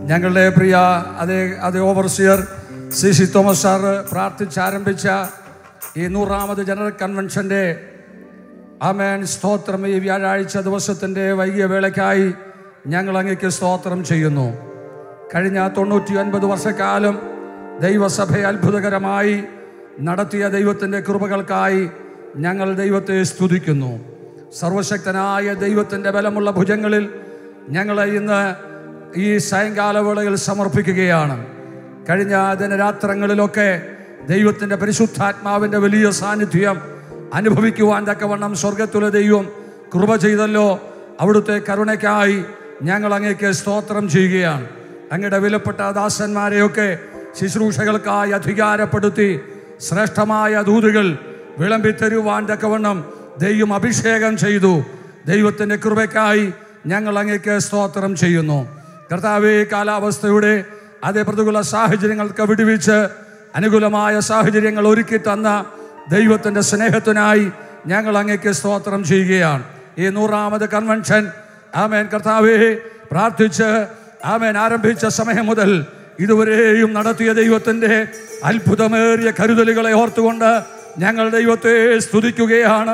ഞങ്ങളുടെ പ്രിയ അതേ അതേ overseer C C Thomas sir പ്രാർത്ഥിച്ചാരംഭിച്ച ഈ നൂറാമത് ജനറൽ കൺവെൻഷൻ്റെ ആമേൻ സ്തോത്രം ഈ വ്യാഴാഴ്ച ദിവസത്തിൻ്റെ വൈകിയ വേളയ്ക്കായി ഞങ്ങൾ അങ്ങേക്ക് സ്തോത്രം ചെയ്യുന്നു കഴിഞ്ഞ തൊണ്ണൂറ്റി ഒൻപത് വർഷക്കാലം ദൈവസഭയെ അത്ഭുതകരമായി നടത്തിയ ദൈവത്തിൻ്റെ കൃപകൾക്കായി ഞങ്ങൾ ദൈവത്തെ സ്തുതിക്കുന്നു സർവശക്തനായ ദൈവത്തിൻ്റെ ബലമുള്ള ഭുജങ്ങളിൽ ഞങ്ങളെ ഇന്ന് ഈ സായങ്കാല വേളയിൽ സമർപ്പിക്കുകയാണ് കഴിഞ്ഞ ദിനരാത്രങ്ങളിലൊക്കെ ദൈവത്തിൻ്റെ പരിശുദ്ധാത്മാവിൻ്റെ വലിയ സാന്നിധ്യം അനുഭവിക്കുവാൻ തക്കവണ്ണം സ്വർഗത്തിലെ ദൈവം കൃപ ചെയ്തല്ലോ അവിടുത്തെ കരുണയ്ക്കായി ഞങ്ങൾ അങ്ങേക്ക് സ്തോത്രം ചെയ്യുകയാണ് അങ്ങയുടെ വിലപ്പെട്ട ദാസന്മാരെയൊക്കെ ശുശ്രൂഷകൾക്കായി അധികാരപ്പെടുത്തി ശ്രേഷ്ഠമായ ദൂതുകൾ വിളമ്പിത്തരുവാൻ തക്കവണ്ണം ദൈവം അഭിഷേകം ചെയ്തു ദൈവത്തിൻ്റെ കൃപയ്ക്കായി ഞങ്ങൾ അങ്ങേക്ക് സ്തോത്രം ചെയ്യുന്നു കർത്താവേ കാലാവസ്ഥയുടെ അതേ പ്രതികൂല സാഹചര്യങ്ങൾക്ക് വിടുവിച്ച് അനുകൂലമായ സാഹചര്യങ്ങൾ ഒരുക്കി തന്ന ദൈവത്തിൻ്റെ സ്നേഹത്തിനായി ഞങ്ങൾ അങ്ങേക്ക് സ്തോത്രം ചെയ്യുകയാണ് ഈ നൂറാമത് കൺവെൻഷൻ ആമേൻ കർത്താവേ പ്രാർത്ഥിച്ച് ആമേൻ ആരംഭിച്ച സമയം മുതൽ ഇതുവരെയും നടത്തിയ ദൈവത്തിൻ്റെ അത്ഭുതമേറിയ കരുതലുകളെ ഓർത്തുകൊണ്ട് ഞങ്ങൾ ദൈവത്തെ സ്തുതിക്കുകയാണ്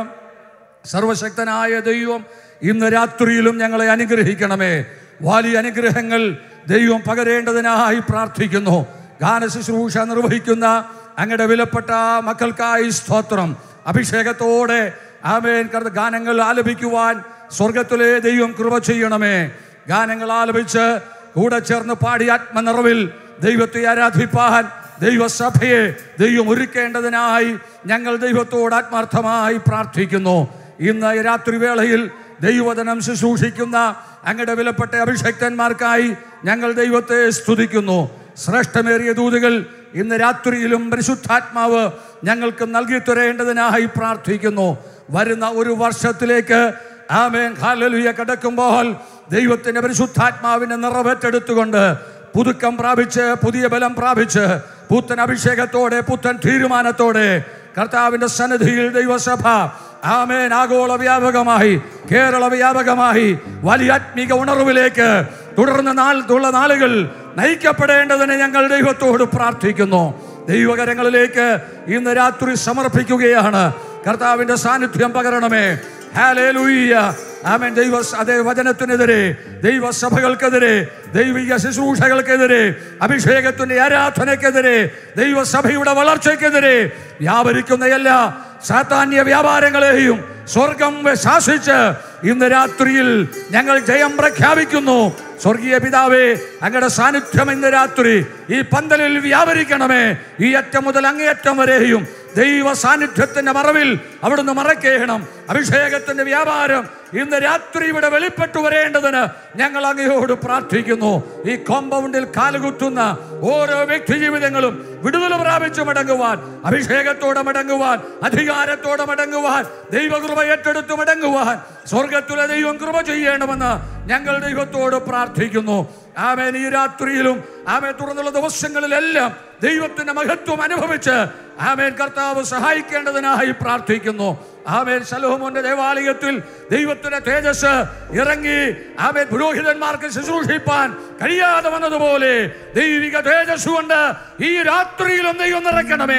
സർവശക്തനായ ദൈവം ഇന്ന് രാത്രിയിലും ഞങ്ങളെ അനുഗ്രഹിക്കണമേ വലിയ അനുഗ്രഹങ്ങൾ ദൈവം പകരേണ്ടതിനായി പ്രാർത്ഥിക്കുന്നു ഗാന ശുശ്രൂഷ നിർവഹിക്കുന്ന അങ്ങയുടെ വിലപ്പെട്ട മക്കൾക്കായി സ്തോത്രം അഭിഷേകത്തോടെ ആമേൻ കർത്ത ഗാനങ്ങൾ ആലപിക്കുവാൻ സ്വർഗത്തിലെ ദൈവം കൃപ ചെയ്യണമേ ഗാനങ്ങൾ ആലപിച്ച് കൂടെ ചേർന്ന് പാടി ആത്മനിറവിൽ ദൈവത്തെ ആരാധിപ്പാൻ ദൈവസഭയെ ദൈവം ഒരുക്കേണ്ടതിനായി ഞങ്ങൾ ദൈവത്തോട് ആത്മാർത്ഥമായി പ്രാർത്ഥിക്കുന്നു ഇന്ന് ഈ രാത്രിവേളയിൽ ദൈവവചനം ശുശ്രൂഷിക്കുന്ന അങ്ങയുടെ വിലപ്പെട്ട അഭിഷക്തന്മാർക്കായി ഞങ്ങൾ ദൈവത്തെ സ്തുതിക്കുന്നു ശ്രേഷ്ഠമേറിയ ദൂതുകൾ ഇന്ന് രാത്രിയിലും പരിശുദ്ധാത്മാവ് ഞങ്ങൾക്ക് നൽകി തരേണ്ടതിനായി പ്രാർത്ഥിക്കുന്നു വരുന്ന ഒരു വർഷത്തിലേക്ക് ആമേൻ ഹാലലുയ കിടക്കുമ്പോൾ ദൈവത്തിന്റെ പരിശുദ്ധാത്മാവിനെ നിറവേറ്റെടുത്തുകൊണ്ട് പുതുക്കം പ്രാപിച്ച് പുതിയ ബലം പ്രാപിച്ച് പുത്തൻ അഭിഷേകത്തോടെ പുത്തൻ തീരുമാനത്തോടെ കർത്താവിന്റെ സന്നിധിയിൽ ദൈവസഭ ആമേൻ ആഗോള വ്യാപകമായി കേരള വ്യാപകമായി വലിയ ആത്മീക ഉണർവിലേക്ക് തുടർന്ന് നാൾ ഉള്ള നാളുകൾ നയിക്കപ്പെടേണ്ടതിന് ഞങ്ങൾ ദൈവത്തോട് പ്രാർത്ഥിക്കുന്നു ദൈവകരങ്ങളിലേക്ക് ഇന്ന് രാത്രി സമർപ്പിക്കുകയാണ് കർത്താവിന്റെ സാന്നിധ്യം പകരണമേ ഹാലേലൂയ്യ ആമേൻ ദൈവ അതേ വചനത്തിനെതിരെ ദൈവസഭകൾക്കെതിരെ ദൈവിക ശുശ്രൂഷകൾക്കെതിരെ അഭിഷേകത്തിന്റെ ആരാധനയ്ക്കെതിരെ ദൈവസഭയുടെ വളർച്ചയ്ക്കെതിരെ വ്യാപരിക്കുന്ന എല്ലാ സാത്താന്യ വ്യാപാരങ്ങളെയും സ്വർഗം ശാസിച്ച് ഇന്ന് രാത്രിയിൽ ഞങ്ങൾ ജയം പ്രഖ്യാപിക്കുന്നു സ്വർഗീയ പിതാവേ അങ്ങയുടെ സാന്നിധ്യം ഇന്ന് രാത്രി ഈ പന്തലിൽ വ്യാപരിക്കണമേ ഈ അറ്റം മുതൽ അങ്ങേയറ്റം വരെയും ദൈവ സാന്നിധ്യത്തിന്റെ മറവിൽ അവിടുന്ന് മറക്കേണം അഭിഷേകത്തിന്റെ വ്യാപാരം ഇന്ന് രാത്രി ഇവിടെ വെളിപ്പെട്ടു വരേണ്ടതിന് ഞങ്ങൾ അങ്ങയോട് പ്രാർത്ഥിക്കുന്നു ഈ കോമ്പൗണ്ടിൽ കാലുകുത്തുന്ന ഓരോ വ്യക്തി ജീവിതങ്ങളും വിടുതൽ പ്രാപിച്ചു മടങ്ങുവാൻ അഭിഷേകത്തോടെ മടങ്ങുവാൻ അധികാരത്തോടെ മടങ്ങുവാൻ ദൈവകൃപ ഏറ്റെടുത്ത് മടങ്ങുവാൻ സ്വർഗത്തിലെ ദൈവം കൃപ ചെയ്യണമെന്ന് ഞങ്ങൾ ദൈവത്തോട് പ്രാർത്ഥിക്കുന്നു ആമേൻ ഈ രാത്രിയിലും ആമേ തുടർന്നുള്ള ദിവസങ്ങളിലെല്ലാം ദൈവത്തിന്റെ മഹത്വം അനുഭവിച്ച് ആമേൻ കർത്താവ് സഹായിക്കേണ്ടതിനായി പ്രാർത്ഥിക്കുന്നു ആമേൻ ശലോമോന്റെ ദേവാലയത്തിൽ ദൈവത്തിന്റെ തേജസ് ഇറങ്ങി ആമേൻ പുരോഹിതന്മാർക്ക് ശുശ്രൂഷിപ്പാൻ കഴിയാതെ വന്നതുപോലെ ദൈവിക തേജസ് കൊണ്ട് ഈ രാത്രിയിലും ദൈവം നിറയ്ക്കണമേ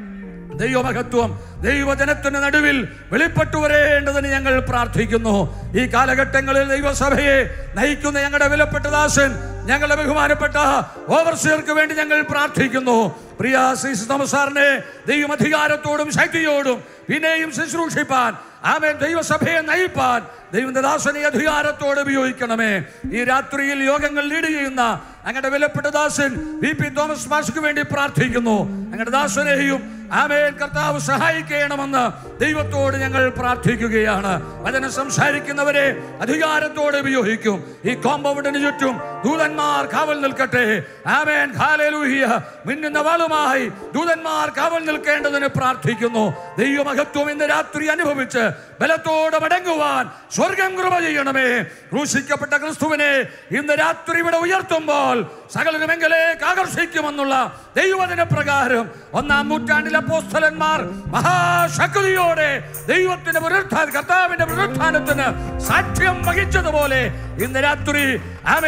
ദൈവമഹത്വം ദൈവജനത്തിന്റെ നടുവിൽ വെളിപ്പെട്ടു വരേണ്ടതിന് ഞങ്ങൾ പ്രാർത്ഥിക്കുന്നു ഈ കാലഘട്ടങ്ങളിൽ ദൈവസഭയെ നയിക്കുന്ന ഞങ്ങളുടെ വിലപ്പെട്ട ദാസൻ ഞങ്ങളുടെ ബഹുമാനപ്പെട്ട ഓവർസിയർക്ക് വേണ്ടി ഞങ്ങൾ പ്രാർത്ഥിക്കുന്നു പ്രിയ ശ്രീ സാറിനെ ദൈവം അധികാരത്തോടും ശക്തിയോടും പിന്നെയും ശുശ്രൂഷിപ്പാൻ ആമേൻ ദൈവസഭയെ നയിപ്പാൻ ദൈവന്റെ ദാസനെ അധികാരത്തോടെ ഉപയോഗിക്കണമേ ഈ രാത്രിയിൽ യോഗങ്ങൾ ലീഡ് ചെയ്യുന്ന അങ്ങയുടെ വിലപ്പെട്ട ദാസൻ വി പി തോമസ് മാഷ്ക്ക് വേണ്ടി പ്രാർത്ഥിക്കുന്നു അങ്ങയുടെ ദാസനെയും ആമേൻ കർത്താവ് സഹായിക്കണമെന്ന് ദൈവത്തോട് ഞങ്ങൾ പ്രാർത്ഥിക്കുകയാണ് വചനം സംസാരിക്കുന്നവരെ അധികാരത്തോടെ ഉപയോഗിക്കും ഈ കോമ്പൗണ്ടിന് ചുറ്റും ദൂതന്മാർ കാവൽ നിൽക്കട്ടെ ആമേൻ ഹാലലൂഹിയ മിന്നുന്ന വാളുമായി ദൂതന്മാർ കാവൽ നിൽക്കേണ്ടതിന് പ്രാർത്ഥിക്കുന്നു ദൈവമഹത്വം ഇന്ന് രാത്രി അനുഭവിച്ച് ബലത്തോടെ മടങ്ങുവാൻ സ്വർഗം കൃപ ചെയ്യണമേ ക്രൂശിക്കപ്പെട്ട ക്രിസ്തുവിനെ ഇന്ന് രാത്രി ഇവിടെ ഉയർത്തുമ്പോൾ സകലരുമെങ്കിലേക്ക് ആകർഷിക്കുമെന്നുള്ള ദൈവദിന പ്രകാരം ഒന്നാം നൂറ്റാണ്ടിലെ അപ്പോസ്തലന്മാർ മഹാശക്തിയോടെ ദൈവത്തിന്റെ പുനരുത്ഥാന കർത്താവിന്റെ പുനരുത്ഥാനത്തിന് സാക്ഷ്യം വഹിച്ചതുപോലെ ഇന്ന് രാത്രി ആമേൻ അങ്ങയുടെ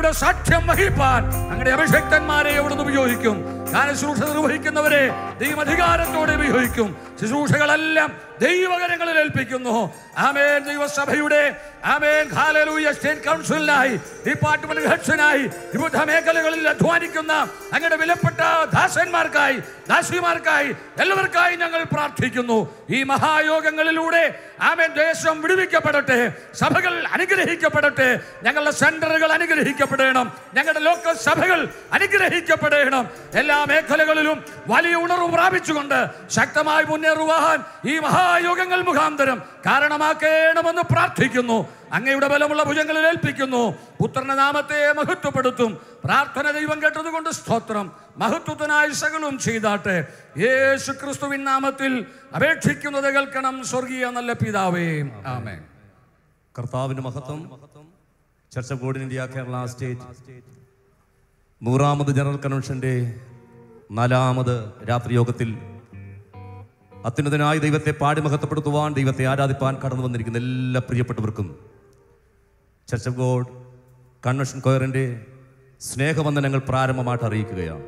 ഞങ്ങളുടെ സാക്ഷ്യം വഹിപ്പാൻ ഞങ്ങളുടെ അഭിഷക്തന്മാരെ അവിടുന്ന് ഉപയോഗിക്കും ശുശ്രൂഷ നിർവഹിക്കുന്നവരെ ദൈവധികാരത്തോടെ ഉപയോഗിക്കും ശുശ്രൂഷകളെല്ലാം ദൈവകരങ്ങളിൽ ഏൽപ്പിക്കുന്നു ആമേൻ ദൈവസഭയുടെ ആമേൻ ഹാലലൂയ സ്റ്റേറ്റ് കൗൺസിലിനായി ഡിപ്പാർട്ട്മെന്റ് ഹെഡ്സിനായി വിവിധ മേഖലകളിൽ അധ്വാനിക്കുന്ന ഞങ്ങളുടെ വിലപ്പെട്ട ദാസന്മാർക്കായി ദാസിമാർക്കായി എല്ലാവർക്കായി ഞങ്ങൾ പ്രാർത്ഥിക്കുന്നു ഈ മഹായോഗങ്ങളിലൂടെ ആമേൻ ദേശം വിടുവിക്കപ്പെടട്ടെ സഭകൾ അനുഗ്രഹിക്കപ്പെടട്ടെ ഞങ്ങളുടെ സെന്ററുകൾ അനുഗ്രഹിക്കപ്പെടണം ഞങ്ങളുടെ ലോക്കൽ സഭകൾ അനുഗ്രഹിക്കപ്പെടണം എല്ലാ മേഖലകളിലും വലിയ ഉണർവ് പ്രാപിച്ചുകൊണ്ട് ശക്തമായി മുന്നേറുവാൻ ഈ മഹായോഗങ്ങൾ മുഖാന്തരം കാരണമാക്കേണമെന്ന് പ്രാർത്ഥിക്കുന്നു അങ്ങയുടെ ബലമുള്ള ഭുജങ്ങളിൽ ഏൽപ്പിക്കുന്നു പുത്രന്റെ നാമത്തെ മഹത്വപ്പെടുത്തും പ്രാർത്ഥന ദൈവം കേട്ടതുകൊണ്ട് സ്തോത്രം മഹത്വത്തിനായി സകലവും ചെയ്താട്ടെ യേശു ക്രിസ്തുവിൻ നാമത്തിൽ അപേക്ഷിക്കുന്നത് കേൾക്കണം സ്വർഗീയ നല്ല പിതാവേ ആമേൻ കർത്താവിന്റെ മഹത്വം church of God in India Kerala state നൂറാമത് ജനറൽ കൺവെൻഷന്റെ നാലാമത് രാത്രി യോഗത്തിൽ അത്യുന്നതനായ ദൈവത്തെ പാടി മഹത്വപ്പെടുത്തുവാൻ ദൈവത്തെ ആരാധിപ്പാൻ കടന്നു വന്നിരിക്കുന്ന എല്ലാ പ്രിയപ്പെട്ടവർക്കും ചർച്ച് ഓഫ് ഗോഡ് കൺവെൻഷൻ കൊയറിന്റെ സ്നേഹവന്ദനങ്ങൾ പ്രാരംഭമായിട്ട് അറിയിക്കുകയാണ്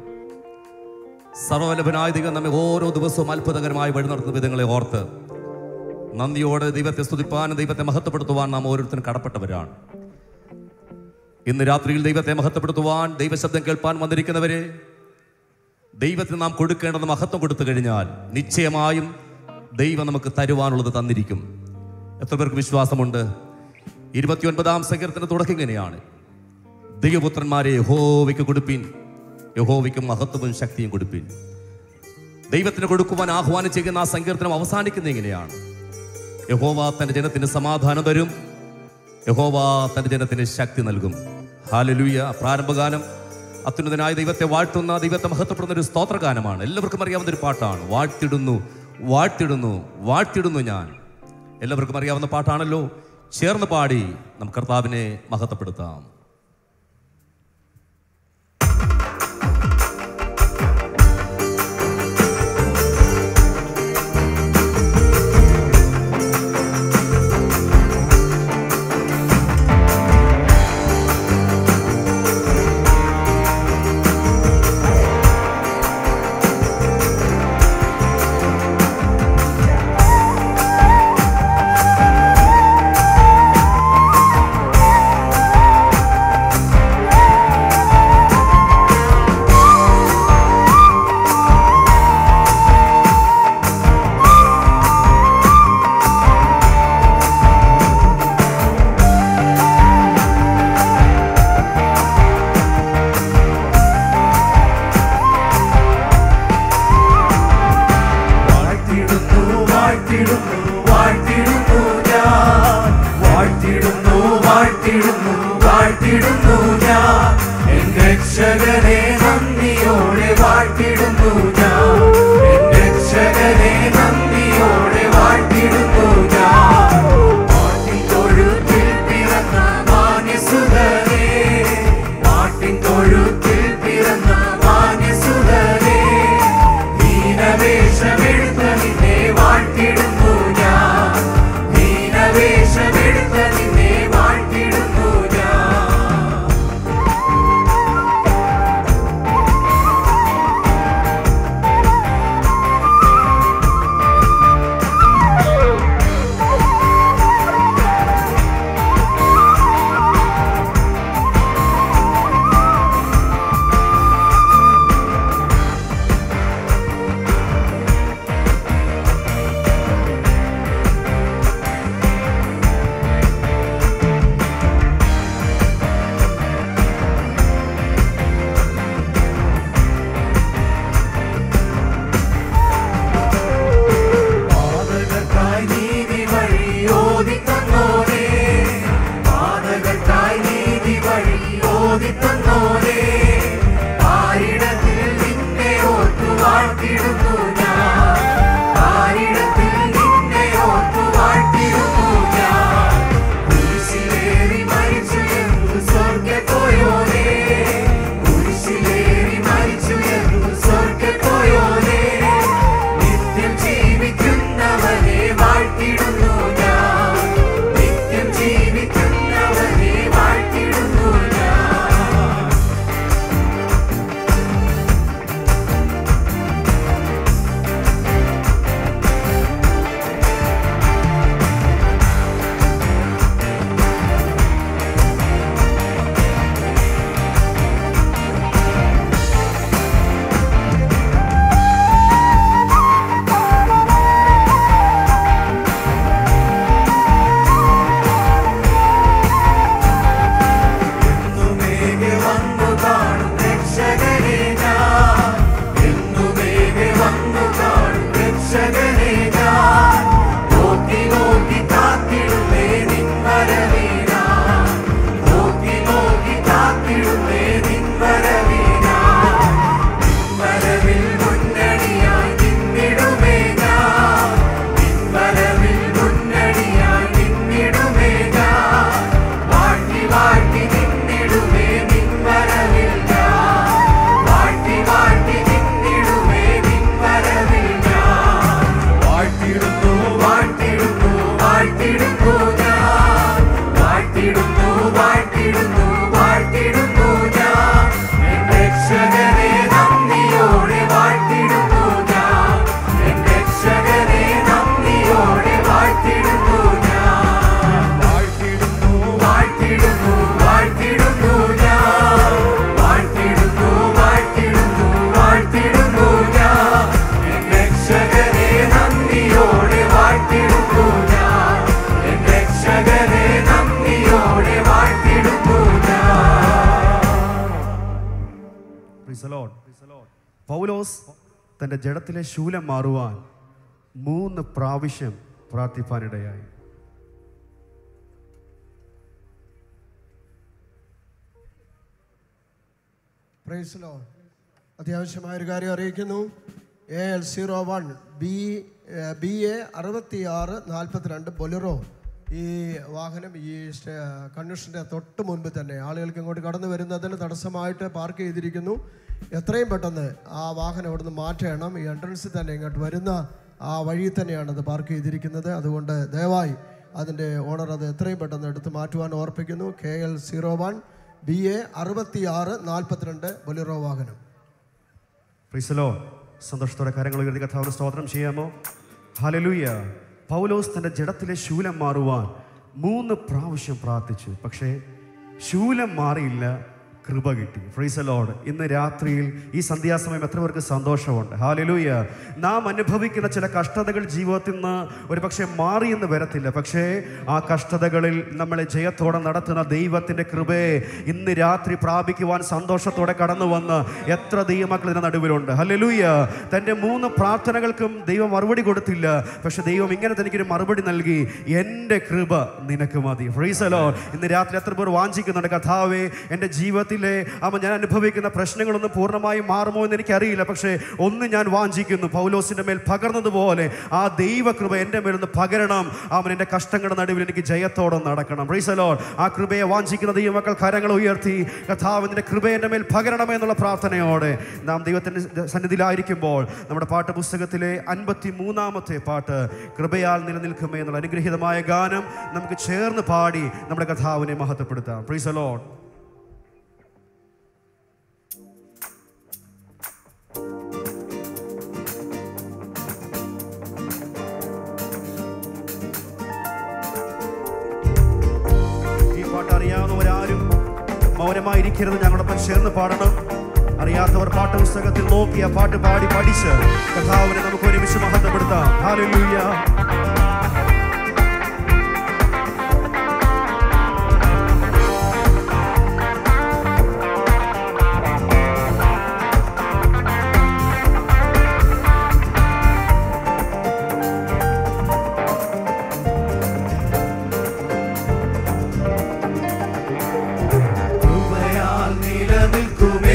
സർവലഭനായ ദൈവം നമ്മെ ഓരോ ദിവസവും അത്ഭുതകരമായി വഴി നടത്തുന്ന വിധങ്ങളെ ഓർത്ത് നന്ദിയോടെ ദൈവത്തെ സ്തുതിപ്പാനും ദൈവത്തെ മഹത്വപ്പെടുത്തുവാൻ നാം ഓരോരുത്തരും കടപ്പെട്ടവരാണ് ഇന്ന് രാത്രിയിൽ ദൈവത്തെ മഹത്വപ്പെടുത്തുവാൻ ദൈവശബ്ദം കേൾപ്പാൻ വന്നിരിക്കുന്നവരെ ദൈവത്തിന് നാം കൊടുക്കേണ്ടത് മഹത്വം കൊടുത്തു കഴിഞ്ഞാൽ നിശ്ചയമായും ദൈവം നമുക്ക് തരുവാനുള്ളത് തന്നിരിക്കും എത്ര പേർക്ക് വിശ്വാസമുണ്ട് ഇരുപത്തിയൊൻപതാം സങ്കീർത്തന തുടക്കം ഇങ്ങനെയാണ് ദൈവപുത്രന്മാരെ യഹോവയ്ക്ക് കൊടുപ്പിൻ യഹോവയ്ക്കും മഹത്വവും ശക്തിയും കൊടുപ്പിൻ ദൈവത്തിന് കൊടുക്കുവാൻ ആഹ്വാനം ചെയ്യുന്ന ആ സങ്കീർത്തനം അവസാനിക്കുന്നത് എങ്ങനെയാണ് യഹോവ തന്റെ ജനത്തിന് സമാധാനം തരും യഹോവ തന്റെ ജനത്തിന് ശക്തി നൽകും ഹാലലൂയ പ്രാരംഭഗാനം അത്യുന്നതനായ ദൈവത്തെ വാഴ്ത്തുന്ന ദൈവത്തെ മഹത്വപ്പെടുന്ന ഒരു സ്തോത്രഗാനമാണ് എല്ലാവർക്കും അറിയാവുന്ന ഒരു പാട്ടാണ് വാഴ്ത്തിടുന്നു വാഴ്ത്തിടുന്നു വാഴ്ത്തിടുന്നു ഞാൻ എല്ലാവർക്കും അറിയാവുന്ന പാട്ടാണല്ലോ ചേർന്ന് പാടി നമുക്ക് കർത്താവിനെ മഹത്വപ്പെടുത്താം യേശുവേ പൗലോസ് തൻ്റെ ജഡത്തിലെ ശൂലം മാറുവാൻ മൂന്ന് പ്രാവശ്യം പ്രാർത്ഥിപ്പാനിടയായി പ്രൈസ് ലോ അത്യാവശ്യമായ ഒരു കാര്യം അറിയിക്കുന്നു A L zero one B B A അറുപത്തി ആറ് നാൽപ്പത്തിരണ്ട് ബൊലറോ ഈ വാഹനം ഈ സ്റ്റേ- കൺവെൻഷൻ്റെ തൊട്ട് മുൻപ് തന്നെ ആളുകൾക്ക് ഇങ്ങോട്ട് കടന്നു വരുന്നതിന് തടസ്സമായിട്ട് പാർക്ക് ചെയ്തിരിക്കുന്നു എത്രയും പെട്ടെന്ന് ആ വാഹനം ഇവിടുന്ന് മാറ്റണം ഈ എൻട്രൻസിൽ തന്നെ ഇങ്ങോട്ട് വരുന്ന ആ വഴിയിൽ തന്നെയാണ് അത് പാർക്ക് ചെയ്തിരിക്കുന്നത് അതുകൊണ്ട് ദയവായി അതിൻ്റെ ഓണർ അത് എത്രയും പെട്ടെന്ന് എടുത്ത് മാറ്റുവാൻ ഓർപ്പിക്കുന്നു K L zero one B A അറുപത്തി ആറ് നാൽപ്പത്തിരണ്ട് ബൊലിറോ വാഹനം പ്രിസലോ സന്തോഷത്തോടെ കാര്യങ്ങൾ ഉയർത്തി കഥാവിന് സ്തോത്രം ചെയ്യാമോ ഹലലൂയ പൗലോസ് തൻ്റെ ജഡത്തിലെ ശൂലം മാറുവാൻ മൂന്ന് പ്രാവശ്യം പ്രാർത്ഥിച്ചു പക്ഷേ ശൂലം മാറിയില്ല കൃപ കിട്ടി ഫ്രീസലോഡ് ഇന്ന് രാത്രിയിൽ ഈ സന്ധ്യാസമയം എത്ര പേർക്ക് സന്തോഷമുണ്ട് ഹാലലൂയ നാം അനുഭവിക്കുന്ന ചില കഷ്ടതകൾ ജീവിതത്തിൽ നിന്ന് ഒരു പക്ഷേ മാറിയെന്ന് വരത്തില്ല പക്ഷേ ആ കഷ്ടതകളിൽ നമ്മളെ ജയത്തോടെ നടത്തുന്ന ദൈവത്തിൻ്റെ കൃപയെ ഇന്ന് രാത്രി പ്രാപിക്കുവാൻ സന്തോഷത്തോടെ കടന്നു വന്ന് എത്ര ദൈവമക്കൾ ഇതിന്റെ നടുവിലുണ്ട് ഹല്ലേലൂയ തൻ്റെ മൂന്ന് പ്രാർത്ഥനകൾക്കും ദൈവം മറുപടി കൊടുത്തില്ല പക്ഷെ ദൈവം ഇങ്ങനെ തനിക്കൊരു മറുപടി നൽകി എൻ്റെ കൃപ നിനക്ക് മതി ഫ്രീസലോ ഇന്ന് രാത്രി എത്ര പേർ വാഞ്ചിക്കുന്നുണ്ട് കഥാവേ എൻ്റെ ജീവിതത്തിലെ അവൻ ഞാൻ അനുഭവിക്കുന്ന പ്രശ്നങ്ങളൊന്നും പൂർണ്ണമായും മാറുമോ എന്ന് എനിക്കറിയില്ല പക്ഷേ ഒന്ന് ഞാൻ വാഞ്ചിക്കുന്നു പൗലോസിൻ്റെ മേൽ പകർന്നതുപോലെ ആ ദൈവകൃപ എൻ്റെ മേലൊന്ന് പകരണം അവൻ എൻ്റെ കഷ്ടങ്ങളുടെ നടുവിൽ എനിക്ക് ജയത്തോടെ നടക്കണം ഫ്രീസലോ ആ കൃപയെ വാഞ്ചിക്കുന്ന ദൈവമക്കൾ കരങ്ങൾ ഉയർത്തി കഥാവിൻ്റെ കൃപ എൻ്റെ മേൽ പകരണമെന്നുള്ള പ്രാർത്ഥനയോടെ നാം ദൈവത്തിൻ്റെ സന്നിധിയിലായിരിക്കുമ്പോൾ നമ്മുടെ പാട്ട് പുസ്തകത്തിലെ അൻപത്തി മൂന്നാമത്തെ പാട്ട് കൃപയാൽ നിലനിൽക്കുമേ എന്നുള്ള അനുഗ്രഹീതമായ ഗാനം നമുക്ക് ചേർന്ന് പാടി നമ്മുടെ കഥാവിനെ മഹത്വപ്പെടുത്താം പ്രീസലോൺ ഈ പാട്ട് അറിയാവുന്നവരാരും മൗനമായിരിക്കരുത് ഞങ്ങളോടൊപ്പം ചേർന്ന് പാടണം അറിയാത്തവർ പാട്ട് പുസ്തകത്തിൽ നോക്കി ആ പാട്ട് പാടി പഠിച്ച് കഥാവിനെ നമുക്ക് ഒരുമിച്ച് മഹത്വപ്പെടുത്താം ഹാലലൂയ കൃപയാൽ നിലനിൽക്കുമേ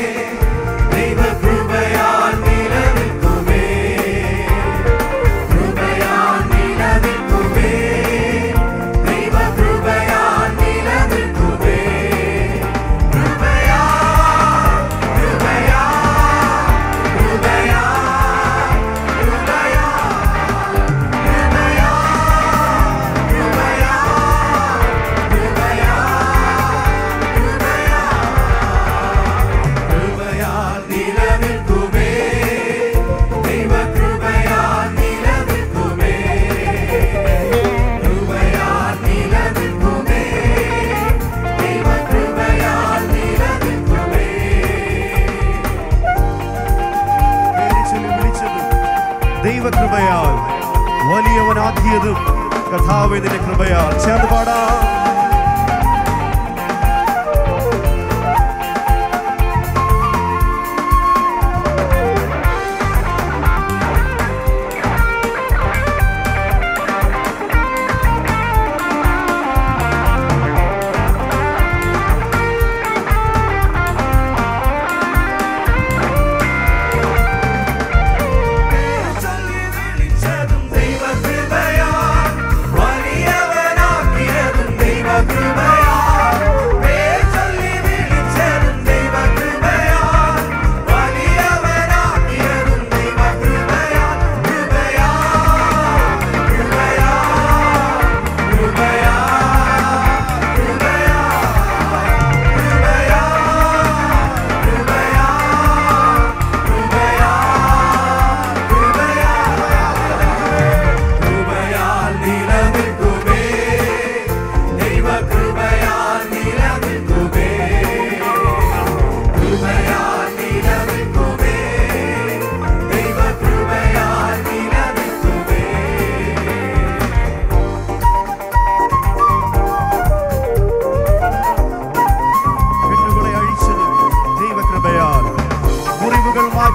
ദൈവകൃപയാൽ നിലനിൽക്കുമേ കൃപയാൽ നിലനിൽക്കുമേ ദൈവകൃപയാൽ നിലനിൽക്കുമേ കൃപയാൽ കൃപയാൽ കൃപയാൽ കൃപയാൽ നിലനിൽക്കുമേ ദൈവകൃപയാൽ നിലനിൽക്കുമേ കൃപയാൽ നിലനിൽക്കുമേ ദൈവകൃപയാൽ നിലനിൽക്കുമേ പേരിച്ചൊല്ലി വിളിച്ചതും ദൈവകൃപയാൽ വലിയവനാക്കിയതും കഥാവിന്റെ കൃപയാൽ ചേർന്ന് പാടാം ചൊല്ലി വിളിച്ചതും ദൈവകൃപയാൽ വലിയവനാക്കിയതും ദൈവകൃപയാൽ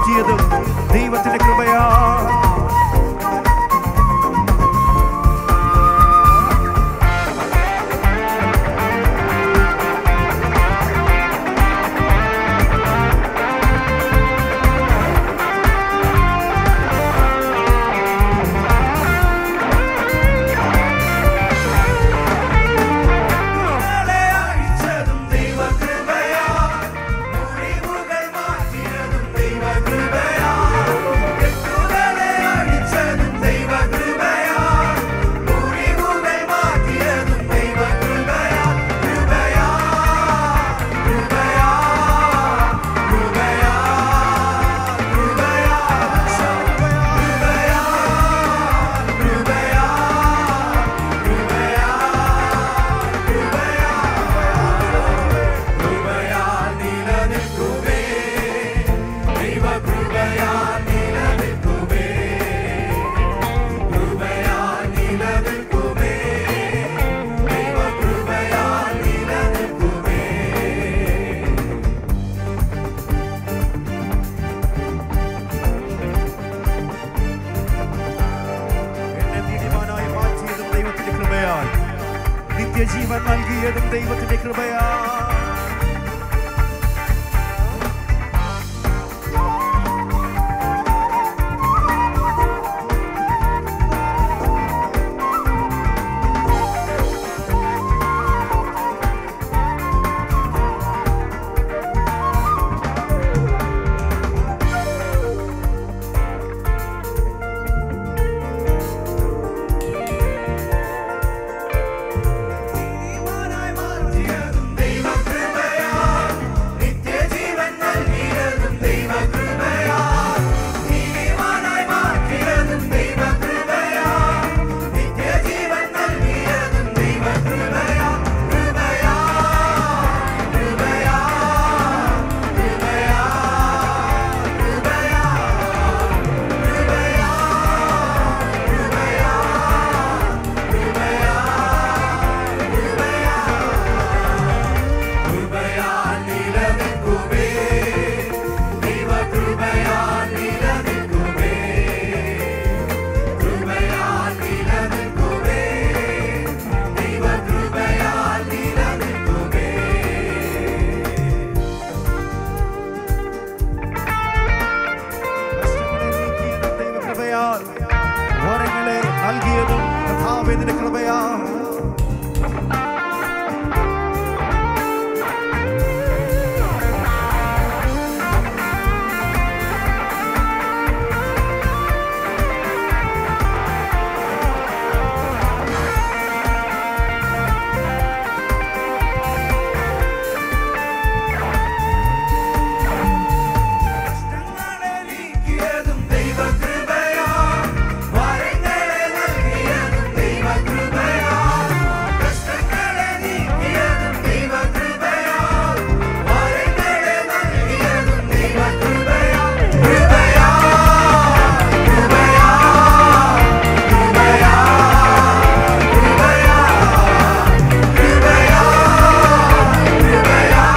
മാറ്റിയതും ദൈവത്തിന്റെ കൃപയാ അഴിച്ചതും ദൈവകൃപയാ മുറിവുകൾ മാറ്റിയതും ദൈവകൃപയാ കെട്ടുകളെ അഴിച്ചതും ദൈവകൃപയാ മുറിവുകൾ മാറ്റിയതും ദൈവകൃപയാ കൃപയാ കൃപയാ കൃപയാ കൃപയാ കൃപയാ കൃപയാ കൃപയാൽ നിലനിൽക്കുമേ ദൈവകൃപയാൽ നിലനിൽക്കുമേ കൃപയാൽ നിലനിൽക്കുമേ ദൈവകൃപയാൽ നിലനിൽക്കുമേ എന്നെ നീതിമാനായി മാറ്റിയതും ദൈവത്തിന്റെ കൃപയാൽ നിത്യജീവൻ നൽകിയതും ദൈവത്തിന്റെ കൃപയാ നീതിമാനായി മാറ്റിയതും ദൈവകൃപയാ നിത്യജീവൻ നൽകിയതും ദൈവകൃപയാ നീതിമാനായി മാറ്റിയതും ദൈവകൃപയാ നിത്യജീവൻ നൽകിയതും ദൈവകൃപയാ കൃപയാ കൃപയാ കൃപയാ കൃപയാ കൃപയാൽ നിലനിൽക്കുമേ ദൈവകൃപയാൽ നിലനിൽക്കുമേ കൃപയാൽ നിലനിൽക്കുമേ ദൈവകൃപയാൽ നിലനിൽക്കുമേ കഷ്ടങ്ങളെ നീക്കിയതും ദൈവകൃപയാൽ വരങ്ങളെ നൽകിയതും കഥാവിന്റെ കൃപയാ കഷ്ടങ്ങളെ നീക്കിയതും ദൈവകൃപയാ വരങ്ങളെ നൽകിയതും ദൈവകൃപയാ കഷ്ടങ്ങളെ നീക്കിയതും ദൈവകൃപയാ വരങ്ങളെ നൽകിയതും ദൈവകൃപയാ കൃപയാ കൃപയാ കൃപയാ കൃപയാ കൃപയാ കൃപയാ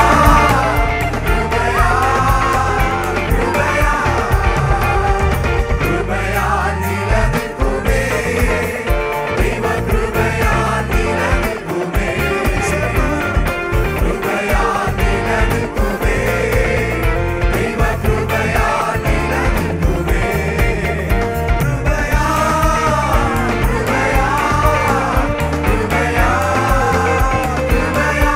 കൃപയാൽ നിലനിൽക്കുമേ ദൈവകൃപയാൽ നിലനിൽക്കുമേ കൃപയാൽ നിലനിൽക്കുമേ ദൈവകൃപയാൽ നിലനിൽക്കുമേ കൃപയാ കൃപയാ കൃപയാ കൃപയാ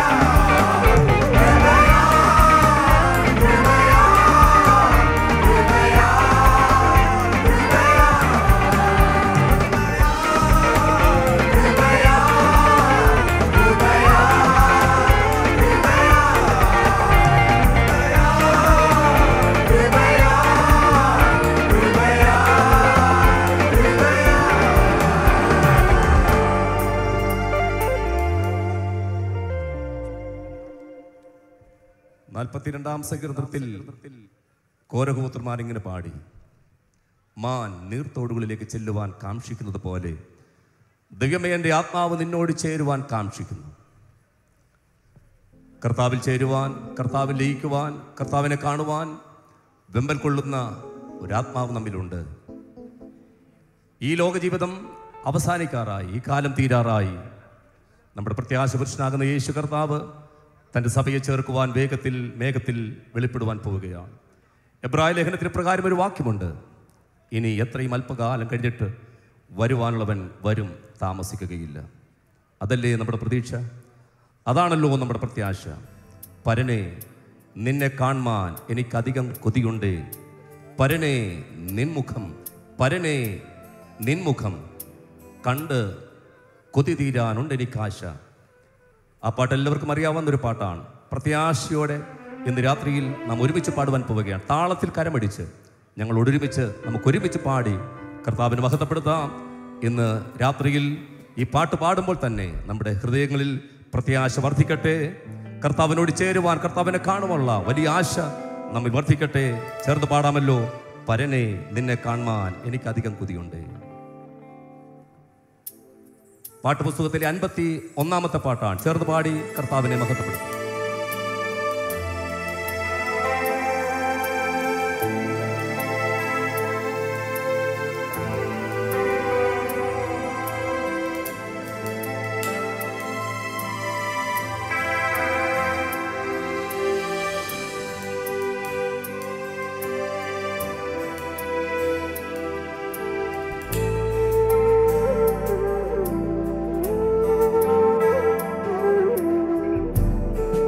നാൽപ്പത്തിരണ്ടാം സങ്കീർത്തനത്തിൽ കോരഹപുത്രന്മാരിങ്ങനെ പാടി മാൻ നീർത്തോടുകളിലേക്ക് ചെല്ലുവാൻ കാക്ഷിക്കുന്നത് പോലെ ദൈവമേ എൻ്റെ ആത്മാവ് നിന്നോട് ചേരുവാൻ കാക്ഷിക്കുന്നു കർത്താവിൽ ചേരുവാൻ കർത്താവിൽ ലയിക്കുവാൻ കർത്താവിനെ കാണുവാൻ വെമ്പൽ കൊള്ളുന്ന ഒരാത്മാവ് നമ്മിലുണ്ട് ഈ ലോകജീവിതം അവസാനിക്കാറായി ഈ കാലം തീരാറായി നമ്മുടെ പ്രത്യാശ പുരുഷനാകുന്ന യേശു കർത്താവ് തൻ്റെ സഭയെ ചേർക്കുവാൻ വേഗത്തിൽ മേഘത്തിൽ വെളിപ്പെടുവാൻ പോവുകയാണ് എബ്രായ ലേഖനത്തിന് പ്രകാരം ഒരു വാക്യമുണ്ട് ഇനി എത്രയും അല്പകാലം കഴിഞ്ഞിട്ട് വരുവാനുള്ളവൻ വരും താമസിക്കുകയില്ല അതല്ലേ നമ്മുടെ പ്രതീക്ഷ അതാണല്ലോ നമ്മുടെ പ്രത്യാശ പരനെ നിന്നെ കാൺമാൻ എനിക്കധികം കൊതിയുണ്ട് പരനെ നിൻമുഖം പരനെ നിൻമുഖം കണ്ട് കൊതി തീരാനുണ്ട് എനിക്കാശ ആ പാട്ട് എല്ലാവർക്കും അറിയാവുന്ന ഒരു പാട്ടാണ് പ്രത്യാശയോടെ ഇന്ന് രാത്രിയിൽ നാം ഒരുമിച്ച് പാടുവാൻ പോവുകയാണ് താളത്തിൽ കരമടിച്ച് ഞങ്ങൾ ഒരുമിച്ച് നമുക്ക് ഒരുമിച്ച് പാടി കർത്താവിനെ മഹത്വപ്പെടുത്താം ഇന്ന് രാത്രിയിൽ ഈ പാട്ട് പാടുമ്പോൾ തന്നെ നമ്മുടെ ഹൃദയങ്ങളിൽ പ്രത്യാശ വർദ്ധിക്കട്ടെ കർത്താവിനോട് ചേരുവാൻ കർത്താവിനെ കാണുവാനുള്ള വലിയ ആശ നമ്മിൽ വർദ്ധിക്കട്ടെ ചേർന്ന് പാടാമല്ലോ പരനെ നിന്നെ കാണുവാൻ എനിക്കധികം കൊതിയുണ്ട് പാട്ടുപുസ്തകത്തിലെ അൻപത്തി ഒന്നാമത്തെ പാട്ടാണ് ചേർന്ന് പാടി കർത്താവിനെ മഹത്വപ്പെടുത്തും ും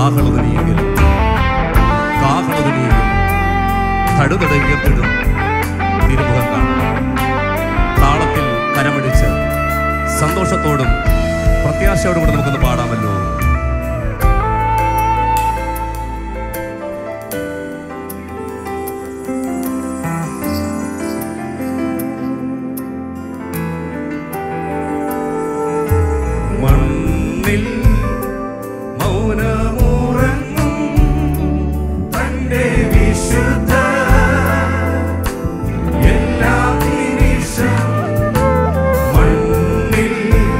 കാഹളതനിയെങ്കിൽ കാഹളതനിയെങ്കിൽ കടുതട ഉയർത്തിടും തിരുമുഖം കാണും താളത്തിൽ കരമടിച്ച് സന്തോഷത്തോടും പ്രത്യാശയോടും കൂടെ നമുക്കൊന്ന് പാടാമല്ലോ മണ്ണിൽ മൗനമുറങ്ങും തന്റെ വിശുദ്ധ എല്ലാ നിമിഷം മണ്ണിൽ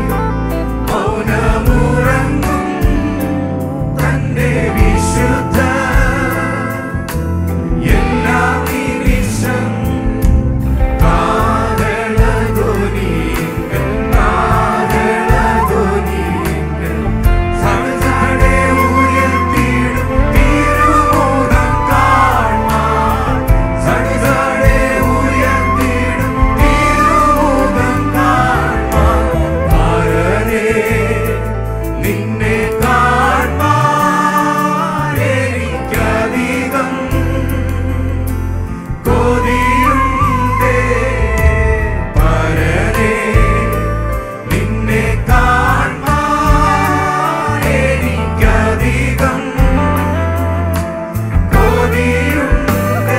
മൗനമുറങ്ങും തന്റെ വിശുദ്ധ എല്ലാ നിമിഷം കാഹളധ്വനികൾ കാഹളധ്വനികൾ സഹജടെ ഉയർത്തിടും തിരുമുഖം കാണാൻ സഹജടെ ഉയർത്തിടും തിരുമുഖം കാണാൻ ആരേ നിന്നെ കാണാൻ എനിക്കധികം കൊതിയുണ്ടേ പരനേ നിന്നെ കാണാൻ എനിക്കധികം കൊതിയുണ്ടേ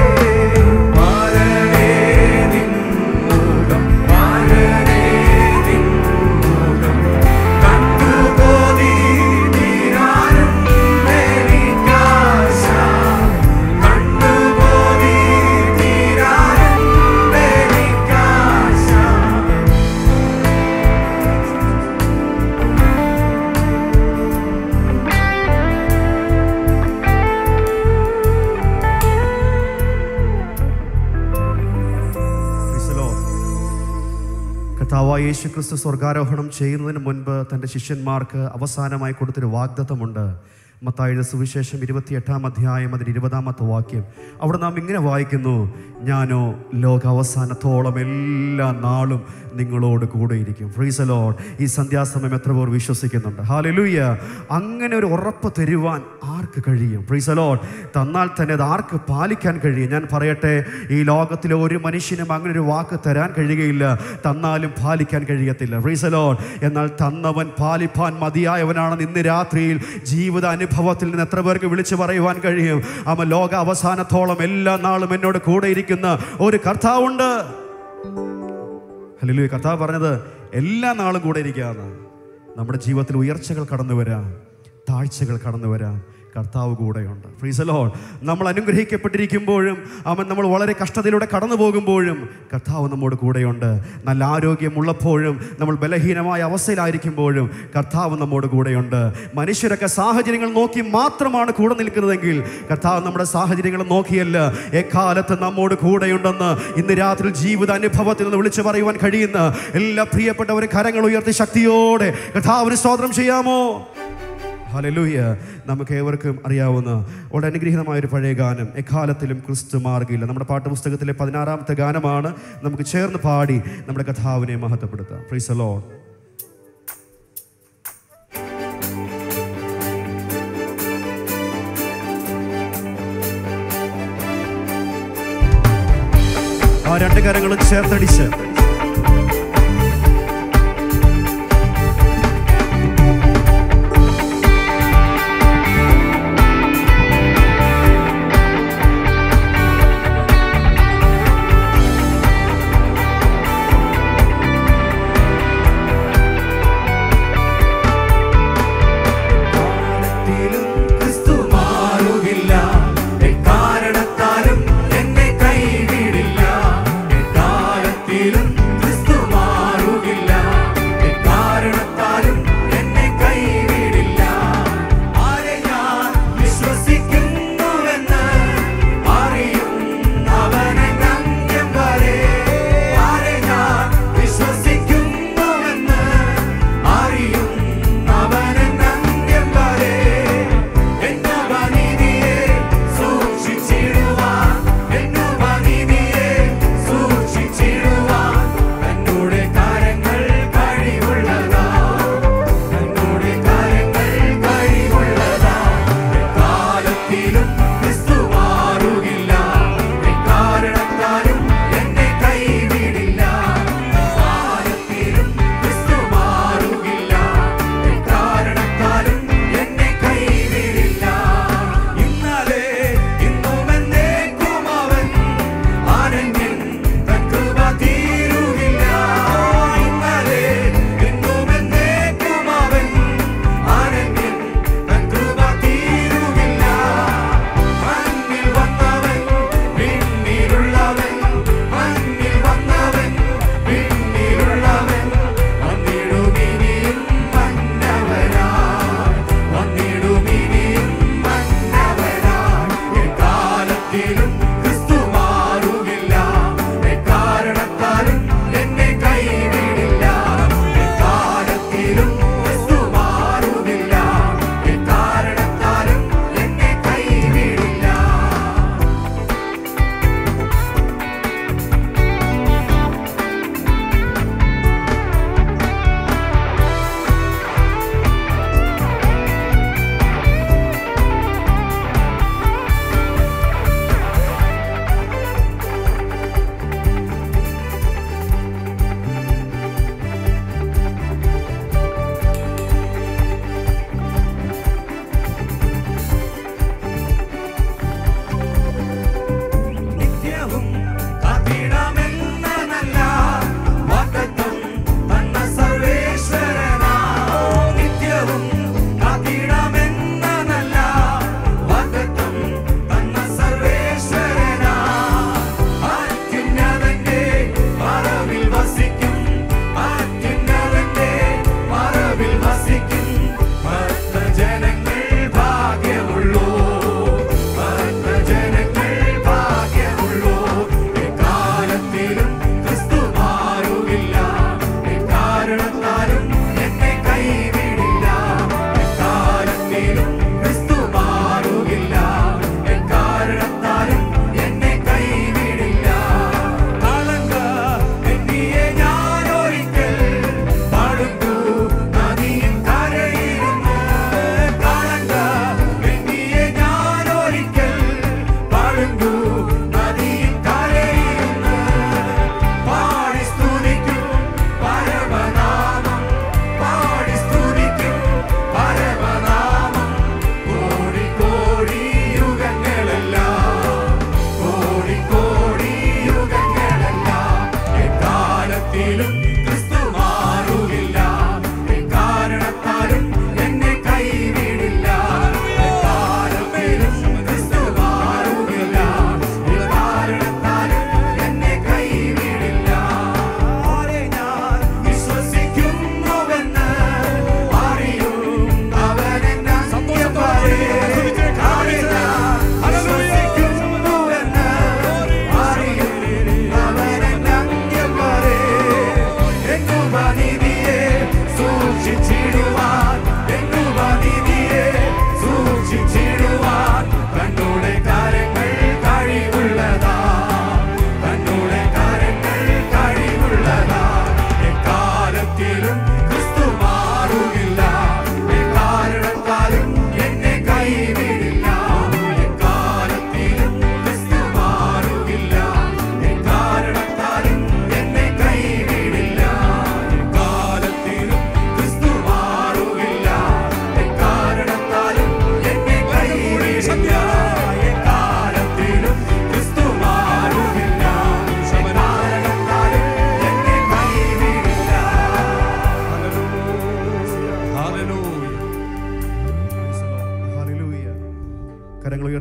പരനേ നിൻ മുഖം പരനേ നിൻ മുഖം കണ്ടു കൊതി തീരാനും എനിക്കാശ കണ്ടു കൊതി തീരാനും എനിക്കാശ Praise the Lord. കർത്താവായ യേശു ക്രിസ്തു സ്വർഗാരോഹണം ചെയ്യുന്നതിന് മുൻപ് തൻ്റെ ശിഷ്യന്മാർക്ക് അവസാനമായി കൊടുത്തൊരു വാഗ്ദത്തമുണ്ട് മത്തായുടെ സുവിശേഷം ഇരുപത്തിയെട്ടാം അധ്യായം അതിന് ഇരുപതാമത്തെ വാക്യം അവിടെ നാം ഇങ്ങനെ വായിക്കുന്നു ഞാനോ ലോക അവസാനത്തോളം എല്ലാ നാളും നിങ്ങളോട് കൂടെയിരിക്കും ഫ്രീസ് ലോഡ് ഈ സന്ധ്യാസമയം എത്ര പേർ വിശ്വസിക്കുന്നുണ്ട് ഹാലലൂയ അങ്ങനെ ഒരു ഉറപ്പ് തരുവാൻ ആർക്ക് കഴിയും ഫ്രീസ് ലോഡ് തന്നാൽ തന്നെ അത് ആർക്ക് പാലിക്കാൻ കഴിയും ഞാൻ പറയട്ടെ ഈ ലോകത്തിലെ ഒരു മനുഷ്യനും അങ്ങനെ ഒരു വാക്ക് തരാൻ കഴിയുകയില്ല തന്നാലും പാലിക്കാൻ കഴിയത്തില്ല ഫ്രീസ് ലോഡ് എന്നാൽ തന്നവൻ പാലിപ്പാൻ മതിയായവനാണെന്ന് ഇന്ന് രാത്രിയിൽ ജീവിത അനുഭവത്തിൽ നിന്ന് എത്ര പേർക്ക് വിളിച്ചു പറയുവാൻ കഴിയും അവൻ ലോക അവസാനത്തോളം എല്ലാ നാളും എന്നോട് കൂടെ ഇരിക്കുന്ന ഒരു കർത്താവുണ്ട് ഹല്ലേലൂയ കർത്താവ് പറഞ്ഞത് എല്ലാ നാളും കൂടെ ഇരിക്കാന്ന് നമ്മുടെ ജീവിതത്തിൽ ഉയർച്ചകൾ കടന്നു വരാം താഴ്ചകൾ കടന്നു വരാം കർത്താവ് കൂടെയുണ്ട് ഫ്രീസലോ നമ്മൾ അനുഗ്രഹിക്കപ്പെട്ടിരിക്കുമ്പോഴും അവൻ നമ്മൾ വളരെ കഷ്ടതയിലൂടെ കടന്നു പോകുമ്പോഴും കർത്താവ് നമ്മോട് കൂടെയുണ്ട് നല്ല ആരോഗ്യമുള്ളപ്പോഴും നമ്മൾ ബലഹീനമായ അവസ്ഥയിലായിരിക്കുമ്പോഴും കർത്താവ് നമ്മോട് കൂടെയുണ്ട് മനുഷ്യരൊക്കെ സാഹചര്യങ്ങൾ നോക്കി മാത്രമാണ് കൂടെ നിൽക്കുന്നതെങ്കിൽ കർത്താവ് നമ്മുടെ സാഹചര്യങ്ങൾ നോക്കിയല്ല എക്കാലത്ത് നമ്മോട് കൂടെയുണ്ടെന്ന് ഇന്ന് രാത്രി ജീവിത അനുഭവത്തിൽ നിന്ന് വിളിച്ചു പറയുവാൻ കഴിയുന്ന എല്ലാ പ്രിയപ്പെട്ടവരും കരങ്ങൾ ഉയർത്തി ശക്തിയോടെ കർത്താവിന് സ്തോത്രം ചെയ്യാമോ ഹലലൂയ നമുക്ക് ഏവർക്കും അറിയാവുന്ന വളരെ അനുഗ്രഹീതമായ ഒരു പഴയ ഗാനം എക്കാലത്തിലും ക്രിസ്തു മാർഗില്ല നമ്മുടെ പാഠപുസ്തകത്തിലെ പതിനാറാമത്തെ ഗാനമാണ് നമുക്ക് ചേർന്ന് പാടി നമ്മുടെ കഥാവിനെ മഹത്വപ്പെടുത്താം ഫ്രീസ് ലോഡ് ആ രണ്ട് കരങ്ങളും ചേർത്തടിച്ച് കാലത്തിലും ക്രിസ്തു മാറുകില്ല എക്കാരണത്താലും എന്നെ കൈവിടില്ല എക്കാലത്തിലും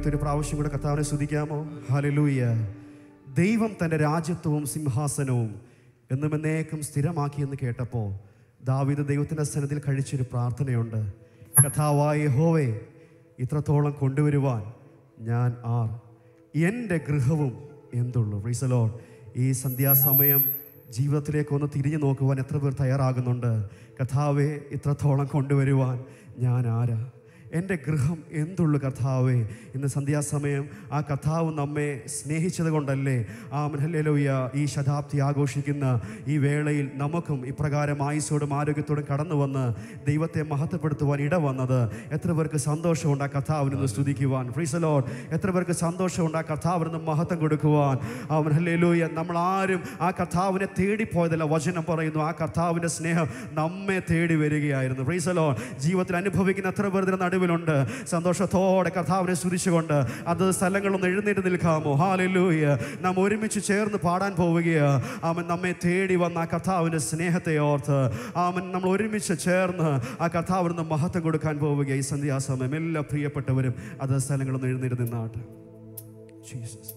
ദൈവത്തെ ഒരു പ്രാവശ്യം കൂടെ കർത്താവിനെ സ്തുതിക്കാമോ ഹലലൂയ ദൈവം തൻ്റെ രാജ്യത്വവും സിംഹാസനവും എന്നും എന്നേക്കും സ്ഥിരമാക്കിയെന്ന് കേട്ടപ്പോൾ ദാവീദ് ദൈവത്തിൻ്റെ സന്നദ്ധിയിൽ കഴിച്ചൊരു പ്രാർത്ഥനയുണ്ട് കഥാവായ ഹോവേ ഇത്രത്തോളം കൊണ്ടുവരുവാൻ ഞാൻ ആർ എൻ്റെ ഗൃഹവും എന്തുള്ളൂ റീസലോ ഈ സന്ധ്യാസമയം ജീവിതത്തിലേക്ക് ഒന്ന് തിരിഞ്ഞു നോക്കുവാൻ എത്ര പേർ തയ്യാറാകുന്നുണ്ട് കഥാവെ ഇത്രത്തോളം കൊണ്ടുവരുവാൻ ഞാൻ ആരാ എൻ്റെ ഗൃഹം എന്തുള്ളു കർത്താവേ ഇന്ന് സന്ധ്യാസമയം ആ കർത്താവ് നമ്മെ സ്നേഹിച്ചത് കൊണ്ടല്ലേ ആ മഹല്ലോയ ഈ ശതാബ്ദി ആഘോഷിക്കുന്ന ഈ വേളയിൽ നമുക്കും ഇപ്രകാരം ആയുസോടും ആരോഗ്യത്തോടും കടന്നു വന്ന് ദൈവത്തെ മഹത്വപ്പെടുത്തുവാൻ ഇടവന്നത് എത്ര പേർക്ക് സന്തോഷമുണ്ട് ആ കർത്താവിനൊന്ന് സ്തുതിക്കുവാൻ ഫ്രീസലോഡ് എത്ര പേർക്ക് സന്തോഷമുണ്ട് ആ കർത്താവിനൊന്ന് മഹത്വം കൊടുക്കുവാൻ ആ മഹല്ലോയ നമ്മൾ ആരും ആ കർത്താവിനെ തേടിപ്പോയതല്ല വചനം പറയുന്നു ആ കർത്താവിൻ്റെ സ്നേഹം നമ്മെ തേടി വരികയായിരുന്നു ഫ്രീസലോൺ ജീവിതത്തിൽ അനുഭവിക്കുന്ന എത്ര പേർ ഇതിന് നടുവിലുണ്ട് സന്തോഷത്തോടെ കർത്താവിനെ സ്തുതിച്ചുകൊണ്ട് അത് സ്ഥലങ്ങളൊന്ന് എഴുന്നേറ്റ് നിൽക്കാമോ ഹാലലൂയ നാം ഒരുമിച്ച് ചേർന്ന് പാടാൻ പോവുകയാ അവൻ നമ്മെ തേടി വന്ന ആ കർത്താവിൻ്റെ സ്നേഹത്തെ ഓർത്ത് അവൻ നമ്മൾ ഒരുമിച്ച് ചേർന്ന് ആ കർത്താവിന് നിന്ന് മഹത്വം കൊടുക്കാൻ പോവുക ഈ സന്ധ്യാസമയം എല്ലാ പ്രിയപ്പെട്ടവരും അത് സ്ഥലങ്ങളൊന്ന് എഴുന്നേറ്റ് നിന്നാട്ട് ജീസസ്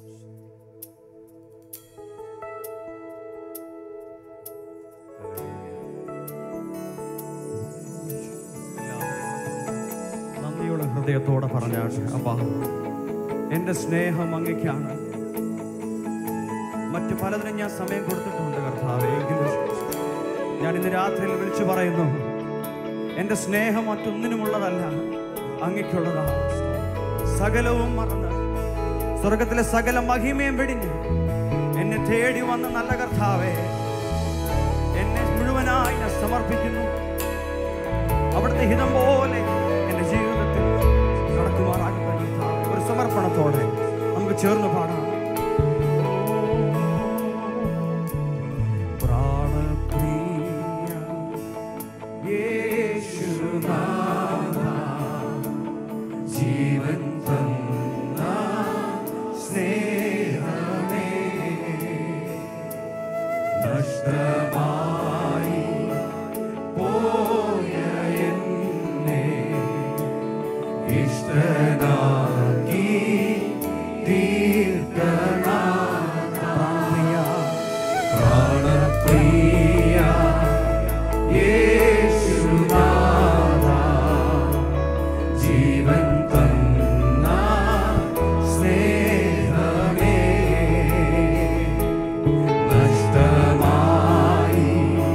നന്ദിയുള്ള ഹൃദയത്തോടെ പറഞ്ഞാട്ട് അപ്പാ എൻ്റെ സ്നേഹം അങ്ങയ്ക്കാണ് മറ്റു പലതിനും ഞാൻ സമയം കൊടുത്തിട്ടുണ്ട് കർത്താവേ എങ്കിലും ഞാൻ ഇന്ന് രാത്രിയിൽ വിളിച്ചു പറയുന്നു എൻ്റെ സ്നേഹം മറ്റൊന്നിനുമുള്ളതല്ല അങ്ങയ്ക്കുള്ളതാണ് സകലവും മറന്ന് സ്വർഗത്തിലെ സകല മഹിമയും വെടിഞ്ഞ് എന്നെ തേടി വന്ന നല്ല കർത്താവേ എന്നെ മുഴുവനായി ഞാൻ സമർപ്പിക്കുന്നു അവിടുത്തെ ഹിതം പോലെ എൻ്റെ ജീവിതത്തിൽ നടക്കുമാറാകട്ടെ കർത്താവേ. ഒരു സമർപ്പണത്തോടെ നമുക്ക് ചേർന്ന് പാടാം പ്രാണപ്രിയ യേശുനാഥ, ജീവൻ തന്ന സ്നേഹമേ നഷ്ടമായി പോയ എന്നെ ഇഷ്ടനാക്കി തീർക്കണ പ്രാണപ്രിയ പ്രാണപ്രിയ യേശുനാഥ ജീവൻ തന്ന സ്നേഹമേ നഷ്ടമായി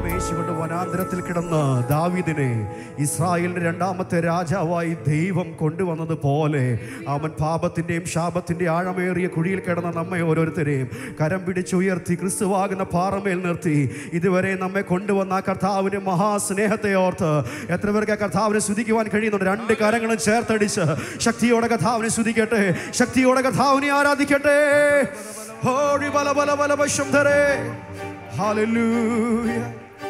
ആശ്രയിച്ചുകൊണ്ട് വനാന്തരത്തിൽ കിടന്ന ദാവീദിനെ ഇസ്രായേലിന്റെ രണ്ടാമത്തെ രാജാവായി ദൈവം കൊണ്ടുവന്നത് പോലെ അവൻ പാപത്തിന്റെയും ശാപത്തിന്റെയും ആഴമേറിയ കുഴിയിൽ കിടന്ന നമ്മെ ഓരോരുത്തരെയും കരം പിടിച്ചുയർത്തി ക്രിസ്തുവാകുന്ന പാറമേൽ നിർത്തി ഇതുവരെ നമ്മെ കൊണ്ടുവന്ന ആ കർത്താവിന്റെ മഹാസ്നേഹത്തെ ഓർത്ത് എത്ര പേർക്ക് ആ കർത്താവിനെ സ്തുതിക്കുവാൻ കഴിയുന്നുണ്ട് രണ്ട് കരങ്ങളും ചേർത്തടിച്ച് ശക്തിയോടെ കർത്താവിനെ സ്തുതിക്കട്ടെ ശക്തിയോടെ കർത്താവിനെ ആരാധിക്കട്ടെ ഹോടി ബല ബല ബല വശംധരേ Hallelujah.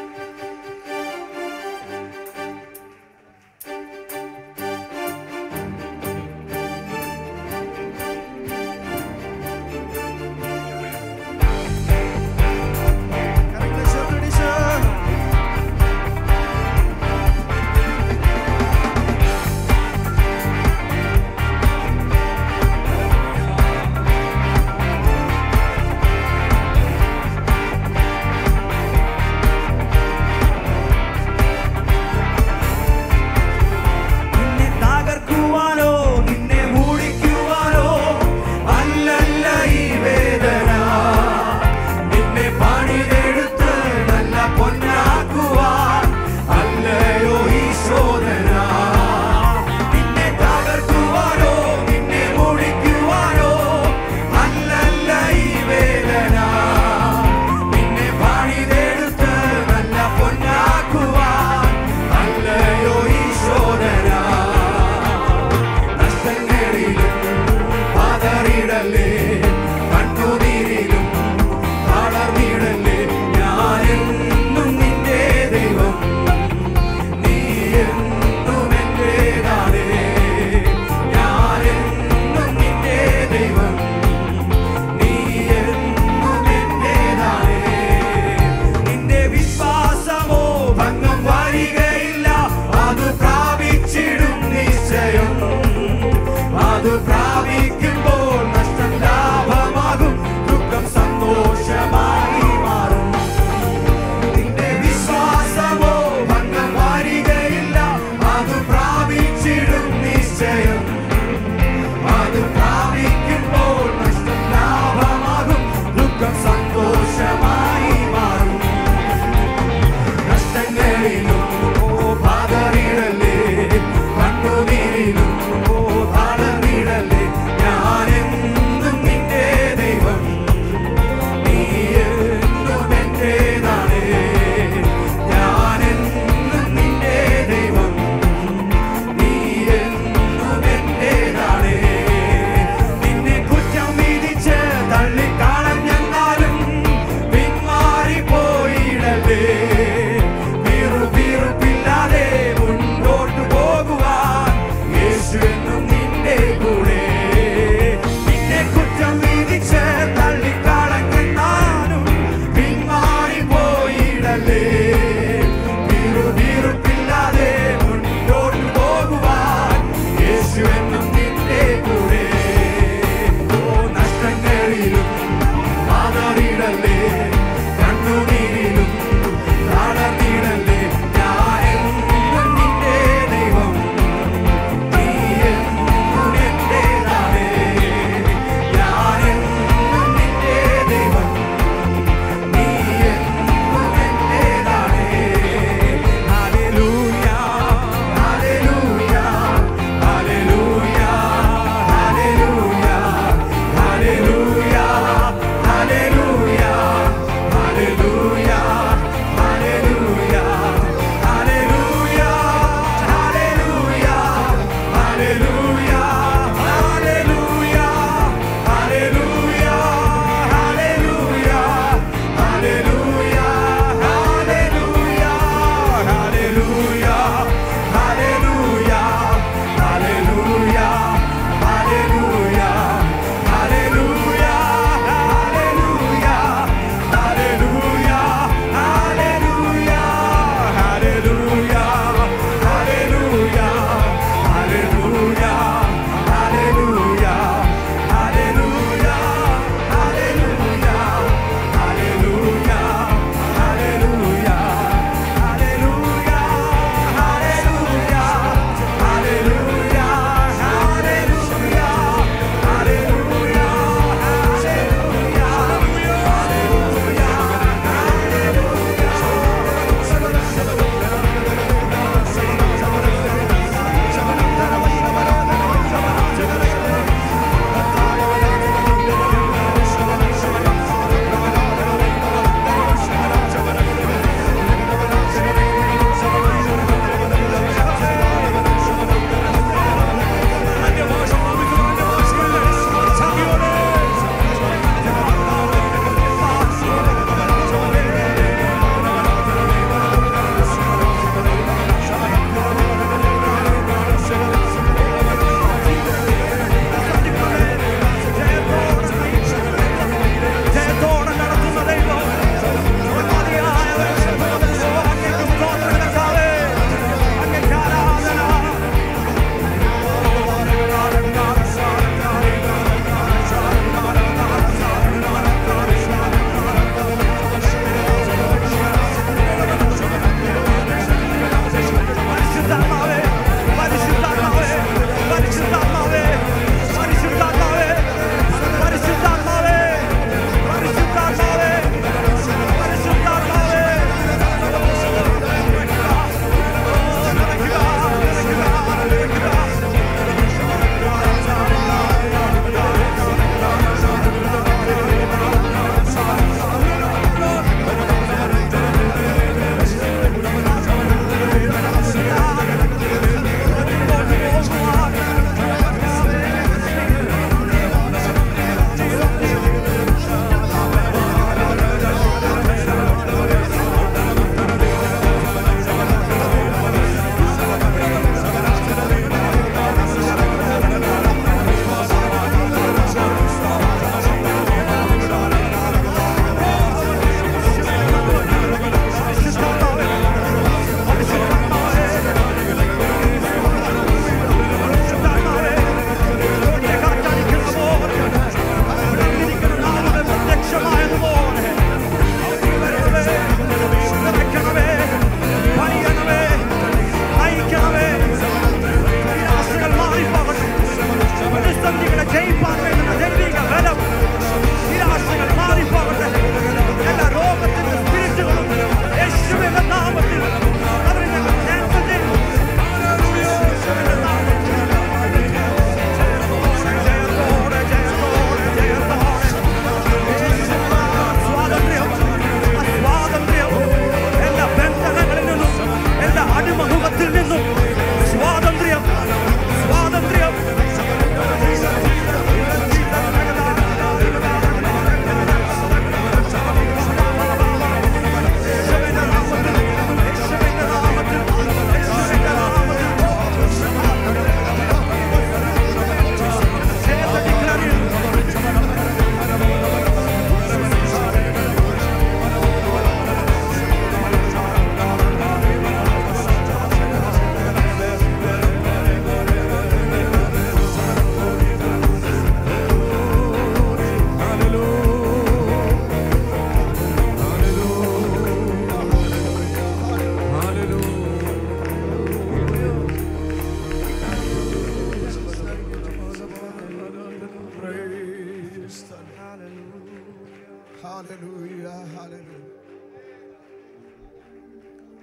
കരങ്ങളെ ചേർത്തടിച്ച് യേശുവേ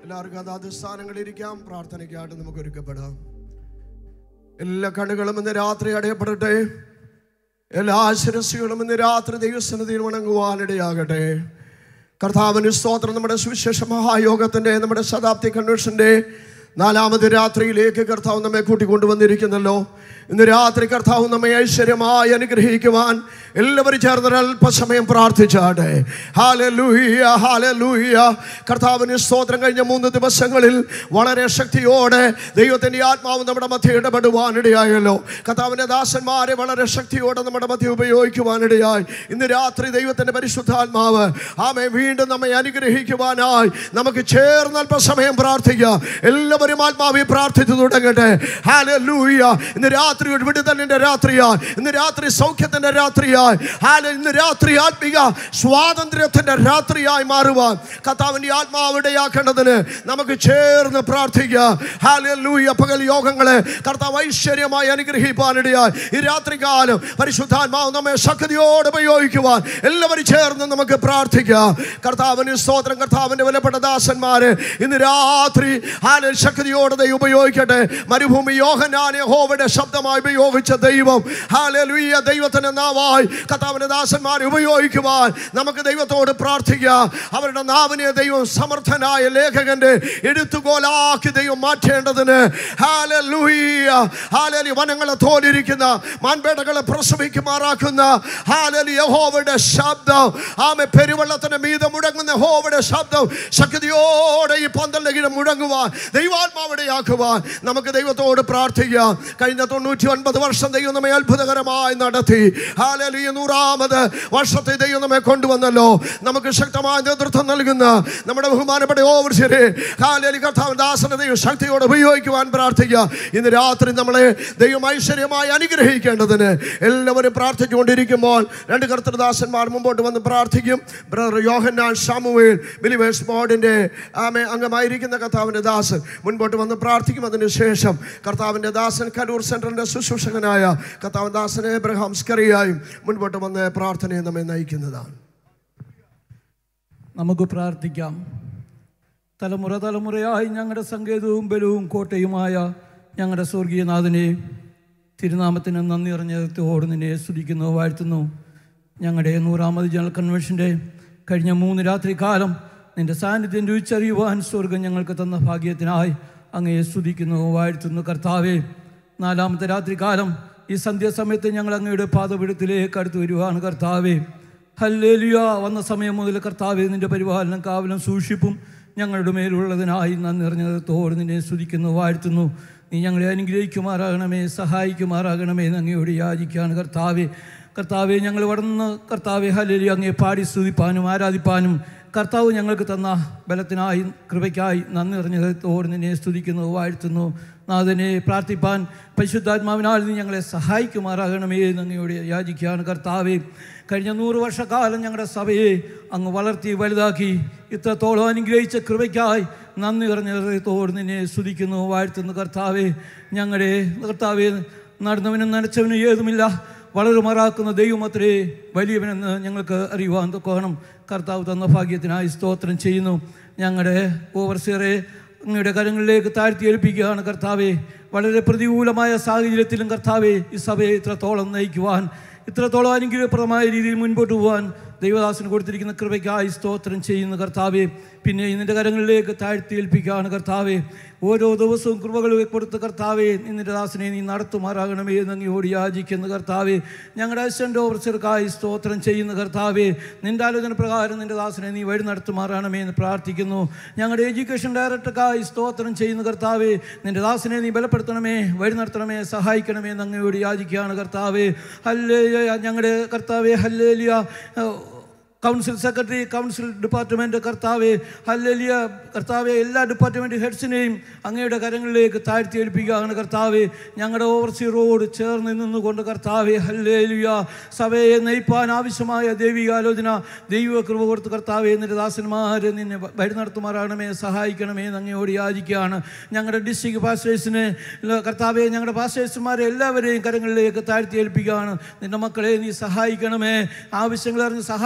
എല്ലാവർക്കും അതാത് സ്ഥാനങ്ങളിലിരിക്കാം പ്രാർത്ഥനയ്ക്കായിട്ട് നമുക്ക് ഒരുക്കപ്പെടാം എല്ലാ കണ്ണുകളും ഇന്ന് രാത്രി അടയപ്പെടട്ടെ എല്ലാ ശിരസ്സുകളും ഇന്ന് രാത്രി ദൈവസന്നിധിയിൽ വണങ്ങുവാനിടയാകട്ടെ കർത്താവിന് സ്തോത്രം നമ്മുടെ സുവിശേഷ മഹായോഗത്തിൻ്റെ നമ്മുടെ ശതാബ്ദി കൺവെൻഷൻ്റെ നാലാമത് രാത്രിയിലേക്ക് കർത്താവ് നമ്മെ കൂട്ടിക്കൊണ്ടുവന്നിരിക്കുന്നല്ലോ ഇന്ന് രാത്രി കർത്താവ് നമ്മെ ഐശ്വര്യമായി അനുഗ്രഹിക്കുവാൻ എല്ലാവരും ചേർന്ന് അല്പസമയം പ്രാർത്ഥിച്ചാട്ടെ ഹാലലൂയ ഹാലലൂയ കർത്താവിന് സ്തോത്രം കഴിഞ്ഞ മൂന്ന് ദിവസങ്ങളിൽ വളരെ ശക്തിയോടെ ദൈവത്തിൻ്റെ ആത്മാവ് നമ്മുടെ മധ്യ ഇടപെടുവാനിടയായല്ലോ കർത്താവിൻ്റെ ദാസന്മാരെ വളരെ ശക്തിയോടെ നമ്മുടെ മധ്യ ഉപയോഗിക്കുവാനിടയായി ഇന്ന് രാത്രി ദൈവത്തിൻ്റെ പരിശുദ്ധാത്മാവ് ആമെ വീണ്ടും നമ്മെ അനുഗ്രഹിക്കുവാനായി നമുക്ക് ചേർന്ന് അല്പസമയം പ്രാർത്ഥിക്കാം എല്ലാവരും ആത്മാവി പ്രാർത്ഥിച്ചു തുടങ്ങട്ടെ ഹാലലൂയ ഇന്ന് രാത്രി ഒരു വിടുതലിൻ്റെ രാത്രിയായി ഇന്ന് രാത്രി സൗഖ്യത്തിൻ്റെ രാത്രിയായി ഹാല ഇന്ന് രാത്രി ആത്മിക സ്വാതന്ത്ര്യത്തിൻ്റെ രാത്രിയായി മാറുവാൻ കർത്താവിൻ്റെ ആത്മാവിടെയാക്കേണ്ടതിന് നമുക്ക് ചേർന്ന് പ്രാർത്ഥിക്കാം ഹാലലൂയ പകൽ യോഗങ്ങളെ കർത്താവ് ഐശ്വര്യമായി അനുഗ്രഹിക്കാനിടയായി ഈ രാത്രികാലം പരിശുദ്ധാത്മാവ് നമ്മെ ശക്തിയോടെ ഉപയോഗിക്കുവാൻ എല്ലാവരും ചേർന്ന് നമുക്ക് പ്രാർത്ഥിക്കാം കർത്താവിന് സ്തോത്രം കർത്താവിൻ്റെ വിലപ്പെട്ട ദാസന്മാരെ ഇന്ന് രാത്രി ഹാല ശക്തിയോടെ ദൈവം ഉപയോഗിക്കട്ടെ മരുഭൂമി യോഹനാനെ ഹോവയുടെ ശബ്ദമായി ഉപയോഗിച്ച ദൈവം ഹാലലുയ്യ ദൈവത്തിന്റെ നാവായി കർത്താവിന്റെ ദാസന്മാരെ ഉപയോഗിക്കുവാൻ നമുക്ക് ദൈവത്തോട് പ്രാർത്ഥിക്കാം അവരുടെ നാവിനെ ദൈവം സമർത്ഥനായ ലേഖകന്റെ എടുത്തുകോലാക്കി ദൈവം മാറ്റേണ്ടതിന് ഹാലലുയ്യ ഹാലലി വനങ്ങളെ തോലിരിക്കുന്ന മാൻപേടകളെ പ്രസവിക്കുമാറാക്കുന്ന ഹാലലി യഹോവയുടെ ശബ്ദം ആമെ പെരുവെള്ളത്തിന്റെ മീതെ മുടങ്ങുന്ന യഹോവയുടെ ശബ്ദം ശക്തിയോടെ ഈ പന്തലിന് മുഴങ്ങുവാൻ ദൈവാത്മാവിടെ ആക്കുവാൻ നമുക്ക് ദൈവത്തോട് പ്രാർത്ഥിക്കാം കഴിഞ്ഞ തൊണ്ണൂറ്റി ഒൻപത് വർഷം ദൈവം നമ്മെ അത്ഭുതകരമായി നടത്തി ഹാലലിയ നൂറാമത് വർഷത്തെ ദൈവം നമ്മെ കൊണ്ടുവന്നല്ലോ നമുക്ക് ശക്തമായ നേതൃത്വം നൽകുന്ന നമ്മുടെ ബഹുമാനപ്പെട്ട ഓവർശരെ ഹാലലി കർത്താവ് ദാസന ദൈവം ശക്തിയോടെ ഉപയോഗിക്കുവാൻ പ്രാർത്ഥിക്കുക ഇന്ന് രാത്രി നമ്മളെ ദൈവം ഐശ്വര്യമായി അനുഗ്രഹിക്കേണ്ടതിന് എല്ലാവരും പ്രാർത്ഥിച്ചുകൊണ്ടിരിക്കുമ്പോൾ രണ്ട് കർത്തൃദാസന്മാർ മുമ്പോട്ട് വന്ന് പ്രാർത്ഥിക്കും ബ്രദർ യോഹന്നാൻ ഷാമുവേൽ ബിലിവേഴ്സ് ബോർഡിൻ്റെ ആമെ അംഗമായിരിക്കുന്ന കർത്താവിൻ്റെ ദാസൻ മുൻപോട്ട് വന്ന് പ്രാർത്ഥിക്കും അതിന് ശേഷം കർത്താവിൻ്റെ ദാസൻ കരൂർ സെൻട്രലിൻ്റെ ശുശ്രൂഷകനായ കർത്താവ് ദാസൻ എബ്രഹാം സ്കറിയായും മുൻപോട്ട് വന്ന് പ്രാർത്ഥനയെ നമ്മെ നയിക്കുന്നതാണ് നമുക്ക് പ്രാർത്ഥിക്കാം തലമുറ തലമുറയായി ഞങ്ങളുടെ സങ്കേതവും ബലവും കോട്ടയുമായ ഞങ്ങളുടെ സ്വർഗീയനാഥനെ തിരുനാമത്തിന് നന്ദി അറിഞ്ഞതോട് നിന്നെ സ്തുതിക്കുന്നു വാഴ്ത്തുന്നു ഞങ്ങളുടെ നൂറാമത് ജനറൽ കൺവെൻഷൻ്റെ കഴിഞ്ഞ മൂന്ന് രാത്രി കാലം നിന്റെ സാന്നിധ്യം രുചിച്ചറിയുവാൻ സ്വർഗം ഞങ്ങൾക്ക് തന്ന ഭാഗ്യത്തിനായി അങ്ങയെ സ്തുതിക്കുന്നു വാഴ്ത്തുന്നു കർത്താവേ നാലാമത്തെ രാത്രി കാലം ഈ സന്ധ്യാസമയത്ത് ഞങ്ങൾ അങ്ങയുടെ പാദപീഠത്തിലേക്ക് അടുത്ത് വരുവാണ് കർത്താവേ ഹല്ലേലുയ വന്ന സമയം മുതൽ കർത്താവെ നിന്റെ പരിപാലനം കാവലും സൂക്ഷിപ്പും ഞങ്ങളുടെ മേലുള്ളതിനായി നന്ദി നിറഞ്ഞതോട് നിന്നെ സ്തുതിക്കുന്നു വാഴ്ത്തുന്നു നീ ഞങ്ങളെ അനുഗ്രഹിക്കുമാറാകണമേ സഹായിക്കുമാറാകണമേ എന്ന് അങ്ങയോട് യാചിക്കുകയാണ് കർത്താവെ കർത്താവെ ഞങ്ങൾ വളർന്ന് കർത്താവെ ഹല്ലേലു അങ്ങയെ പാടി സ്തുതിപ്പാനും ആരാധിപ്പാനും കർത്താവ് ഞങ്ങൾക്ക് തന്ന ബലത്തിനായി കൃപയ്ക്കായി നന്ദി നിറഞ്ഞതോട് നിന്നെ സ്തുതിക്കുന്നു വാഴ്ത്തുന്നു നാഥനെ പ്രാർത്ഥിപ്പാൻ പരിശുദ്ധാത്മാവിനാൽ നീ ഞങ്ങളെ സഹായിക്കുമാറാകണമേ എന്ന് അങ്ങയോട് യാചിക്കുകയാണ് കർത്താവെ കഴിഞ്ഞ നൂറ് വർഷക്കാലം ഞങ്ങളുടെ സഭയെ അങ്ങ് വളർത്തി വലുതാക്കി ഇത്രത്തോളം അനുഗ്രഹിച്ച കൃപയ്ക്കായി നന്ദി നിറഞ്ഞതോട് നിന്നെ സ്തുതിക്കുന്നു വാഴ്ത്തുന്നു കർത്താവെ ഞങ്ങളുടെ കർത്താവെ നടന്നവനും നനച്ചവനും ഏതുമില്ല വളരുമാറാക്കുന്ന ദൈവമത്രേ വലിയവനെന്ന് ഞങ്ങൾക്ക് അറിയുവാൻ തൊക്കണം കർത്താവ് തന്ന ഭാഗ്യത്തിനായി സ്തോത്രം ചെയ്യുന്നു ഞങ്ങളുടെ ഓവർസിയറെ അങ്ങയുടെ കരങ്ങളിലേക്ക് താഴ്ത്തി ഏൽപ്പിക്കുകയാണ് കർത്താവെ വളരെ പ്രതികൂലമായ സാഹചര്യത്തിലും കർത്താവെ ഈ സഭയെ ഇത്രത്തോളം നയിക്കുവാൻ ഇത്രത്തോളം അനുഗ്രഹപ്രദമായ രീതിയിൽ മുൻപോട്ട് പോകാൻ ദൈവദാസന് കൊടുത്തിരിക്കുന്ന കൃപയ്ക്കായി സ്തോത്രം ചെയ്യുന്ന കർത്താവെ പിന്നെ നിന്റെ കരങ്ങളിലേക്ക് താഴ്ത്തി ഏൽപ്പിക്കുകയാണ് കർത്താവെ ഓരോ ദിവസവും കൃപകൾ കൊടുത്ത കർത്താവെ നിന്റെ ദാസനെ നീ നടത്തുമാറാകണമേ എന്ന് അങ്ങയോട് യാചിക്കുന്ന കർത്താവെ ഞങ്ങളുടെ അസിസ്റ്റൻ്റ് ഓഫീസർക്കായി സ്തോത്രം ചെയ്യുന്ന കർത്താവെ നിന്റെ ആലോചന പ്രകാരം നിന്റെ ദാസനെ നീ വഴി നടത്തുമാറാണമേ എന്ന് പ്രാർത്ഥിക്കുന്നു ഞങ്ങളുടെ എഡ്യൂക്കേഷൻ ഡയറക്ടർക്കായി സ്തോത്രം ചെയ്യുന്ന കർത്താവെ നിന്റെ ദാസനെ നീ ബലപ്പെടുത്തണമേ വഴി നടത്തണമേ സഹായിക്കണമേ എന്ന് അങ്ങയോട് യാചിക്കുകയാണ് കർത്താവെ ഹല്ലേ ഞങ്ങളുടെ കർത്താവെ ഹല്ലേലിയ കൗൺസിൽ സെക്രട്ടറി കൗൺസിൽ ഡിപ്പാർട്ട്മെൻറ്റ് കർത്താവെ ഹല്ലലിയ കർത്താവെ എല്ലാ ഡിപ്പാർട്ട്മെൻറ്റ് ഹെഡ്സിനെയും അങ്ങയുടെ കരങ്ങളിലേക്ക് താഴ്ത്തി ഏൽപ്പിക്കുകയാണ് കർത്താവെ ഞങ്ങളുടെ ഓവർസിയറോട് ചേർന്ന് നിന്നുകൊണ്ട് കർത്താവെ ഹല്ലേലിയ സഭയെ നയിപ്പാൻ ആവശ്യമായ ദൈവികാലോചന ദൈവ കൃപ കൊടുത്ത് കർത്താവെ എന്നിട്ട് ദാസന്മാർ നിന്നെ വഴി നടത്തുമാറാകണമേ സഹായിക്കണമേ എന്ന് അങ്ങയോട് യാചിക്കുകയാണ് ഞങ്ങളുടെ ഡിസ്ട്രിക്ട് പാസ്റ്റേഴ്സിനെ കർത്താവെ ഞങ്ങളുടെ പാസ്റ്റേഴ്സുമാരെ എല്ലാവരെയും കരങ്ങളിലേക്ക് താഴ്ത്തി ഏൽപ്പിക്കുകയാണ് നിന്റെ മക്കളെ നീ സഹായിക്കണമേ ആവശ്യങ്ങൾ അറിഞ്ഞ് സഹായിക്കണമേ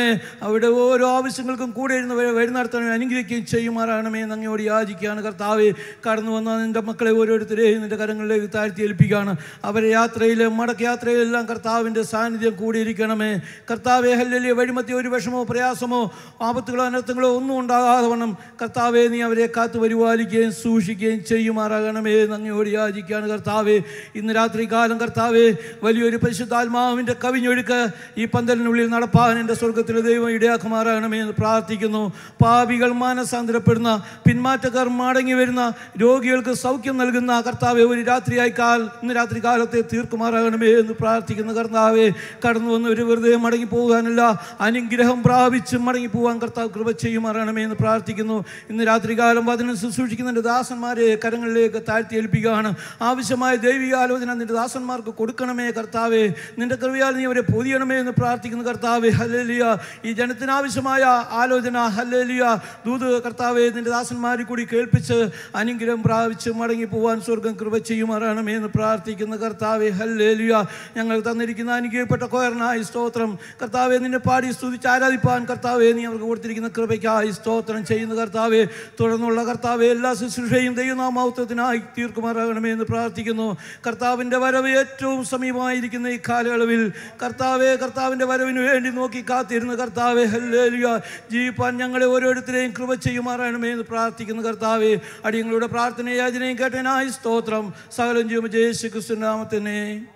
ദൈവമേ അവിടെ ഓരോ ആവശ്യങ്ങൾക്കും കൂടെ ഇരുന്ന് വഴി വഴി നടത്തണമേ അനുഗ്രഹിക്കുകയും ചെയ്യുമാറാകണമേ എന്ന് അങ്ങയോട് യാചിക്കുകയാണ് കർത്താവെ കടന്നു വന്ന നിൻ്റെ മക്കളെ ഓരോരുത്തരെയും നിൻ്റെ കരങ്ങളിലേക്ക് താഴ്ത്തി ഏൽപ്പിക്കുകയാണ് അവരെ യാത്രയിൽ മടക്ക യാത്രയിലെല്ലാം കർത്താവിൻ്റെ സാന്നിധ്യം കൂടിയിരിക്കണമേ കർത്താവെ ഹല്ലലിയ വഴിമത്തി ഒരു വിഷമോ പ്രയാസമോ ആപത്തുകളോ അനർത്ഥങ്ങളോ ഒന്നും ഉണ്ടാകാതെ വണ്ണം കർത്താവെ നീ അവരെ കാത്തു പരിപാലിക്കുകയും സൂക്ഷിക്കുകയും ചെയ്യുമാറാകണമേ എന്ന് അങ്ങയോട് യാചിക്കുകയാണ് കർത്താവെ ഇന്ന് രാത്രി കാലം കർത്താവെ വലിയൊരു പരിശുദ്ധാത്മാവിൻ്റെ കവിഞ്ഞൊഴുക്ക് ഈ പന്തലിനുള്ളിൽ നടപ്പാൻ എൻ്റെ സ്വർഗത്തിലെ ദൈവം ഇടയാക്കുമാറാകണമേ എന്ന് പ്രാർത്ഥിക്കുന്നു പാപികൾ മാനസാന്തരപ്പെടുന്ന പിന്മാറ്റക്കാർ മടങ്ങി വരുന്ന രോഗികൾക്ക് സൗഖ്യം നൽകുന്ന കർത്താവെ ഒരു രാത്രിയായി കാൽ ഇന്ന് രാത്രി കാലത്തെ തീർക്കുമാറാകണമേ എന്ന് പ്രാർത്ഥിക്കുന്ന കർത്താവെ കടന്നു വന്ന് ഒരു വെറുതെ മടങ്ങി പോകാനല്ല അനുഗ്രഹം പ്രാപിച്ച് മടങ്ങി പോകാൻ കർത്താവ് കൃപ ചെയ്യുമാറാകണമേ എന്ന് പ്രാർത്ഥിക്കുന്നു ഇന്ന് രാത്രി കാലം വചനം ശുശ്രൂഷിക്കുന്ന എൻ്റെ ദാസന്മാരെ കരങ്ങളിലേക്ക് താഴ്ത്തി ഏൽപ്പിക്കുകയാണ് ആവശ്യമായ ദൈവിക ആലോചന നിന്റെ ദാസന്മാർക്ക് കൊടുക്കണമേ കർത്താവെ നിന്റെ കൃപയാൽ നീ അവരെ പൊതിയണമേ എന്ന് പ്രാർത്ഥിക്കുന്ന കർത്താവെ ഹല്ലേലിയ ഈ ജനത്തിന് ആവശ്യമായ ആലോചന ഹല്ലേലിയ ദൂത് കർത്താവെ നിന്റെ ദാസന്മാരിൽ കൂടി കേൾപ്പിച്ച് അനുഗ്രഹം പ്രാപിച്ച് മടങ്ങി പോവാൻ സ്വർഗം കൃപ ചെയ്യുമാറാണമേ എന്ന് പ്രാർത്ഥിക്കുന്ന കർത്താവെ ഹല്ലേലിയ ഞങ്ങൾ തന്നിരിക്കുന്ന അനുഗ്രഹപ്പെട്ട കോയറിനായി സ്തോത്രം കർത്താവെ നിന്നെ പാടി സ്തുതിച്ച് ആരാധിപ്പാൻ കർത്താവെ നീ അവർക്ക് കൊടുത്തിരിക്കുന്ന കൃപയ്ക്കായി സ്തോത്രം ചെയ്യുന്ന കർത്താവെ തുടർന്നുള്ള കർത്താവെ എല്ലാ ശുശ്രൂഷയും ദൈവനാമൗത്വത്തിനായി തീർക്കുമാറാകണമേ എന്ന് പ്രാർത്ഥിക്കുന്നു കർത്താവിൻ്റെ വരവ് ഏറ്റവും സമീപമായിരിക്കുന്ന ഈ കാലയളവിൽ കർത്താവെ കർത്താവിൻ്റെ വരവിന് വേണ്ടി നോക്കി കാത്തിരുന്ന കർത്താവെ ഹല്ലേലിയ ജീവിപ്പാൻ ഞങ്ങളെ ഓരോരുത്തരെയും കൃപ ചെയ്യുമാറാകണമേ എന്ന് പ്രാർത്ഥിക്കുന്ന കർത്താവെ അടിയങ്ങളുടെ പ്രാർത്ഥനയും യാചനയും കേട്ടനായി സ്തോത്രം സകലം ചെയ്യുമ്പോൾ ജയേശു ക്രിസ്തു നാമത്തിനെ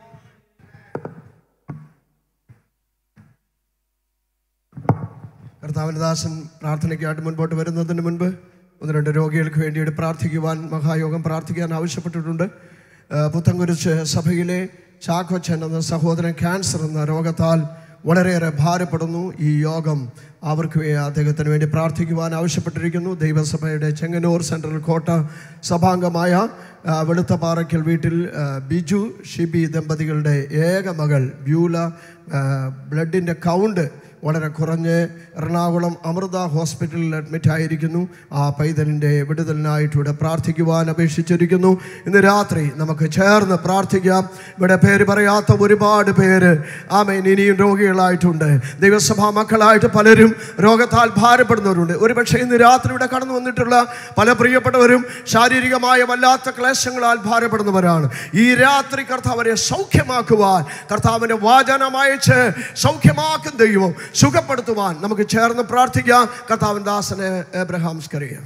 കർത്താവിൻ്റെ ദാസൻ പ്രാർത്ഥനയ്ക്കായിട്ട് മുൻപോട്ട് വരുന്നതിന് മുൻപ് ഒന്ന് രണ്ട് രോഗികൾക്ക് വേണ്ടിയിട്ട് പ്രാർത്ഥിക്കുവാൻ മഹായോഗം പ്രാർത്ഥിക്കാൻ ആവശ്യപ്പെട്ടിട്ടുണ്ട് ആ, പുത്തൻകുരിശ് സഭയിലെ ചാക്കോച്ചൻ എന്ന സഹോദരൻ ക്യാൻസർ എന്ന രോഗത്താൽ വളരെയേറെ ഭാരപ്പെടുന്നു ഈ യോഗം അവർക്ക് വേ- അദ്ദേഹത്തിന് വേണ്ടി പ്രാർത്ഥിക്കുവാൻ ആവശ്യപ്പെട്ടിരിക്കുന്നു ദൈവസഭയുടെ ചെങ്ങന്നൂർ സെൻട്രൽ കോട്ട സഭാംഗമായ ആ, വെളുത്തപ്പാറയ്ക്കൽ വീട്ടിൽ ആ, ബിജു ഷിബി ദമ്പതികളുടെ ഏക മകൾ ബ്യൂല ആ, ബ്ലഡിൻ്റെ കൗണ്ട് വളരെ കുറഞ്ഞ് എറണാകുളം അമൃത ഹോസ്പിറ്റലിൽ അഡ്മിറ്റ് ആയിരിക്കുന്നു ആ പൈതലിൻ്റെ വിടുതലിനായിട്ട് ഇവിടെ പ്രാർത്ഥിക്കുവാൻ അപേക്ഷിച്ചിരിക്കുന്നു ഇന്ന് രാത്രി നമുക്ക് ചേർന്ന് പ്രാർത്ഥിക്കാം ഇവിടെ പേര് പറയാത്ത ഒരുപാട് പേര് ആമേൻ ഇനിയും രോഗികളായിട്ടുണ്ട് ദൈവസഭാ മക്കളായിട്ട് പലരും രോഗത്താൽ ഭാരപ്പെടുന്നവരുണ്ട് ഒരുപക്ഷെ ഇന്ന് രാത്രി ഇവിടെ കടന്നു വന്നിട്ടുള്ള പല പ്രിയപ്പെട്ടവരും ശാരീരികമായ വല്ലാത്ത ക്ലേശങ്ങളാൽ ഭാരപ്പെടുന്നവരാണ് ഈ രാത്രി കർത്താവരെ സൗഖ്യമാക്കുവാൻ കർത്താവിൻ്റെ വാചനം അയച്ച് സൗഖ്യമാക്കും ദൈവം സുഖപ്പെടുത്തുവാൻ നമുക്ക് ചേർന്ന് പ്രാർത്ഥിക്കാം കർത്താവിൻ ദാസന് എബ്രഹാം സ്കറിയാം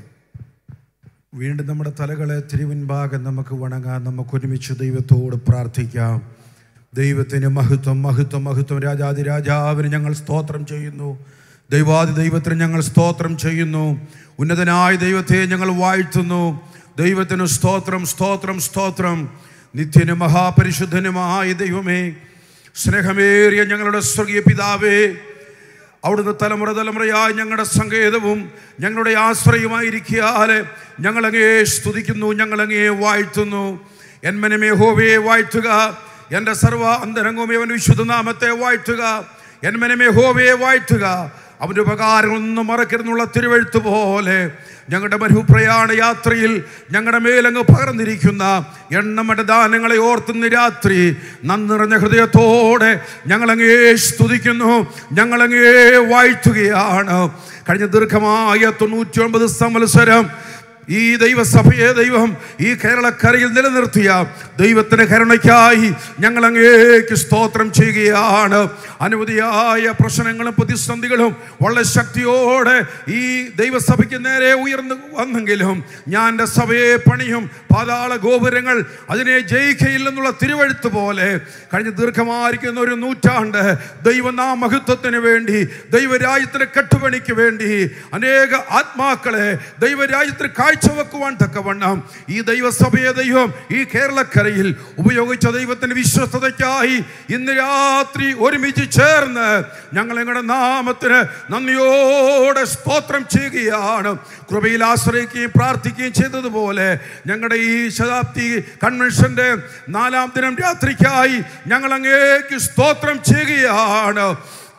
വീണ്ടും നമ്മുടെ തലകളെ തിരുവൻഭാഗം നമുക്ക് വണങ്ങാൻ നമുക്ക് ഒരുമിച്ച് ദൈവത്തോട് പ്രാർത്ഥിക്കാം ദൈവത്തിന് മഹത്വം മഹത്വം മഹത്വം രാജാതി രാജാവിന് ഞങ്ങൾ സ്തോത്രം ചെയ്യുന്നു ദൈവാദി ദൈവത്തിന് ഞങ്ങൾ സ്തോത്രം ചെയ്യുന്നു ഉന്നതനായ ദൈവത്തെ ഞങ്ങൾ വാഴ്ത്തുന്നു ദൈവത്തിന് സ്തോത്രം സ്തോത്രം സ്തോത്രം നിത്യനും മഹാപരിശുദ്ധനുമായ ദൈവമേ സ്നേഹമേറിയ ഞങ്ങളുടെ സ്വർഗീയ പിതാവേ അവിടുന്ന് തലമുറ തലമുറയായി ഞങ്ങളുടെ സങ്കേതവും ഞങ്ങളുടെ ആശ്രയമായിരിക്കാതെ ഞങ്ങളങ്ങേ സ്തുതിക്കുന്നു ഞങ്ങളങ്ങേ വാഴ്ത്തുന്നു എന്മനമേ ഹോവയെ വാഴ്ത്തുക എൻ്റെ സർവ അന്തരംഗവും അവൻ വിശുദ്ധനാമത്തെ വാഴ്ത്തുക എന്മനമേ ഹോവയെ വാഴ്ത്തുക അവൻ്റെ ഉപകാരങ്ങളൊന്നും മറക്കരുന്നുള്ള തിരുവഴുത്ത് പോലെ ഞങ്ങളുടെ മരുപ്രയാണ യാത്രയിൽ ഞങ്ങളുടെ മേലങ്ങ് പകർന്നിരിക്കുന്ന എണ്ണമറ്റ ദാനങ്ങളെ ഓർത്തുന്ന രാത്രി നന്ദിറഞ്ഞ ഹൃദയത്തോടെ ഞങ്ങളങ്ങേ സ്തുതിക്കുന്നു ഞങ്ങളങ്ങേ വാഴ്ത്തുകയാണ് കഴിഞ്ഞ ദീർഘമായ തൊണ്ണൂറ്റി ഒൻപത് സംവത്സരം ഈ ദൈവസഭയെ ദൈവം ഈ കേരളക്കരയിൽ നിലനിർത്തിയ ദൈവത്തിന് കരുണയ്ക്കായി ഞങ്ങൾ അങ്ങേക്ക് സ്തോത്രം ചെയ്യുകയാണ് അനവധിയായ പ്രശ്നങ്ങളും പ്രതിസന്ധികളും വളരെ ശക്തിയോടെ ഈ ദൈവസഭയ്ക്ക് നേരെ ഉയർന്നു വന്നെങ്കിലും ഞാൻ എൻ്റെ സഭയെ പണിയും പാതാള ഗോപുരങ്ങൾ അതിനെ ജയിക്കയില്ലെന്നുള്ള തിരുവഴുത്ത് പോലെ കഴിഞ്ഞ ദീർഘമായിരിക്കുന്ന ഒരു നൂറ്റാണ്ട് ദൈവനാമഹത്വത്തിന് വേണ്ടി ദൈവരാജ്യത്തിന് കെട്ടുപണിക്ക് വേണ്ടി അനേക ആത്മാക്കളെ ദൈവരാജ്യത്തിന് കാഴ്ചവെക്കുവാൻ തക്കവണ്ണം ഈ ദൈവസഭയെ ദൈവം ഈ കേരളക്കരയിൽ ഉപയോഗിച്ച ദൈവത്തിന്റെ വിശ്വസ്തതയ്ക്കായി ഇന്ന് രാത്രി ഒരുമിച്ച് ചേർന്ന് ഞങ്ങൾ ഞങ്ങളുടെ നാമത്തിന് നന്ദിയോടെ സ്തോത്രം ചെയ്യുകയാണ് കൃപയിൽ ആശ്രയിക്കുകയും പ്രാർത്ഥിക്കുകയും ചെയ്തതുപോലെ ഞങ്ങളുടെ ഈ ശതാബ്ദി കൺവെൻഷന്റെ നാലാം ദിനം രാത്രിക്കായി ഞങ്ങൾ അങ്ങേക്ക് സ്തോത്രം ചെയ്യുകയാണ്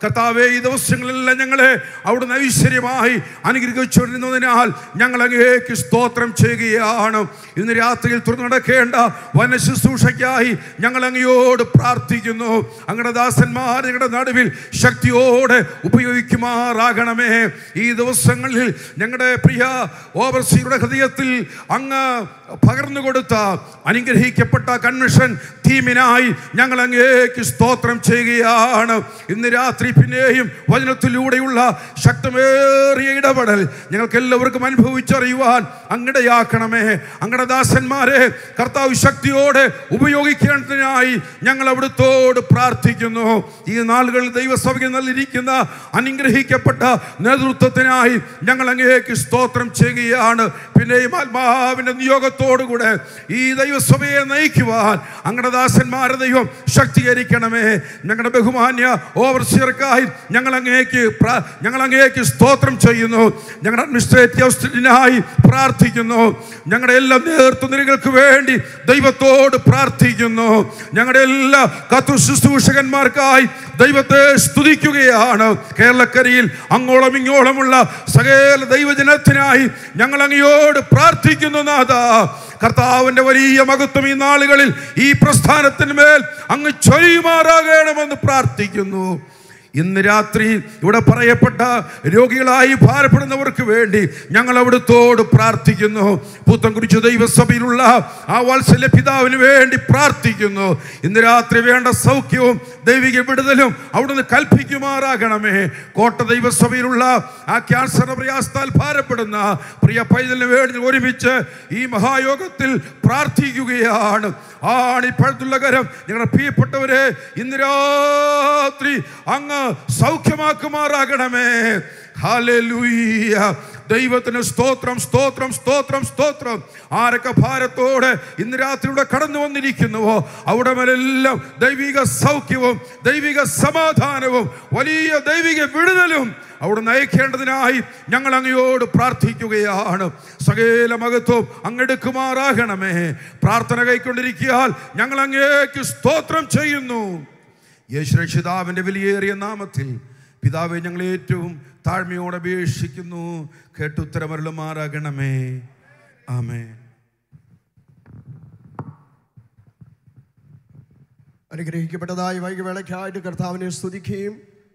കർത്താവെ ഈ ദിവസങ്ങളിലെല്ലാം ഞങ്ങളെ അവിടുന്ന് ഐശ്വര്യമായി അനുഗ്രഹിച്ചുകൊണ്ടിരുന്നതിനാൽ ഞങ്ങൾ അങ്ങേക്ക് സ്തോത്രം ചെയ്യുകയാണ് ഇന്ന് രാത്രിയിൽ തുറന്നു നടക്കേണ്ട വന ശുശ്രൂഷയ്ക്കായി ഞങ്ങൾ അങ്ങയോട് പ്രാർത്ഥിക്കുന്നു അങ്ങയുടെ ദാസന്മാർ ഞങ്ങളുടെ നടുവിൽ ശക്തിയോടെ ഉപയോഗിക്കുമാറാകണമേ ഈ ദിവസങ്ങളിൽ ഞങ്ങളുടെ പ്രിയ ഓവർസീയുടെ ഹൃദയത്തിൽ അങ്ങ് പകർന്നു കൊടുത്ത അനുഗ്രഹിക്കപ്പെട്ട കൺവെൻഷൻ ടീമിനായി ഞങ്ങൾ അങ്ങേക്ക് സ്തോത്രം ചെയ്യുകയാണ് ഇന്ന് രാത്രി പിന്നെയും വചനത്തിലൂടെയുള്ള ശക്തമേറിയ ഇടപെടൽ ഞങ്ങൾക്ക് എല്ലാവർക്കും അനുഭവിച്ചറിയുവാൻ അങ്ങടയാക്കണമേ അങ്ങടെ ദാസന്മാരെ കർത്താവ് ശക്തിയോടെ ഉപയോഗിക്കേണ്ടതിനായി ഞങ്ങൾ അവിടുത്തോട് പ്രാർത്ഥിക്കുന്നു ഈ നാളുകളിൽ ദൈവസഭയ്ക്ക് നൽകിയിരിക്കുന്ന അനുഗ്രഹിക്കപ്പെട്ട നേതൃത്വത്തിനായി ഞങ്ങൾ അങ്ങേക്ക് സ്തോത്രം ചെയ്യുകയാണ് പിന്നെയും ആത്മാവിൻ്റെ നിയോഗത്തോടുകൂടെ ഈ ദൈവസഭയെ നയിക്കുവാൻ അങ്ങടെ ദാസന്മാരെ ദൈവം ശക്തീകരിക്കണമേ ഞങ്ങളുടെ ബഹുമാന്യ ഓവർസിയർക്കായി ഞങ്ങൾ അങ്ങേക്ക് പ്ര- ഞങ്ങൾ അങ്ങേക്ക് സ്തോത്രം ചെയ്യുന്നു ഞങ്ങളുടെ അഡ്മിനിസ്ട്രേറ്റീവ് സ്റ്റിനായി പ്രാർത്ഥിക്കുന്നു ഞങ്ങളുടെ എല്ലാ നേതൃത്വനിരകൾക്ക് വേണ്ടി ദൈവത്തോട് പ്രാർത്ഥിക്കുന്നു ഞങ്ങളുടെ എല്ലാ കത്തു ശുശ്രൂഷകന്മാർക്കായി ദൈവത്തെ സ്തുതിക്കുകയാണ് കേരളക്കരയിൽ അങ്ങോളം ഇങ്ങോളമുള്ള സകല ദൈവജനത്തിനായി ഞങ്ങൾ അങ്ങയോട് പ്രാർത്ഥിക്കുന്നു നാഥ കർത്താവിന്റെ വലിയ മഹത്വം ഈ നാളുകളിൽ ഈ പ്രസ്ഥാനത്തിന്മേൽ അങ്ങ് ചൊരിയുമാറാകണമെന്ന് പ്രാർത്ഥിക്കുന്നു ഇന്ന് രാത്രി ഇവിടെ പറയപ്പെട്ട രോഗികളായി ഭാരപ്പെടുന്നവർക്ക് വേണ്ടി ഞങ്ങൾ അവിടുത്തോട് പ്രാർത്ഥിക്കുന്നു പുത്തൻകുരിശ് ദൈവസഭയിലുള്ള ആ വാത്സല്യ പിതാവിന് വേണ്ടി പ്രാർത്ഥിക്കുന്നു ഇന്ന് രാത്രി വേണ്ട സൗഖ്യവും ദൈവിക വിടുതലും അവിടുന്ന് കൽപ്പിക്കുമാറാകണമേ കോട്ട ദൈവസഭയിലുള്ള ആ ക്യാൻസർ പ്രയാസത്താൽ ഭാരപ്പെടുന്ന പ്രിയ പൈതലിന് വേണ്ടി ഒരുമിച്ച് ഈ മഹായോഗത്തിൽ പ്രാർത്ഥിക്കുകയാണ് ആണിപ്പഴത്തുള്ള കരം ഞങ്ങളുടെ പ്രിയപ്പെട്ടവരെ ഇന്ന് രാത്രി അങ്ങ് സൗഖ്യമാക്കുമാറാകണമേ ഹല്ലേലൂയ ദൈവത്തിന് സ്തോത്രം സ്തോത്രം സ്തോത്രം സ്തോത്രം ആരൊക്കെ ഭാരത്തോടെ ഇന്ന് രാത്രിയുടെ കടന്നു വന്നിരിക്കുന്നുവോ അവിടെ മേലെല്ലാം ദൈവിക സൗഖ്യവും ദൈവിക സമാധാനവും വലിയ ദൈവിക വിടുതലും അവിടെ നയിക്കേണ്ടതിനായി ഞങ്ങൾ അങ്ങയോട് പ്രാർത്ഥിക്കുകയാണ് സകല മഹത്വം അങ്ങെടുക്കുമാറാകണമേ പ്രാർത്ഥന കൈക്കൊണ്ടിരിക്കിയാൽ ഞങ്ങൾ അങ്ങേക്ക് സ്തോത്രം ചെയ്യുന്നു യേശു രക്ഷിതാവിൻ്റെ വിലയേറിയ നാമത്തിൽ പിതാവെ ഞങ്ങൾ ഏറ്റവും താഴ്മയോടെ അപേക്ഷിക്കുന്നു കേട്ടുത്തരമരുളുമാറാകണമേ ആമേ അനുഗ്രഹിക്കപ്പെട്ടതായി വൈകുവേളയ്ക്കായിട്ട് കർത്താവിനെ സ്തുതിക്കുകയും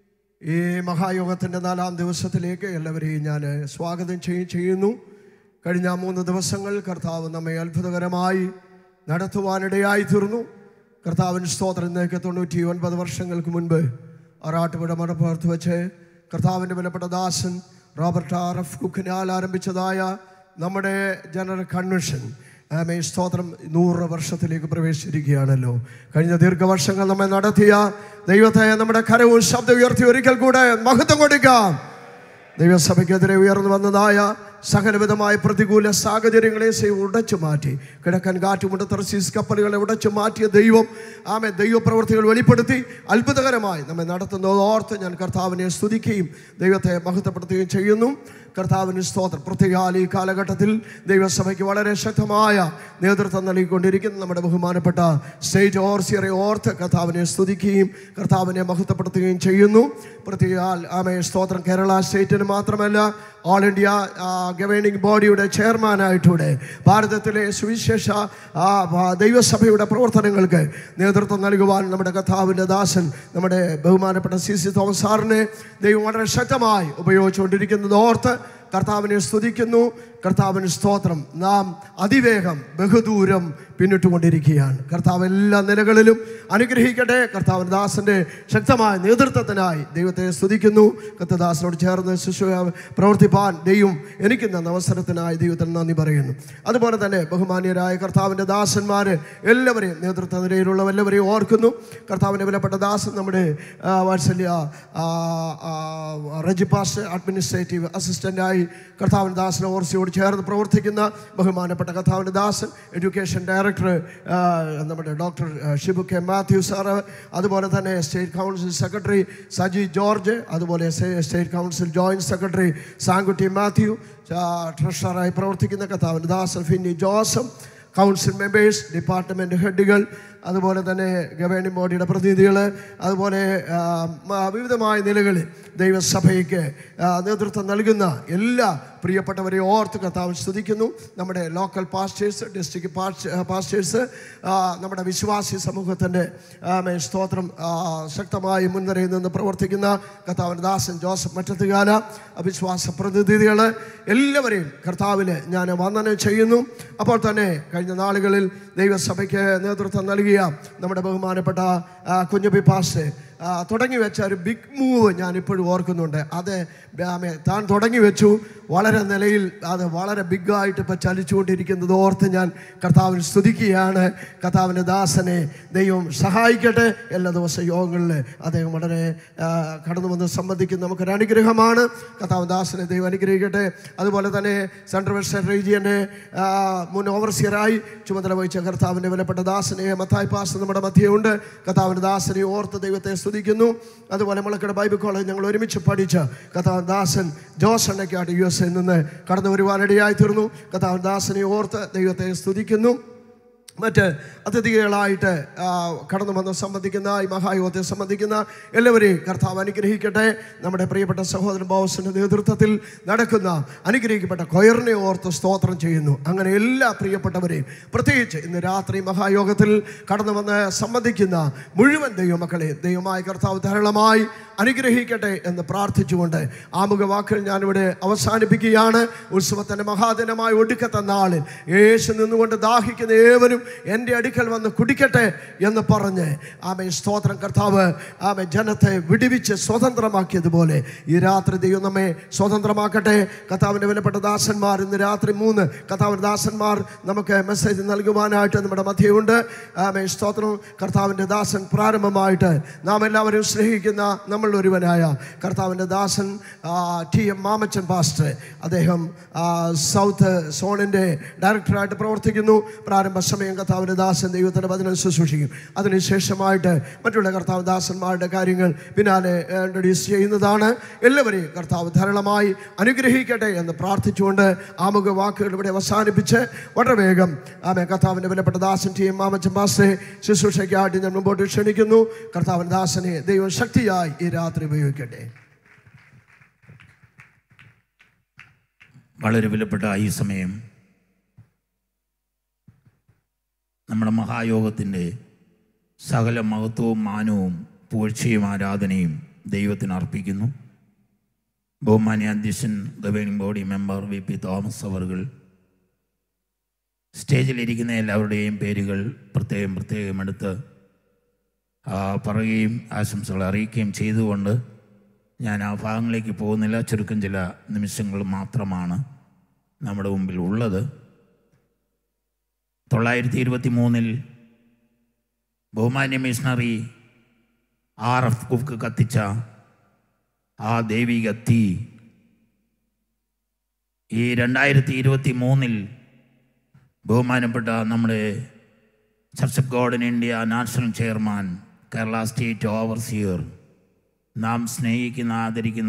ഈ മഹായോഗത്തിൻ്റെ നാലാം ദിവസത്തിലേക്ക് എല്ലാവരെയും ഞാൻ സ്വാഗതം ചെയ്യും ചെയ്യുന്നു കഴിഞ്ഞ മൂന്ന് ദിവസങ്ങൾ കർത്താവ് നമ്മെ അത്ഭുതകരമായി നടത്തുവാനിടയായി തീർന്നു കർത്താവിന് സ്തോത്രം ഇന്നേക്ക് തൊണ്ണൂറ്റി ഒൻപത് വർഷങ്ങൾക്ക് മുൻപ് ആറാട്ടുപുഴ മണപ്പുറത്ത് വെച്ച് കർത്താവിൻ്റെ വിലപ്പെട്ട ദാസൻ റോബർട്ട് ആർ എഫ് കുക്കിനാൽ ആരംഭിച്ചതായ നമ്മുടെ ജനറൽ കൺവെൻഷൻ ആമേ സ്തോത്രം നൂറ് വർഷത്തിലേക്ക് പ്രവേശിച്ചിരിക്കുകയാണല്ലോ കഴിഞ്ഞ ദീർഘവർഷങ്ങൾ നമ്മെ നടത്തിയ ദൈവത്തെ നമ്മുടെ കരവും ശബ്ദം ഉയർത്തി ഒരിക്കൽ കൂടെ മഹത്വം കൊടുക്കാം ദൈവസഭയ്ക്കെതിരെ ഉയർന്നു വന്നതായ സകലവിധമായ പ്രതികൂല സാഹചര്യങ്ങളെ സേ ഉടച്ചു മാറ്റി കിഴക്കൻ കാറ്റുമുണ്ട് തെർസീസ് കപ്പലുകളെ ഉടച്ചു മാറ്റിയ ദൈവം ആമെ ദൈവപ്രവൃത്തികൾ വെളിപ്പെടുത്തി അത്ഭുതകരമായി നമ്മെ നടത്തുന്നത് ഓർത്ത് ഞാൻ കർത്താവിനെ സ്തുതിക്കുകയും ദൈവത്തെ മഹത്വപ്പെടുത്തുകയും ചെയ്യുന്നു കർത്താവിന് സ്തോത്രം പ്രത്യേകാൽ ഈ കാലഘട്ടത്തിൽ ദൈവസഭയ്ക്ക് വളരെ ശക്തമായ നേതൃത്വം നൽകിക്കൊണ്ടിരിക്കുന്ന നമ്മുടെ ബഹുമാനപ്പെട്ട സ്റ്റേറ്റ് ഓർസിയറെ ഓർത്ത് കർത്താവിനെ സ്തുതിക്കുകയും കർത്താവിനെ മഹത്വപ്പെടുത്തുകയും ചെയ്യുന്നു പ്രത്യേകാൽ ആമേ സ്തോത്രം കേരള സ്റ്റേറ്റിന് മാത്രമല്ല ഓൾ ഇന്ത്യ ഗവേണിംഗ് ബോഡിയുടെ ചെയർമാനായിട്ടൂടെ ഭാരതത്തിലെ സുവിശേഷ ആ, ആ, ദൈവസഭയുടെ പ്രവർത്തനങ്ങൾക്ക് നേതൃത്വം നൽകുവാൻ നമ്മുടെ കർത്താവിൻ്റെ ദാസൻ നമ്മുടെ ബഹുമാനപ്പെട്ട സി സി തോമസ് സാറിനെ ദൈവം വളരെ ശക്തമായി ഉപയോഗിച്ചുകൊണ്ടിരിക്കുന്നത് ഓർത്ത് കർത്താവിനെ സ്തുതിക്കുന്നു കർത്താവിന് സ്തോത്രം നാം അതിവേഗം ബഹുദൂരം പിന്നിട്ടുകൊണ്ടിരിക്കുകയാണ് കർത്താവ് എല്ലാ നിലകളിലും അനുഗ്രഹിക്കട്ടെ കർത്താവിൻ ദാസന്റെ ശക്തമായ നേതൃത്വത്തിനായി ദൈവത്തെ സ്തുതിക്കുന്നു കർത്തദാസനോട് ചേർന്ന് ശിശു പ്രവർത്തിപ്പാൻ ദൈവം എനിക്ക് തന്ന അവസരത്തിനായി ദൈവത്തിന് നന്ദി പറയുന്നു അതുപോലെ തന്നെ ബഹുമാന്യരായ കർത്താവിൻ്റെ ദാസന്മാർ എല്ലാവരെയും നേതൃത്വ നിരയിലുള്ള എല്ലാവരെയും ഓർക്കുന്നു കർത്താവിൻ്റെ വിലപ്പെട്ട ദാസൻ നമ്മുടെ ആ, വാത്സല്യ ആ, ആ, റജിപ്പാസ് അഡ്മിനിസ്ട്രേറ്റീവ് അസിസ്റ്റൻ്റായി കർത്താവിൻ്റെ ദാസൻ ഓർസിയോട് ചേർന്ന് പ്രവർത്തിക്കുന്ന ബഹുമാനപ്പെട്ട കർത്താവിൻ്റെ ദാസൻ എഡ്യൂക്കേഷൻ ഡയറക്ടർ ആ, നമ്മുടെ doctor Shibu K Mathew sir അതുപോലെ തന്നെ state council secretary Saji George അതുപോലെ സ്റ്റേ- state council joint secretary Sankutty Mathew ആ, ട്രഷററായി പ്രവർത്തിക്കുന്ന കർത്താവിൻ്റെ ദാസൻ Finny Joseph council members department ഹെഡുകൾ അതുപോലെ തന്നെ ഗവേണിംഗ് ബോഡിയുടെ പ്രതിനിധികൾ അതുപോലെ ആ, മ- വിവിധമായ നിലകളിൽ ദൈവസഭയ്ക്ക് ആ, നേതൃത്വം നൽകുന്ന എല്ലാ പ്രിയപ്പെട്ടവരെ ഓർത്ത് കർത്താവ് സ്തുതിക്കുന്നു നമ്മുടെ ലോക്കൽ പാസ്റ്റേഴ്സ് ഡിസ്ട്രിക്ട് പാസ്റ്റേഴ്സ് നമ്മുടെ വിശ്വാസി സമൂഹത്തിൻ്റെ ആമേ, സ്തോത്രം ആ, ശക്തമായി മുൻനിരയിൽ നിന്ന് പ്രവർത്തിക്കുന്ന കർത്താവിൻ്റെ ദാസൻ ജോസഫ് മറ്റത്തുകാല വിശ്വാസ പ്രതിനിധികൾ എല്ലാവരെയും കർത്താവിൽ ഞാൻ വന്ദനം ചെയ്യുന്നു അപ്പോൾ തന്നെ കഴിഞ്ഞ നാളുകളിൽ ദൈവസഭയ്ക്ക് നേതൃത്വം നൽകിയ നമ്മുടെ ബഹുമാനപ്പെട്ട ആ, കുഞ്ഞുബി പാസ്റ്റർ ആ, തുടങ്ങി വെച്ച ഒരു ബിഗ് മൂവ് ഞാൻ ഇപ്പോഴും ഓർക്കുന്നുണ്ട് അത് ആമേ, താൻ തുടങ്ങി വെച്ചു വളരെ നിലയിൽ അത് വളരെ ബിഗായിട്ട് ഇപ്പോൾ ചലിച്ചുകൊണ്ടിരിക്കുന്നത് ഓർത്ത് ഞാൻ കർത്താവിൽ സ്തുതിക്കുകയാണ് കർത്താവിൻ്റെ ദാസനെ ദൈവം സഹായിക്കട്ടെ എല്ലാ ദിവസ യോഗങ്ങളിൽ അദ്ദേഹം വളരെ ആ, കടന്നു വന്ന് സംബന്ധിക്കുന്ന നമുക്കൊരു അനുഗ്രഹമാണ് കർത്താവ് ദാസനെ ദൈവം അനുഗ്രഹിക്കട്ടെ അതുപോലെ തന്നെ സെൻട്രൽ വെസ്റ്റേൺ റീജിയൻ്റെ ആ, മുൻ ഓവർസിയറായി ചുമതല വഹിച്ച കർത്താവിൻ്റെ വിലപ്പെട്ട ദാസനെ മത്തായി പാസ് നമ്മുടെ മധ്യമുണ്ട് കർത്താവിൻ്റെ ദാസനെ ഓർത്ത് ദൈവത്തെ സ്തുതിക്കുന്നു അതുപോലെ മുളക്കട ബൈബിൾ കോളേജ് ഞങ്ങൾ ഒരുമിച്ച് പഠിച്ച കർത്താവ് ദാസൻ Jose Annakkattu U S A നിന്ന് കടന്നു വരുവാനിടയായി തീർന്നു കർത്താവ് ദാസനെ ഓർത്ത് ദൈവത്തെ സ്തുതിക്കുന്നു മറ്റ് അതിഥികളായിട്ട് ആ, കടന്നു വന്ന് സംബന്ധിക്കുന്ന ഈ മഹായോഗത്തെ സംബന്ധിക്കുന്ന എല്ലാവരെയും കർത്താവ് അനുഗ്രഹിക്കട്ടെ നമ്മുടെ പ്രിയപ്പെട്ട സഹോദരൻ ബോസിൻ്റെ നേതൃത്വത്തിൽ നടക്കുന്ന അനുഗ്രഹിക്കപ്പെട്ട കൊയറിനെ ഓർത്ത് സ്തോത്രം ചെയ്യുന്നു അങ്ങനെ എല്ലാ പ്രിയപ്പെട്ടവരെയും പ്രത്യേകിച്ച് ഇന്ന് രാത്രി മഹായോഗത്തിൽ കടന്നു വന്ന് സംബന്ധിക്കുന്ന മുഴുവൻ ദൈവമക്കളെ ദൈവമായ കർത്താവ് ധാരാളമായി അനുഗ്രഹിക്കട്ടെ എന്ന് പ്രാർത്ഥിച്ചുകൊണ്ട് ആമുഖ വാക്കുകൾ ഞാനിവിടെ അവസാനിപ്പിക്കുകയാണ് ഉത്സവത്തിൻ്റെ മഹാദിനമായ ഒടുക്കത്തെ നാളിൽ യേശു നിന്നുകൊണ്ട് ദാഹിക്കുന്ന ഏവരും എൻ്റെ അടുക്കൽ വന്ന് കുടിക്കട്ടെ എന്ന് പറഞ്ഞ് ആമെ സ്തോത്രം കർത്താവ് ആമെ ജനത്തെ വിടിവിച്ച് സ്വതന്ത്രമാക്കിയതുപോലെ ഈ രാത്രി ദൈവം നമ്മെ സ്വതന്ത്രമാക്കട്ടെ കർത്താവിൻ്റെ വിലപ്പെട്ട ദാസന്മാർ ഇന്ന് രാത്രി മൂന്ന് കർത്താവിൻ്റെ ദാസന്മാർ നമുക്ക് മെസ്സേജ് നൽകുവാനായിട്ട് നമ്മുടെ മധ്യമുണ്ട് ആമെ സ്തോത്രം കർത്താവിൻ്റെ ദാസൻ പ്രാരംഭമായിട്ട് നാം എല്ലാവരും സ്നേഹിക്കുന്ന നമ്മളിൽ ഒരുവനായ കർത്താവിൻ്റെ ദാസൻ ആ, ടി എം മാമച്ചൻ പാസ്റ്റർ അദ്ദേഹം ആ, സൗത്ത് സോണിൻ്റെ ഡയറക്ടറായിട്ട് പ്രവർത്തിക്കുന്നു പ്രാരംഭ സമയം കർത്താവിൻ്റെ ദാസൻ ദൈവത്തിൻ്റെ വചനം ശുശ്രൂഷിക്കും അതിനുശേഷമായിട്ട് മറ്റുള്ള കർത്താവ് ദാസന്മാരുടെ കാര്യങ്ങൾ പിന്നാലെ ഇൻട്രൊഡ്യൂസ് ചെയ്യുന്നതാണ് എല്ലാവരെയും കർത്താവ് ധാരാളമായി അനുഗ്രഹിക്കട്ടെ എന്ന് പ്രാർത്ഥിച്ചുകൊണ്ട് ആമുഖ വാക്കുകൾ ഇവിടെ അവസാനിപ്പിച്ച് വളരെ വേഗം ആമെ കർത്താവിൻ്റെ വിലപ്പെട്ട ദാസൻ ടി എം മാമച്ചൻ പാസ്റ്ററെ ശുശ്രൂഷയ്ക്കായിട്ട് ഞാൻ മുമ്പോട്ട് ക്ഷണിക്കുന്നു കർത്താവിൻ്റെ ദാസനെ ദൈവം ശക്തിയായി ഈ രാത്രി ഉപയോഗിക്കട്ടെ വളരെ വിലപ്പെട്ട ഈ സമയം നമ്മുടെ മഹായോഗത്തിൻ്റെ സകല മഹത്വവും മാനവും പുകഴ്ചയും ആരാധനയും ദൈവത്തിന് അർപ്പിക്കുന്നു ബഹുമാന്യ അധ്യക്ഷൻ governing body member V P Thomas അവറുകൾ സ്റ്റേജിലിരിക്കുന്ന എല്ലാവരുടെയും പേരുകൾ പ്രത്യേകം പ്രത്യേകം എടുത്ത് ആ, പറയുകയും ആശംസകൾ അറിയിക്കുകയും ചെയ്തുകൊണ്ട് ഞാൻ ആ ഭാഗങ്ങളിലേക്ക് പോകുന്നില്ല ചുരുക്കം ചില നിമിഷങ്ങൾ മാത്രമാണ് നമ്മുടെ മുമ്പിൽ ഉള്ളത് തൊള്ളായിരത്തി ഇരുപത്തി മൂന്നിൽ ബഹുമാന്യ മിഷണറി ആർ എഫ് കുക്ക് കത്തിച്ച ആ ദൈവിക തീ ഈ രണ്ടായിരത്തി ഇരുപത്തി മൂന്നിൽ ബഹുമാനപ്പെട്ട നമ്മുടെ church of God in India national chairman Kerala state overseer നാം സ്നേഹിക്കുന്ന ആദരിക്കുന്ന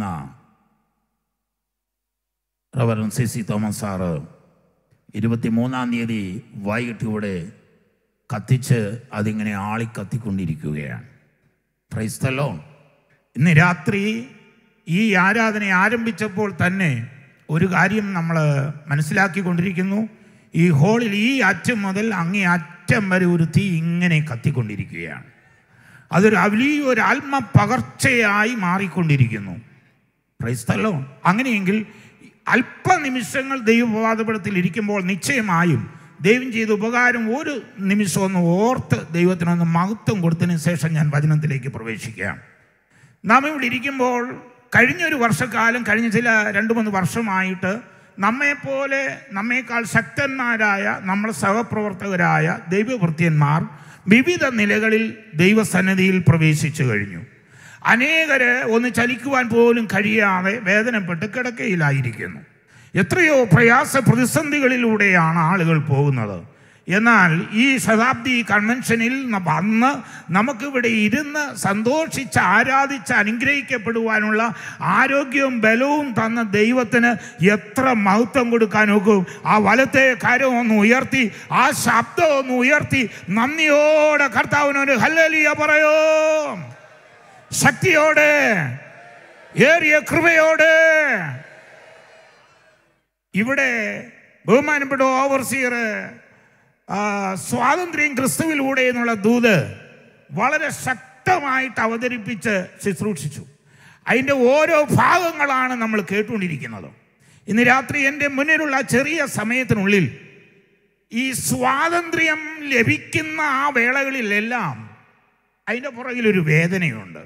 reverend C C Thomas sir ഇരുപത്തി മൂന്നാം തീയതി വൈകിട്ട് ഇവിടെ കത്തിച്ച് അതിങ്ങനെ ആളിക്കത്തിക്കൊണ്ടിരിക്കുകയാണ് ക്രൈസ്തലോ ഇന്ന് രാത്രി ഈ ആരാധന ആരംഭിച്ചപ്പോൾ തന്നെ ഒരു കാര്യം നമ്മൾ മനസ്സിലാക്കിക്കൊണ്ടിരിക്കുന്നു ഈ ഹോളിൽ ഈ അറ്റം മുതൽ അങ്ങേ അറ്റം വരെ ഒരു തീ ഇങ്ങനെ കത്തിക്കൊണ്ടിരിക്കുകയാണ് അതൊരു വലിയൊരു ആത്മ പകർച്ചയായി മാറിക്കൊണ്ടിരിക്കുന്നു ക്രൈസ്തലോ അങ്ങനെയെങ്കിൽ അല്പനിമിഷങ്ങൾ ദൈവപാദപടത്തിൽ ഇരിക്കുമ്പോൾ നിശ്ചയമായും ദൈവം ചെയ്ത ഉപകാരം ഒരു നിമിഷം ഒന്ന് ഓർത്ത് ദൈവത്തിനൊന്ന് മഹത്വം കൊടുത്തതിന് ശേഷം ഞാൻ വചനത്തിലേക്ക് പ്രവേശിക്കാം നാം ഇവിടെ ഇരിക്കുമ്പോൾ കഴിഞ്ഞൊരു വർഷക്കാലം കഴിഞ്ഞ ചില രണ്ട് മൂന്ന് വർഷമായിട്ട് നമ്മെപ്പോലെ നമ്മേക്കാൾ ശക്തന്മാരായ നമ്മുടെ സഹപ്രവർത്തകരായ ദൈവവൃത്യന്മാർ വിവിധ നിലകളിൽ ദൈവസന്നിധിയിൽ പ്രവേശിച്ചു കഴിഞ്ഞു അനേകര് ഒന്ന് ചലിക്കുവാൻ പോലും കഴിയാതെ വേദനപ്പെട്ട് കിടക്കയിലായിരിക്കുന്നു എത്രയോ പ്രയാസ പ്രതിസന്ധികളിലൂടെയാണ് ആളുകൾ പോകുന്നത് എന്നാൽ ഈ ശതാബ്ദി കൺവെൻഷനിൽ ന- വന്ന് നമുക്കിവിടെ ഇരുന്ന് സന്തോഷിച്ച് ആരാധിച്ച് അനുഗ്രഹിക്കപ്പെടുവാനുള്ള ആരോഗ്യവും ബലവും തന്ന ദൈവത്തിന് എത്ര മഹത്വം കൊടുക്കാൻ നോക്കും ആ വലത്തെ കരം ഒന്ന് ഉയർത്തി ആ ശബ്ദം ഒന്ന് ഉയർത്തി നന്ദിയോടെ കർത്താവിനൊരു ഹല്ലലിയ പറയോ ശക്തിയോടെ ഏറിയ കൃപയോടെ ഇവിടെ ബഹുമാനപ്പെട്ട ഓവർസിയർ ആ, സ്വാതന്ത്ര്യം ക്രിസ്തുവിലൂടെ എന്നുള്ള ദൂത് വളരെ ശക്തമായിട്ട് അവതരിപ്പിച്ച് ശുശ്രൂഷിച്ചു അതിൻ്റെ ഓരോ ഭാഗങ്ങളാണ് നമ്മൾ കേട്ടുകൊണ്ടിരിക്കുന്നത് ഇന്ന് രാത്രി എൻ്റെ മുന്നിലുള്ള ചെറിയ സമയത്തിനുള്ളിൽ ഈ സ്വാതന്ത്ര്യം ലഭിക്കുന്ന ആ വേളകളിലെല്ലാം അതിൻ്റെ പുറകിലൊരു വേദനയുണ്ട്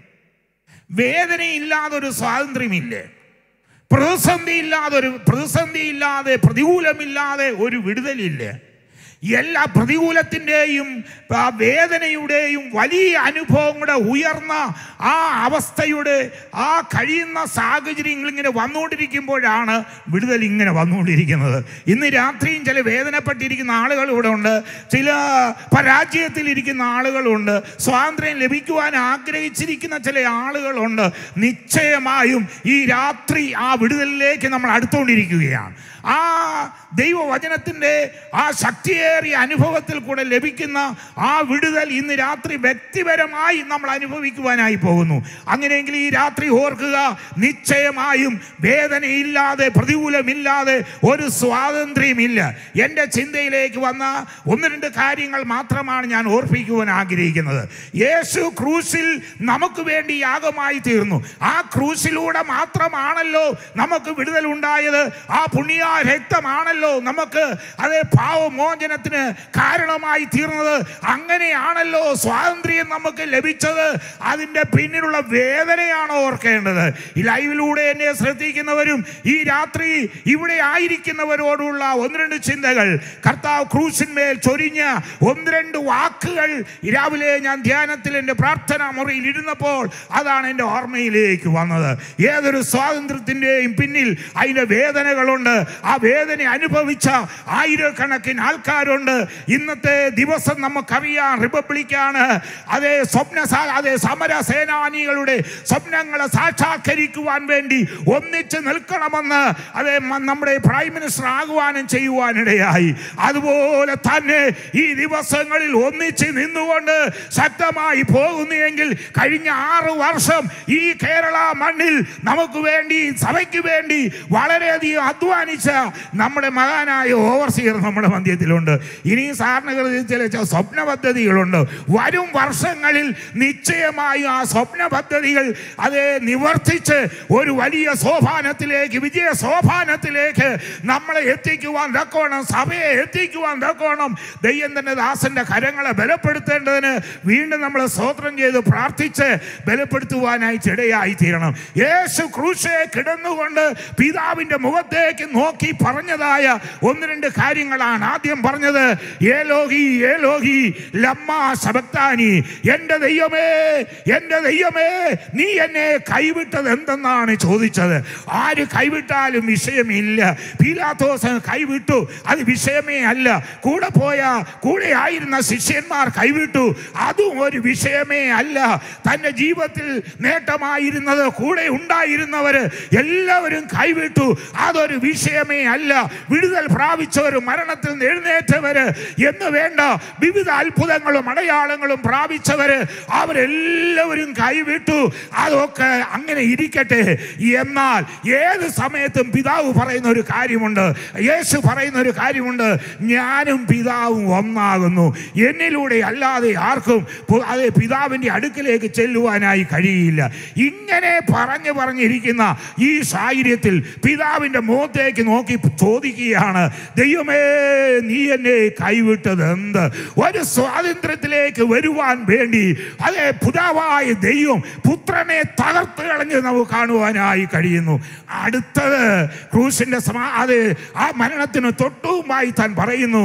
വേദനയില്ലാതെ ഒരു സ്വാതന്ത്ര്യമില്ലേ പ്രതിസന്ധി ഇല്ലാതെ ഒരു പ്രതിസന്ധി ഇല്ലാതെ പ്രതികൂലമില്ലാതെ ഒരു വിടുതലില്ലേ എല്ലാ പ്രതികൂലത്തിൻ്റെയും ആ വേദനയുടെയും വലിയ അനുഭവങ്ങളുടെ ഉയർന്ന ആ അവസ്ഥയുടെ ആ കഴിയുന്ന സാഹചര്യങ്ങൾ ഇങ്ങനെ വന്നുകൊണ്ടിരിക്കുമ്പോഴാണ് വിടുതൽ ഇങ്ങനെ വന്നുകൊണ്ടിരിക്കുന്നത് ഇന്ന് രാത്രിയും ചില വേദനപ്പെട്ടിരിക്കുന്ന ആളുകൾ ഇവിടെ ഉണ്ട് ചില പരാജയത്തിലിരിക്കുന്ന ആളുകളുണ്ട് സ്വാതന്ത്ര്യം ലഭിക്കുവാൻ ആഗ്രഹിച്ചിരിക്കുന്ന ചില ആളുകളുണ്ട് നിശ്ചയമായും ഈ രാത്രി ആ വിടുതലിലേക്ക് നമ്മൾ അടുത്തുകൊണ്ടിരിക്കുകയാണ് ആ ദൈവവചനത്തിൻ്റെ ആ ശക്തിയേറിയ അനുഭവത്തിൽ കൂടെ ലഭിക്കുന്ന ആ വിടുതൽ ഇന്ന് രാത്രി വ്യക്തിപരമായി നമ്മൾ അനുഭവിക്കുവാനായി പോകുന്നു അങ്ങനെയെങ്കിൽ ഈ രാത്രി ഓർക്കുക നിശ്ചയമായും വേദനയില്ലാതെ പ്രതികൂലമില്ലാതെ ഒരു സ്വാതന്ത്ര്യമില്ല എൻ്റെ ചിന്തയിലേക്ക് വന്ന ഒന്ന് രണ്ട് കാര്യങ്ങൾ മാത്രമാണ് ഞാൻ ഓർപ്പിക്കുവാൻ ആഗ്രഹിക്കുന്നത് യേശു ക്രൂശിൽ നമുക്ക് വേണ്ടി യാഗമായി തീർന്നു ആ ക്രൂശിലൂടെ മാത്രമാണല്ലോ നമുക്ക് വിടുതൽ ഉണ്ടായത് ആ പുണ്യ രക്തമാണല്ലോ നമുക്ക് അതേ പാവമോചനത്തിന് കാരണമായി തീർന്നത് അങ്ങനെയാണല്ലോ സ്വാതന്ത്ര്യം നമുക്ക് ലഭിച്ചത് അതിൻ്റെ പിന്നിലുള്ള വേദനയാണ് ഓർക്കേണ്ടത് ഈ ലൈവിലൂടെ എന്നെ ശ്രദ്ധിക്കുന്നവരും ഈ രാത്രി ഇവിടെ ആയിരിക്കുന്നവരോടുള്ള ഒന്ന് രണ്ട് ചിന്തകൾ കർത്താവ് ക്രൂശിന്മേൽ ചൊരിഞ്ഞ ഒന്ന് രണ്ട് വാക്കുകൾ രാവിലെ ഞാൻ ധ്യാനത്തിൽ എൻ്റെ പ്രാർത്ഥനാ മുറിയിൽ ഇരുന്നപ്പോൾ അതാണ് എൻ്റെ ഓർമ്മയിലേക്ക് വന്നത് ഏതൊരു സ്വാതന്ത്ര്യത്തിൻ്റെയും പിന്നിൽ അതിൻ്റെ വേദനകളുണ്ട് ആ വേദന അനുഭവിച്ച ആയിരക്കണക്കിന് ആൾക്കാരുണ്ട് ഇന്നത്തെ ദിവസം നമുക്കറിയാം റിപ്പബ്ലിക്കാണ് അതേ സ്വപ്ന അതേ സമര സേനാനികളുടെ സ്വപ്നങ്ങളെ സാക്ഷാത്കരിക്കുവാൻ വേണ്ടി ഒന്നിച്ച് നിൽക്കണമെന്ന് അതേ മ- നമ്മുടെ പ്രൈം മിനിസ്റ്റർ ആകുവാനും ചെയ്യുവാനിടയായി അതുപോലെ തന്നെ ഈ ദിവസങ്ങളിൽ ഒന്നിച്ച് നിന്നുകൊണ്ട് ശക്തമായി പോകുന്നുവെങ്കിൽ കഴിഞ്ഞ ആറ് വർഷം ഈ കേരള മണ്ണിൽ നമുക്ക് വേണ്ടി സഭയ്ക്ക് വേണ്ടി വളരെയധികം അധ്വാനിച്ച നമ്മുടെ മഹാനായ ഓവർസിയർ നമ്മുടെ മധ്യത്തിലുണ്ട് ഇനിയും സാറിന് കരുതി ചില ച- സ്വപ്ന പദ്ധതികളുണ്ട് വരും വർഷങ്ങളിൽ നിശ്ചയമായും ആ സ്വപ്ന പദ്ധതികൾ അത് നിവർത്തിച്ച് ഒരു വലിയ സോപാനത്തിലേക്ക് വിജയ സോപാനത്തിലേക്ക് നമ്മളെ എത്തിക്കുവാൻ തക്കോണം സഭയെ എത്തിക്കുവാൻ തക്കോണം ദയ്യം തന്നെ ദാസന്റെ കരങ്ങളെ ബലപ്പെടുത്തേണ്ടതിന് വീണ്ടും നമ്മൾ സ്തോത്രം ചെയ്ത് പ്രാർത്ഥിച്ച് ബലപ്പെടുത്തുവാനായിട്ട് ഇടയായി തീരണം യേശു ക്രൂശെ കിടന്നുകൊണ്ട് പിതാവിന്റെ മുഖത്തേക്ക് നോക്കി പറഞ്ഞതായ ഒന്ന് രണ്ട് കാര്യങ്ങളാണ് ആദ്യം പറഞ്ഞത് ഏലോഹി ഏലോഹി ലമ്മ ശബക്താനി എൻ്റെ ദൈവമേ എൻ്റെ ദൈവമേ നീ എന്നെ കൈവിട്ടത് എന്തെന്നാണ് ചോദിച്ചത് ആര് കൈവിട്ടാലും വിഷയമില്ല പീലാത്തോസ് കൈവിട്ടു അത് വിഷയമേ അല്ല കൂടെ പോയ കൂടെ ആയിരുന്ന ശിഷ്യന്മാർ കൈവിട്ടു അതും ഒരു വിഷയമേ അല്ല തൻ്റെ ജീവിതത്തിൽ നേട്ടമായിരുന്നത് കൂടെ ഉണ്ടായിരുന്നവര് എല്ലാവരും കൈവിട്ടു അതൊരു വിഷയമേ അല്ല വിടുതൽ പ്രാപിച്ചവർ മരണത്തിൽ നിന്ന് എഴുന്നേറ്റവര് എന്ന് വേണ്ട വിവിധ അത്ഭുതങ്ങളും അടയാളങ്ങളും പ്രാപിച്ചവര് അവരെല്ലാവരും കൈവിട്ടു അതൊക്കെ അങ്ങനെ ഇരിക്കട്ടെ എന്നാൽ ഏത് സമയത്തും പിതാവ് പറയുന്ന ഒരു കാര്യമുണ്ട് യേശു പറയുന്ന ഒരു കാര്യമുണ്ട് ഞാനും പിതാവും ഒന്നാകുന്നു എന്നിലൂടെ അല്ലാതെ ആർക്കും പു- അതേ പിതാവിൻ്റെ അടുക്കിലേക്ക് ചെല്ലുവാനായി കഴിയില്ല ഇങ്ങനെ പറഞ്ഞു പറഞ്ഞിരിക്കുന്ന ഈ സാഹചര്യത്തിൽ പിതാവിൻ്റെ മുഖത്തേക്ക് നോക്കി ചോദിക്കുകയാണ് ദൈവമേ നീ എന്നെ കൈവിട്ടത് എന്ത് ഒരു സ്വാതന്ത്ര്യത്തിലേക്ക് വരുവാൻ വേണ്ടി അതേ പിതാവായ ദൈവം പുത്രനെ തകർത്ത് കളഞ്ഞ് നമുക്ക് കാണുവാനായി കഴിയുന്നു അടുത്തത് ക്രൂശിന്റെ സമാ അത് ആ മരണത്തിന് തൊട്ടുമായി താൻ പറയുന്നു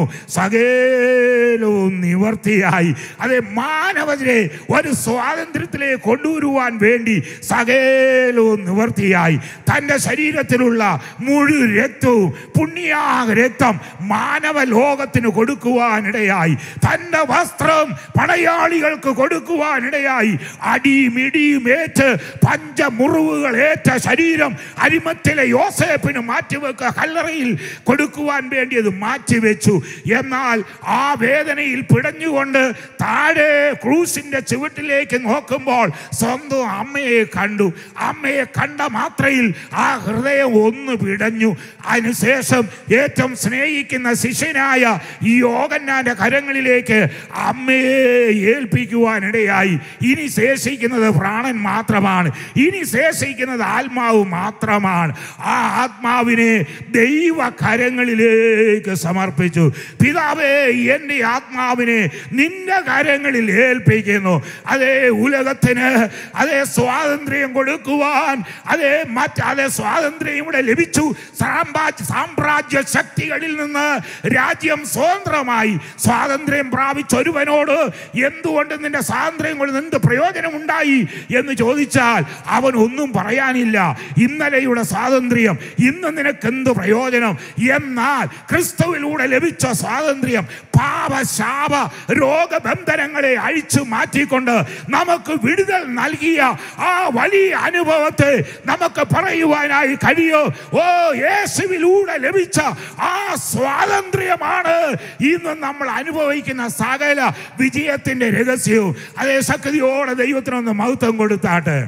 സകലവും നിവർത്തിയായി അതെ മാനവരെ ഒരു സ്വാതന്ത്ര്യത്തിലേക്ക് കൊണ്ടുവരുവാൻ വേണ്ടി സകലവും നിവർത്തിയായി തൻ്റെ ശരീരത്തിലുള്ള മുഴു രക്തം രക്തവും പുണ്യാക രക്തം മാനവ ലോകത്തിന് കൊടുക്കുവാനിടയായി തന്റെ വസ്ത്രം പടയാളികൾക്ക് കൊടുക്കുവാനിടയായി അടിയും ഇടിയും ഏറ്റ് പഞ്ചമുറിവുകൾ ഏറ്റ ശരീരം അരിമത്തിലെ യോസേപ്പിന് മാറ്റിവെക്ക കല്ലറയിൽ കൊടുക്കുവാൻ വേണ്ടി അത് മാറ്റിവെച്ചു എന്നാൽ ആ വേദനയിൽ പിടഞ്ഞുകൊണ്ട് താഴെ ക്രൂസിന്റെ ചുവട്ടിലേക്ക് നോക്കുമ്പോൾ സ്വന്തം അമ്മയെ കണ്ടു അമ്മയെ കണ്ട മാത്രയിൽ ആ ഹൃദയം ഒന്ന് പിടഞ്ഞു അതിനുശേഷം ഏറ്റവും സ്നേഹിക്കുന്ന ശിഷ്യനായ ഈ യോഗന്നാന്റെ കരങ്ങളിലേക്ക് അമ്മയെ ഏൽപ്പിക്കുവാനിടയായി ഇനി ശേഷിക്കുന്നത് പ്രാണൻ മാത്രമാണ് ഇനി ശേഷിക്കുന്നത് ആത്മാവ് മാത്രമാണ് ആ ആത്മാവിനെ ദൈവ കരങ്ങളിലേക്ക് സമർപ്പിച്ചു പിതാവേ എൻ്റെ ആത്മാവിനെ നിന്റെ കരങ്ങളിൽ ഏൽപ്പിക്കുന്നു അതേ ഉലകത്തിന് അതേ സ്വാതന്ത്ര്യം കൊടുക്കുവാൻ അതേ മറ്റ് അതേ സ്വാതന്ത്ര്യം ഇവിടെ ലഭിച്ചു സാമ്രാജ്യ സാമ്രാജ്യ ശക്തികളിൽ നിന്ന് രാജ്യം സ്വതന്ത്രമായി സ്വാതന്ത്ര്യം പ്രാപിച്ച ഒരുവനോട് എന്തുകൊണ്ട് നിന്റെ സ്വാതന്ത്ര്യം കൊണ്ട് എന്ത് പ്രയോജനമുണ്ടായി എന്ന് ചോദിച്ചാൽ അവൻ ഒന്നും പറയാനില്ല ഇന്നലെയുടെ സ്വാതന്ത്ര്യം ഇന്ന് നിനക്ക് എന്ത് പ്രയോജനം എന്നാൽ ക്രിസ്തുവിലൂടെ ലഭിച്ച സ്വാതന്ത്ര്യം പാപശാപ രോഗബന്ധനങ്ങളെ അഴിച്ചു മാറ്റിക്കൊണ്ട് നമുക്ക് വിടുതൽ നൽകിയ ആ വലിയ അനുഭവത്തെ നമുക്ക് പറയുവാനായി കഴിയോ ഓ യേശുവിലൂടെ ലഭിച്ച ആ സ്വാതന്ത്ര്യമാണ് ഇന്ന് നമ്മൾ അനുഭവിക്കുന്ന സകല വിജയത്തിന്റെ രഹസ്യവും അതേ ശക്തിയോടെ ദൈവത്തിനൊന്ന് മഹത്വം കൊടുത്താട്ടെ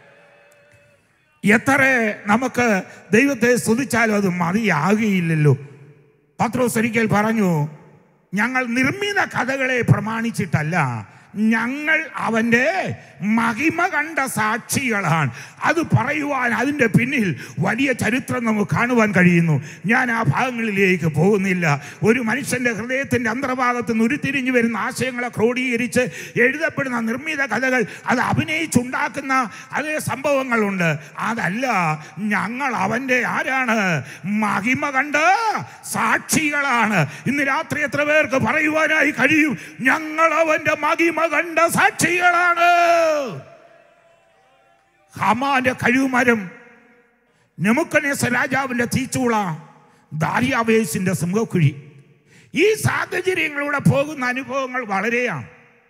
എത്ര നമുക്ക് ദൈവത്തെ സ്തുതിച്ചാലും അത് മതിയാകുകയില്ലല്ലോ പത്രോസ് ഒരിക്കൽ പറഞ്ഞു ഞങ്ങൾ നിർമ്മിത കഥകളെ പ്രമാണിച്ചിട്ടല്ല ഞങ്ങൾ അവൻ്റെ മഹിമ കണ്ട സാക്ഷികളാണ് അത് പറയുവാൻ അതിൻ്റെ പിന്നിൽ വലിയ ചരിത്രം നമുക്ക് കാണുവാൻ കഴിയുന്നു ഞാൻ ആ ഭാഗങ്ങളിലേക്ക് പോകുന്നില്ല ഒരു മനുഷ്യൻ്റെ ഹൃദയത്തിൻ്റെ അന്തർഭാഗത്ത് നിന്ന് ഉരുത്തിരിഞ്ഞു വരുന്ന ആശയങ്ങളെ ക്രോഡീകരിച്ച് എഴുതപ്പെടുന്ന നിർമ്മിത കഥകൾ അത് അഭിനയിച്ചുണ്ടാക്കുന്ന അതേ സംഭവങ്ങളുണ്ട് അതല്ല ഞങ്ങൾ അവൻ്റെ ആരാണ് മഹിമ കണ്ട് സാക്ഷികളാണ് ഇന്ന് രാത്രി എത്ര പേർക്ക് പറയുവാനായി കഴിയും ഞങ്ങൾ അവൻ്റെ മഹിമ കണ്ട സാക്ഷികളാണ് ഹമാന്റെ കഴിവുമരം നെമുക്കനേസ രാജാവിന്റെ തീച്ചൂള ദാരിയാവേസിന്റെ സിംഹക്കുഴി ഈ സാഹചര്യങ്ങളിലൂടെ പോകുന്ന അനുഭവങ്ങൾ വളരെയാണ്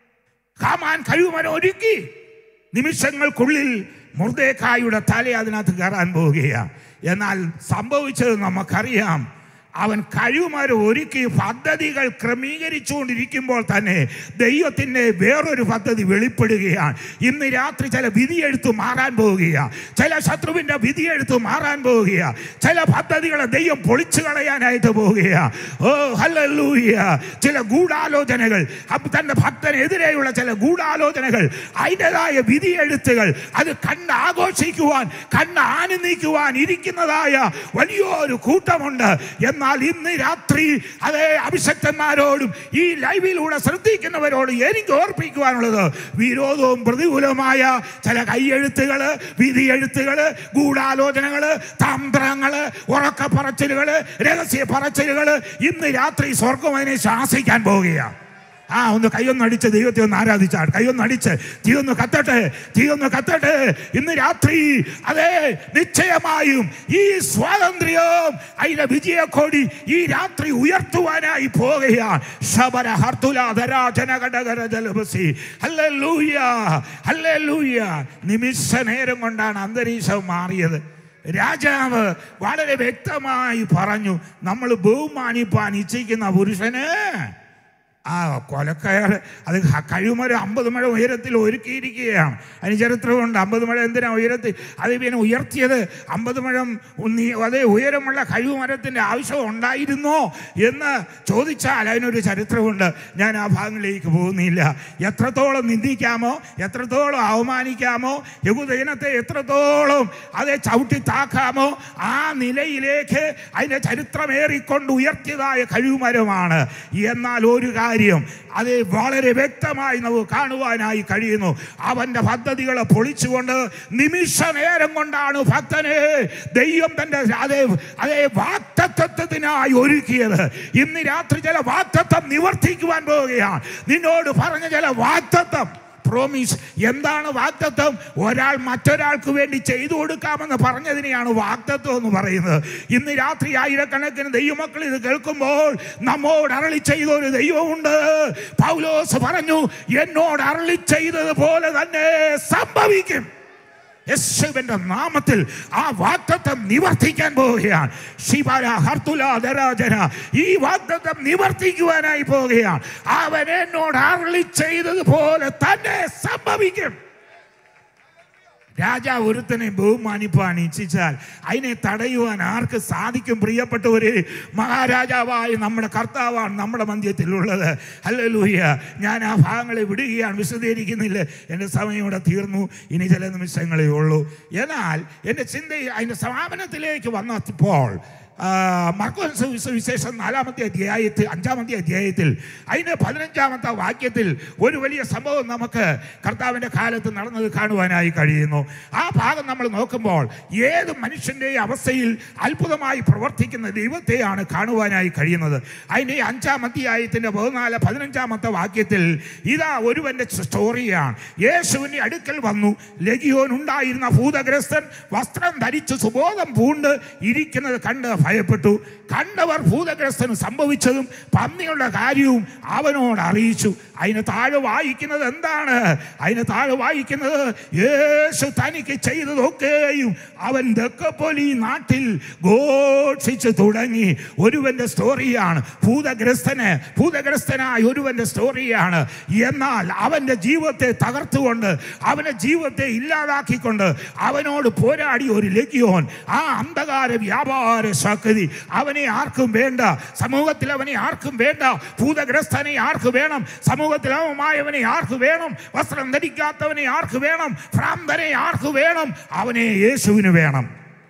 ഹാമാൻ കഴിവുമരം ഒരുക്കി നിമിഷങ്ങൾക്കുള്ളിൽ മുർദേക്കായുടെ തല അതിനകത്ത് കയറാൻ പോവുകയാണ് എന്നാൽ സംഭവിച്ചത് നമുക്കറിയാം അവൻ കഴിവുമാരെ ഒരുക്കി പദ്ധതികൾ ക്രമീകരിച്ചുകൊണ്ടിരിക്കുമ്പോൾ തന്നെ ദൈവത്തിൻ്റെ വേറൊരു പദ്ധതി വെളിപ്പെടുകയാണ് ഇന്ന് രാത്രി ചില വിധിയെഴുത്ത് മാറാൻ പോവുകയാണ് ചില ശത്രുവിൻ്റെ വിധിയെഴുത്ത് മാറാൻ പോവുകയാണ് ചില പദ്ധതികളെ ദൈവം പൊളിച്ചു കളയാനായിട്ട് പോവുകയാണ് ഓ ഹല്ലേലൂയ ചില ഗൂഢാലോചനകൾ അപ്പൊ തൻ്റെ ഭക്തനെതിരെയുള്ള ചില ഗൂഢാലോചനകൾ അതിൻ്റെതായ വിധിയെഴുത്തുകൾ അത് കണ്ട് ആഘോഷിക്കുവാൻ കണ്ട് ആനന്ദിക്കുവാൻ ഇരിക്കുന്നതായ വലിയൊരു കൂട്ടമുണ്ട് എന്നാൽ ഇന്ന് രാത്രി അതേ അഭിഷക്തന്മാരോടും ഈ ലൈവിലൂടെ ശ്രദ്ധിക്കുന്നവരോട് എനിക്ക് ഓർപ്പിക്കുവാനുള്ളത് വിരോധവും പ്രതികൂലമായ ചില കൈയെഴുത്തുകള് വിധിയെഴുത്തുകള് ഗൂഢാലോചനകള് തന്ത്രങ്ങള് ഉറക്ക പറച്ചിലുകള് രഹസ്യ പറച്ചിലുകള് ഇന്ന് രാത്രി സ്വർഗം അതിനെ ശാസിക്കാൻ പോവുകയാണ് ആ ഒന്ന് കൈയൊന്ന് അടിച്ച് ദൈവത്തെ ഒന്ന് ആരാധിച്ചാൽ കൈയൊന്ന് അടിച്ച് തീ ഒന്ന് കത്തട്ടെ തീ ഒന്ന് കത്തട്ടെ ഇന്ന് രാത്രി അതെ നിശ്ചയമായും ഈ സ്വാതന്ത്ര്യം അതിന്റെ വിജയക്കോടി ഈ രാത്രി ഉയർത്തുവാനായി പോകുകയാണ് ശബര ഹർത്തുലാധരാ ജനകടകര ജലബസി ഹല്ലേലൂയ ഹല്ലേലൂയ നിമിഷ നേരം കൊണ്ടാണ് അന്തരീക്ഷം മാറിയത് രാജാവ് വളരെ വ്യക്തമായി പറഞ്ഞു നമ്മൾ ബഹുമാനിപ്പാൻ ഇച്ഛിക്കുന്ന പുരുഷന് ആ കൊലക്കയർ അത് കഴിയുമൊരു അമ്പത് മഴ ഉയരത്തിൽ ഒരുക്കിയിരിക്കുകയാണ് അതിന് ചരിത്രമുണ്ട് അമ്പത് മഴ എന്തിനാ ഉയരത്തിൽ അത് പിന്നെ ഉയർത്തിയത് അമ്പത് മഴം ഉന്നി- അതേ ഉയരമുള്ള കഴിവുമരത്തിൻ്റെ ആവശ്യം ഉണ്ടായിരുന്നോ എന്ന് ചോദിച്ചാൽ അതിനൊരു ചരിത്രമുണ്ട് ഞാൻ ആ ഭാഗങ്ങളിലേക്ക് പോകുന്നില്ല എത്രത്തോളം നിന്ദിക്കാമോ എത്രത്തോളം അവമാനിക്കാമോ യഹൂദജനത്തെ എത്രത്തോളം അതേ ചവിട്ടി താക്കാമോ ആ നിലയിലേക്ക് അതിൻ്റെ ചരിത്രമേറിക്കൊണ്ട് ഉയർത്തിയതായ കഴിവുമരമാണ് എന്നാൽ ഒരു കാര്യം അത് വളരെ വ്യക്തമായി നമുക്ക് കാണുവാനായി കഴിയുന്നു അവന്റെ പദ്ധതികളെ പൊളിച്ചുകൊണ്ട് നിമിഷ നേരം കൊണ്ടാണ് ഭക്തനെ ദൈവം തന്റെ അതേ അതേ വാക്തത്വത്തിനായി ഒരുക്കിയത് ഇന്ന് രാത്രി ചില വാക്തത്വം നിവർത്തിക്കുവാൻ പോവുകയാണ് നിന്നോട് പറഞ്ഞ ചില വാക്തത്വം പ്രോമിസ് എന്താണ് വാഗ്ദത്വം ഒരാൾ മറ്റൊരാൾക്ക് വേണ്ടി ചെയ്തു കൊടുക്കാമെന്ന് പറഞ്ഞതിനെയാണ് വാഗ്ദത്വം എന്ന് പറയുന്നത് ഇന്ന് രാത്രി ആയിരക്കണക്കിന് ദൈവമക്കൾ ഇത് കേൾക്കുമ്പോൾ നമ്മോട് അരളി ചെയ്ത ഒരു ദൈവമുണ്ട് പൗലോസ് പറഞ്ഞു എന്നോട് അരളി ചെയ്തതുപോലെ തന്നെ സംഭവിക്കും യേശുവിന്റെ നാമത്തിൽ ആ വാഗ്ദത്തം നിവർത്തിക്കാൻ പോവുകയാണ് ശിവര ഹർത്തുല ധരാജന ഈ വാഗ്ദത്തം നിവർത്തിക്കുവാനായി പോവുകയാണ് അവൻ എന്നോട് അരളി ചെയ്തതുപോലെ തന്നെ സംഭവിക്കും രാജാവ് ഒരുത്തനെ ബഹുമാനിപ്പാൻ ഇച്ഛിച്ചാൽ അതിനെ തടയുവാൻ ആർക്ക് സാധിക്കും പ്രിയപ്പെട്ടവര് മഹാരാജാവായ നമ്മുടെ കർത്താവാണ് നമ്മുടെ മധ്യത്തിലുള്ളത് അല്ലൂയ്യ ഞാൻ ആ ഭാഗങ്ങളെ വിടുകയാണ് വിശദീകരിക്കുന്നില്ല എൻ്റെ സമയം ഇവിടെ തീർന്നു ഇനി ചില നിമിഷങ്ങളേ ഉള്ളൂ എന്നാൽ എൻ്റെ ചിന്ത അതിൻ്റെ സമാപനത്തിലേക്ക് വന്നപ്പോൾ ആ, മർക്കോസ് സുവിശേഷം നാലാമത്തെ അധ്യായത്തിൽ അഞ്ചാമത്തെ അധ്യായത്തിൽ അതിന് പതിനഞ്ചാമത്തെ വാക്യത്തിൽ ഒരു വലിയ സംഭവം നമുക്ക് കർത്താവിൻ്റെ കാലത്ത് നടന്നത് കാണുവാനായി കഴിയുന്നു ആ ഭാഗം നമ്മൾ നോക്കുമ്പോൾ ഏത് മനുഷ്യൻ്റെ അവസ്ഥയിൽ അത്ഭുതമായി പ്രവർത്തിക്കുന്ന ദൈവത്തെയാണ് കാണുവാനായി കഴിയുന്നത് അതിൻ്റെ അഞ്ചാം അധ്യായത്തിൻ്റെ പതിനാല് പതിനഞ്ചാമത്തെ വാക്യത്തിൽ ഇതാ ഒരുവൻ്റെ സ്റ്റോറിയാണ് യേശുവിൻ്റെ അടുക്കൽ വന്നു ലഗിയോൻ ഉണ്ടായിരുന്ന ഭൂതഗ്രസ്തൻ വസ്ത്രം ധരിച്ച് സുബോധം പൂണ്ട് ഇരിക്കുന്നത് കണ്ട് ഭയപ്പെട്ടു കണ്ടവർ ഭൂതഗ്രസ്തന് സംഭവിച്ചതും പന്നിയുടെ കാര്യവും അവനോട് അറിയിച്ചു അതിന് താഴെ വായിക്കുന്നത് എന്താണ് അതിന് താഴെ വായിക്കുന്നത് യേശു തനിക്ക് ചെയ്തതൊക്കെയും അവൻ ദക്കപ്പൊലി നാട്ടിൽ ഘോഷിച്ച് തുടങ്ങി ഒരുവന്റെ സ്റ്റോറിയാണ് ഭൂതഗ്രസ്തന് ഭൂതഗ്രസ്തനായ ഒരുവന്റെ സ്റ്റോറിയാണ് എന്നാൽ അവന്റെ ജീവിതത്തെ തകർത്തുകൊണ്ട് അവന്റെ ജീവിതത്തെ ഇല്ലാതാക്കിക്കൊണ്ട് അവനോട് പോരാടി ഒരു ലഗ്യോൻ ആ അന്ധകാര വ്യാപാര ശക്തി അവനെ ആർക്കും വേണ്ട സമൂഹത്തിൽ അവനെ ആർക്കും വേണ്ട ഭൂതഗ്രസ്തനെ ആർക്ക് വേണം സമൂഹത്തിൽ അവമായവനെ ആർക്ക് വേണം വസ്ത്രം ധരിക്കാത്തവനെ ആർക്ക് വേണം ഭ്രാന്തനെ ആർക്ക് വേണം അവനെ യേശുവിന് വേണം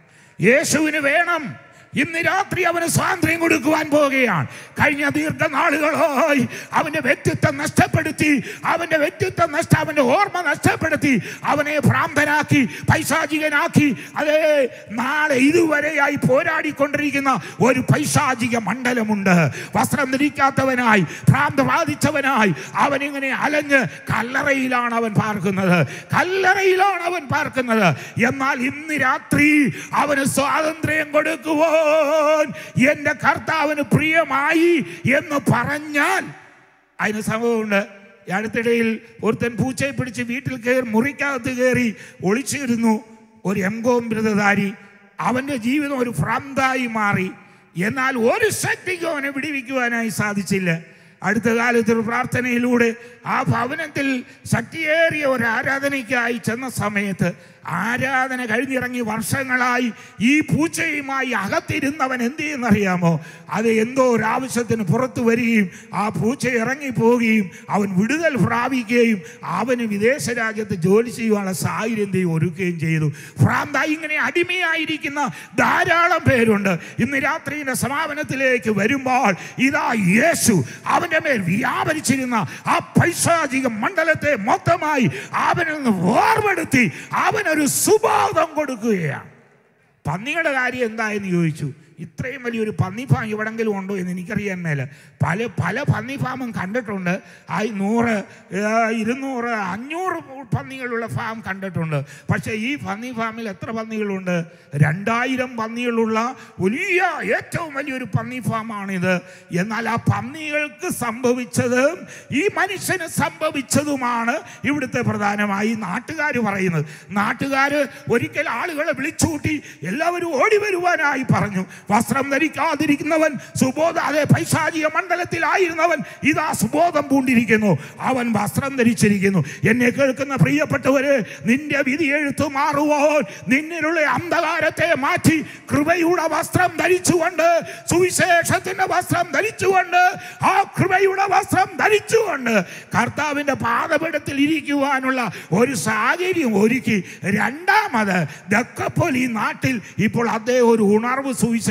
യേശുവിന് വേണം ഇന്ന് രാത്രി അവന് സ്വാതന്ത്ര്യം കൊടുക്കുവാൻ പോവുകയാണ് കഴിഞ്ഞ ദീർഘനാളുകളായി അവന്റെ വ്യക്തിത്വം നഷ്ടപ്പെടുത്തി അവന്റെ വ്യക്തിത്വം നഷ്ട അവന്റെ ഓർമ്മ നഷ്ടപ്പെടുത്തി അവനെ ഭ്രാന്തനാക്കി പൈശാചികനാക്കി അതേ നാളെ ഇതുവരെയായി പോരാടിക്കൊണ്ടിരിക്കുന്ന ഒരു പൈശാചിക മണ്ഡലമുണ്ട് വസ്ത്രം ധരിക്കാത്തവനായി ഭ്രാന്ത് ബാധിച്ചവനായി അവൻ ഇങ്ങനെ അലഞ്ഞ് കല്ലറയിലാണ് അവൻ പാർക്കുന്നത് കല്ലറയിലാണ് അവൻ പാർക്കുന്നത് എന്നാൽ ഇന്ന് രാത്രി അവന് സ്വാതന്ത്ര്യം കൊടുക്കുവാൻ എൻ്റെ കർത്താവിന് പ്രിയമായി എന്ന് പറഞ്ഞാൽ അതിന് സംഭവമുണ്ട് ഈ അടുത്തിടയിൽ ഒരുത്തൻ പൂച്ചയെ പിടിച്ച് വീട്ടിൽ കയറി മുറിക്കകത്ത് കയറി ഒളിച്ചിരുന്നു ഒരു എംകോം ബിരുദധാരി അവൻ്റെ ജീവിതം ഒരു ഭ്രാന്തായി മാറി എന്നാൽ ഒരു ശക്തിക്കും അവനെ വിടിവിക്കുവാനായി സാധിച്ചില്ല അടുത്ത കാലത്ത് ഒരു പ്രാർത്ഥനയിലൂടെ ആ ഭവനത്തിൽ ശക്തിയേറിയ ഒരു ആരാധനയ്ക്കായി ചെന്ന സമയത്ത് ആരാധന കഴിഞ്ഞിറങ്ങി വർഷങ്ങളായി ഈ പൂച്ചയുമായി അകത്തിരുന്നവൻ എന്ത് ചെയ്യുന്നറിയാമോ അത് എന്തോ ഒരു ആവശ്യത്തിന് പുറത്തു വരികയും ആ പൂച്ച ഇറങ്ങി പോവുകയും അവൻ വിടുതൽ പ്രാപിക്കുകയും അവന് വിദേശ രാജ്യത്ത് ജോലി ചെയ്യുവാനുള്ള സാഹചര്യം ദൈവം ഒരുക്കുകയും ചെയ്തു ഭ്രാന്തായി ഇങ്ങനെ അടിമയായിരിക്കുന്ന ധാരാളം പേരുണ്ട് ഇന്ന് രാത്രിയുടെ സമാപനത്തിലേക്ക് വരുമ്പോൾ ഇതാ യേശു അവന്റെ മേൽ വ്യാപരിച്ചിരുന്ന ആ പൈശാചിക മണ്ഡലത്തെ മൊത്തമായി അവനിൽ നിന്ന് വേർപെടുത്തി അവനൊരു സുബോധം കൊടുക്കുകയാണ് പന്നിയുടെ കാര്യം എന്തായെന്ന് ചോദിച്ചു ഇത്രയും വലിയൊരു പന്നി ഫാം എവിടെങ്കിലും ഉണ്ടോ എന്ന് എനിക്കറിയാൻ മേല പല പല പന്നി ഫാമും കണ്ടിട്ടുണ്ട് ആ നൂറ് ആ, ഇരുന്നൂറ് അഞ്ഞൂറ് പന്നികളുള്ള ഫാം കണ്ടിട്ടുണ്ട് പക്ഷേ ഈ പന്നി ഫാമിൽ എത്ര പന്നികളുണ്ട് രണ്ടായിരം പന്നികളുള്ള വലിയ ഏറ്റവും വലിയൊരു പന്നി ഫാമാണിത് എന്നാൽ ആ പന്നികൾക്ക് സംഭവിച്ചതും ഈ മനുഷ്യന് സംഭവിച്ചതുമാണ് ഇവിടുത്തെ പ്രധാനമായി നാട്ടുകാർ പറയുന്നത് നാട്ടുകാർ ഒരിക്കൽ ആളുകളെ വിളിച്ചുകൂട്ടി എല്ലാവരും ഓടി വരുവാനായി പറഞ്ഞു വസ്ത്രം ധരിക്കാതിരിക്കുന്നവൻ സുബോധ അതെ പൈശാചിക മണ്ഡലത്തിലായിരുന്നവൻ ഇതാ സുബോധം പൂണ്ടിരിക്കുന്നു അവൻ വസ്ത്രം ധരിച്ചിരിക്കുന്നു എന്നെ കേൾക്കുന്ന പ്രിയപ്പെട്ടവര് നിന്റെ വിധി എഴുത്തു മാറുവാൻ നിന്നിലുള്ള അന്ധകാരത്തെ മാറ്റി കൃപയുടെ വസ്ത്രം ധരിച്ചുകൊണ്ട് സുവിശേഷത്തിന്റെ വസ്ത്രം ധരിച്ചുകൊണ്ട് ആ കൃപയുടെ വസ്ത്രം ധരിച്ചുകൊണ്ട് കർത്താവിന്റെ പാദപീഠത്തിൽ ഇരിക്കുവാനുള്ള ഒരു സാഹചര്യം ഒരുക്കി രണ്ടാമത് ദക്കപ്പോൾ ഈ നാട്ടിൽ ഇപ്പോൾ അദ്ദേഹം ഒരു ഉണർവ് സുവിശേഷ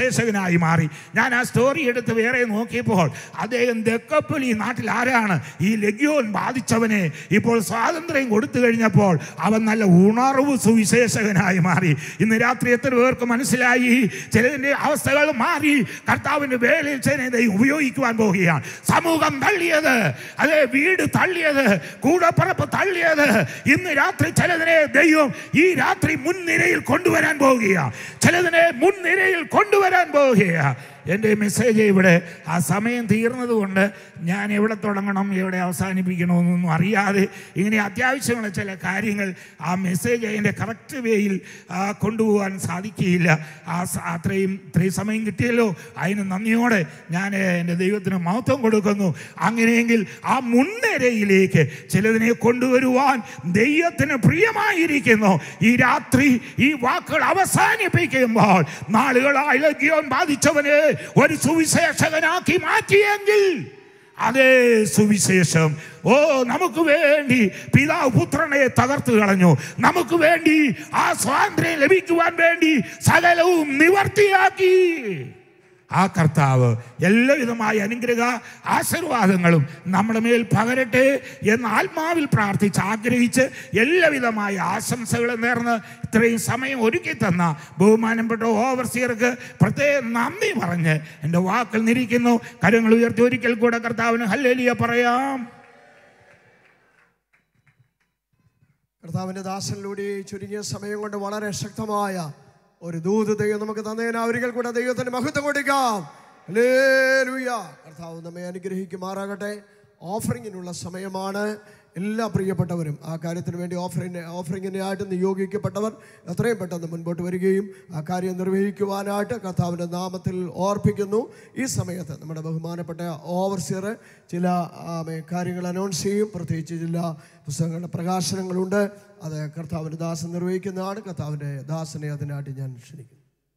സുവിശേഷകനായി മാറി ഞാൻ ആ സ്റ്റോറി എടുത്ത് വേറെ നോക്കിയപ്പോൾ അദ്ദേഹം ദക്കപ്പൽ ഈ നാട്ടിൽ ആരാണ് ഈ ലഗ്യോൻ ബാധിച്ചവനെ ഇപ്പോൾ സ്വാതന്ത്ര്യം കൊടുത്തു കഴിഞ്ഞപ്പോൾ അവൻ നല്ല ഉണർവ് സുവിശേഷകനായി മാറി ഇന്ന് രാത്രി എത്ര പേർക്ക് മനസ്സിലായി ചിലതിൻ്റെ അവസ്ഥകൾ മാറി കർത്താവിൻ്റെ വേലയിൽ ചിലதை ഉപയോഗിക്കുവാൻ പോവുകയാണ് സമൂഹം തള്ളിയത് അതെ വീട് തള്ളിയത് കൂടപ്പറപ്പ് തള്ളിയത് ഇന്ന് രാത്രി ചിലതിനെ ദൈവം ഈ രാത്രി മുൻനിരയിൽ കൊണ്ടുവരാൻ പോവുകയാണ് ചിലതിനെ മുൻനിരയിൽ കൊണ്ടുവരാൻ പോവുകയാണ് എൻ്റെ മെസ്സേജ് ഇവിടെ ആ സമയം തീർന്നതുകൊണ്ട് ഞാൻ എവിടെ തുടങ്ങണം എവിടെ അവസാനിപ്പിക്കണമെന്നൊന്നും അറിയാതെ ഇങ്ങനെ അത്യാവശ്യമുള്ള ചില കാര്യങ്ങൾ ആ മെസ്സേജ് അതിൻ്റെ കറക്റ്റ് വേയിൽ ആ, കൊണ്ടുപോകാൻ സാധിക്കുകയില്ല ആ സ- അത്രയും ഇത്രയും സമയം കിട്ടിയല്ലോ അതിന് നന്ദിയോടെ ഞാൻ എൻ്റെ ദൈവത്തിന് മഹത്വം കൊടുക്കുന്നു അങ്ങനെയെങ്കിൽ ആ മുൻനിരയിലേക്ക് ചിലതിനെ കൊണ്ടുവരുവാൻ ദൈവത്തിന് പ്രിയമായിരിക്കുന്നു ഈ രാത്രി ഈ വാക്കുകൾ അവസാനിപ്പിക്കുമ്പോൾ നാളുകളായി ലഗ്യോൻ ബാധിച്ചവനെ ഒരു സുവിശേഷകനാക്കി മാറ്റിയെങ്കിൽ അതേ സുവിശേഷം ഓ നമുക്ക് വേണ്ടി പിതാവ് പുത്രനെ തകർത്തു കളഞ്ഞു നമുക്ക് വേണ്ടി ആ സ്വാതന്ത്ര്യം ലഭിക്കുവാൻ വേണ്ടി സകലവും നിവർത്തിയാക്കി ആ കർത്താവ് എല്ലാവിധമായ അനുഗ്രഹ ആശീർവാദങ്ങളും നമ്മുടെ മേൽ പകരട്ടെ എന്ന് ആത്മാവിൽ പ്രാർത്ഥിച്ച് ആഗ്രഹിച്ച് എല്ലാവിധമായ ആശംസകളും നേർന്ന് ഇത്രയും സമയം ഒരുക്കി തന്ന ബഹുമാനപ്പെട്ട ഓവർസിയർക്ക് പ്രത്യേകം നന്ദി പറഞ്ഞ് എൻ്റെ വാക്കിൽ നിരിക്കുന്നു കരങ്ങൾ ഉയർത്തി ഒരിക്കൽ കൂടെ കർത്താവിന് ഹല്ലേലിയ പറയാം കർത്താവിൻ്റെ ദാസനിലൂടെ ഈ ചുരുങ്ങിയ സമയം കൊണ്ട് വളരെ ശക്തമായ ഒരു ദൂത് ദൈവം നമുക്ക് തന്നതിന് ഒരിക്കൽ കൂടെ ദൈവത്തിന് മഹത്വം കൊടുക്കാം ഹല്ലേലൂയ. കർത്താവ് നമ്മെ അനുഗ്രഹിക്കുമാറാകട്ടെ ഓഫറിങ്ങിനുള്ള സമയമാണ് എല്ലാ പ്രിയപ്പെട്ടവരും ആ കാര്യത്തിന് വേണ്ടി ഓഫറിന് ഓഫറിങ്ങിനായിട്ട് നിയോഗിക്കപ്പെട്ടവർ എത്രയും പെട്ടെന്ന് മുൻപോട്ട് വരികയും ആ കാര്യം നിർവഹിക്കുവാനായിട്ട് കർത്താവിൻ്റെ നാമത്തിൽ ഓർപ്പിക്കുന്നു ഈ സമയത്ത് നമ്മുടെ ബഹുമാനപ്പെട്ട ഓവർസിയർ ചില ആമേ, കാര്യങ്ങൾ അനൗൺസ് ചെയ്യും പ്രത്യേകിച്ച് ചില പുസ്തകങ്ങളുടെ പ്രകാശനങ്ങളുണ്ട് അത് കർത്താവിൻ്റെ ദാസൻ നിർവഹിക്കുന്നതാണ് കർത്താവിൻ്റെ ദാസനെ അതിനായിട്ട് ഞാൻ ക്ഷണിക്കുന്നു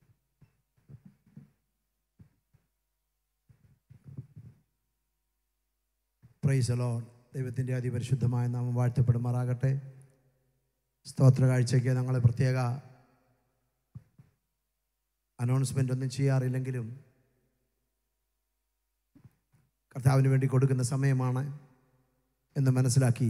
പ്രൈസ് ലോൺ ദൈവത്തിൻ്റെ അതിപരിശുദ്ധമായ നാമം വാഴ്ത്തപ്പെടുമാറാകട്ടെ സ്തോത്ര കാഴ്ചയ്ക്ക് ഞങ്ങൾ പ്രത്യേക അനൗൺസ്മെൻ്റ് ഒന്നും ചെയ്യാറില്ലെങ്കിലും കർത്താവിന് വേണ്ടി കൊടുക്കുന്ന സമയമാണ് എന്ന് മനസ്സിലാക്കി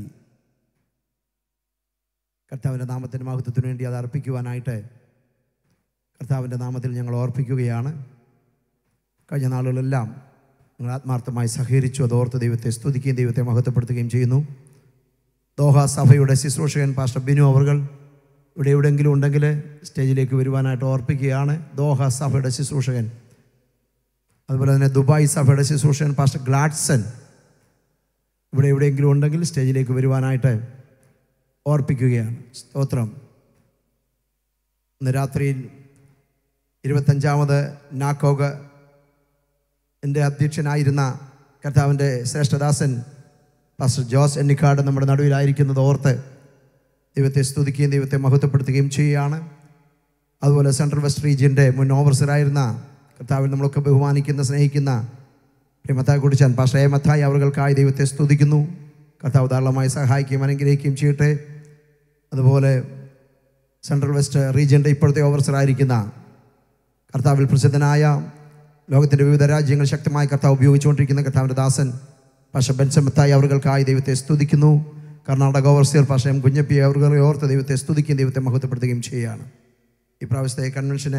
കർത്താവിൻ്റെ നാമത്തിൻ്റെ മഹത്വത്തിന് വേണ്ടി അത് അർപ്പിക്കുവാനായിട്ട് കർത്താവിൻ്റെ നാമത്തിൽ ഞങ്ങൾ ഓർപ്പിക്കുകയാണ് കഴിഞ്ഞ നാളുകളെല്ലാം നിങ്ങൾ ആത്മാർത്ഥമായി സഹകരിച്ചു അത് ഓർത്ത് ദൈവത്തെ സ്തുതിക്കുകയും ദൈവത്തെ മഹത്വപ്പെടുത്തുകയും ചെയ്യുന്നു ദോഹ സഭയുടെ ശുശ്രൂഷകൻ പാസ്റ്റർ ബിനു അവർകൾ ഇവിടെ എവിടെയെങ്കിലും ഉണ്ടെങ്കിൽ സ്റ്റേജിലേക്ക് വരുവാനായിട്ട് ഓർപ്പിക്കുകയാണ് ദോഹ സഭയുടെ ശുശ്രൂഷകൻ അതുപോലെ തന്നെ ദുബായ് സഭയുടെ ശുശ്രൂഷകൻ പാസ്റ്റർ ഗ്ലാഡ്സൺ ഇവിടെ എവിടെയെങ്കിലും ഉണ്ടെങ്കിൽ സ്റ്റേജിലേക്ക് വരുവാനായിട്ട് ഓർപ്പിക്കുകയാണ് സ്തോത്രം ഇന്ന് രാത്രിയിൽ ഇരുപത്തഞ്ചാമത് നാക്കോഗ് എൻ്റെ അധ്യക്ഷനായിരുന്ന കർത്താവിൻ്റെ ശ്രേഷ്ഠദാസൻ പാസ്റ്റർ ജോസ് എണ്ണിക്കാട് നമ്മുടെ നടുവിലായിരിക്കുന്നത് ഓർത്ത് ദൈവത്തെ സ്തുതിക്കുകയും ദൈവത്തെ മഹത്വപ്പെടുത്തുകയും ചെയ്യുകയാണ് അതുപോലെ സെൻട്രൽ വെസ്റ്റ് റീജിയൻ്റെ മുൻ ഓവർസറായിരുന്ന കർത്താവിൽ നമ്മളൊക്കെ ബഹുമാനിക്കുന്ന സ്നേഹിക്കുന്ന പ്രിയമത്തായി കുടിച്ചാൻ പാസ്റ്റർ എ മത്തായി അവർകൾക്കായി ദൈവത്തെ സ്തുതിക്കുന്നു കർത്താവ് ധാരാളമായി സഹായിക്കുകയും അനുഗ്രഹിക്കുകയും ചെയ്യട്ടെ അതുപോലെ സെൻട്രൽ വെസ്റ്റ് റീജിയൻ്റെ ഇപ്പോഴത്തെ ഓവർസറായിരിക്കുന്ന കർത്താവിൽ പ്രസിദ്ധനായ ലോകത്തിൻ്റെ വിവിധ രാജ്യങ്ങൾ ശക്തമായി കർത്താവ് ഉപയോഗിച്ചുകൊണ്ടിരിക്കുന്ന കർത്താവിൻ്റെ ദാസൻ പാഷ ബെൻസമത്തായി അവർകൾക്കായി ദൈവത്തെ സ്തുതിക്കുന്നു കർണാടക ഓവർസിയർ പാഷ എം കുഞ്ഞപ്പി അവർകളെ ഓർത്ത് ദൈവത്തെ സ്തുതിക്കുകയും ദൈവത്തെ മഹത്വപ്പെടുത്തുകയും ചെയ്യുകയാണ് ഈ പ്രാവശ്യത്തെ കൺവെൻഷന്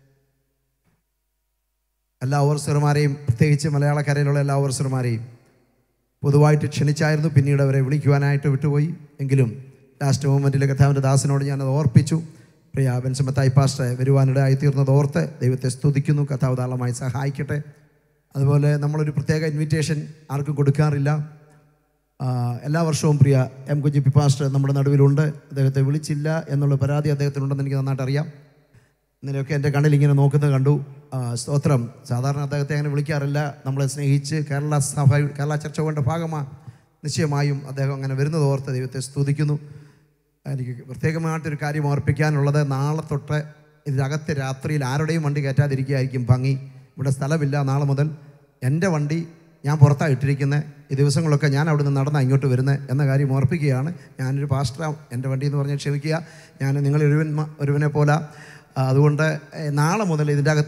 എല്ലാ ഓവർസർമാരെയും പ്രത്യേകിച്ച് മലയാളക്കരയിലുള്ള എല്ലാ ഓവർസർമാരെയും പൊതുവായിട്ട് ക്ഷണിച്ചായിരുന്നു പിന്നീട് അവരെ വിളിക്കുവാനായിട്ട് വിട്ടുപോയി എങ്കിലും ലാസ്റ്റ് മൂമെൻറ്റിൽ കർത്താവിൻ്റെ ദാസനോട് ഞാനത് ഓർപ്പിച്ചു പ്രിയ ബെൻസമത്തായി പാസ്റ്റർ വരുവാനിടയായി തീർന്നത് ഓർത്ത് ദൈവത്തെ സ്തുതിക്കുന്നു കർത്താവ് ധാരാളമായി സഹായിക്കട്ടെ അതുപോലെ നമ്മളൊരു പ്രത്യേക ഇൻവിറ്റേഷൻ ആർക്കും കൊടുക്കാറില്ല ആ, എല്ലാ വർഷവും പ്രിയ എം കുഞ്ഞിപ്പി പാസ്റ്റർ നമ്മുടെ നടുവിലുണ്ട് അദ്ദേഹത്തെ വിളിച്ചില്ല എന്നുള്ള പരാതി അദ്ദേഹത്തിനുണ്ടെന്ന് എനിക്ക് നന്നായിട്ട് അറിയാം ഇന്നലെയൊക്കെ എൻ്റെ കണ്ണിൽ ഇങ്ങനെ നോക്കുന്നത് കണ്ടു ആ, സ്തോത്രം സാധാരണ അദ്ദേഹത്തെ അങ്ങനെ വിളിക്കാറില്ല നമ്മളെ സ്നേഹിച്ച് കേരള സഭ കേരള ചർച്ചകളുടെ ഭാഗമാണ് നിശ്ചയമായും അദ്ദേഹം അങ്ങനെ വരുന്നത് ഓർത്ത് ദൈവത്തെ സ്തുതിക്കുന്നു എനിക്ക് പ്രത്യേകമായിട്ടൊരു കാര്യം ഓർപ്പിക്കാനുള്ളത് നാളെ തൊട്ട് ഇതിനകത്ത് രാത്രിയിൽ ആരുടെയും വണ്ടി കയറ്റാതിരിക്കുകയായിരിക്കും ഭംഗി ഇവിടെ സ്ഥലമില്ല നാളെ മുതൽ എൻ്റെ വണ്ടി ഞാൻ പുറത്താണ് ഇട്ടിരിക്കുന്നത് ഈ ദിവസങ്ങളൊക്കെ ഞാൻ അവിടെ നിന്ന് നടന്നാണ് ഇങ്ങോട്ട് വരുന്നത് എന്ന കാര്യം ഓർപ്പിക്കുകയാണ് ഞാനൊരു പാസ്റ്ററാം എൻ്റെ വണ്ടി എന്ന് പറഞ്ഞാൽ ക്ഷമിക്കുക ഞാൻ നിങ്ങൾ ഒരുവൻ ഒരുവനെ പോലെ ആ, അതുകൊണ്ട് ഏ, നാളെ മുതൽ ഇതിൻ്റെ അകത്ത്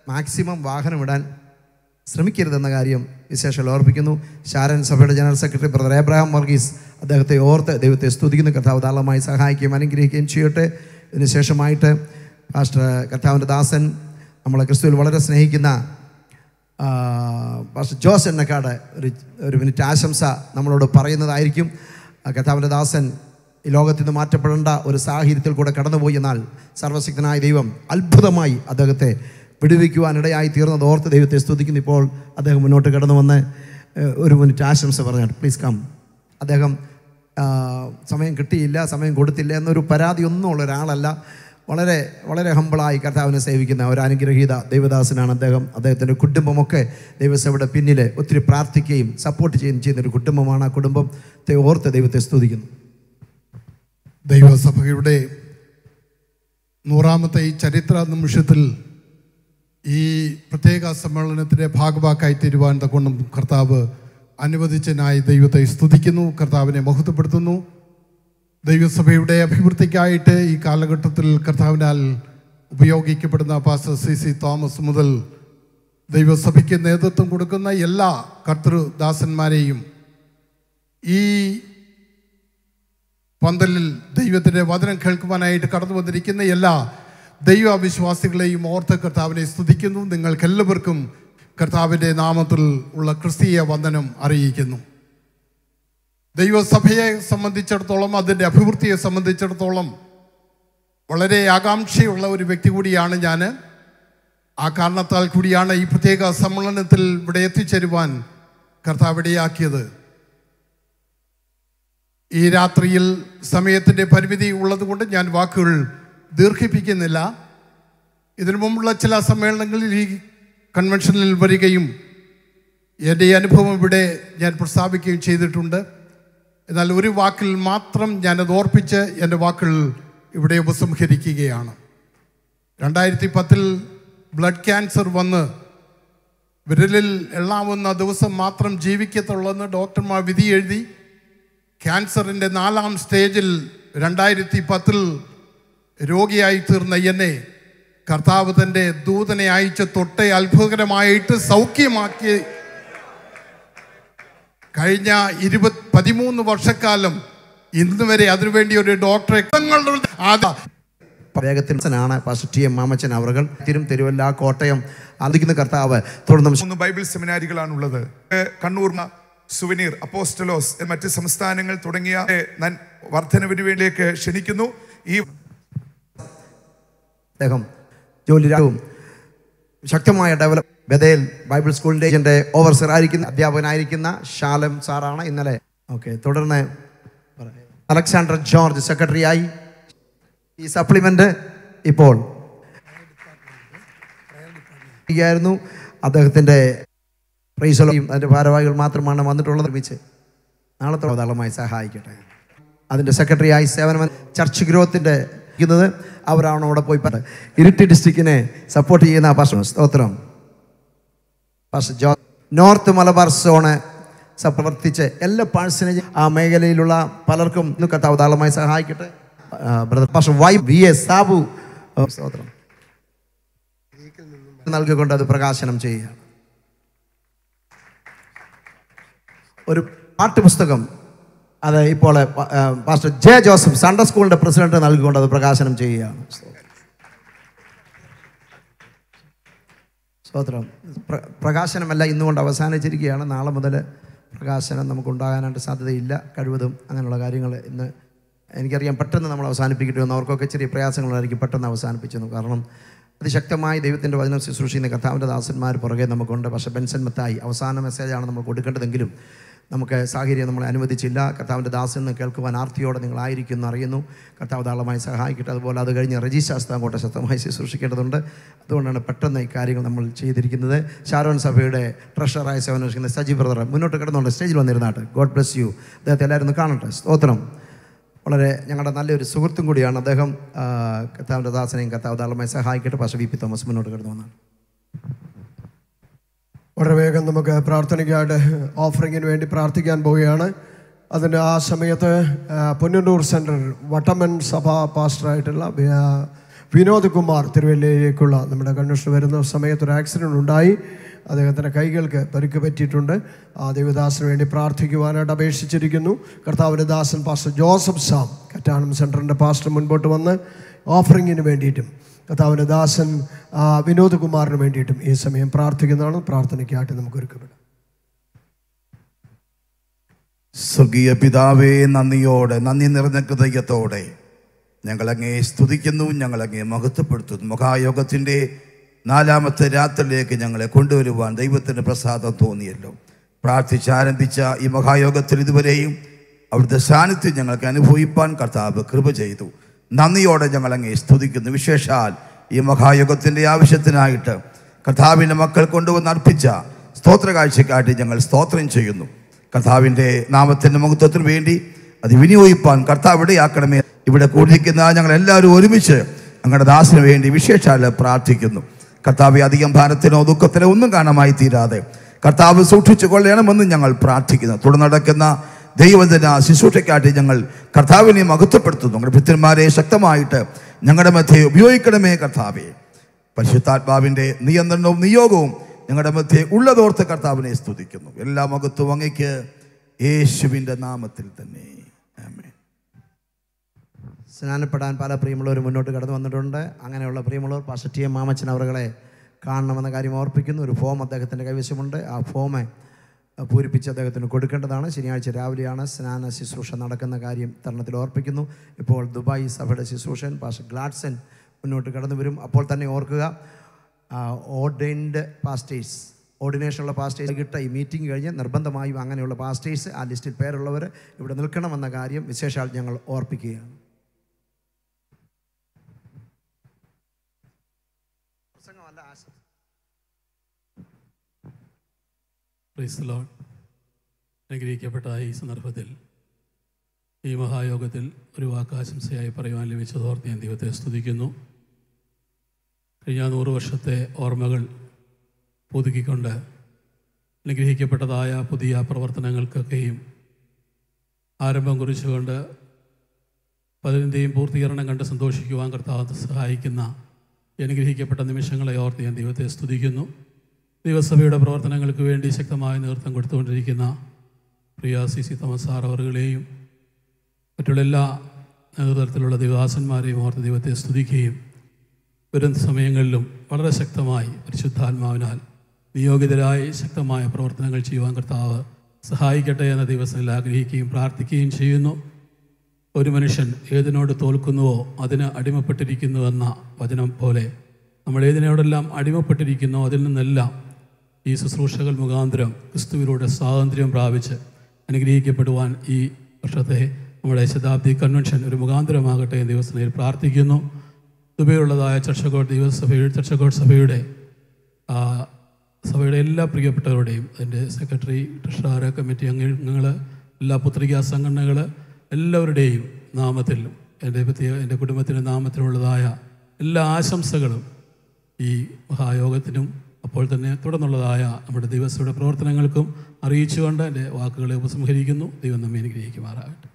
മാക്സിമം വാഹനം ഇടാൻ ശ്രമിക്കരുതെന്ന കാര്യം വിശേഷം ഓർപ്പിക്കുന്നു ഷാരൻ സഭയുടെ general secretary brother Abraham Varghese അദ്ദേഹത്തെ ഓർത്ത് ദൈവത്തെ സ്തുതിക്കുന്ന കർത്താവ് ധാരാളമായി സഹായിക്കുകയും അനുഗ്രഹിക്കുകയും ചെയ്യട്ടെ ഇതിനുശേഷമായിട്ട് പാസ്റ്റർ കർത്താവിൻ്റെ ദാസൻ നമ്മളെ ക്രിസ്തുവിൽ വളരെ സ്നേഹിക്കുന്ന ആ, പാസ്റ്റർ ജോസ് എണ്ണക്കാട് ഒരു ഒരു മിനിറ്റ് ആശംസ നമ്മളോട് പറയുന്നതായിരിക്കും ആ, കർത്താവിൻ്റെ ദാസൻ ഈ ലോകത്തിൽ നിന്ന് മാറ്റപ്പെടേണ്ട ഒരു സാഹചര്യത്തിൽ കൂടെ കടന്നുപോയി എന്നാൽ സർവശക്തനായ ദൈവം അത്ഭുതമായി അദ്ദേഹത്തെ വിടുവിക്കുവാനിടയായി തീർന്നത് ഓർത്ത് ദൈവത്തെ സ്തുതിക്കുന്നു ഇപ്പോൾ അദ്ദേഹം മുന്നോട്ട് കടന്നു വന്ന് ഏഹ്, ഒരു മിനിറ്റ് ആശംസ പറഞ്ഞാൽ പ്ലീസ് കം അദ്ദേഹം ആ, സമയം കിട്ടിയില്ല സമയം കൊടുത്തില്ല എന്നൊരു പരാതി ഒന്നും ഉള്ള ഒരാളല്ല വളരെ വളരെ ഹമ്പിളായി കർത്താവിനെ സേവിക്കുന്ന ഒരു അനുഗ്രഹീത ദൈവദാസനാണ് അദ്ദേഹം അദ്ദേഹത്തിൻ്റെ കുടുംബമൊക്കെ ദൈവസഭയുടെ പിന്നിൽ ഒത്തിരി പ്രാർത്ഥിക്കുകയും സപ്പോർട്ട് ചെയ്യുകയും ചെയ്യുന്ന ഒരു കുടുംബമാണ് ആ കുടുംബത്തെ ഓർത്ത് ദൈവത്തെ സ്തുതിക്കുന്നു ദൈവസഭയുടെ നൂറാമത്തെ ഈ ചരിത്ര നിമിഷത്തിൽ ഈ പ്രത്യേക സമ്മേളനത്തിൻ്റെ ഭാഗവാക്കായി തീരുവാൻ തക്കൊണ്ടും കർത്താവ് അനുവദിച്ചതിനായി ദൈവത്തെ സ്തുതിക്കുന്നു കർത്താവിനെ മഹത്വപ്പെടുത്തുന്നു ദൈവസഭയുടെ അഭിവൃദ്ധിക്കായിട്ട് ഈ കാലഘട്ടത്തിൽ കർത്താവിനാൽ ഉപയോഗിക്കപ്പെടുന്ന പാസ്റ്റർ സി സി തോമസ് മുതൽ ദൈവസഭയ്ക്ക് നേതൃത്വം കൊടുക്കുന്ന എല്ലാ കർത്തൃദാസന്മാരെയും ഈ പന്തലിൽ ദൈവത്തിൻ്റെ വചനം കേൾക്കുവാനായിട്ട് കടന്നു വന്നിരിക്കുന്ന എല്ലാ ദൈവവിശ്വാസികളെയും ഓർത്ത് കർത്താവിനെ സ്തുതിക്കുന്നു നിങ്ങൾക്കെല്ലാവർക്കും കർത്താവിൻ്റെ നാമത്തിൽ ഉള്ള ക്രിസ്തീയ വന്ദനം അറിയിക്കുന്നു ദൈവസഭയെ സംബന്ധിച്ചിടത്തോളം അതിൻ്റെ അഭിവൃദ്ധിയെ സംബന്ധിച്ചിടത്തോളം വളരെ ആകാംക്ഷയുള്ള ഒരു വ്യക്തി കൂടിയാണ് ഞാൻ ആ കാരണത്താൽ കൂടിയാണ് ഈ പ്രത്യേക സമ്മേളനത്തിൽ ഇവിടെ എത്തിച്ചേരുവാൻ കർത്താവ് ഇടയാക്കിയത് ഈ രാത്രിയിൽ സമയത്തിൻ്റെ പരിമിതി ഉള്ളതുകൊണ്ട് ഞാൻ വാക്കുകൾ ദീർഘിപ്പിക്കുന്നില്ല ഇതിനു മുമ്പുള്ള ചില സമ്മേളനങ്ങളിൽ ഈ കൺവെൻഷനിൽ വരികയും എൻ്റെ അനുഭവം ഇവിടെ ഞാൻ പ്രസ്താവിക്കുകയും ചെയ്തിട്ടുണ്ട് എന്നാൽ ഒരു വാക്കിൽ മാത്രം ഞാനത് ഓർപ്പിച്ച് എൻ്റെ വാക്കുകൾ ഇവിടെ ഉപസംഹരിക്കുകയാണ് രണ്ടായിരത്തി പത്തിൽ ബ്ലഡ് ക്യാൻസർ വന്ന് വിരലിൽ എള്ളാവുന്ന ദിവസം മാത്രം ജീവിക്കത്തുള്ളെന്ന് ഡോക്ടർമാർ വിധി എഴുതി ക്യാൻസറിൻ്റെ നാലാം സ്റ്റേജിൽ രണ്ടായിരത്തി പത്തിൽ രോഗിയായി തീർന്ന എന്നെ കർത്താവ് തൻ്റെ ദൂതനെ അയച്ച് തൊട്ടേ അത്ഭുതകരമായിട്ട് സൗഖ്യമാക്കി കഴിഞ്ഞ ഇരുപത് പതിമൂന്ന് വർഷക്കാലം ഇന്ന് വരെ അതിനുവേണ്ടി ഒരു ഡോക്ടറെ തങ്ങളുടെ ആദ്യ വേഗത്തിനാണ് പാസ്റ്റർ ടി എം മാമച്ചൻ അവറുകൾ തിരും തിരുവല്ല കോട്ടയം ആദിക്കുന്ന കർത്താവ് തുടർന്ന് മൂന്ന് ബൈബിൾ സെമിനാരികളാണുള്ളത് ഏഹ് കണ്ണൂർ മ- സുവനീർ അപ്പോസ്റ്റലോസ് ഏഹ് മറ്റ് സംസ്ഥാനങ്ങൾ തുടങ്ങിയ ഏഹ് നൻ- വർധനവിന് വേണ്ടിയൊക്കെ ക്ഷണിക്കുന്നു ഈ അദ്ദേഹം ജോലി രാവും ശക്തമായ ഡെവലപ്പ് ബദേൽ ബൈബിൾ സ്കൂളിൻ്റെ ഏജന്റ് ഓവർസർ ആയിരിക്കുന്ന അധ്യാപകനായിരിക്കുന്ന ശാലം സാറാണ് ഇന്നലെ ഓക്കെ തുടർന്ന് അലക്സാണ്ടർ ജോർജ് സെക്രട്ടറിയായി ഈ സപ്ലിമെന്റ് ഇപ്പോൾ ആയിരുന്നു അദ്ദേഹത്തിൻ്റെ പ്രൈസലോയും അതിൻ്റെ ഭാരവാഹികൾ മാത്രമാണ് വന്നിട്ടുള്ളത് ഒരുമിച്ച് നാളത്തെ ധാരാളമായി സഹായിക്കട്ടെ അതിൻ്റെ സെക്രട്ടറിയായി സേവനം ചർച്ച് ഗ്രോത്തിൻ്റെ ഇരിക്കുന്നത് അവരാണ് അവിടെ പോയി പറ ഇരിട്ടി ഡിസ്ട്രിക്റ്റിനെ സപ്പോർട്ട് ചെയ്യുന്ന പാസ്റ്റർ സ്തോത്രം പാസ്റ്റർ ജോ നോർത്ത് മലബാർ സോണ് സ- പ്രവർത്തിച്ച് എല്ലാ പാഴ്സനേജ് ആ മേഖലയിലുള്ള പലർക്കും ഇന്ന് കർത്താവ് ധാരാളമായി സഹായിക്കട്ടെ ആ, brother pastor Y V A Sabu ആ, സ്തോത്രം നൽകിക്കൊണ്ട് അത് പ്രകാശനം ചെയ്യുകയാണ് ഒരു പാഠ്യപുസ്തകം അത് ഇപ്പോൾ പ- ആ, പാസ്റ്റർ ജെ ജോസഫ് സൺഡേ സ്കൂളിൻ്റെ പ്രസിഡന്റ് നൽകിക്കൊണ്ട് അത് പ്രകാശനം ചെയ്യുകയാണ് സ്തോത്രം പ്ര- പ്രകാശനമല്ല ഇന്നുകൊണ്ട് അവസാനിച്ചിരിക്കുകയാണ് നാളെ മുതൽ പ്രകാശനം നമുക്കുണ്ടാകാനായിട്ട് സാധ്യതയില്ല കഴിവതും അങ്ങനെയുള്ള കാര്യങ്ങൾ ഇന്ന് എനിക്കറിയാം പെട്ടെന്ന് നമ്മൾ അവസാനിപ്പിക്കട്ടെ എന്ന് അവർക്കൊക്കെ ചെറിയ പ്രയാസങ്ങളായിരിക്കും പെട്ടെന്ന് അവസാനിപ്പിച്ചെന്നു കാരണം അതിശക്തമായി ദൈവത്തിൻ്റെ വചനം ശുശ്രൂഷിക്കുന്ന കർത്താവിൻ്റെ ദാസന്മാർ പുറകെ നമുക്കുണ്ട് പക്ഷേ ബെൻസൻ മത്തായി അവസാന മെസ്സേജാണ് നമ്മൾ കൊടുക്കേണ്ടതെങ്കിലും നമുക്ക് സാഹചര്യം നമ്മളെ അനുവദിച്ചില്ല കർത്താവിൻ്റെ ദാസൻ എന്ന് കേൾക്കുവാൻ ആർത്തിയോടെ നിങ്ങളായിരിക്കും എന്ന് അറിയുന്നു കർത്താവ് ധാരാളമായി സഹായിക്കട്ടെ അതുപോലെ അത് കഴിഞ്ഞ് റജി ശാസ്ത്ര അങ്ങോട്ട് ശക്തമായി ശുശ്രൂഷിക്കേണ്ടതുണ്ട് അതുകൊണ്ടാണ് പെട്ടെന്ന് ഈ കാര്യങ്ങൾ നമ്മൾ ചെയ്തിരിക്കുന്നത് ഷാരോൺ സഭയുടെ ട്രഷറായ സേവനിക്കുന്ന സജി ബ്രദർ മുന്നോട്ട് കിടന്നുകൊണ്ട് സ്റ്റേജിൽ വന്നിരുന്നാട്ട് ഗോഡ് ബ്ലസ് യു അദ്ദേഹത്തെ എല്ലാവരും ഒന്ന് കാണട്ടെ സ്തോത്രം വളരെ ഞങ്ങളുടെ നല്ലൊരു സുഹൃത്തും കൂടിയാണ് അദ്ദേഹം ആ, കർത്താവിൻ്റെ ദാസനെയും കർത്താവ് ധാരാളമായി സഹായിക്കട്ടെ പക്ഷേ വി പി തോമസ് മുന്നോട്ട് കിടന്നു വന്നാണ് വളരെ വേഗം നമുക്ക് പ്രാർത്ഥനയ്ക്കായിട്ട് ഓഫറിങ്ങിന് വേണ്ടി പ്രാർത്ഥിക്കാൻ പോവുകയാണ് അതിന് ആ സമയത്ത് ആ, പുന്നന്നൂർ സെൻറ്റർ വട്ടമൻ സഭ പാസ്റ്ററായിട്ടുള്ള ബി- ആ, വിനോദ് കുമാർ തിരുവല്ലയിലേക്കുള്ള നമ്മുടെ കൺവെൻഷൻ വരുന്ന സമയത്ത് ഒരു ആക്സിഡൻറ്റ് ഉണ്ടായി അദ്ദേഹത്തിൻ്റെ കൈകൾക്ക് പരിക്ക് പറ്റിയിട്ടുണ്ട് ആ ദേവദാസിന് വേണ്ടി പ്രാർത്ഥിക്കുവാനായിട്ട് അപേക്ഷിച്ചിരിക്കുന്നു കർത്താവിൻ്റെ ദാസൻ പാസ്റ്റർ ജോസഫ് സാം കറ്റാനം സെൻറ്ററിൻ്റെ പാസ്റ്റർ മുൻപോട്ട് വന്ന് ഓഫറിങ്ങിന് വേണ്ടിയിട്ടും കർത്താവിൻ്റെ ദാസൻ ആ, വിനോദ് കുമാറിന് വേണ്ടിയിട്ടും ഈ സമയം പ്രാർത്ഥിക്കുന്നതാണ് പ്രാർത്ഥനയ്ക്കായിട്ട് നമുക്ക് ഒരുക്കപ്പെടാം സ്വർഗീയ പിതാവേ നന്ദിയോടെ നന്ദി നിറഞ്ഞ ഹൃദയത്തോടെ ഞങ്ങളങ്ങേ സ്തുതിക്കുന്നു ഞങ്ങളങ്ങേ മഹത്വപ്പെടുത്തുന്നു മഹായോഗത്തിൻ്റെ നാലാമത്തെ രാത്രിയിലേക്ക് ഞങ്ങളെ കൊണ്ടുവരുവാൻ ദൈവത്തിൻ്റെ പ്രസാദം തോന്നിയല്ലോ പ്രാർത്ഥിച്ചാരംഭിച്ച ഈ മഹായോഗത്തിൽ ഇതുവരെയും അവിടുത്തെ സാന്നിധ്യം ഞങ്ങൾക്ക് അനുഭവിപ്പാൻ കർത്താവ് കൃപ ചെയ്തു നന്ദിയോടെ ഞങ്ങളങ്ങേ സ്തുതിക്കുന്നു വിശേഷാൽ ഈ മഹായോഗത്തിൻ്റെ ആവശ്യത്തിനായിട്ട് കർത്താവിൻ്റെ മക്കൾ കൊണ്ടുവന്ന് അർപ്പിച്ച സ്തോത്ര കാഴ്ചക്കാട്ടി ഞങ്ങൾ സ്തോത്രം ചെയ്യുന്നു കർത്താവിൻ്റെ നാമത്തിൻ്റെ മഹത്വത്തിന് വേണ്ടി അത് വിനിയോഗിപ്പാൻ കർത്താവ് ഇടയാക്കണമേ ഇവിടെ കൂടിയിരിക്കുന്ന ഞങ്ങൾ എല്ലാവരും ഒരുമിച്ച് ഞങ്ങളുടെ ദാസിന് വേണ്ടി വിശേഷാൽ പ്രാർത്ഥിക്കുന്നു കർത്താവ് അധികം ഭാരത്തിനോ ദുഃഖത്തിനോ ഒന്നും കാണാമായി തീരാതെ കർത്താവ് സൂക്ഷിച്ചു കൊള്ളണമെന്ന് ഞങ്ങൾ പ്രാർത്ഥിക്കുന്നു തുടർന്ന് നടക്കുന്ന ദൈവജന ശുശ്രൂഷയ്ക്കായിട്ട് ഞങ്ങൾ കർത്താവിനെ മഹത്വപ്പെടുത്തുന്നു ഞങ്ങളുടെ ഭൃത്യന്മാരെ ശക്തമായിട്ട് ഞങ്ങളുടെ മധ്യേ ഉപയോഗിക്കണമേ കർത്താവെ പരിശുദ്ധാത്മാവിൻ്റെ നിയന്ത്രണവും നിയോഗവും ഞങ്ങളുടെ മധ്യേ ഉള്ളതോർത്ത് കർത്താവിനെ സ്തുതിക്കുന്നു എല്ലാ മഹത്വവും അങ്ങയ്ക്ക് യേശുവിൻ്റെ നാമത്തിൽ തന്നെ ആമേൻ സ്നാനപ്പെടാൻ പല പ്രിയമുള്ളവർ മുന്നോട്ട് കടന്നു വന്നിട്ടുണ്ട് അങ്ങനെയുള്ള പ്രിയമുള്ളവർ പാസ്റ്റർ ടി എം മാമച്ചൻ അവരുകളെ കാണണമെന്ന കാര്യം ഓർപ്പിക്കുന്നു ഒരു ഫോം അദ്ദേഹത്തിൻ്റെ കൈവശമുണ്ട് ആ ഫോം പൂരിപ്പിച്ച് അദ്ദേഹത്തിന് കൊടുക്കേണ്ടതാണ് ശനിയാഴ്ച രാവിലെയാണ് സ്നാന ശുശ്രൂഷ നടക്കുന്ന കാര്യം തരണത്തിൽ ഓർപ്പിക്കുന്നു ഇപ്പോൾ ദുബായ് സഭയുടെ ശുശ്രൂഷൻ പാസ്റ്റർ ഗ്ലാഡ്സൺ മുന്നോട്ട് കടന്നു വരും അപ്പോൾ തന്നെ ഓർക്കുക ഓർഡൈൻഡ് പാസ്റ്റേഴ്സ് ഓർഡിനേഷനുള്ള പാസ്റ്റേഴ്സ് കിട്ട ഈ മീറ്റിംഗ് കഴിഞ്ഞ് നിർബന്ധമായും അങ്ങനെയുള്ള പാസ്റ്റേഴ്സ് ആ ലിസ്റ്റിൽ പേരുള്ളവർ ഇവിടെ നിൽക്കണമെന്ന കാര്യം വിശേഷാൽ ഞങ്ങൾ ഓർപ്പിക്കുകയാണ് പ്രൈസ് ലോഡ് അനുഗ്രഹിക്കപ്പെട്ട ഈ സന്ദർഭത്തിൽ ഈ മഹായോഗത്തിൽ ഒരു വാക്കാശംസയായി പറയുവാൻ ലഭിച്ചതോർത്ത് ഞാൻ ദൈവത്തെ സ്തുതിക്കുന്നു കഴിഞ്ഞ നൂറ് വർഷത്തെ ഓർമ്മകൾ പുതുക്കിക്കൊണ്ട് അനുഗ്രഹിക്കപ്പെട്ടതായ പുതിയ പ്രവർത്തനങ്ങൾക്കൊക്കെയും ആരംഭം കുറിച്ചുകൊണ്ട് പതിനെൻ്റെയും പൂർത്തീകരണം കണ്ട് സന്തോഷിക്കുവാൻ കർത്താവ് സഹായിക്കുന്ന ഈ അനുഗ്രഹിക്കപ്പെട്ട നിമിഷങ്ങളെ ഓർത്ത് ഞാൻ ദൈവത്തെ സ്തുതിക്കുന്നു ദൈവസഭയുടെ പ്രവർത്തനങ്ങൾക്ക് വേണ്ടി ശക്തമായ നേതൃത്വം കൊടുത്തുകൊണ്ടിരിക്കുന്ന പ്രിയ സി സി തോമസ് സാർ അവറുകളെയും മറ്റുള്ള എല്ലാ നേതൃത്വത്തിലുള്ള ദൈവദാസന്മാരെയും ഓർത്ത് ദൈവത്തെ സ്തുതിക്കുകയും വരും സമയങ്ങളിലും വളരെ ശക്തമായി പരിശുദ്ധാത്മാവിനാൽ നിയോഗിതരായി ശക്തമായ പ്രവർത്തനങ്ങൾ ചെയ്യുവാൻ കർത്താവ് സഹായിക്കട്ടെ എന്ന ദിവസത്തിൽ ആഗ്രഹിക്കുകയും പ്രാർത്ഥിക്കുകയും ചെയ്യുന്നു ഒരു മനുഷ്യൻ ഏതിനോട് തോൽക്കുന്നുവോ അതിന് അടിമപ്പെട്ടിരിക്കുന്നുവെന്ന വചനം പോലെ നമ്മൾ ഏതിനോടെല്ലാം അടിമപ്പെട്ടിരിക്കുന്നോ അതിൽ നിന്നെല്ലാം ഈ ശുശ്രൂഷകൾ മുഖാന്തരം ക്രിസ്തുവിലൂടെ സ്വാതന്ത്ര്യം പ്രാപിച്ച് അനുഗ്രഹിക്കപ്പെടുവാൻ ഈ വർഷത്തെ നമ്മുടെ ശതാബ്ദി കൺവെൻഷൻ ഒരു മുഖാന്തരമാകട്ടെ എന്ന് ദിവസത്തിൽ പ്രാർത്ഥിക്കുന്നു ദുബൈയിലുള്ളതായ ചർച്ചകോട് ദൈവസഭയുടെ ചർച്ചകോട് സഭയുടെ ആ, സഭയുടെ എല്ലാ പ്രിയപ്പെട്ടവരുടെയും അതിൻ്റെ സെക്രട്ടറി ട്രഷറർ കമ്മിറ്റി അംഗങ്ങൾ എല്ലാ പുത്രികാ സംഘടനകൾ എല്ലാവരുടെയും നാമത്തിൽ എൻ്റെ പ്രത്യേക എൻ്റെ കുടുംബത്തിൻ്റെ നാമത്തിലുള്ളതായ എല്ലാ ആശംസകളും ഈ മഹായോഗത്തിനും അപ്പോൾ തന്നെ തുടർന്നുള്ളതായ നമ്മുടെ ദിവസയുടെ പ്രവർത്തനങ്ങൾക്കും അറിയിച്ചുകൊണ്ട് എൻ്റെ വാക്കുകളെ ഉപസംഹരിക്കുന്നു ദൈവം നമ്മെ അനുഗ്രഹിക്കുമാറാകട്ടെ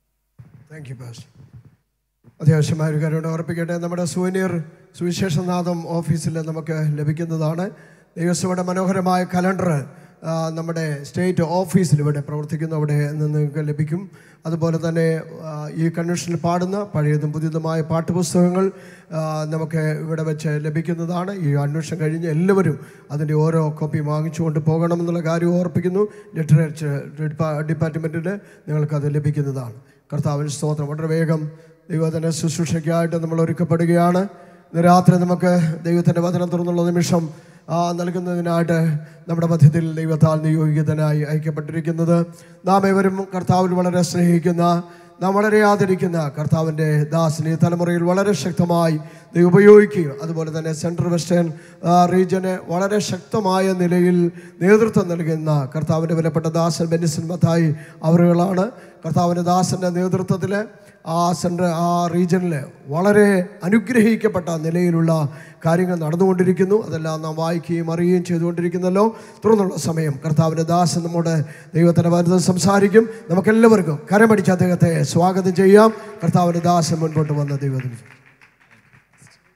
താങ്ക് യു പാസ്റ്റർ അത്യാവശ്യമായ ഒരു കാര്യം കൂടെ ഓർപ്പിക്കട്ടെ നമ്മുടെ സുവനീർ സുവിശേഷനാഥം ഓഫീസിൽ നമുക്ക് ലഭിക്കുന്നതാണ് ദൈവസഭയുടെ മനോഹരമായ കലണ്ടർ നമ്മുടെ സ്റ്റേറ്റ് ഓഫീസിൽ ഇവിടെ പ്രവർത്തിക്കുന്നു അവിടെ നിന്ന് നിങ്ങൾക്ക് ലഭിക്കും അതുപോലെ തന്നെ ആ, ഈ കൺവെൻഷനിൽ പാടുന്ന പഴയതും പുതിയതുമായ പാഠ്യപുസ്തകങ്ങൾ ആ, നമുക്ക് ഇവിടെ വെച്ച് ലഭിക്കുന്നതാണ് ഈ അന്വേഷണം കഴിഞ്ഞ് എല്ലാവരും അതിൻ്റെ ഓരോ കോപ്പി വാങ്ങിച്ചുകൊണ്ട് പോകണമെന്നുള്ള കാര്യം ഓർപ്പിക്കുന്നു ലിറ്ററേച്ചർ ഡിപ്പാർട്ട്മെൻറ്റിൽ നിങ്ങൾക്കത് ലഭിക്കുന്നതാണ് കർത്താവിന് സ്തോത്രം വളരെ വേഗം ദൈവത്തിൻ്റെ ശുശ്രൂഷയ്ക്കായിട്ട് നമ്മൾ ഒരുക്കപ്പെടുകയാണ് ഇന്ന് രാത്രി നമുക്ക് ദൈവത്തിൻ്റെ വചനം തുറന്നുള്ള നിമിഷം ആ, നൽകുന്നതിനായിട്ട് നമ്മുടെ മധ്യത്തിൽ ദൈവത്താൽ നിയോഗിതനായി അയക്കപ്പെട്ടിരിക്കുന്നത് നാം ഏവരും കർത്താവിൽ വളരെ സ്നേഹിക്കുന്ന നാം വളരെ ആദരിക്കുന്ന കർത്താവിൻ്റെ ദാസിനെ തലമുറയിൽ വളരെ ശക്തമായി ദൈവം ഉപയോഗിക്കുകയും അതുപോലെ തന്നെ സെൻട്രൽ വെസ്റ്റേൺ ആ, റീജിയന് വളരെ ശക്തമായ നിലയിൽ നേതൃത്വം നൽകുന്ന കർത്താവിൻ്റെ വിലപ്പെട്ട ദാസൻ ബെന്നിസൻ മത്തായി അവരുകളാണ് കർത്താവിൻ്റെ ദാസൻ്റെ നേതൃത്വത്തിൽ ആ സെൻട്രൽ ആ റീജിയനിൽ വളരെ അനുഗ്രഹിക്കപ്പെട്ട നിലയിലുള്ള കാര്യങ്ങൾ നടന്നുകൊണ്ടിരിക്കുന്നു അതെല്ലാം നാം വായിക്കുകയും അറിയുകയും ചെയ്തുകൊണ്ടിരിക്കുന്നല്ലോ തുടർന്നുള്ള സമയം കർത്താവിൻ്റെ ദാസൻ നമ്മുടെ ദൈവത്തിൻ്റെ വരുന്നത് സംസാരിക്കും നമുക്കെല്ലാവർക്കും കരമടിച്ച് അദ്ദേഹത്തെ സ്വാഗതം ചെയ്യാം കർത്താവിൻ്റെ ദാസൻ മുൻപോട്ട് വന്ന ദൈവത്തിന്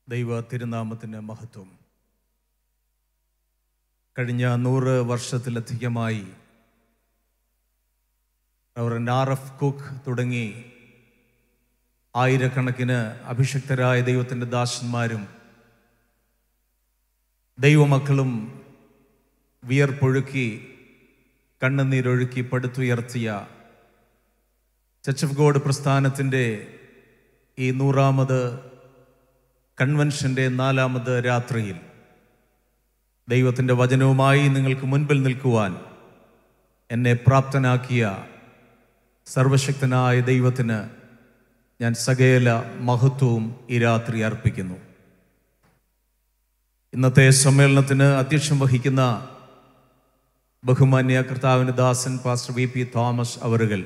ദൈവ തിരുനാമത്തിന് മഹത്വം കഴിഞ്ഞ നൂറ് വർഷത്തിലധികമായി റവറൻഡ് ആർ എഫ് കുക്ക് തുടങ്ങി ആയിരക്കണക്കിന് അഭിഷിക്തരായ ദൈവത്തിൻ്റെ ദാസന്മാരും ദൈവമക്കളും വിയർപ്പൊഴുക്കി കണ്ണുനീരൊഴുക്കി പടുത്തുയർത്തിയ ചർച്ച് ഓഫ് ഗോഡ് പ്രസ്ഥാനത്തിൻ്റെ ഈ നൂറാമത് കൺവെൻഷൻ്റെ നാലാമത് രാത്രിയിൽ ദൈവത്തിൻ്റെ വചനവുമായി നിങ്ങൾക്ക് മുൻപിൽ നിൽക്കുവാൻ എന്നെ പ്രാപ്തനാക്കിയ സർവശക്തനായ ദൈവത്തിന് ഞാൻ സകല മഹത്വവും ഈ രാത്രി അർപ്പിക്കുന്നു ഇന്നത്തെ സമ്മേളനത്തിന് അധ്യക്ഷം വഹിക്കുന്ന ബഹുമാന്യ കർത്താവിന് ദാസൻ പാസ്റ്റർ വി പി തോമസ് അവറുകൾ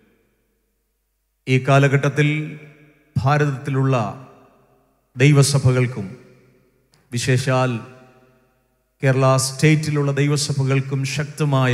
ഈ കാലഘട്ടത്തിൽ ഭാരതത്തിലുള്ള ദൈവസഭകൾക്കും വിശേഷാൽ കേരള സ്റ്റേറ്റിലുള്ള ദൈവസഭകൾക്കും ശക്തമായ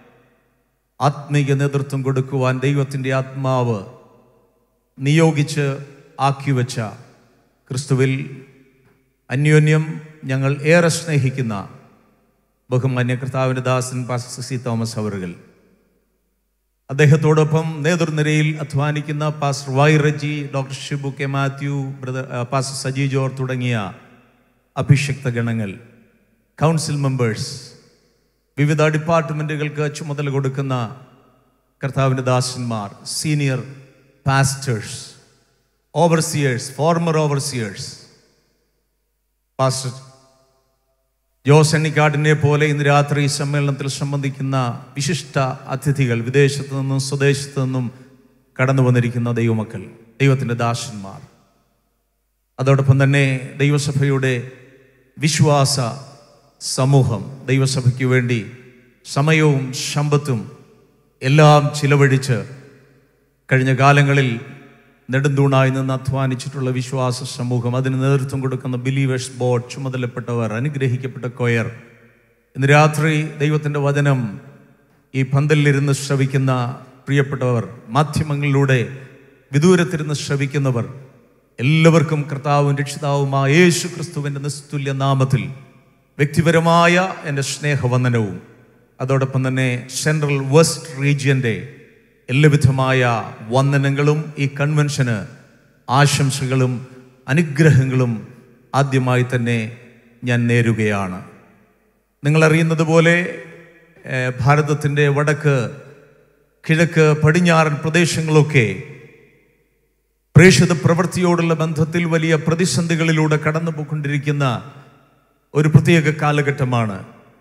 ആത്മീയ നേതൃത്വം കൊടുക്കുവാൻ ദൈവത്തിൻ്റെ ആത്മാവ് നിയോഗിച്ച് ആക്കിവെച്ച ക്രിസ്തുവിൽ അന്യോന്യം ഞങ്ങൾ ഏറെ സ്നേഹിക്കുന്ന ബഹുമാന്യ കർത്താവിൻ്റെ ദാസൻ പാസ്റ്റർ സി തോമസ് അവറുകൾ അദ്ദേഹത്തോടൊപ്പം നേതൃനിരയിൽ അധ്വാനിക്കുന്ന pastor Y Reji doctor Shibu K Mathew brother ആ, പാസ്റ്റർ സജി ജോർ തുടങ്ങിയ അഭിഷിക്ത ഗണങ്ങൾ കൗൺസിൽ മെമ്പേഴ്സ് വിവിധ ഡിപ്പാർട്ട്മെൻറ്റുകൾക്ക് ചുമതല കൊടുക്കുന്ന കർത്താവിൻ്റെ ദാസന്മാർ senior pastors overseers former overseers pastor Jose എണ്ണിക്കാടിനെ പോലെ ഇന്ന് രാത്രി ഈ സമ്മേളനത്തിൽ സംബന്ധിക്കുന്ന വിശിഷ്ട അതിഥികൾ വിദേശത്തു നിന്നും സ്വദേശത്തു നിന്നും കടന്നു വന്നിരിക്കുന്ന ദൈവമക്കൾ ദൈവത്തിൻ്റെ ദാസന്മാർ അതോടൊപ്പം തന്നെ ദൈവസഭയുടെ വിശ്വാസ സമൂഹം ദൈവസഭയ്ക്ക് വേണ്ടി സമയവും സമ്പത്തും എല്ലാം ചിലവഴിച്ച് കഴിഞ്ഞ കാലങ്ങളിൽ നെടുന്തൂണായി നിന്ന് അധ്വാനിച്ചിട്ടുള്ള വിശ്വാസ സമൂഹം അതിന് നേതൃത്വം കൊടുക്കുന്ന ബിലീവേഴ്സ് ബോർഡ് ചുമതലപ്പെട്ടവർ അനുഗ്രഹിക്കപ്പെട്ട കൊയർ ഇന്ന് രാത്രി ദൈവത്തിൻ്റെ വചനം ഈ പന്തലിലിരുന്ന് ശ്രവിക്കുന്ന പ്രിയപ്പെട്ടവർ മാധ്യമങ്ങളിലൂടെ വിദൂരത്തിരുന്ന് ശ്രവിക്കുന്നവർ എല്ലാവർക്കും കർത്താവും രക്ഷിതാവുമായ യേശു ക്രിസ്തുവിൻ്റെ നിസ്തുല്യ നാമത്തിൽ വ്യക്തിപരമായ എൻ്റെ സ്നേഹവന്ദനവും അതോടൊപ്പം തന്നെ സെൻട്രൽ വെസ്റ്റ് റീജിയൻ്റെ എല്ലാവിധമായ വന്ദനങ്ങളും ഈ കൺവെൻഷന് ആശംസകളും അനുഗ്രഹങ്ങളും ആദ്യമായി തന്നെ ഞാൻ നേരുകയാണ് നിങ്ങളറിയുന്നത് പോലെ ഏഹ്, ഭാരതത്തിൻ്റെ വടക്ക് കിഴക്ക് പടിഞ്ഞാറൻ പ്രദേശങ്ങളൊക്കെ പ്രേക്ഷിത പ്രവൃത്തിയോടുള്ള ബന്ധത്തിൽ വലിയ പ്രതിസന്ധികളിലൂടെ കടന്നു പോയിക്കൊണ്ടിരിക്കുന്ന ഒരു പ്രത്യേക കാലഘട്ടമാണ്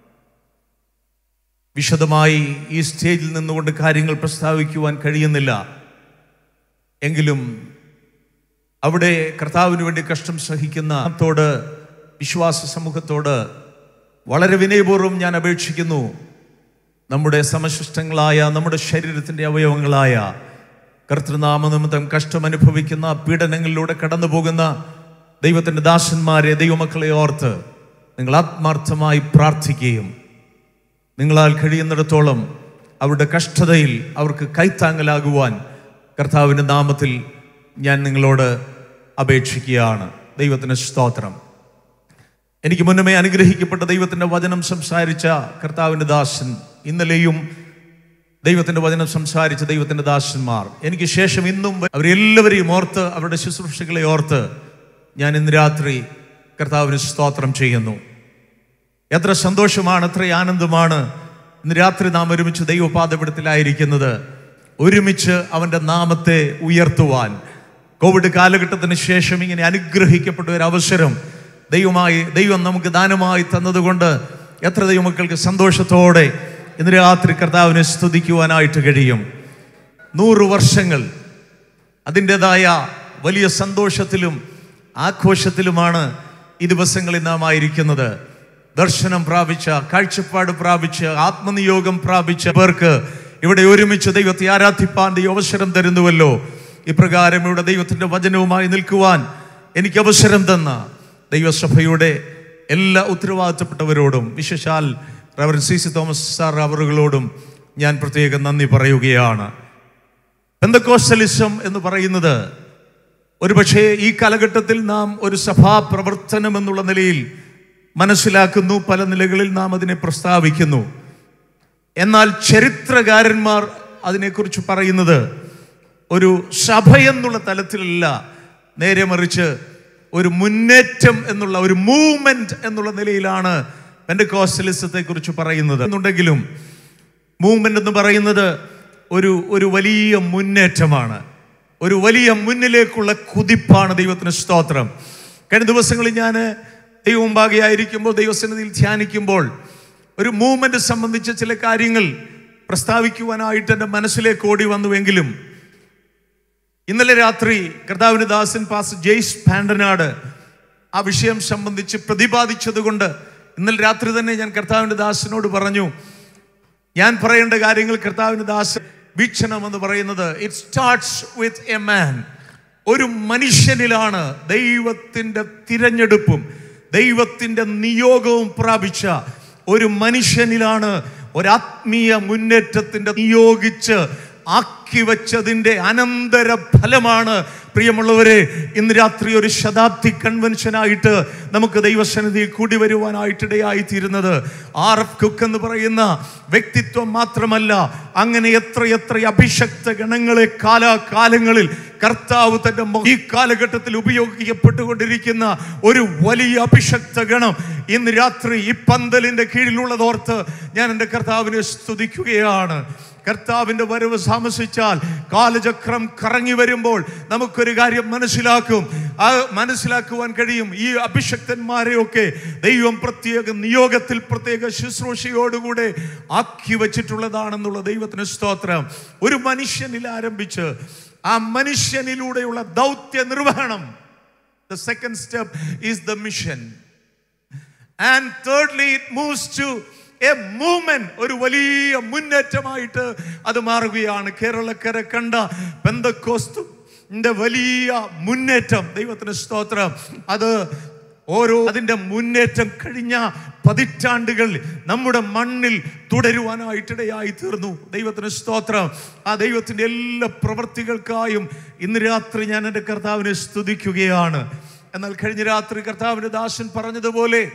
വിശദമായി ഈ സ്റ്റേജിൽ നിന്നുകൊണ്ട് കാര്യങ്ങൾ പ്രസ്താവിക്കുവാൻ കഴിയുന്നില്ല എങ്കിലും അവിടെ കർത്താവിന് വേണ്ടി കഷ്ടം സഹിക്കുന്ന തോട് വിശ്വാസ സമൂഹത്തോട് വളരെ വിനയപൂർവ്വം ഞാൻ അപേക്ഷിക്കുന്നു നമ്മുടെ സമശിഷ്ടങ്ങളായ നമ്മുടെ ശരീരത്തിൻ്റെ അവയവങ്ങളായ കർത്തൃനാമ നിമിത്തം കഷ്ടമനുഭവിക്കുന്ന പീഡനങ്ങളിലൂടെ കടന്നു പോകുന്ന ദൈവത്തിൻ്റെ ദാസന്മാരെ ദൈവമക്കളെ ഓർത്ത് നിങ്ങൾ ആത്മാർത്ഥമായി പ്രാർത്ഥിക്കുകയും നിങ്ങളാൽ കഴിയുന്നിടത്തോളം അവരുടെ കഷ്ടതയിൽ അവർക്ക് കൈത്താങ്ങലാകുവാൻ കർത്താവിൻ്റെ നാമത്തിൽ ഞാൻ നിങ്ങളോട് അപേക്ഷിക്കുകയാണ് ദൈവത്തിന് സ്തോത്രം എനിക്ക് മുന്നമേ അനുഗ്രഹിക്കപ്പെട്ട ദൈവത്തിൻ്റെ വചനം സംസാരിച്ച കർത്താവിൻ്റെ ദാസൻ ഇന്നലെയും ദൈവത്തിൻ്റെ വചനം സംസാരിച്ച ദൈവത്തിൻ്റെ ദാസന്മാർ എനിക്ക് ശേഷം ഇന്നും അവരെല്ലാവരെയും ഓർത്ത് അവരുടെ ശുശ്രൂഷകളെ ഓർത്ത് ഞാൻ ഇന്ന് രാത്രി കർത്താവിന് സ്തോത്രം ചെയ്യുന്നു എത്ര സന്തോഷമാണ് എത്ര ആനന്ദമാണ് ഇന്ന് രാത്രി നാം ഒരുമിച്ച് ദൈവപാദപീഠത്തിലായിരിക്കുന്നത് ഒരുമിച്ച് അവൻ്റെ നാമത്തെ ഉയർത്തുവാൻ കോവിഡ് കാലഘട്ടത്തിന് ശേഷം ഇങ്ങനെ അനുഗ്രഹിക്കപ്പെട്ട ഒരു അവസരം ദൈവമായി ദൈവം നമുക്ക് ദാനമായി തന്നതുകൊണ്ട് എത്ര ദൈവമക്കൾക്ക് സന്തോഷത്തോടെ ഇന്ന് രാത്രി കർത്താവിനെ സ്തുതിക്കുവാനായിട്ട് കഴിയും നൂറ് വർഷങ്ങൾ അതിൻ്റെതായ വലിയ സന്തോഷത്തിലും ആഘോഷത്തിലുമാണ് ഈ ദിവസങ്ങളിൽ നാം ആയിരിക്കുന്നത് ദർശനം പ്രാപിച്ച കാഴ്ചപ്പാട് പ്രാപിച്ച് ആത്മനിയോഗം പ്രാപിച്ച പേർക്ക് ഇവിടെ ഒരുമിച്ച് ദൈവത്തെ ആരാധിപ്പാൻ ദൈവം അവസരം തരുന്നുവല്ലോ ഇപ്രകാരം ഇവിടെ ദൈവത്തിൻ്റെ വചനവുമായി നിൽക്കുവാൻ എനിക്ക് അവസരം തന്ന ദൈവസഭയുടെ എല്ലാ ഉത്തരവാദിത്തപ്പെട്ടവരോടും വിശേഷാൽ റവർ സി സി തോമസ് സാർ അവറുകളോടും ഞാൻ പ്രത്യേകം നന്ദി പറയുകയാണ് പെന്തക്കോസ്റ്റലിസം എന്ന് പറയുന്നത് ഒരുപക്ഷെ ഈ കാലഘട്ടത്തിൽ നാം ഒരു സഭാ പ്രവർത്തനം എന്നുള്ള നിലയിൽ മനസ്സിലാക്കുന്നു പല നിലകളിൽ നാം അതിനെ പ്രസ്താവിക്കുന്നു എന്നാൽ ചരിത്രകാരന്മാർ അതിനെക്കുറിച്ച് പറയുന്നത് ഒരു സഭ എന്നുള്ള തലത്തിലല്ല നേരെ മറിച്ച് ഒരു മുന്നേറ്റം എന്നുള്ള ഒരു മൂവ്മെന്റ് എന്നുള്ള നിലയിലാണ് പെൻഡകോസ്റ്റലിസത്തെ കുറിച്ച് പറയുന്നത് എന്നുണ്ടെങ്കിലും മൂവ്മെന്റ് എന്ന് പറയുന്നത് ഒരു ഒരു വലിയ മുന്നേറ്റമാണ് ഒരു വലിയ മുന്നിലേക്കുള്ള കുതിപ്പാണ് ദൈവത്തിന് സ്തോത്രം കഴിഞ്ഞ ദിവസങ്ങളിൽ ഞാൻ ദൈവമുമ്പാകെ ആയിരിക്കുമ്പോൾ ദൈവസന്നിധിയിൽ ധ്യാനിക്കുമ്പോൾ ഒരു മൂവ്മെന്റ് സംബന്ധിച്ച ചില കാര്യങ്ങൾ പ്രസ്താവിക്കുവാനായിട്ട് എൻ്റെ മനസ്സിലേക്ക് ഓടി വന്നുവെങ്കിലും ഇന്നലെ രാത്രി കർത്താവിന് ദാസൻ പാസ് ജെയ്സ് പാൻഡനാട് ആ വിഷയം സംബന്ധിച്ച് പ്രതിപാദിച്ചതുകൊണ്ട് ഇന്നലെ രാത്രി തന്നെ ഞാൻ കർത്താവിൻ്റെ ദാസനോട് പറഞ്ഞു ഞാൻ പറയേണ്ട കാര്യങ്ങൾ കർത്താവിന് ദാസൻ വീക്ഷണം എന്ന് പറയുന്നത് it starts with a man ഒരു മനുഷ്യനിലാണ് ദൈവത്തിൻ്റെ തിരഞ്ഞെടുപ്പും ദൈവത്തിൻ്റെ നിയോഗവും പ്രാപിച്ച ഒരു മനുഷ്യനിലാണ് ഒരാത്മീയ മുന്നേറ്റത്തിൻ്റെ നിയോഗിച്ച് ആക്കി വെച്ചതിൻ്റെ അനന്തര ഫലമാണ് പ്രിയമുള്ളവരെ ഇന്ന് രാത്രി ഒരു ശതാബ്ദി കൺവെൻഷനായിട്ട് നമുക്ക് ദൈവസന്നിധിയിൽ കൂടി വരുവാനായിട്ടിടയായി തീരുന്നത് ആർ എഫ് കുക്ക് എന്ന് പറയുന്ന വ്യക്തിത്വം മാത്രമല്ല അങ്ങനെ എത്ര എത്ര അഭിഷക്ത ഗണങ്ങളെ കാലാകാലങ്ങളിൽ കർത്താവ് തന്റെ മോ- ഈ കാലഘട്ടത്തിൽ ഉപയോഗിക്കപ്പെട്ടുകൊണ്ടിരിക്കുന്ന ഒരു വലിയ അഭിഷക്ത ഗണം ഇന്ന് രാത്രി ഈ പന്തലിന്റെ കീഴിലുള്ളതോർത്ത് ഞാൻ എൻ്റെ കർത്താവിനെ സ്തുതിക്കുകയാണ് കർത്താവിന്റെ വരവ് താമസിച്ചാൽ കാലചക്രം കറങ്ങി വരുമ്പോൾ നമുക്കൊരു കാര്യം മനസ്സിലാക്കും ആ മനസ്സിലാക്കുവാൻ കഴിയും ഈ അഭിഷക്തന്മാരെയൊക്കെ ദൈവം പ്രത്യേക നിയോഗത്തിൽ പ്രത്യേക ശുശ്രൂഷയോടുകൂടെ ആക്കി വച്ചിട്ടുള്ളതാണെന്നുള്ള ദൈവത്തിന് സ്തോത്രം ഒരു മനുഷ്യനിൽ ആരംഭിച്ച് ആ മനുഷ്യനിലൂടെയുള്ള ദൗത്യ നിർവഹണം the second step is the mission and thirdly it moves to a movement ഒരു വലിയ മുന്നേറ്റമായിട്ട് അത് മാറുകയാണ് കേരളക്കര കണ്ട പെന്തക്കോസ്തുന്റെ വലിയ മുന്നേറ്റം ദൈവത്തിന് സ്തോത്രം അത് ഓരോ അതിന്റെ മുന്നേറ്റം കഴിഞ്ഞ പതിറ്റാണ്ടുകൾ നമ്മുടെ മണ്ണിൽ തുടരുവാനായിട്ടിടയായി തീർന്നു ദൈവത്തിന് സ്തോത്രം ആ ദൈവത്തിന്റെ എല്ലാ പ്രവൃത്തികൾക്കായും ഇന്ന് രാത്രി ഞാൻ എൻ്റെ കർത്താവിനെ സ്തുതിക്കുകയാണ് എന്നാൽ കഴിഞ്ഞ രാത്രി കർത്താവിന്റെ ദാസൻ പറഞ്ഞതുപോലെ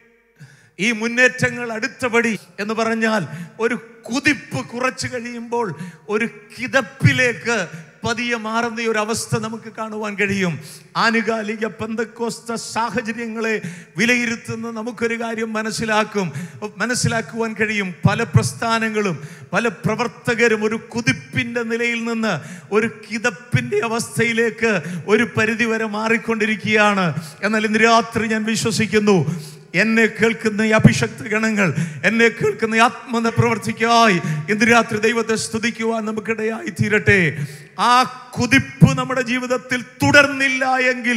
ഈ മുന്നേറ്റങ്ങൾ അടുത്തപടി എന്ന് പറഞ്ഞാൽ ഒരു കുതിപ്പ് കുറച്ച് കഴിയുമ്പോൾ ഒരു കിതപ്പിലേക്ക് പതിയെ മാറുന്ന ഒരു അവസ്ഥ നമുക്ക് കാണുവാൻ കഴിയും ആനുകാലിക പെന്തക്കോസ്ത സാഹചര്യങ്ങളെ വിലയിരുത്തുന്ന നമുക്കൊരു കാര്യം മനസ്സിലാക്കും മനസ്സിലാക്കുവാൻ കഴിയും പല പ്രസ്ഥാനങ്ങളും പല പ്രവർത്തകരും ഒരു കുതിപ്പിന്റെ നിലയിൽ നിന്ന് ഒരു കിതപ്പിന്റെ അവസ്ഥയിലേക്ക് ഒരു പരിധിവരെ മാറിക്കൊണ്ടിരിക്കുകയാണ് എന്നാൽ ഇന്ന് രാത്രി ഞാൻ വിശ്വസിക്കുന്നു എന്നെ കേൾക്കുന്ന ഈ അഭിഷക്ത ഗണങ്ങൾ എന്നെ കേൾക്കുന്ന ഈ ആത്മന പ്രവർത്തിക്കായി ഇന്ന് രാത്രി ദൈവത്തെ സ്തുതിക്കുവാൻ നമുക്കിടയായി തീരട്ടെ ആ കുതിപ്പ് നമ്മുടെ ജീവിതത്തിൽ തുടർന്നില്ല എങ്കിൽ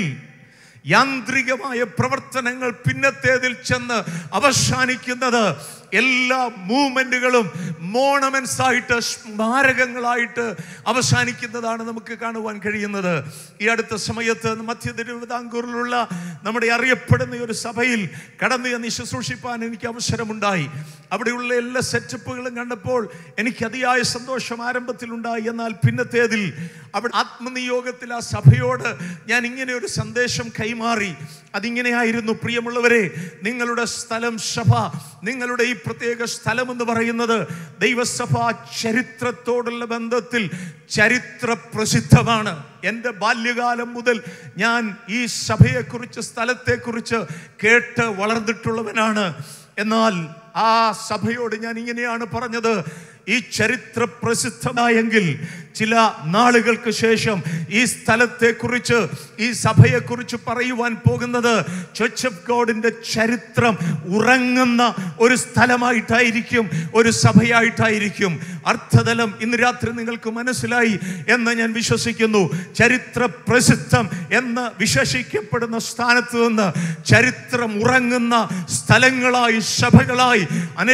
യാന്ത്രികമായ പ്രവർത്തനങ്ങൾ പിന്നത്തേതിൽ ചെന്ന് അവസാനിക്കുന്നത് എല്ലാ മൂവ്മെന്റുകളും മോണമെന്റ്സ് ആയിട്ട് സ്മാരകങ്ങളായിട്ട് അവസാനിക്കുന്നതാണ് നമുക്ക് കാണുവാൻ കഴിയുന്നത് ഈ അടുത്ത സമയത്ത് മധ്യ തിരുവിതാംകൂറിലുള്ള നമ്മുടെ അറിയപ്പെടുന്ന ഒരു സഭയിൽ കടന്നു ചെന്ന് ശുശ്രൂഷിപ്പാൻ എനിക്ക് അവസരമുണ്ടായി അവിടെയുള്ള എല്ലാ സെറ്റപ്പുകളും കണ്ടപ്പോൾ എനിക്ക് അതിയായ സന്തോഷം ആരംഭത്തിലുണ്ടായി എന്നാൽ പിന്നത്തേതിൽ അവിടെ ആത്മനിയോഗത്തിൽ ആ സഭയോട് ഞാൻ ഇങ്ങനെ ഒരു സന്ദേശം കൈമാറി അതിങ്ങനെയായിരുന്നു പ്രിയമുള്ളവരെ നിങ്ങളുടെ സ്ഥലം സഭ നിങ്ങളുടെ ഈ പ്രത്യേക സ്ഥലം എന്ന് പറയുന്നത് ദൈവസഭ ചരിത്രത്തോടുള്ള ബന്ധത്തിൽ ചരിത്ര പ്രസിദ്ധമാണ് എൻ്റെ ബാല്യകാലം മുതൽ ഞാൻ ഈ സഭയെക്കുറിച്ച് സ്ഥലത്തെക്കുറിച്ച് കേട്ട് വളർന്നിട്ടുള്ളവനാണ് എന്നാൽ ആ സഭയോട് ഞാൻ ഇങ്ങനെയാണ് പറഞ്ഞത് ഈ ചരിത്ര പ്രസിദ്ധമായെങ്കിൽ ചില നാളുകൾക്ക് ശേഷം ഈ സ്ഥലത്തെക്കുറിച്ച് ഈ സഭയെക്കുറിച്ച് പറയുവാൻ പോകുന്നത് ചർച്ച് ഓഫ് ഗോഡിന്റെ ചരിത്രം ഉറങ്ങുന്ന ഒരു സ്ഥലമായിട്ടായിരിക്കും ഒരു സഭയായിട്ടായിരിക്കും അർത്ഥതലം ഇന്ന് രാത്രി നിങ്ങൾക്ക് മനസ്സിലായി എന്ന് ഞാൻ വിശ്വസിക്കുന്നു ചരിത്ര പ്രസിദ്ധം എന്ന് വിശേഷിക്കപ്പെടുന്ന സ്ഥാനത്ത് നിന്ന് ചരിത്രം ഉറങ്ങുന്ന സ്ഥലങ്ങളായി സഭകളായി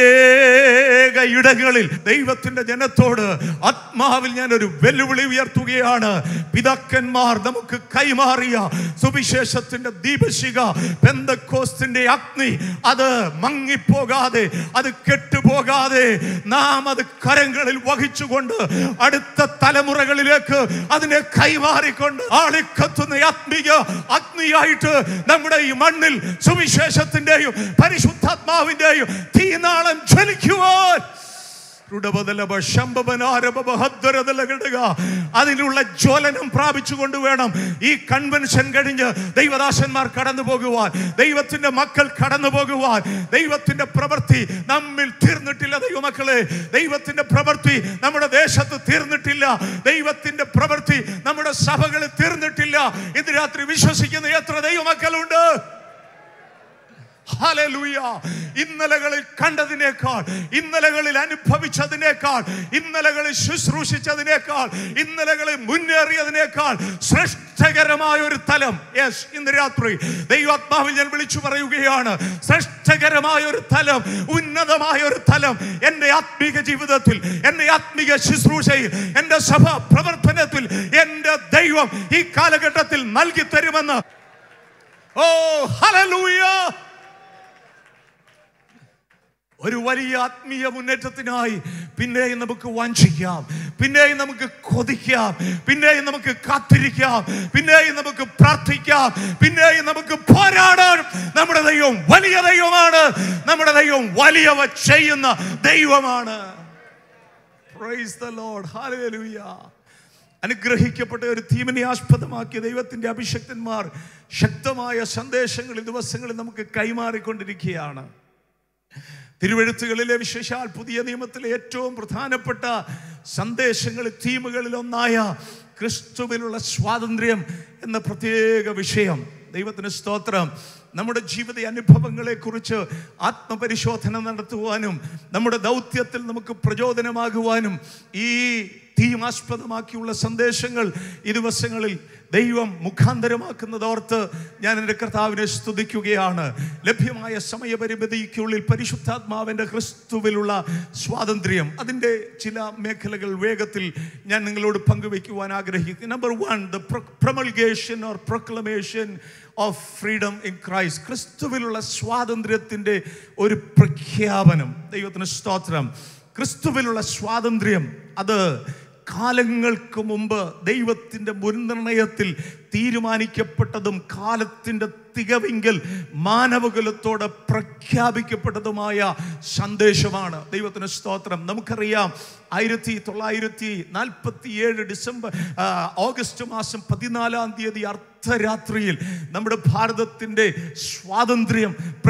അനേക ഇടങ്ങളിൽ ദൈവത്തിന്റെ ജനത്തോട് ആത്മാവിൽ ഞാൻ ഒരു വെല്ലുവിളി ഉയർത്തുകയാണ് പിതാക്കന്മാർ നമുക്ക് കൈമാറിയ സുവിശേഷത്തിന്റെ ദീപശിക പെന്തക്കോസ്തിന്റെ അഗ്നി അത് മങ്ങിപ്പോകാൻ പോകാതെ അത് കെട്ടുപോകാതെ നാം അത് കരങ്ങളിൽ വഹിച്ചുകൊണ്ട് അടുത്ത തലമുറകളിലേക്ക് അതിനെ കൈമാറിക്കൊണ്ട് ആളിക്കത്തുന്ന ആത്മീയ അഗ്നിയായിട്ട് നമ്മുടെ ഈ മണ്ണിൽ സുവിശേഷത്തിന്റെയും പരിശുദ്ധാത്മാവിന്റെയും തീനാളം ജ്വലിക്കുവാൻ ൃഢബദലബ ശംഭവനാരഭ ഹദ്വരതലകിടുക. അതിനുള്ള ജ്വലനം പ്രാപിച്ചുകൊണ്ട് വേണം ഈ കൺവെൻഷൻ കഴിഞ്ഞ് ദൈവദാസന്മാർ കടന്നു പോകുവാൻ ദൈവത്തിന്റെ മക്കൾ കടന്നു പോകുവാൻ ദൈവത്തിന്റെ പ്രവൃത്തി നമ്മിൽ തീർന്നിട്ടില്ല ദൈവമക്കളെ ദൈവത്തിന്റെ പ്രവൃത്തി നമ്മുടെ ദേശത്ത് തീർന്നിട്ടില്ല ദൈവത്തിന്റെ പ്രവൃത്തി നമ്മുടെ സഭകളിൽ തീർന്നിട്ടില്ല ഇന്ന് രാത്രി വിശ്വസിക്കുന്ന എത്ര ദൈവമക്കളുണ്ട് ഹല്ലേലൂയ. ഇന്നലകളിൽ കണ്ടതിനേക്കാൾ ഇന്നലകളിൽ അനുഭവിച്ചതിനേക്കാൾ ഇന്നലകളിൽ ശുശ്രൂഷിച്ചതിനേക്കാൾ ഇന്നലകളിൽ മുന്നേറിയതിനേക്കാൾ ശ്രേഷ്ഠകരമായ ഒരു തലം യെസ് ഇന്ന് രാത്രി ദൈവാത്മാവിൽ ഞാൻ വിളിച്ചു പറയുകയാണ് ശ്രേഷ്ഠകരമായ ഒരു തലം ഉന്നതമായ ഒരു തലം എൻ്റെ ആത്മീക ജീവിതത്തിൽ എൻ്റെ ആത്മീക ശുശ്രൂഷയിൽ എൻ്റെ സഭ പ്രവർത്തനത്തിൽ എൻ്റെ ദൈവം ഈ കാലഘട്ടത്തിൽ നൽകി തരുമെന്ന് ഓ ഹല്ലേലൂയ ഒരു വലിയ ആത്മീയ മുന്നേറ്റത്തിനായി പിന്നെയും നമുക്ക് വഞ്ചിക്കാം പിന്നെയും നമുക്ക് കൊതിക്കാം പിന്നെയും നമുക്ക് കാത്തിരിക്കാം പിന്നെയും നമുക്ക് പ്രാർത്ഥിക്കാം പിന്നെയും നമുക്ക് പോരാടാൻ നമ്മുടെ ദൈവം വലിയ ദൈവമാണ് നമ്മുടെ ദൈവം വലിയവ ചെയ്യുന്ന ദൈവമാണ് Praise the Lord. Hallelujah. അനുഗ്രഹിക്കപ്പെട്ട ഒരു തീമിനെ ആസ്പദമാക്കിയ ദൈവത്തിന്റെ അഭിഷക്തന്മാർ ശക്തമായ സന്ദേശങ്ങൾ ഈ ദിവസങ്ങളിൽ നമുക്ക് കൈമാറിക്കൊണ്ടിരിക്കുകയാണ് തിരുവെഴുത്തുകളിലെ വിശേഷാൽ പുതിയ നിയമത്തിലെ ഏറ്റവും പ്രധാനപ്പെട്ട സന്ദേശങ്ങൾ തീമുകളിൽ ഒന്നായ ക്രിസ്തുവിലുള്ള സ്വാതന്ത്ര്യം എന്ന പ്രത്യേക വിഷയം ദൈവത്തിന് സ്തോത്രം നമ്മുടെ ജീവിത അനുഭവങ്ങളെ കുറിച്ച് ആത്മപരിശോധന നടത്തുവാനും നമ്മുടെ ദൗത്യത്തിൽ നമുക്ക് പ്രചോദനമാകുവാനും ഈ തീമാസ്പദമാക്കിയുള്ള സന്ദേശങ്ങൾ ഈ ദിവസങ്ങളിൽ ദൈവം മുഖാന്തരമാക്കുന്നതോർത്ത് ഞാൻ എൻ്റെ കർത്താവിനെ സ്തുതിക്കുകയാണ് ലഭ്യമായ സമയപരിമിതിക്കുള്ളിൽ പരിശുദ്ധാത്മാവിൻ്റെ ക്രിസ്തുവിലുള്ള സ്വാതന്ത്ര്യം അതിൻ്റെ ചില മേഖലകൾ വേഗത്തിൽ ഞാൻ നിങ്ങളോട് പങ്കുവയ്ക്കുവാൻ ആഗ്രഹിക്കുന്നു number one the promulgation or proclamation of freedom in Christ ക്രിസ്തുവിലുള്ള സ്വാതന്ത്ര്യത്തിൻ്റെ ഒരു പ്രഖ്യാപനം ദൈവത്തിന് സ്തോത്രം ക്രിസ്തുവിലുള്ള സ്വാതന്ത്ര്യം അത് കാലങ്ങൾക്ക് മുമ്പ് ദൈവത്തിൻ്റെ മുൻനിർണയത്തിൽ തീരുമാനിക്കപ്പെട്ടതും കാലത്തിൻ്റെ തികവിങ്കൽ മാനവകുലത്തോട് പ്രഖ്യാപിക്കപ്പെട്ടതുമായ സന്ദേശമാണ് ദൈവത്തിന് സ്തോത്രം നമുക്കറിയാം ആയിരത്തി തൊള്ളായിരത്തി നാൽപ്പത്തി ഏഴ് ഡിസംബർ ആ, ഓഗസ്റ്റ് മാസം പതിനാലാം തീയതി അർദ്ധരാത്രിയിൽ നമ്മുടെ ഭാരതത്തിൻ്റെ സ്വാതന്ത്ര്യം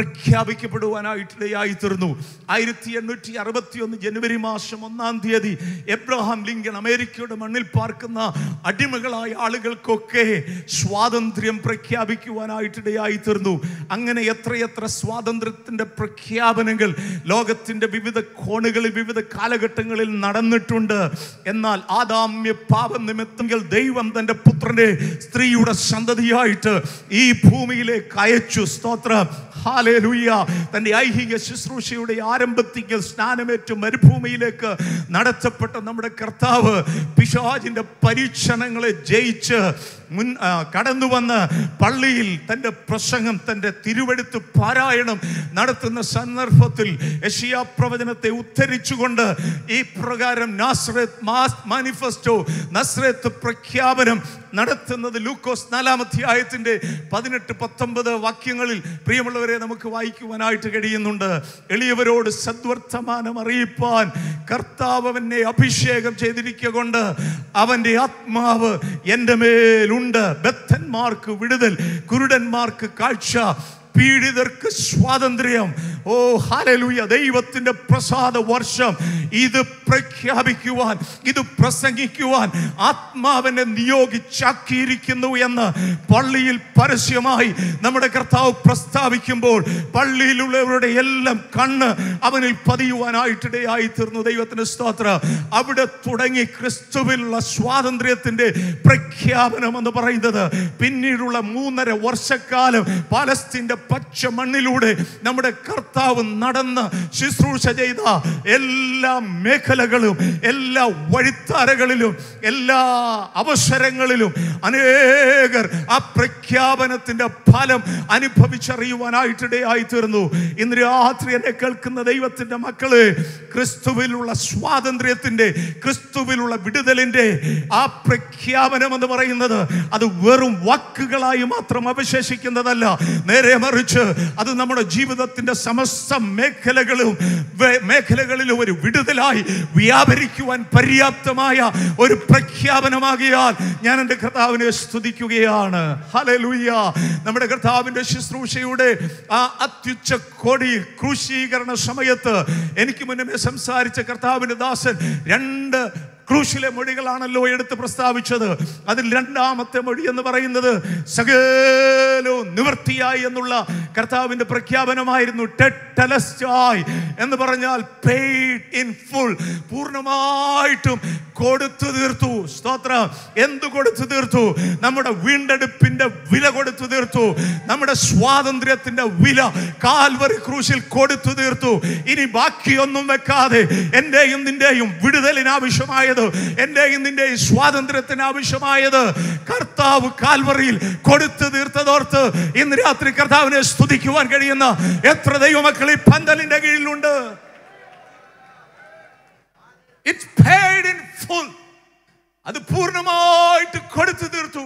പ്രഖ്യാപിക്കപ്പെടുവാനായിട്ടിടയായി തീർന്നു ആയിരത്തി എണ്ണൂറ്റി അറുപത്തി ഒന്ന് ജനുവരി മാസം ഒന്നാം തീയതി എബ്രഹാം ലിങ്കൺ അമേരിക്കയുടെ മണ്ണിൽ പാർക്കുന്ന അടിമകളായ ആളുകൾക്കൊക്കെ സ്വാതന്ത്ര്യം പ്രഖ്യാപിക്കുവാനായിട്ടിടയായി തീർന്നു അങ്ങനെ എത്രയെത്ര സ്വാതന്ത്ര്യത്തിന്റെ പ്രഖ്യാപനങ്ങൾ ലോകത്തിന്റെ വിവിധ കോണുകളിൽ വിവിധ കാലഘട്ടങ്ങളിൽ നടന്നിട്ടുണ്ട് എന്നാൽ ആദാമ്യ പാപം നിമിത്തങ്ങൾ ദൈവം തന്റെ പുത്രനെ സ്ത്രീയുടെ സന്തതിയായിട്ട് ഈ ഭൂമിയിലേക്ക് അയച്ചു സ്തോത്രം ഹാലേലൂയ തന്റെ ഐഹിക ശുശ്രൂഷയുടെ ആരംഭത്തിക്കൽ സ്നാനമേറ്റ് മരുഭൂമിയിലേക്ക് നടത്തപ്പെട്ട നമ്മുടെ കർത്താവ് പിശാജിന്റെ പരീക്ഷണങ്ങളെ ജയിച്ച് മുൻ ആ, കടന്നു വന്ന് പള്ളിയിൽ തൻ്റെ പ്രസംഗം തൻ്റെ തിരുവെടുത്ത് പാരായണം നടത്തുന്ന സന്ദർഭത്തിൽ യഷിയാ പ്രവചനത്തെ ഉദ്ധരിച്ചുകൊണ്ട് ഈ പ്രകാരം നാസ്രത്ത് മാസ് മാനിഫെസ്റ്റോ നസ്രത്ത് പ്രഖ്യാപനം നടത്തുന്നത് ലൂക്കോസ് നാലാം അധ്യായത്തിന്റെ പതിനെട്ട് പത്തൊമ്പത് വാക്യങ്ങളിൽ പ്രിയമുള്ളവരെ നമുക്ക് വായിക്കുവാനായിട്ട് കഴിയുന്നുണ്ട് എളിയവരോട് സദ്വർത്തമാനം അറിയിപ്പാൻ കർത്താവ് അവനെ അഭിഷേകം ചെയ്തിരിക്കൊണ്ട് അവന്റെ ആത്മാവ് എൻ്റെ മേലുണ്ട് ബദ്ധന്മാർക്ക് വിടുതൽ കുരുടന്മാർക്ക് കാഴ്ച പീഡിതർക്ക് സ്വാതന്ത്ര്യം ഓ ഹാലലൂയ ദൈവത്തിന്റെ പ്രസാദ വർഷം ഇത് പ്രഖ്യാപിക്കുവാൻ ഇത് പ്രസംഗിക്കുവാൻ ആത്മാവിനെ നിയോഗിച്ചാക്കിയിരിക്കുന്നു എന്ന് പള്ളിയിൽ പരസ്യമായി നമ്മുടെ കർത്താവ് പ്രസ്താവിക്കുമ്പോൾ പള്ളിയിലുള്ളവരുടെ എല്ലാം കണ്ണ് അവനിൽ പതിയുവാനായിട്ടിടയായി തീർന്നു ദൈവത്തിന്റെ സ്തോത്രം അവിടെ തുടങ്ങി ക്രിസ്തുവിലുള്ള സ്വാതന്ത്ര്യത്തിന്റെ പ്രഖ്യാപനം എന്ന് പറയുന്നത് പിന്നീടുള്ള മൂന്നര വർഷക്കാലം പാലസ്തീന്റെ പച്ച മണ്ണിലൂടെ നമ്മുടെ കർത്താവ് കർത്താവ് നടന്ന് ശുശ്രൂഷ ചെയ്ത എല്ലാ മേഖലകളും എല്ലാ വഴിത്താരകളിലും എല്ലാ അവസരങ്ങളിലും അനേകർ ആ പ്രഖ്യാപനത്തിന്റെ ഫലം അനുഭവിച്ചറിയുവാനായിട്ടിടയായി തീർന്നു ഇന്ന് രാത്രി എന്നെ കേൾക്കുന്ന ദൈവത്തിന്റെ മക്കള് ക്രിസ്തുവിലുള്ള സ്വാതന്ത്ര്യത്തിന്റെ ക്രിസ്തുവിലുള്ള വിടുതലിന്റെ ആ പ്രഖ്യാപനം എന്ന് പറയുന്നത് അത് വെറും വാക്കുകളായി മാത്രം അവശേഷിക്കുന്നതല്ല നേരെ മറിച്ച് അത് നമ്മുടെ ജീവിതത്തിന്റെ സമസ്ത മേഖലകളും വേ- മേഖലകളിലും ഒരു വിടുതലായി വ്യാപരിക്കുവാൻ പര്യാപ്തമായ ഒരു പ്രഖ്യാപനമാകിയാൽ ഞാൻ എൻ്റെ കർത്താവിനെ സ്തുതിക്കുകയാണ് ഹല്ലേലൂയ നമ്മുടെ കർത്താവിന്റെ ശുശ്രൂഷയുടെ ആ അത്യുച്ച കോടി ക്രൂശീകരണ സമയത്ത് എനിക്ക് മുന്നമേ സംസാരിച്ച കർത്താവിന്റെ ദാസൻ രണ്ട് ക്രൂശിലെ മൊഴികളാണല്ലോ എടുത്ത് പ്രസ്താവിച്ചത് അതിൽ രണ്ടാമത്തെ മൊഴി എന്ന് പറയുന്നത് സകലവും നിവൃത്തിയായി എന്നുള്ള കർത്താവിന്റെ പ്രഖ്യാപനമായിരുന്നു ടെറ്റലസ്റ്റായി എന്ന് പറഞ്ഞാൽ പെയ്ഡ് ഇൻ ഫുൾ പൂർണ്ണമായിട്ടും കൊടുത്തു തീർത്തു സ്തോത്രം എന്തു കൊടുത്തു തീർത്തു നമ്മുടെ വീണ്ടെടുപ്പിന്റെ വില കൊടുത്തു തീർത്തു നമ്മുടെ സ്വാതന്ത്ര്യത്തിന്റെ വില കാൽവറി ക്രൂശിൽ കൊടുത്തു തീർത്തു ഇനി ബാക്കിയൊന്നും വെക്കാതെ എന്റെയും നിന്റെയും വിടുതലിന് ആവശ്യമായത് എന്റെയും നിന്റെയും സ്വാതന്ത്ര്യത്തിന് ആവശ്യമായത് കർത്താവ് കാൽവറിയിൽ കൊടുത്തു തീർത്തതോർത്ത് ഇന്ന് രാത്രി കർത്താവിനെ സ്തുതിക്കുവാൻ കഴിയുന്ന എത്ര ദൈവമക്കൾ ഈ പന്തലിന്റെ കീഴിലുണ്ട് ഇറ്റ്സ് paid in full അത് പൂർണ്ണമായിട്ട് കൊടുത്തു തീർത്തു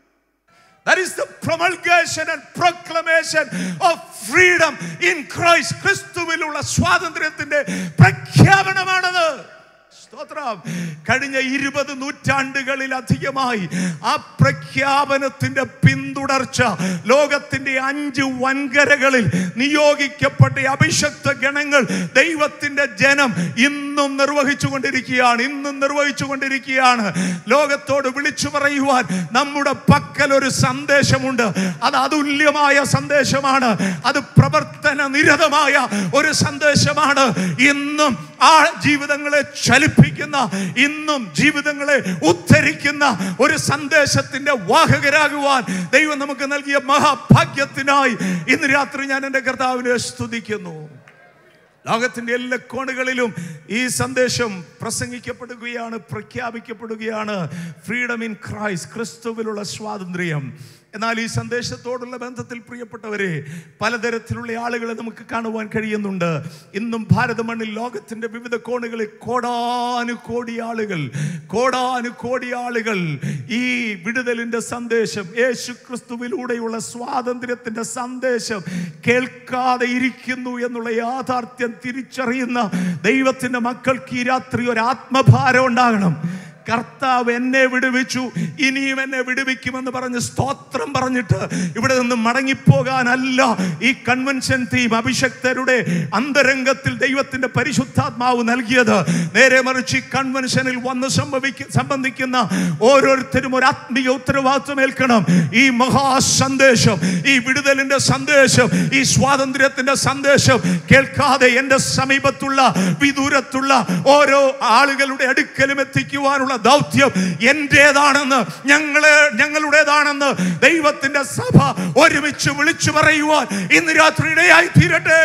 That is the promulgation and proclamation of freedom in Christ. ക്രിസ്തുവിലുള്ള സ്വാതന്ത്ര്യത്തിന്റെ പ്രഖ്യാപനമാണത് സ്തോത്രം കഴിഞ്ഞ ഇരുപത് നൂറ്റാണ്ടുകളിലധികമായി ആ പ്രഖ്യാപനത്തിന്റെ പിന്തുടർച്ച ലോകത്തിന്റെ അഞ്ച് വൻകരകളിൽ നിയോഗിക്കപ്പെട്ട അഭിഷക്ത ഗണങ്ങൾ ദൈവത്തിന്റെ ജനം ഇന്നും നിർവഹിച്ചു കൊണ്ടിരിക്കുകയാണ് ഇന്നും നിർവഹിച്ചു കൊണ്ടിരിക്കുകയാണ് ലോകത്തോട് വിളിച്ചു പറയുവാൻ നമ്മുടെ പക്കൽ ഒരു സന്ദേശമുണ്ട് അത് അതുല്യമായ സന്ദേശമാണ് അത് പ്രവർത്തന നിരതമായ ഒരു സന്ദേശമാണ് ഇന്നും ആ ജീവിതങ്ങളെ ചലിപ്പിക്കുന്ന ഇന്നും ജീവിതങ്ങളെ ഉദ്ധരിക്കുന്ന ഒരു സന്ദേശത്തിന്റെ വാഹകരാകുവാൻ ദൈവം നമുക്ക് നൽകിയ മഹാഭാഗ്യത്തിനായി ഇന്ന് രാത്രി ഞാൻ എൻ്റെ കർത്താവിനെ സ്തുതിക്കുന്നു ലോകത്തിന്റെ എല്ലാ കോണുകളിലും ഈ സന്ദേശം പ്രസംഗിക്കപ്പെടുകയാണ് പ്രഖ്യാപിക്കപ്പെടുകയാണ് ഫ്രീഡം ഇൻ ക്രൈസ്റ്റ് ക്രിസ്തുവിലുള്ള സ്വാതന്ത്ര്യം എന്നാൽ ഈ സന്ദേശത്തോടുള്ള ബന്ധത്തിൽ പ്രിയപ്പെട്ടവരെ പലതരത്തിലുള്ള ആളുകളെ നമുക്ക് കാണുവാൻ കഴിയുന്നുണ്ട് ഇന്നും ഭാരത മണ്ണിൽ ലോകത്തിന്റെ വിവിധ കോണുകളിൽ കോടാനു കോടി ആളുകൾ കോടാനു കോടി ആളുകൾ ഈ വിടുതലിന്റെ സന്ദേശം യേശു ക്രിസ്തുവിലൂടെയുള്ള സ്വാതന്ത്ര്യത്തിന്റെ സന്ദേശം കേൾക്കാതെ ഇരിക്കുന്നു എന്നുള്ള യാഥാർത്ഥ്യം തിരിച്ചറിയുന്ന ദൈവത്തിന്റെ മക്കൾക്ക് ഈ രാത്രി ഒരു ആത്മഭാരം ഉണ്ടാകണം കർത്താവ് എന്നെ വിടുവിച്ചു ഇനിയും എന്നെ വിടുവിക്കുമെന്ന് പറഞ്ഞ് സ്തോത്രം പറഞ്ഞിട്ട് ഇവിടെ നിന്ന് മടങ്ങിപ്പോകാനല്ല ഈ കൺവെൻഷൻ തീം അഭിഷക്തരുടെ അന്തരംഗത്തിൽ ദൈവത്തിന്റെ പരിശുദ്ധാത്മാവ് നൽകിയത് നേരെ മറിച്ച് ഈ കൺവെൻഷനിൽ വന്ന് സംഭവിക്ക സംബന്ധിക്കുന്ന ഓരോരുത്തരും ഒരു ആത്മീയ ഉത്തരവാദിത്വം ഏൽക്കണം ഈ മഹാസന്ദേശം ഈ വിടുതലിന്റെ സന്ദേശം ഈ സ്വാതന്ത്ര്യത്തിന്റെ സന്ദേശം കേൾക്കാതെ എൻ്റെ സമീപത്തുള്ള വിദൂരത്തുള്ള ഓരോ ആളുകളുടെ അടുക്കലും എത്തിക്കുവാനുള്ള ദൗത്യം എന്റേതാണെന്ന് ഞങ്ങളെ ഞങ്ങളുടേതാണെന്ന് ദൈവത്തിന്റെ സഭ ഒരുമിച്ച് വിളിച്ചു പറയുവാൻ ഇന്ന് രാത്രി ഇടയായി തീരട്ടെ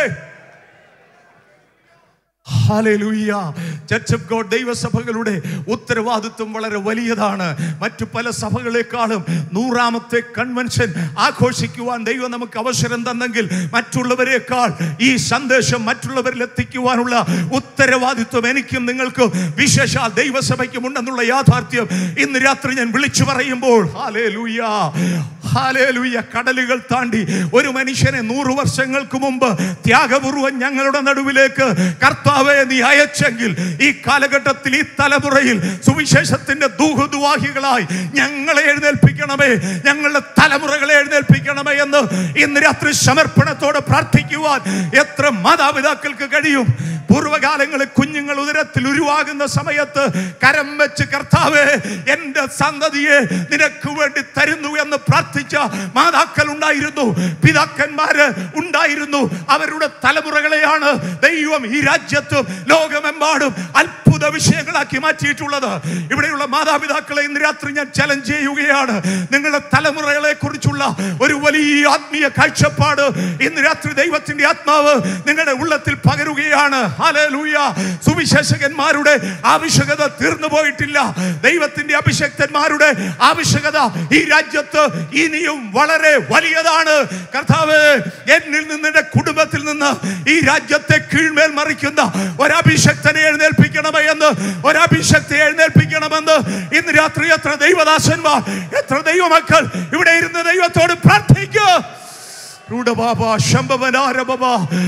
ഹല്ലേലൂയ. ചർച്ച് ഓഫ് ഗോഡ് ദൈവസഭകളുടെ ഉത്തരവാദിത്വം വളരെ വലിയതാണ് മറ്റു പല സഭകളെക്കാളും നൂറാമത്തെ കൺവെൻഷൻ ആഘോഷിക്കുവാൻ ദൈവം നമുക്ക് അവസരം തന്നെങ്കിൽ മറ്റുള്ളവരെക്കാൾ ഈ സന്ദേശം മറ്റുള്ളവരിൽ എത്തിക്കുവാനുള്ള ഉത്തരവാദിത്വം എനിക്കും നിങ്ങൾക്കും വിശേഷ ദൈവസഭയ്ക്കും ഉണ്ടെന്നുള്ള യാഥാർത്ഥ്യം ഇന്ന് രാത്രി ഞാൻ വിളിച്ചു പറയുമ്പോൾ ഹാലേലൂയ ഹാലേലൂയ കടലുകൾ താണ്ടി ഒരു മനുഷ്യനെ നൂറ് വർഷങ്ങൾക്ക് മുമ്പ് ത്യാഗപൂർവം ഞങ്ങളുടെ നടുവിലേക്ക് കർത്താവെ നീ അയച്ചെങ്കിൽ ഈ കാലഘട്ടത്തിൽ ഈ തലമുറയിൽ സുവിശേഷത്തിന്റെ ദൂഹുദുവാഹികളായി ഞങ്ങളെ എഴുന്നേൽപ്പിക്കണമേ ഞങ്ങളുടെ തലമുറകളെ എഴുന്നേൽപ്പിക്കണമേ എന്ന് ഇന്ന് രാത്രി സമർപ്പണത്തോടെ പ്രാർത്ഥിക്കുവാൻ എത്ര മാതാപിതാക്കൾക്ക് കഴിയും പൂർവ്വകാലങ്ങളിൽ കുഞ്ഞുങ്ങൾ ഉദരത്തിൽ ഉരുവാകുന്ന സമയത്ത് കരം വെച്ച് കർത്താവേ എൻ്റെ സന്തതിയെ നിനക്ക് വേണ്ടി തരുന്നു എന്ന് പ്രാർത്ഥിച്ച മാതാക്കൾ ഉണ്ടായിരുന്നു പിതാക്കന്മാര് ഉണ്ടായിരുന്നു അവരുടെ തലമുറകളെയാണ് ദൈവം ഈ രാജ്യത്തും ലോകമെമ്പാടും അത്ഭുത വിഷയങ്ങളാക്കി മാറ്റിയിട്ടുള്ളത് ഇവിടെയുള്ള മാതാപിതാക്കളെ ഇന്ന് രാത്രി ഞാൻ ചലഞ്ച് ചെയ്യുകയാണ് നിങ്ങളുടെ തലമുറകളെ കുറിച്ചുള്ള ഒരു വലിയ ആത്മീയ കാഴ്ചപ്പാട് ഇന്ന് രാത്രി ദൈവത്തിന്റെ ആത്മാവ് നിങ്ങളുടെ ഉള്ളത്തിൽ പകരുകയാണ് ഹല്ലേലൂയ സുവിശേഷകന്മാരുടെ ആവശ്യകത തീർന്നു പോയിട്ടില്ല ദൈവത്തിന്റെ അഭിഷക്തന്മാരുടെ ആവശ്യകത ഈ രാജ്യത്ത് ഇനിയും വളരെ വലിയതാണ് കർത്താവ് എന്നിൽ നിന്ന് എന്റെ കുടുംബത്തിൽ നിന്ന് ഈ രാജ്യത്തെ കീഴ്മേൽ മറിക്കുന്ന ഒരഭിഷക്തനെ എഴുന്നേൽപ്പിക്കണമേ എന്ന് ഒരഭിഷക്തി എഴുന്നേൽപ്പിക്കണമെന്ന് ഇന്ന് രാത്രി എത്ര ദൈവദാസന്മാർ എത്ര ദൈവമക്കൾ ഇവിടെ ഇരുന്ന് ദൈവത്തോട് പ്രാർത്ഥിക്കുക ൂഢബാബ ശംഭവനാരബബ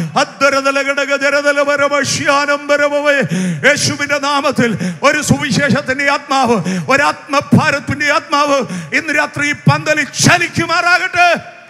അദ്ദരതലഘടകജരതലവരവശ്യാനംബരവേ യേശുവിന്റെ നാമത്തിൽ ഒരു സുവിശേഷത്തിന്റെ ആത്മാവ് ഒരാത്മഭാരത്തിന്റെ ആത്മാവ് ഇന്ന് രാത്രി ഈ പന്തലിൽ ചലിക്കുമാറാകട്ടെ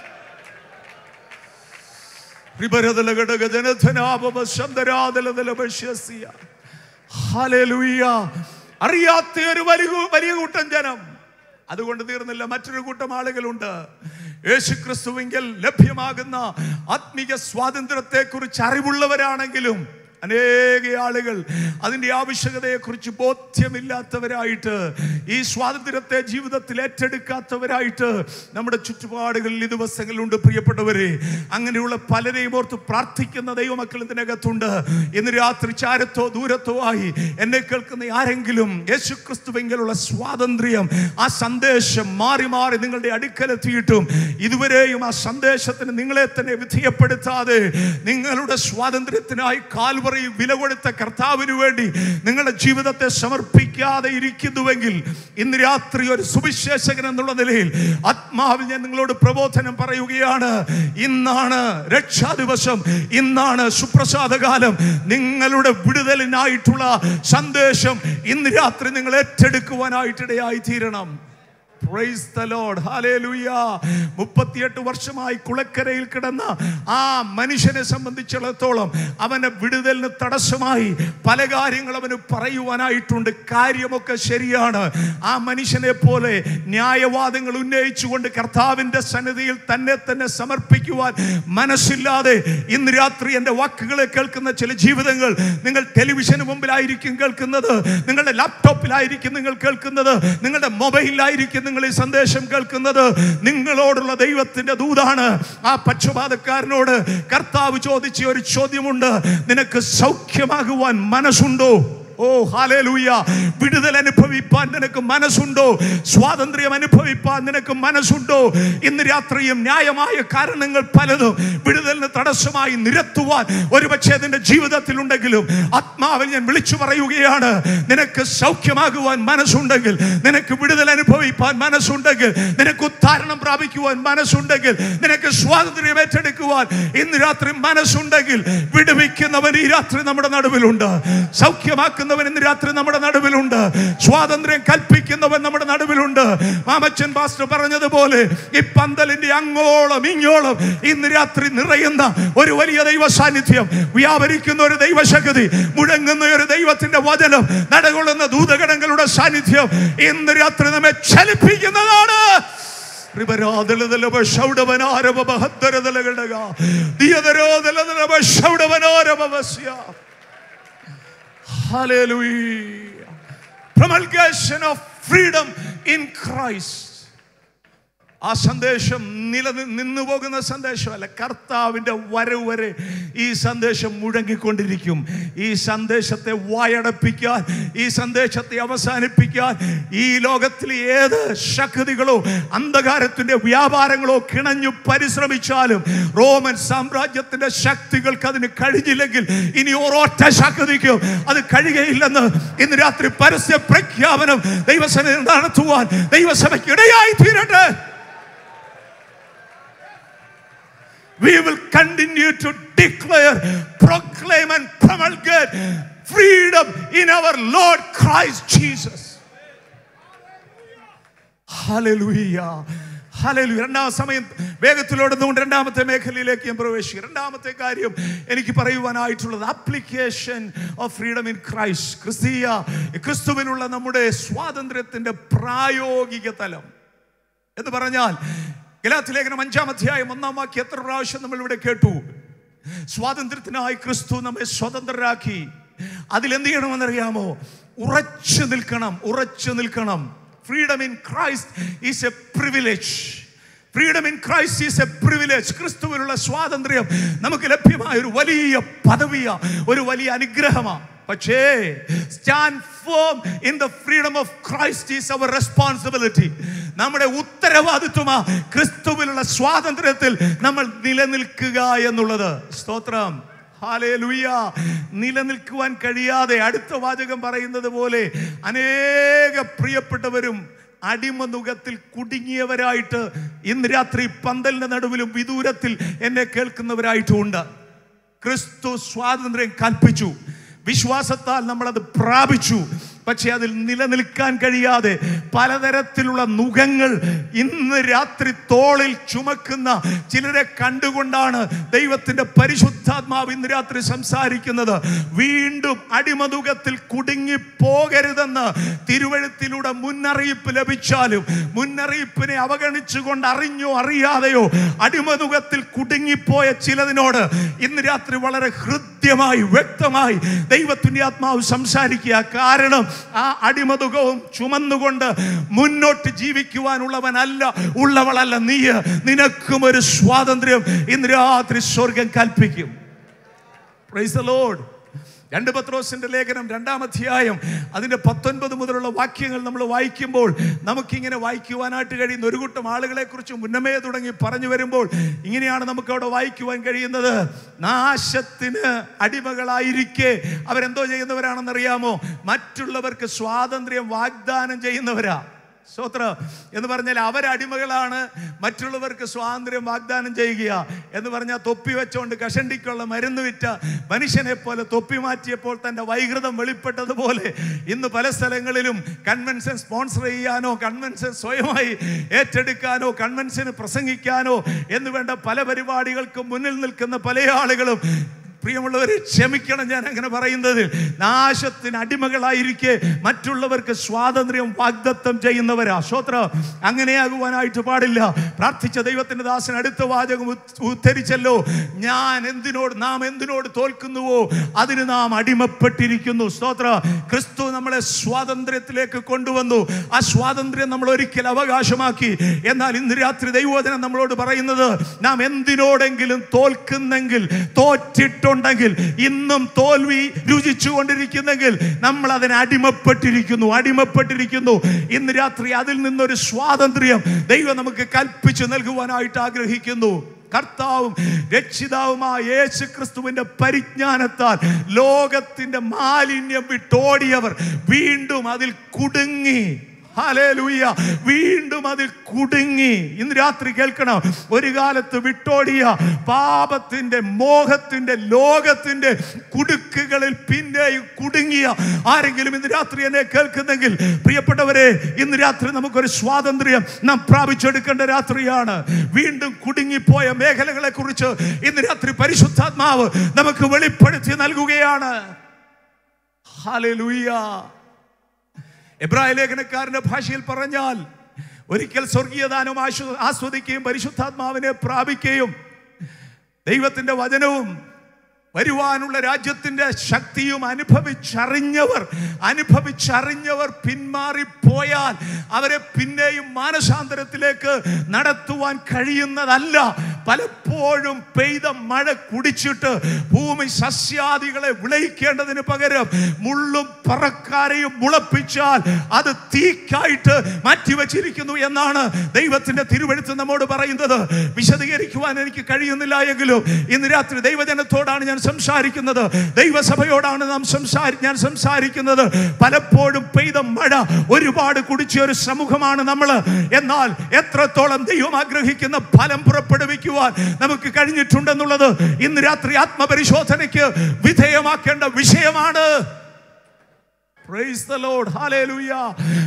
അറിയാത്ത ഒരു വലിയ വലിയ കൂട്ടം ജനം അതുകൊണ്ട് തീർന്നില്ല മറ്റൊരു കൂട്ടം ആളുകളുണ്ട് യേശു ക്രിസ്തുവിങ്കിൽ ലഭ്യമാകുന്ന ആത്മീയ സ്വാതന്ത്ര്യത്തെ കുറിച്ച് അറിവുള്ളവരാണെങ്കിലും അനേക ആളുകൾ അതിൻ്റെ ആവശ്യകതയെക്കുറിച്ച് ബോധ്യമില്ലാത്തവരായിട്ട് ഈ സ്വാതന്ത്ര്യത്തെ ജീവിതത്തിൽ ഏറ്റെടുക്കാത്തവരായിട്ട് നമ്മുടെ ചുറ്റുപാടുകളിൽ ഈ ദിവസങ്ങളിലുണ്ട് പ്രിയപ്പെട്ടവരെ അങ്ങനെയുള്ള പലരെയും ഓർത്ത് പ്രാർത്ഥിക്കുന്ന ദൈവമക്കൾ ഇതിനകത്തുണ്ട് ഇന്ന് രാത്രി ചാരത്തോ ദൂരത്തോ ആയി എന്നെ കേൾക്കുന്ന ആരെങ്കിലും യേശു ക്രിസ്തുവെങ്കിലുള്ള സ്വാതന്ത്ര്യം ആ സന്ദേശം മാറി മാറി നിങ്ങളുടെ അടുക്കലെത്തിയിട്ടും ഇതുവരെയും ആ സന്ദേശത്തിന് നിങ്ങളെ തന്നെ വിധേയപ്പെടുത്താതെ നിങ്ങളുടെ സ്വാതന്ത്ര്യത്തിനായി കാൽവറയിൽ വില കൊടുത്ത കർത്താവിന് വേണ്ടി നിങ്ങളുടെ ജീവിതത്തെ സമർപ്പിക്കാതെ ഇരിക്കുന്നുവെങ്കിൽ ഇന്ന് രാത്രി ഒരു സുവിശേഷകൻ എന്നുള്ള നിലയിൽ ആത്മാവിൽ ഞാൻ നിങ്ങളോട് പ്രബോധനം പറയുകയാണ് ഇന്നാണ് രക്ഷാ ദിവസം ഇന്നാണ് സുപ്രസാദകാലം നിങ്ങളുടെ വിടുതലിനായിട്ടുള്ള സന്ദേശം ഇന്ന് രാത്രി നിങ്ങൾ ഏറ്റെടുക്കുവാനായിട്ടിടയായി തീരണം പ്രൈസ് ദ ലോർഡ് ഹല്ലേലൂയ മുപ്പത്തിയെട്ട് വർഷമായി കുളക്കരയിൽ കിടന്ന ആ മനുഷ്യനെ സംബന്ധിച്ചിടത്തോളം അവന്റെ വിടുതലിന് തടസ്സമായി പല കാര്യങ്ങൾ അവന് പറയുവാനായിട്ടുണ്ട് കാര്യമൊക്കെ ശരിയാണ് ആ മനുഷ്യനെ പോലെ ന്യായവാദങ്ങൾ ഉന്നയിച്ചുകൊണ്ട് കർത്താവിന്റെ സന്നിധിയിൽ തന്നെ തന്നെ സമർപ്പിക്കുവാൻ മനസ്സില്ലാതെ ഇന്ന് രാത്രി എൻ്റെ വാക്കുകളെ കേൾക്കുന്ന ചില ജീവിതങ്ങൾ നിങ്ങൾ ടെലിവിഷന് മുമ്പിലായിരിക്കും കേൾക്കുന്നത് നിങ്ങളുടെ ലാപ്ടോപ്പിലായിരിക്കും നിങ്ങൾ കേൾക്കുന്നത് നിങ്ങളുടെ മൊബൈലിലായിരിക്കും നിങ്ങൾ ഈ സന്ദേശം കേൾക്കുന്നത് നിങ്ങളോടുള്ള ദൈവത്തിന്റെ ദൂതാണ് ആ പക്ഷപാതക്കാരനോട് കർത്താവ് ചോദിച്ച ഒരു ചോദ്യമുണ്ട് നിനക്ക് സൗഖ്യമാകുവാൻ മനസ്സുണ്ടോ ഓ ഹാലേലൂയ വിടുതൽ അനുഭവിപ്പാൻ നിനക്ക് മനസ്സുണ്ടോ സ്വാതന്ത്ര്യം അനുഭവിപ്പാൻ നിനക്ക് മനസ്സുണ്ടോ ഇന്ന് രാത്രിയും ന്യായമായ കാരണങ്ങൾ പലതും വിടുതലിന് തടസ്സമായി നിരത്തുവാൻ ഒരുപക്ഷെ നിന്റെ ജീവിതത്തിലുണ്ടെങ്കിലും ആത്മാവിൽ ഞാൻ വിളിച്ചു പറയുകയാണ് നിനക്ക് സൗഖ്യമാകുവാൻ മനസ്സുണ്ടെങ്കിൽ നിനക്ക് വിടുതൽ അനുഭവിപ്പാൻ മനസ്സുണ്ടെങ്കിൽ നിനക്ക് ഉദ്ധാരണം പ്രാപിക്കുവാൻ മനസ്സുണ്ടെങ്കിൽ നിനക്ക് സ്വാതന്ത്ര്യം ഏറ്റെടുക്കുവാൻ ഇന്ന് രാത്രി മനസ്സുണ്ടെങ്കിൽ വിടുവിക്കുന്നവൻ ഈ രാത്രി നമ്മുടെ നടുവിലുണ്ട് സൗഖ്യമാക്കുന്നവൻ ഇന്ന് രാത്രി നമ്മുടെ നടുവിലുണ്ട് സ്വാതന്ത്ര്യം കൽപ്പിക്കുന്നവൻ നമ്മുടെ നടുവിലുണ്ട് മാമച്ചൻ പാസ്റ്റർ പറഞ്ഞതുപോലെ ഈ പന്തലിന്റെ അങ്ങോളം ഇങ്ങോളം ഇന്ന് രാത്രി നിറയുന്ന ഒരു വലിയ ദൈവ സാന്നിധ്യം വ്യാപരിക്കുന്ന ഒരു ദൈവശക്തി മുഴങ്ങുന്ന ഒരു ദൈവത്തിന്റെ വചനം നടകൊള്ളുന്ന ദൂതഗണങ്ങളുടെ സാന്നിധ്യം ഇന്ന് രാത്രി നമ്മെ ചലിപ്പിക്കുന്നതാണ് Hallelujah. Promulgation of freedom in Christ. ആ സന്ദേശം നില നിന്നു പോകുന്ന സന്ദേശമല്ല കർത്താവിൻ്റെ വരവ് വരെ ഈ സന്ദേശം മുഴങ്ങിക്കൊണ്ടിരിക്കും ഈ സന്ദേശത്തെ വായടപ്പിക്കാൻ ഈ സന്ദേശത്തെ അവസാനിപ്പിക്കാൻ ഈ ലോകത്തിലെ ഏത് ശക്തികളോ അന്ധകാരത്തിൻ്റെ വ്യാപാരങ്ങളോ കിണഞ്ഞു പരിശ്രമിച്ചാലും റോമൻ സാമ്രാജ്യത്തിൻ്റെ ശക്തികൾക്ക് അതിന് കഴിഞ്ഞില്ലെങ്കിൽ ഇനി ഒരൊറ്റ ശക്തിക്കും അത് കഴിയുകയില്ലെന്ന് ഇന്ന് രാത്രി പരസ്യ പ്രഖ്യാപനം ദൈവസഭ നടത്തുവാൻ ദൈവസഭയ്ക്ക് ഇടയായി തീരട്ടെ we will continue to declare, proclaim, and promulgate freedom in our Lord Christ Jesus. Hallelujah. Hallelujah രണ്ടാം സമയം വേഗത്തിലോടുന്നുകൊണ്ട് രണ്ടാമത്തെ മേഖലയിലേക്ക് ഞാൻ പ്രവേശിക്കും രണ്ടാമത്തെ കാര്യം എനിക്ക് പറയുവാനായിട്ടുള്ളത് application of freedom in Christ ക്രിസ്തീയ ക്രിസ്തുവിനുള്ള നമ്മുടെ സ്വാതന്ത്ര്യത്തിന്റെ പ്രായോഗിക തലം എന്ന് പറഞ്ഞാൽ ഗലാത്തി ലേഖനം അഞ്ചാം അധ്യായം ഒന്നാം വാക്യം എത്ര പ്രാവശ്യം നമ്മൾ ഇവിടെ കേട്ടു സ്വാതന്ത്ര്യത്തിനായി ക്രിസ്തു നമ്മെ സ്വതന്ത്രരാക്കി അതിൽ എന്ത് ചെയ്യണമെന്നറിയാമോ ഉറച്ചു നിൽക്കണം ഉറച്ചു നിൽക്കണം freedom in Christ is a privilege freedom in Christ is a privilege ക്രിസ്തുവിനുള്ള സ്വാതന്ത്ര്യം നമുക്ക് ലഭ്യമായ ഒരു വലിയ പദവിയ ഒരു വലിയ അനുഗ്രഹമാണ് പക്ഷേ stand firm in the freedom of Christ is our responsibility നമ്മുടെ ഉത്തരവാദിത്വമാ ക്രിസ്തുവിലുള്ള സ്വാതന്ത്ര്യത്തിൽ നമ്മൾ നിലനിൽക്കുക എന്നുള്ളത് സ്തോത്രം ഹാലേലൂയ നിലനിൽക്കുവാൻ കഴിയാതെ അടുത്ത വാചകം പറയുന്നത് പോലെ അനേക പ്രിയപ്പെട്ടവരും അടിമനുഖത്തിൽ കുടുങ്ങിയവരായിട്ട് ഇന്ന് രാത്രി പന്തലിന്റെ നടുവിലും വിദൂരത്തിൽ എന്നെ കേൾക്കുന്നവരായിട്ടും ഉണ്ട് ക്രിസ്തു സ്വാതന്ത്ര്യം കൽപ്പിച്ചു വിശ്വാസത്താൽ നമ്മളത് പ്രാപിച്ചു പക്ഷെ അതിൽ നിലനിൽക്കാൻ കഴിയാതെ പലതരത്തിലുള്ള നുഖങ്ങൾ ഇന്ന് രാത്രി തോളിൽ ചുമക്കുന്ന ചിലരെ കണ്ടുകൊണ്ടാണ് ദൈവത്തിന്റെ പരിശുദ്ധാത്മാവ് ഇന്ന് രാത്രി സംസാരിക്കുന്നത് വീണ്ടും അടിമതുകത്തിൽ കുടുങ്ങി പോകരുതെന്ന് തിരുവഴുത്തിലൂടെ മുന്നറിയിപ്പ് ലഭിച്ചാലും മുന്നറിയിപ്പിനെ അവഗണിച്ചുകൊണ്ട് അറിഞ്ഞോ അറിയാതെയോ അടിമതുകത്തിൽ കുടുങ്ങിപ്പോയ ചിലതിനോട് ഇന്ന് രാത്രി വളരെ ഹൃദ്യമായി വ്യക്തമായി ദൈവത്തിന്റെ ആത്മാവ് സംസാരിക്കുക കാരണം ആ അടിമതുകവും ചുമന്നുകൊണ്ട് മുന്നോട്ട് ജീവിക്കുവാനുള്ളവനല്ല ഉള്ളവളല്ല നീ നിനക്കും ഒരു സ്വാതന്ത്ര്യം ഇന്ന് രാത്രി സ്വർഗം കൽപ്പിക്കും Praise the Lord. രണ്ട് പത്രോസിന്റെ ലേഖനം രണ്ടാം അധ്യായം അതിന്റെ പത്തൊൻപത് മുതലുള്ള വാക്യങ്ങൾ നമ്മൾ വായിക്കുമ്പോൾ നമുക്കിങ്ങനെ വായിക്കുവാനായിട്ട് കഴിയുന്ന ഒരു കൂട്ടം ആളുകളെ കുറിച്ച് മുന്നമേ തുടങ്ങി പറഞ്ഞു വരുമ്പോൾ ഇങ്ങനെയാണ് നമുക്ക് അവിടെ വായിക്കുവാൻ കഴിയുന്നത് നാശത്തിന് അടിമകളായിരിക്കെ അവരെന്തോ ചെയ്യുന്നവരാണെന്നറിയാമോ മറ്റുള്ളവർക്ക് സ്വാതന്ത്ര്യം വാഗ്ദാനം ചെയ്യുന്നവരാ സ്തോത്ര എന്ന് പറഞ്ഞാൽ അവരടിമകളാണ് മറ്റുള്ളവർക്ക് സ്വാതന്ത്ര്യം വാഗ്ദാനം ചെയ്യുക എന്ന് പറഞ്ഞാൽ തൊപ്പി വെച്ചോണ്ട് കഷണ്ടിക്കുള്ള മരുന്ന് വിറ്റ മനുഷ്യനെ പോലെ തൊപ്പി മാറ്റിയപ്പോൾ തന്റെ വൈകൃതം വെളിപ്പെട്ടതുപോലെ ഇന്ന് പല സ്ഥലങ്ങളിലും കൺവെൻഷൻ സ്പോൺസർ ചെയ്യാനോ കൺവെൻഷൻ സ്വയമായി ഏറ്റെടുക്കാനോ കൺവെൻഷന് പ്രസംഗിക്കാനോ എന്ന് വേണ്ട പല പരിപാടികൾക്കും മുന്നിൽ നിൽക്കുന്ന പല ആളുകളും പ്രിയമുള്ളവരെ ക്ഷമിക്കണം ഞാൻ അങ്ങനെ പറയുന്നത് നാശത്തിന് അടിമകളായിരിക്കെ മറ്റുള്ളവർക്ക് സ്വാതന്ത്ര്യം വാഗ്ദത്തം ചെയ്യുന്നവരാ ശ്രോത്ര അങ്ങനെയാകുവാനായിട്ട് പാടില്ല പ്രാർത്ഥിച്ച ദൈവത്തിന്റെ ദാസൻ അടുത്ത വാചകം ഉത്- ഉദ്ധരിച്ചല്ലോ ഞാൻ എന്തിനോട് നാം എന്തിനോട് തോൽക്കുന്നുവോ അതിന് നാം അടിമപ്പെട്ടിരിക്കുന്നു സ്തോത്ര ക്രിസ്തു നമ്മളെ സ്വാതന്ത്ര്യത്തിലേക്ക് കൊണ്ടുവന്നു ആ സ്വാതന്ത്ര്യം നമ്മൾ ഒരിക്കൽ അവകാശമാക്കി എന്നാൽ ഇന്ന് രാത്രി ദൈവോധനം നമ്മളോട് പറയുന്നത് നാം എന്തിനോടെങ്കിലും തോൽക്കുന്നെങ്കിൽ തോറ്റിട്ടുണ്ടെങ്കിൽ ഇന്നും തോൽവി രുചിച്ചു കൊണ്ടിരിക്കുന്നെങ്കിൽ നമ്മൾ അതിന് അടിമപ്പെട്ടിരിക്കുന്നു അടിമപ്പെട്ടിരിക്കുന്നു ഇന്ന് രാത്രി അതിൽ നിന്നൊരു സ്വാതന്ത്ര്യം ദൈവം നമുക്ക് കൽപ്പിച്ചു നൽകുവാനായിട്ട് ആഗ്രഹിക്കുന്നു കർത്താവും രക്ഷിതാവുമായ യേശു ക്രിസ്തുവിന്റെ പരിജ്ഞാനത്താൽ ലോകത്തിന്റെ മാലിന്യം വിട്ടോടിയവർ വീണ്ടും അതിൽ കുടുങ്ങി ഹല്ലേലൂയ വീണ്ടും അതിൽ കുടുങ്ങി ഇന്ന് രാത്രി കേൾക്കണം ഒരു കാലത്ത് വിട്ടോടിയ പാപത്തിന്റെ മോഹത്തിന്റെ ലോകത്തിന്റെ കുടുക്കുകളിൽ പിന്നെയും കുടുങ്ങിയ ആരെങ്കിലും ഇന്ന് രാത്രി എന്നെ കേൾക്കുന്നെങ്കിൽ പ്രിയപ്പെട്ടവരെ ഇന്ന് രാത്രി നമുക്കൊരു സ്വാതന്ത്ര്യം നാം പ്രാപിച്ചെടുക്കേണ്ട രാത്രിയാണ് വീണ്ടും കുടുങ്ങിപ്പോയ മേഖലകളെ കുറിച്ച് ഇന്ന് രാത്രി പരിശുദ്ധാത്മാവ് നമുക്ക് വെളിപ്പെടുത്തി നൽകുകയാണ് ഹല്ലേലൂയ എബ്രായ ലേഖനക്കാരന്റെ ഭാഷയിൽ പറഞ്ഞാൽ ഒരിക്കൽ സ്വർഗീയദാനം ആശ്വ- ആസ്വദിക്കുകയും പരിശുദ്ധാത്മാവിനെ പ്രാപിക്കുകയും ദൈവത്തിന്റെ വചനവും വരുവാനുള്ള രാജ്യത്തിന്റെ ശക്തിയും അനുഭവിച്ചറിഞ്ഞവർ അനുഭവിച്ചറിഞ്ഞവർ പിന്മാറിപ്പോയാൽ അവരെ പിന്നെയും മാനസാന്തരത്തിലേക്ക് നടത്തുവാൻ കഴിയുന്നതല്ല പലപ്പോഴും പെയ്ത മഴ കുടിച്ചിട്ട് ഭൂമി സസ്യാദികളെ വിളയിക്കേണ്ടതിന് പകരം മുള്ളും പറക്കാരെയും മുളപ്പിച്ചാൽ അത് തീക്കായിട്ട് മാറ്റിവെച്ചിരിക്കുന്നു എന്നാണ് ദൈവത്തിന്റെ തിരുവഴുത്ത് നമ്മോട് പറയുന്നത് വിശദീകരിക്കുവാൻ എനിക്ക് കഴിയുന്നില്ല എങ്കിലും ഇന്ന് രാത്രി ദൈവജനത്തോടാണ് ഞാൻ സംസാരിക്കുന്നത് ദൈവസഭയോടാണ് നാം സംസാരി ഞാൻ സംസാരിക്കുന്നത് പലപ്പോഴും പെയ്ത മഴ ഒരുപാട് കുടിച്ച ഒരു സമൂഹമാണ് നമ്മൾ എന്നാൽ എത്രത്തോളം ദൈവം ആഗ്രഹിക്കുന്ന ഫലം പുറപ്പെടുവിക്കുവാൻ നമുക്ക് കഴിഞ്ഞിട്ടുണ്ടെന്നുള്ളത് ഇന്ന് രാത്രി ആത്മപരിശോധനയ്ക്ക് വിധേയമാക്കേണ്ട വിഷയമാണ് Praise the Lord. Hallelujah.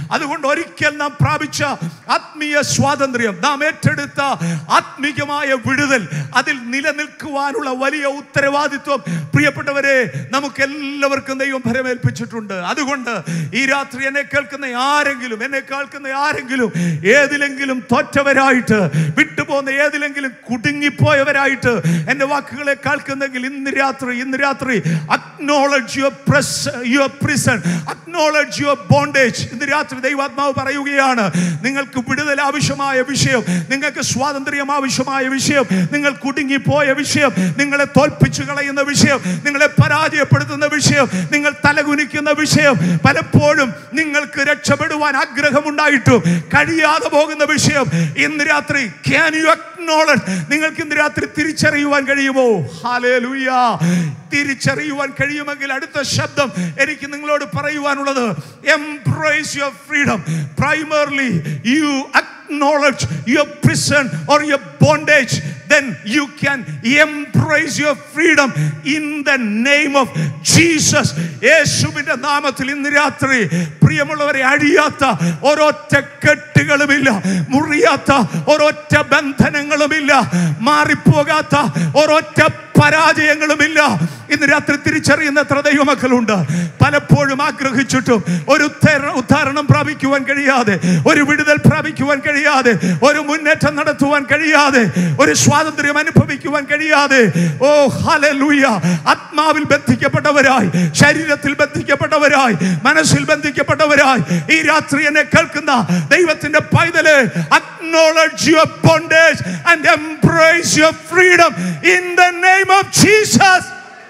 അതുകൊണ്ട് ഒരിക്കൽ നാം പ്രാപിച്ച ആത്മീയ സ്വാതന്ത്ര്യം നാം ഏറ്റെടുത്ത ആത്മീകമായ വിടുതൽ അതിൽ നിലനിൽക്കുവാനുള്ള വലിയ ഉത്തരവാദിത്വം പ്രിയപ്പെട്ടവരെ നമുക്ക് എല്ലാവർക്കും ദൈവം ഭരമേൽപ്പിച്ചിട്ടുണ്ട് അതുകൊണ്ട് ഈ രാത്രി എന്നെ കേൾക്കുന്ന ആരെങ്കിലും എന്നെ കേൾക്കുന്ന ആരെങ്കിലും ഏതിലെങ്കിലും തോറ്റവരായിട്ട് വിട്ടുപോകുന്ന ഏതിലെങ്കിലും കുടുങ്ങിപ്പോയവരായിട്ട് എൻ്റെ വാക്കുകളെ കേൾക്കുന്നെങ്കിൽ ഇന്ന് രാത്രി ഇന്ന് രാത്രി acknowledge your press your prison acknowledge your bondage ഇന്ന് രാത്രി ദൈവാത്മാവ് പറയുകയാണ് നിങ്ങൾക്ക് വിടുതൽ ആവശ്യമായ വിഷയം നിങ്ങൾക്ക് സ്വാതന്ത്ര്യം ആവശ്യമായ വിഷയം നിങ്ങൾ കുടുങ്ങിപ്പോയ വിഷയം നിങ്ങളെ തോൽപ്പിച്ചു കളയുന്ന വിഷയം നിങ്ങളെ പരാജയപ്പെടുത്തുന്ന വിഷയം നിങ്ങൾ തലകുനിക്കുന്ന വിഷയം പലപ്പോഴും നിങ്ങൾക്ക് രക്ഷപ്പെടുവാൻ ആഗ്രഹമുണ്ടായിട്ടും കഴിയാതെ പോകുന്ന വിഷയം ഇന്ന് രാത്രി ക്യാൻ യു അക്നോളജ് നിങ്ങൾക്ക് ഇന്ന് രാത്രി തിരിച്ചറിയുവാൻ കഴിയുമോ ഹാലേലൂയ തിരിച്ചറിയുവാൻ കഴിയുമെങ്കിൽ അടുത്ത ശബ്ദം എനിക്ക് നിങ്ങളോട് പറയുവാനുള്ളത് embrace your freedom primarily you acknowledge your prison or your bondage, then you can embrace your freedom in the name of Jesus. യേശുവിന്റെ നാമത്തിൽ ഇന്ന് രാത്രി പ്രിയമുള്ളവരെ അഴിയാത്ത ഒരൊറ്റ കെട്ടുകളുമില്ല മുറിയാത്ത ഒരൊറ്റ ബന്ധനങ്ങളുമില്ല മാറിപ്പോകാത്ത ഒരൊറ്റ പരാജയങ്ങളുമില്ല ഇന്ന് രാത്രി തിരിച്ചറിയുന്ന എത്ര ദൈവമക്കളുണ്ട് പലപ്പോഴും ആഗ്രഹിച്ചിട്ടും ഒരു ഉത്തര- ഉദ്ധാരണം പ്രാപിക്കുവാൻ കഴിയാതെ ഒരു വിടുതൽ പ്രാപിക്കുവാൻ കഴിയാതെ ഒരു മുന്നേറ്റം നടത്തുവാൻ കഴിയാതെ ഒരു സ്വാതന്ത്ര്യം അനുഭവിക്കുവാൻ കഴിയാതെ ഓ ഹലലൂയ ആത്മാവിൽ ബന്ധിക്കപ്പെട്ടവരായി ശരീരത്തിൽ ബന്ധിക്കപ്പെട്ടവരായി മനസ്സിൽ ബന്ധിക്കപ്പെട്ടവരായി ഈ രാത്രി എന്നെ കേൾക്കുന്ന ദൈവത്തിന്റെ പൈതല് acknowledge your bondage and embrace your freedom in the name of Jesus.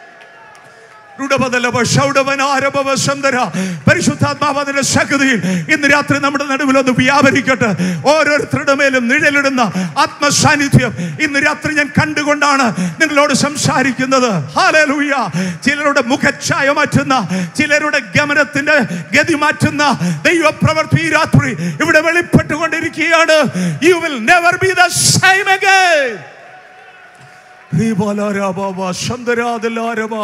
രുഡബദലവ ഷൗഡവനാരഭവ സുന്ദര. പരിശുദ്ധാത്മാവ് അതിന്റെ ശക്തിയിൽ ഇന്ന് രാത്രി നമ്മുടെ നടുവിൽ ഒന്ന് വ്യാപരിക്കട്ടെ ഓരോരുത്തരുടെ മേലും നിഴലിടുന്ന ആത്മസാന്നിധ്യം ഇന്ന് രാത്രി ഞാൻ കണ്ടുകൊണ്ടാണ് നിങ്ങളോട് സംസാരിക്കുന്നത് ഹാലലൂയ ചിലരുടെ മുഖച്ഛായ മാറ്റുന്ന ചിലരുടെ ഗമനത്തിന്റെ ഗതി മാറ്റുന്ന ദൈവപ്രവർത്തി ഈ രാത്രി ഇവിടെ വെളിപ്പെട്ടുകൊണ്ടിരിക്കുകയാണ് you will never be the same again Ribalarababa, Shandaradalaaraba,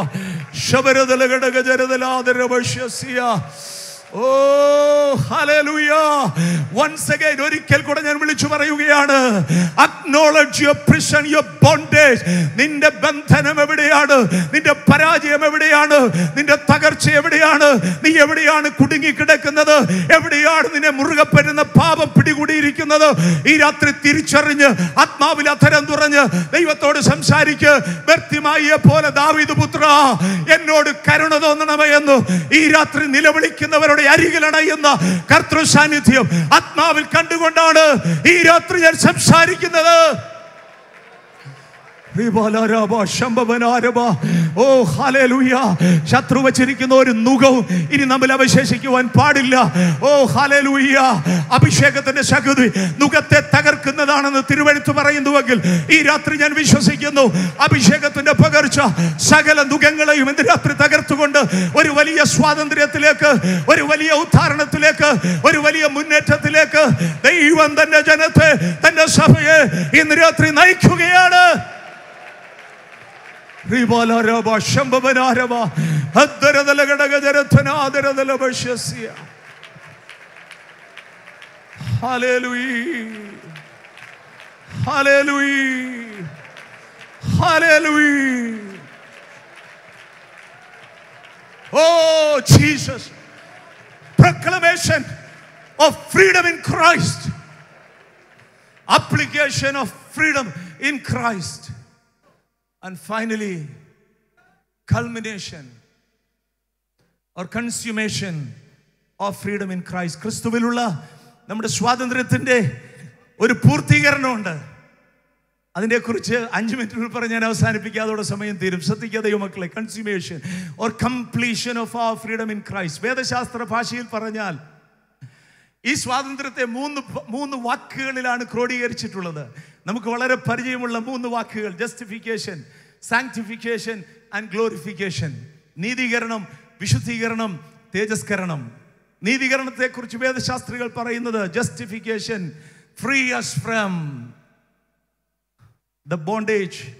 Shabaradalagadagajaradaladarabashyasya. Oh, hallelujah. Once again, ഒരിക്കൽ കൂടെ ഞാൻ വിളിച്ചു പറയുകയാണ് acknowledge your prison your bondage നിന്റെ ബന്ധനം എവിടെയാണ് നിന്റെ പരാജയം എവിടെയാണ് നിന്റെ തകർച്ച എവിടെയാണ് നീ എവിടെയാണ് കുടുങ്ങി കിടക്കുന്നത് എവിടെയാണ് നിന്നെ മുറുകെ പറ്റുന്ന പാപം പിടികൂടിയിരിക്കുന്നത് ഈ രാത്രി തിരിച്ചറിഞ്ഞ് ആത്മാവിൽ അധരം തുറഞ്ഞ് ദൈവത്തോട് സംസാരിക്ക് വ്യക്തിമായ പോലെ ദാവീദ് പുത്ര എന്നോട് കരുണ തോന്നണമേ എന്ന് ഈ രാത്രി നിലവിളിക്കുന്നവരുടെ അരികിലണയുന്ന കർത്തൃ സാന്നിധ്യം ആത്മാവിൽ കണ്ടുകൊണ്ടാണ് ഈ രാത്രി ഞാൻ സംസാരിക്കുന്നത് റിബാലാരാബ, ശംഭവനാരബ. ഓ ഹാലേലൂയ ശത്രു വച്ചിരിക്കുന്ന ഒരു നുഖവും ഇനി നമ്മൾ അവശേഷിക്കുവാൻ പാടില്ല ഓ ഹാലേലൂയ അഭിഷേകത്തിന്റെ ശക്തി നുഖത്തെ തകർക്കുന്നതാണെന്ന് തിരുവഴുത്ത് പറയുന്നുവെങ്കിൽ ഈ രാത്രി ഞാൻ വിശ്വസിക്കുന്നു അഭിഷേകത്തിന്റെ പകർച്ച സകല നുഖങ്ങളെയും ഇന്ന് രാത്രി തകർത്തുകൊണ്ട് ഒരു വലിയ സ്വാതന്ത്ര്യത്തിലേക്ക് ഒരു വലിയ ഉദ്ധാരണത്തിലേക്ക് ഒരു വലിയ മുന്നേറ്റത്തിലേക്ക് ദൈവം തന്റെ ജനത്തെ തന്റെ സഭയെ ഇന്ന് രാത്രി നയിക്കുകയാണ് റിബാലാരബ, ശംഭവനാരബ, അദ്ദരദലഗടഗജരധ്വനാദരദലഭഷ്യസ്യ. Hallelujah. Hallelujah. Hallelujah. Oh, Jesus. Proclamation of freedom in Christ. Application of freedom in Christ. And finally, culmination or consummation of freedom in Christ. ക്രിസ്തുവിലുള്ള നമ്മുടെ സ്വാതന്ത്ര്യത്തിൻ്റെ ഒരു പൂർത്തീകരണമുണ്ട് അതിനെക്കുറിച്ച് അഞ്ച് മിനിറ്റിൽ പറഞ്ഞ് ഞാൻ അവസാനിപ്പിക്കാതോടെ സമയം തീരും ശ്രദ്ധിക്കാതെയോ മക്കളെ കൺസ്യൂമേഷൻ ഓർ കംപ്ലീഷൻ ഓഫ് ആ ഫ്രീഡം ഇൻ ക്രൈസ്റ്റ് വേദശാസ്ത്ര ഭാഷയിൽ പറഞ്ഞാൽ ഈ സ്വാതന്ത്ര്യത്തെ മൂന്ന് പ- മൂന്ന് വാക്കുകളിലാണ് ക്രോഡീകരിച്ചിട്ടുള്ളത് നമുക്ക് വളരെ പരിചയമുള്ള മൂന്ന് വാക്കുകൾ ജസ്റ്റിഫിക്കേഷൻ സാങ്ക്ടിഫിക്കേഷൻ ആൻഡ് ഗ്ലോറിഫിക്കേഷൻ നീതീകരണം വിശുദ്ധീകരണം തേജസ്കരണം നീതീകരണത്തെക്കുറിച്ച് വേദശാസ്ത്രികൾ പറയുന്നത് justification free us from the bondage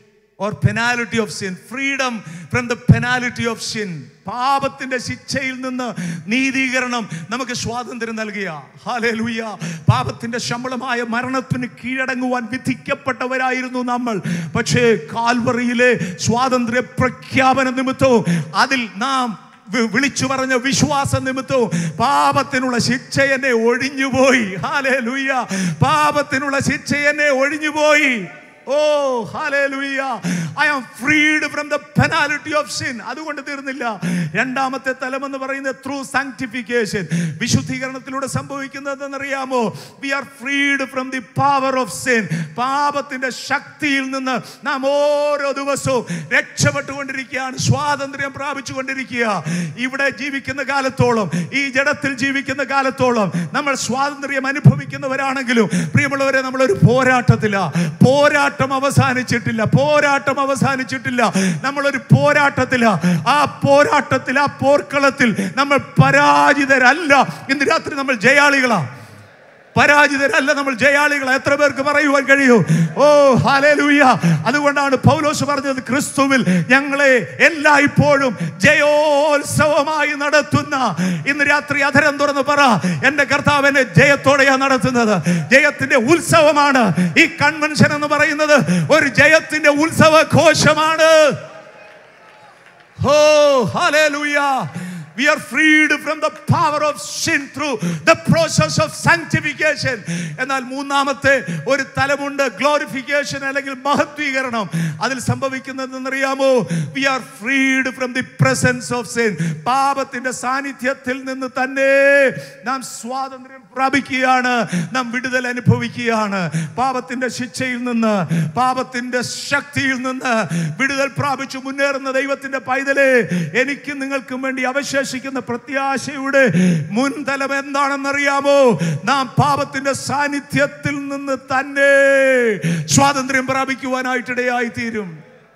or penalty of sin freedom from the penalty of sin പാപത്തിന്റെ ശിക്ഷയിൽ നിന്ന് നീതീകരണം നമുക്ക് സ്വാതന്ത്ര്യം നൽകിയ ഹാലേലൂയ പാപത്തിന്റെ ശമ്പളമായ മരണത്തിന് കീഴടങ്ങുവാൻ വിധിക്കപ്പെട്ടവരായിരുന്നു നമ്മൾ പക്ഷേ കാൽവറിയിലെ സ്വാതന്ത്ര്യ പ്രഖ്യാപന നിമിത്തവും അതിൽ നാം വി- വിളിച്ചു പറഞ്ഞ വിശ്വാസ നിമിത്തവും പാപത്തിനുള്ള ശിക്ഷ എന്നെ ഒഴിഞ്ഞുപോയി ഹാലേ പാപത്തിനുള്ള ശിക്ഷ എന്നെ ഒഴിഞ്ഞുപോയി oh hallelujah I am freed from the penalty of sin അതുകൊണ്ട് തീർന്നില്ല രണ്ടാമത്തെ തലം എന്ന് പറയുന്നത് ത്രൂ സാങ്ക്ടിഫിക്കേഷൻ വിശുദ്ധീകരണത്തിലൂടെ സംഭവിക്കുന്നത് എന്നറിയാമോ we are freed from the power of sin പാപത്തിന്റെ ശക്തിയിൽ നിന്ന് നാം ഓരോ ദിവസവും രക്ഷപ്പെട്ടുകൊണ്ടിരിക്കുകയാണ് സ്വാതന്ത്ര്യം പ്രാപിച്ചുകൊണ്ടിരിക്കുക ഇവിടെ ജീവിക്കുന്ന കാലത്തോളം ഈ ജഡത്തിൽ ജീവിക്കുന്ന കാലത്തോളം നമ്മൾ സ്വാതന്ത്ര്യം അനുഭവിക്കുന്നവരാണെങ്കിലും പ്രിയമുള്ളവരെ നമ്മളൊരു പോരാട്ടത്തില പോരാട്ടം അവസാനിച്ചിട്ടില്ല പോരാട്ടം അവസാനിച്ചിട്ടില്ല നമ്മളൊരു പോരാട്ടത്തില ആ പോരാട്ടത്തിൽ ആ പോർക്കളത്തിൽ നമ്മൾ പരാജിതരല്ല ഇന്ന് രാത്രി നമ്മൾ ജയാളികളാ പരാജിതരല്ല നമ്മൾ ജയാളികൾ എത്ര പേർക്ക് പറയുവാൻ കഴിയൂ ഓ ഹാലേലൂയ അതുകൊണ്ടാണ് പൗലോസ് പറഞ്ഞത് ക്രിസ്തുവിൽ ഞങ്ങളെ എല്ലായ്പ്പോഴും ജയോത്സവമായി നടത്തുന്ന ഇന്ന് രാത്രി അധരം തുറന്ന് പറ എന്റെ കർത്താവ് എന്നെ ജയത്തോടെയാ നടത്തുന്നത് ജയത്തിന്റെ ഉത്സവമാണ് ഈ കൺവെൻഷൻ എന്ന് പറയുന്നത് ഒരു ജയത്തിന്റെ ഉത്സവ ഘോഷമാണ് oh hallelujah We are freed from the power of sin through the process of sanctification. എന്നാൽ മൂന്നാമത്തെ ഒരു തലമുണ്ട് ഗ്ലോറിഫിക്കേഷൻ അല്ലെങ്കിൽ മഹത്വീകരണം അതിൽ സംഭവിക്കുന്നത് എന്നറിയാമോ we are freed from the presence of sin പാപത്തിന്റെ സാന്നിധ്യത്തിൽ നിന്ന് തന്നെ നാം സ്വാതന്ത്ര്യം പ്രാപിക്കുകയാണ് നാം വിടുതൽ അനുഭവിക്കുകയാണ് പാപത്തിന്റെ ശിക്ഷയിൽ നിന്ന് പാപത്തിന്റെ ശക്തിയിൽ നിന്ന് വിടുതൽ പ്രാപിച്ചു മുന്നേറുന്ന ദൈവത്തിന്റെ പൈതലെ എനിക്കും നിങ്ങൾക്കും വേണ്ടി അവശേഷിക്കുന്ന പ്രത്യാശയുടെ മുൻതലം എന്താണെന്നറിയാമോ നാം പാപത്തിന്റെ സാന്നിധ്യത്തിൽ നിന്ന് തന്നെ സ്വാതന്ത്ര്യം പ്രാപിക്കുവാനായിട്ടിടയായി തീരും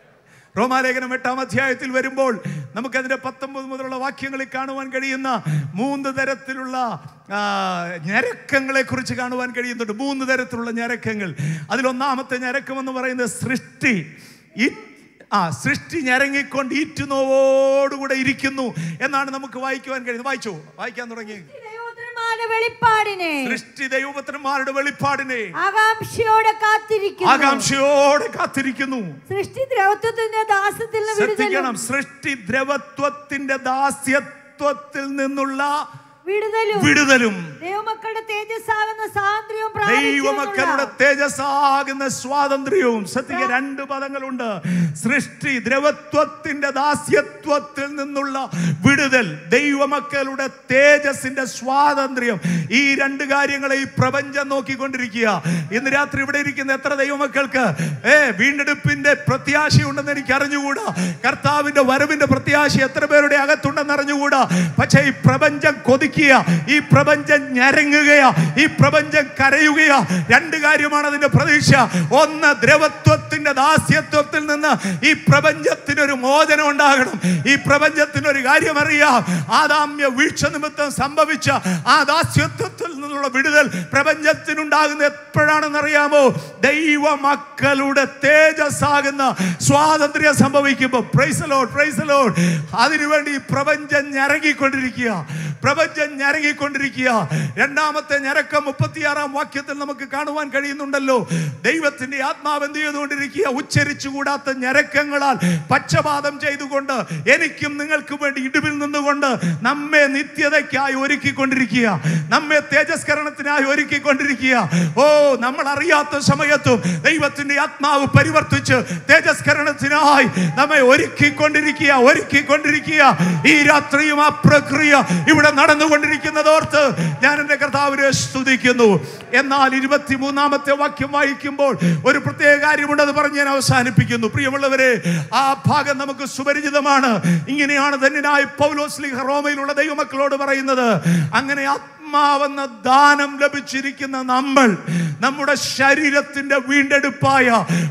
റോമാലേഖനം എട്ടാം അധ്യായത്തിൽ വരുമ്പോൾ നമുക്കതിന്റെ പത്തൊമ്പത് മുതലുള്ള വാക്യങ്ങളിൽ കാണുവാൻ കഴിയുന്ന മൂന്ന് തരത്തിലുള്ള ആ, ഞരക്കങ്ങളെ കുറിച്ച് കാണുവാൻ കഴിയുന്നുണ്ട് മൂന്ന് തരത്തിലുള്ള ഞരക്കങ്ങൾ അതിലൊന്നാമത്തെ ഞരക്കം എന്ന് പറയുന്നത് സൃഷ്ടി ഈ ആ സൃഷ്ടി ഞരങ്ങിക്കൊണ്ട് ഈറ്റുനോവോടുകൂടെ ഇരിക്കുന്നു എന്നാണ് നമുക്ക് വായിക്കുവാൻ കഴിയുന്നത് വായിച്ചോ വായിക്കാൻ തുടങ്ങി ദൈവപുത്രന്മാരുടെ വെളിപ്പാടിനെ സൃഷ്ടി ദൈവപുത്രന്മാരുടെ വെളിപ്പാടിനെ ആകാംക്ഷയോടെ കാത്തിരിക്കുന്നു ആകാംക്ഷയോടെ കാത്തിരിക്കുന്നു സൃഷ്ടി ദ്രവത്വത്തിന്റെ ദാസത്തിൽ നിന്ന് ശ്രദ്ധിക്കണം വിടുതലും സൃഷ്ടി ദ്രവത്വത്തിന്റെ ദാസ്യത്വത്തിൽ നിന്നുള്ള വിടുതലും വിടുതലും ദൈവമക്കളുടെ തേജസ്സാകുന്ന സ്വാതന്ത്ര്യവും ദൈവമക്കളുടെ തേജസ്സാകുന്ന സ്വാതന്ത്ര്യവും ശ്രദ്ധിക്ക രണ്ട് പദങ്ങളുണ്ട് സൃഷ്ടി ദ്രവത്വത്തിന്റെ ദാസ്യത്വത്തിൽ നിന്നുള്ള വിടുതൽ ദൈവമക്കളുടെ തേജസിന്റെ സ്വാതന്ത്ര്യം ഈ രണ്ട് കാര്യങ്ങളെ ഈ പ്രപഞ്ചം നോക്കിക്കൊണ്ടിരിക്കുക ഇന്ന് രാത്രി ഇവിടെ ഇരിക്കുന്ന എത്ര ദൈവമക്കൾക്ക് ഏ വീണ്ടെടുപ്പിന്റെ പ്രത്യാശയുണ്ടെന്ന് എനിക്ക് അറിഞ്ഞുകൂടാ കർത്താവിന്റെ വരവിന്റെ പ്രത്യാശ എത്ര പേരുടെ അകത്തുണ്ടെന്ന് അറിഞ്ഞുകൂടാ പക്ഷേ ഈ പ്രപഞ്ചം കൊതിക്കുക ഈ പ്രപഞ്ചം ഞരങ്ങുകയാ ഈ പ്രപഞ്ചം കരയുകയാ രണ്ട് കാര്യമാണ് അതിന്റെ പ്രതീക്ഷ ഒന്ന് ദ്രവത്വത്തിന്റെ ദാസ്യത്വത്തിൽ നിന്ന് ഈ പ്രപഞ്ചത്തിന് ഒരു മോചനം ഉണ്ടാകണം ഈ പ്രപഞ്ചത്തിന് ഒരു കാര്യം അറിയാം ആദാമ്യ വീഴ്ച നിമിത്തം സംഭവിച്ച ആ ദാസ്യത്വത്തിൽ നിന്നുള്ള വിടുതൽ പ്രപഞ്ചത്തിനുണ്ടാകുന്ന എപ്പോഴാണെന്ന് അറിയാമോ ദൈവ മക്കളുടെ തേജസ്സാകുന്ന സ്വാതന്ത്ര്യം സംഭവിക്കുമ്പോൾ പ്രൈസലോൺ പ്രൈസലോൺ അതിനുവേണ്ടി ഈ പ്രപഞ്ചം ഞരങ്ങിക്കൊണ്ടിരിക്കുക പ്രപഞ്ചം ഞരങ്ങിക്കൊണ്ടിരിക്കുക രണ്ടാമത്തെ ഞരക്കം മുപ്പത്തിയാറാം വാക്യത്തിൽ നമുക്ക് കാണുവാൻ കഴിയുന്നുണ്ടല്ലോ ദൈവത്തിന്റെ ആത്മാവ് എന്ത് ചെയ്തുകൊണ്ടിരിക്കുക ഉച്ചരിച്ചുകൂടാത്ത ഞരക്കങ്ങളാൽ പക്ഷപാതം ചെയ്തുകൊണ്ട് എനിക്കും നിങ്ങൾക്കും വേണ്ടി ഇടിവിൽ നിന്നുകൊണ്ട് നമ്മെ നിത്യതയ്ക്കായി ഒരുക്കിക്കൊണ്ടിരിക്കുക നമ്മെ തേജസ്കരണത്തിനായി ഒരുക്കിക്കൊണ്ടിരിക്കുക ഓ നമ്മൾ അറിയാത്ത സമയത്തും ദൈവത്തിന്റെ ആത്മാവ് പരിവർത്തിച്ച് തേജസ്കരണത്തിനായി നമ്മെ ഒരുക്കിക്കൊണ്ടിരിക്കുക ഒരുക്കിക്കൊണ്ടിരിക്കുക ഈ രാത്രിയും ആ പ്രക്രിയ ഇവിടെ നടന്നുകൊണ്ടിരിക്കുന്നതോർത്ത് ഞാൻ എൻ്റെ കർത്താവിനെ സ്തുതിക്കുന്നു എന്നാൽ ഇരുപത്തിമൂന്നാമത്തെ വാക്യം വായിക്കുമ്പോൾ ഒരു പ്രത്യേക കാര്യമുണ്ടെന്ന് പറഞ്ഞ് ഞാൻ അവസാനിപ്പിക്കുന്നു പ്രിയമുള്ളവരെ ആ ഭാഗം നമുക്ക് സുപരിചിതമാണ് ഇങ്ങനെയാണ് ധന്യനായ പൗലോസ്ലിഹ റോമയിലുള്ള ദൈവമക്കളോട് പറയുന്നത് അങ്ങനെ ആത്മാവെന്ന ദാനം ലഭിച്ചിരിക്കുന്ന നമ്മൾ നമ്മുടെ ശരീരത്തിന്റെ വീണ്ടെടുപ്പായ പുത്ര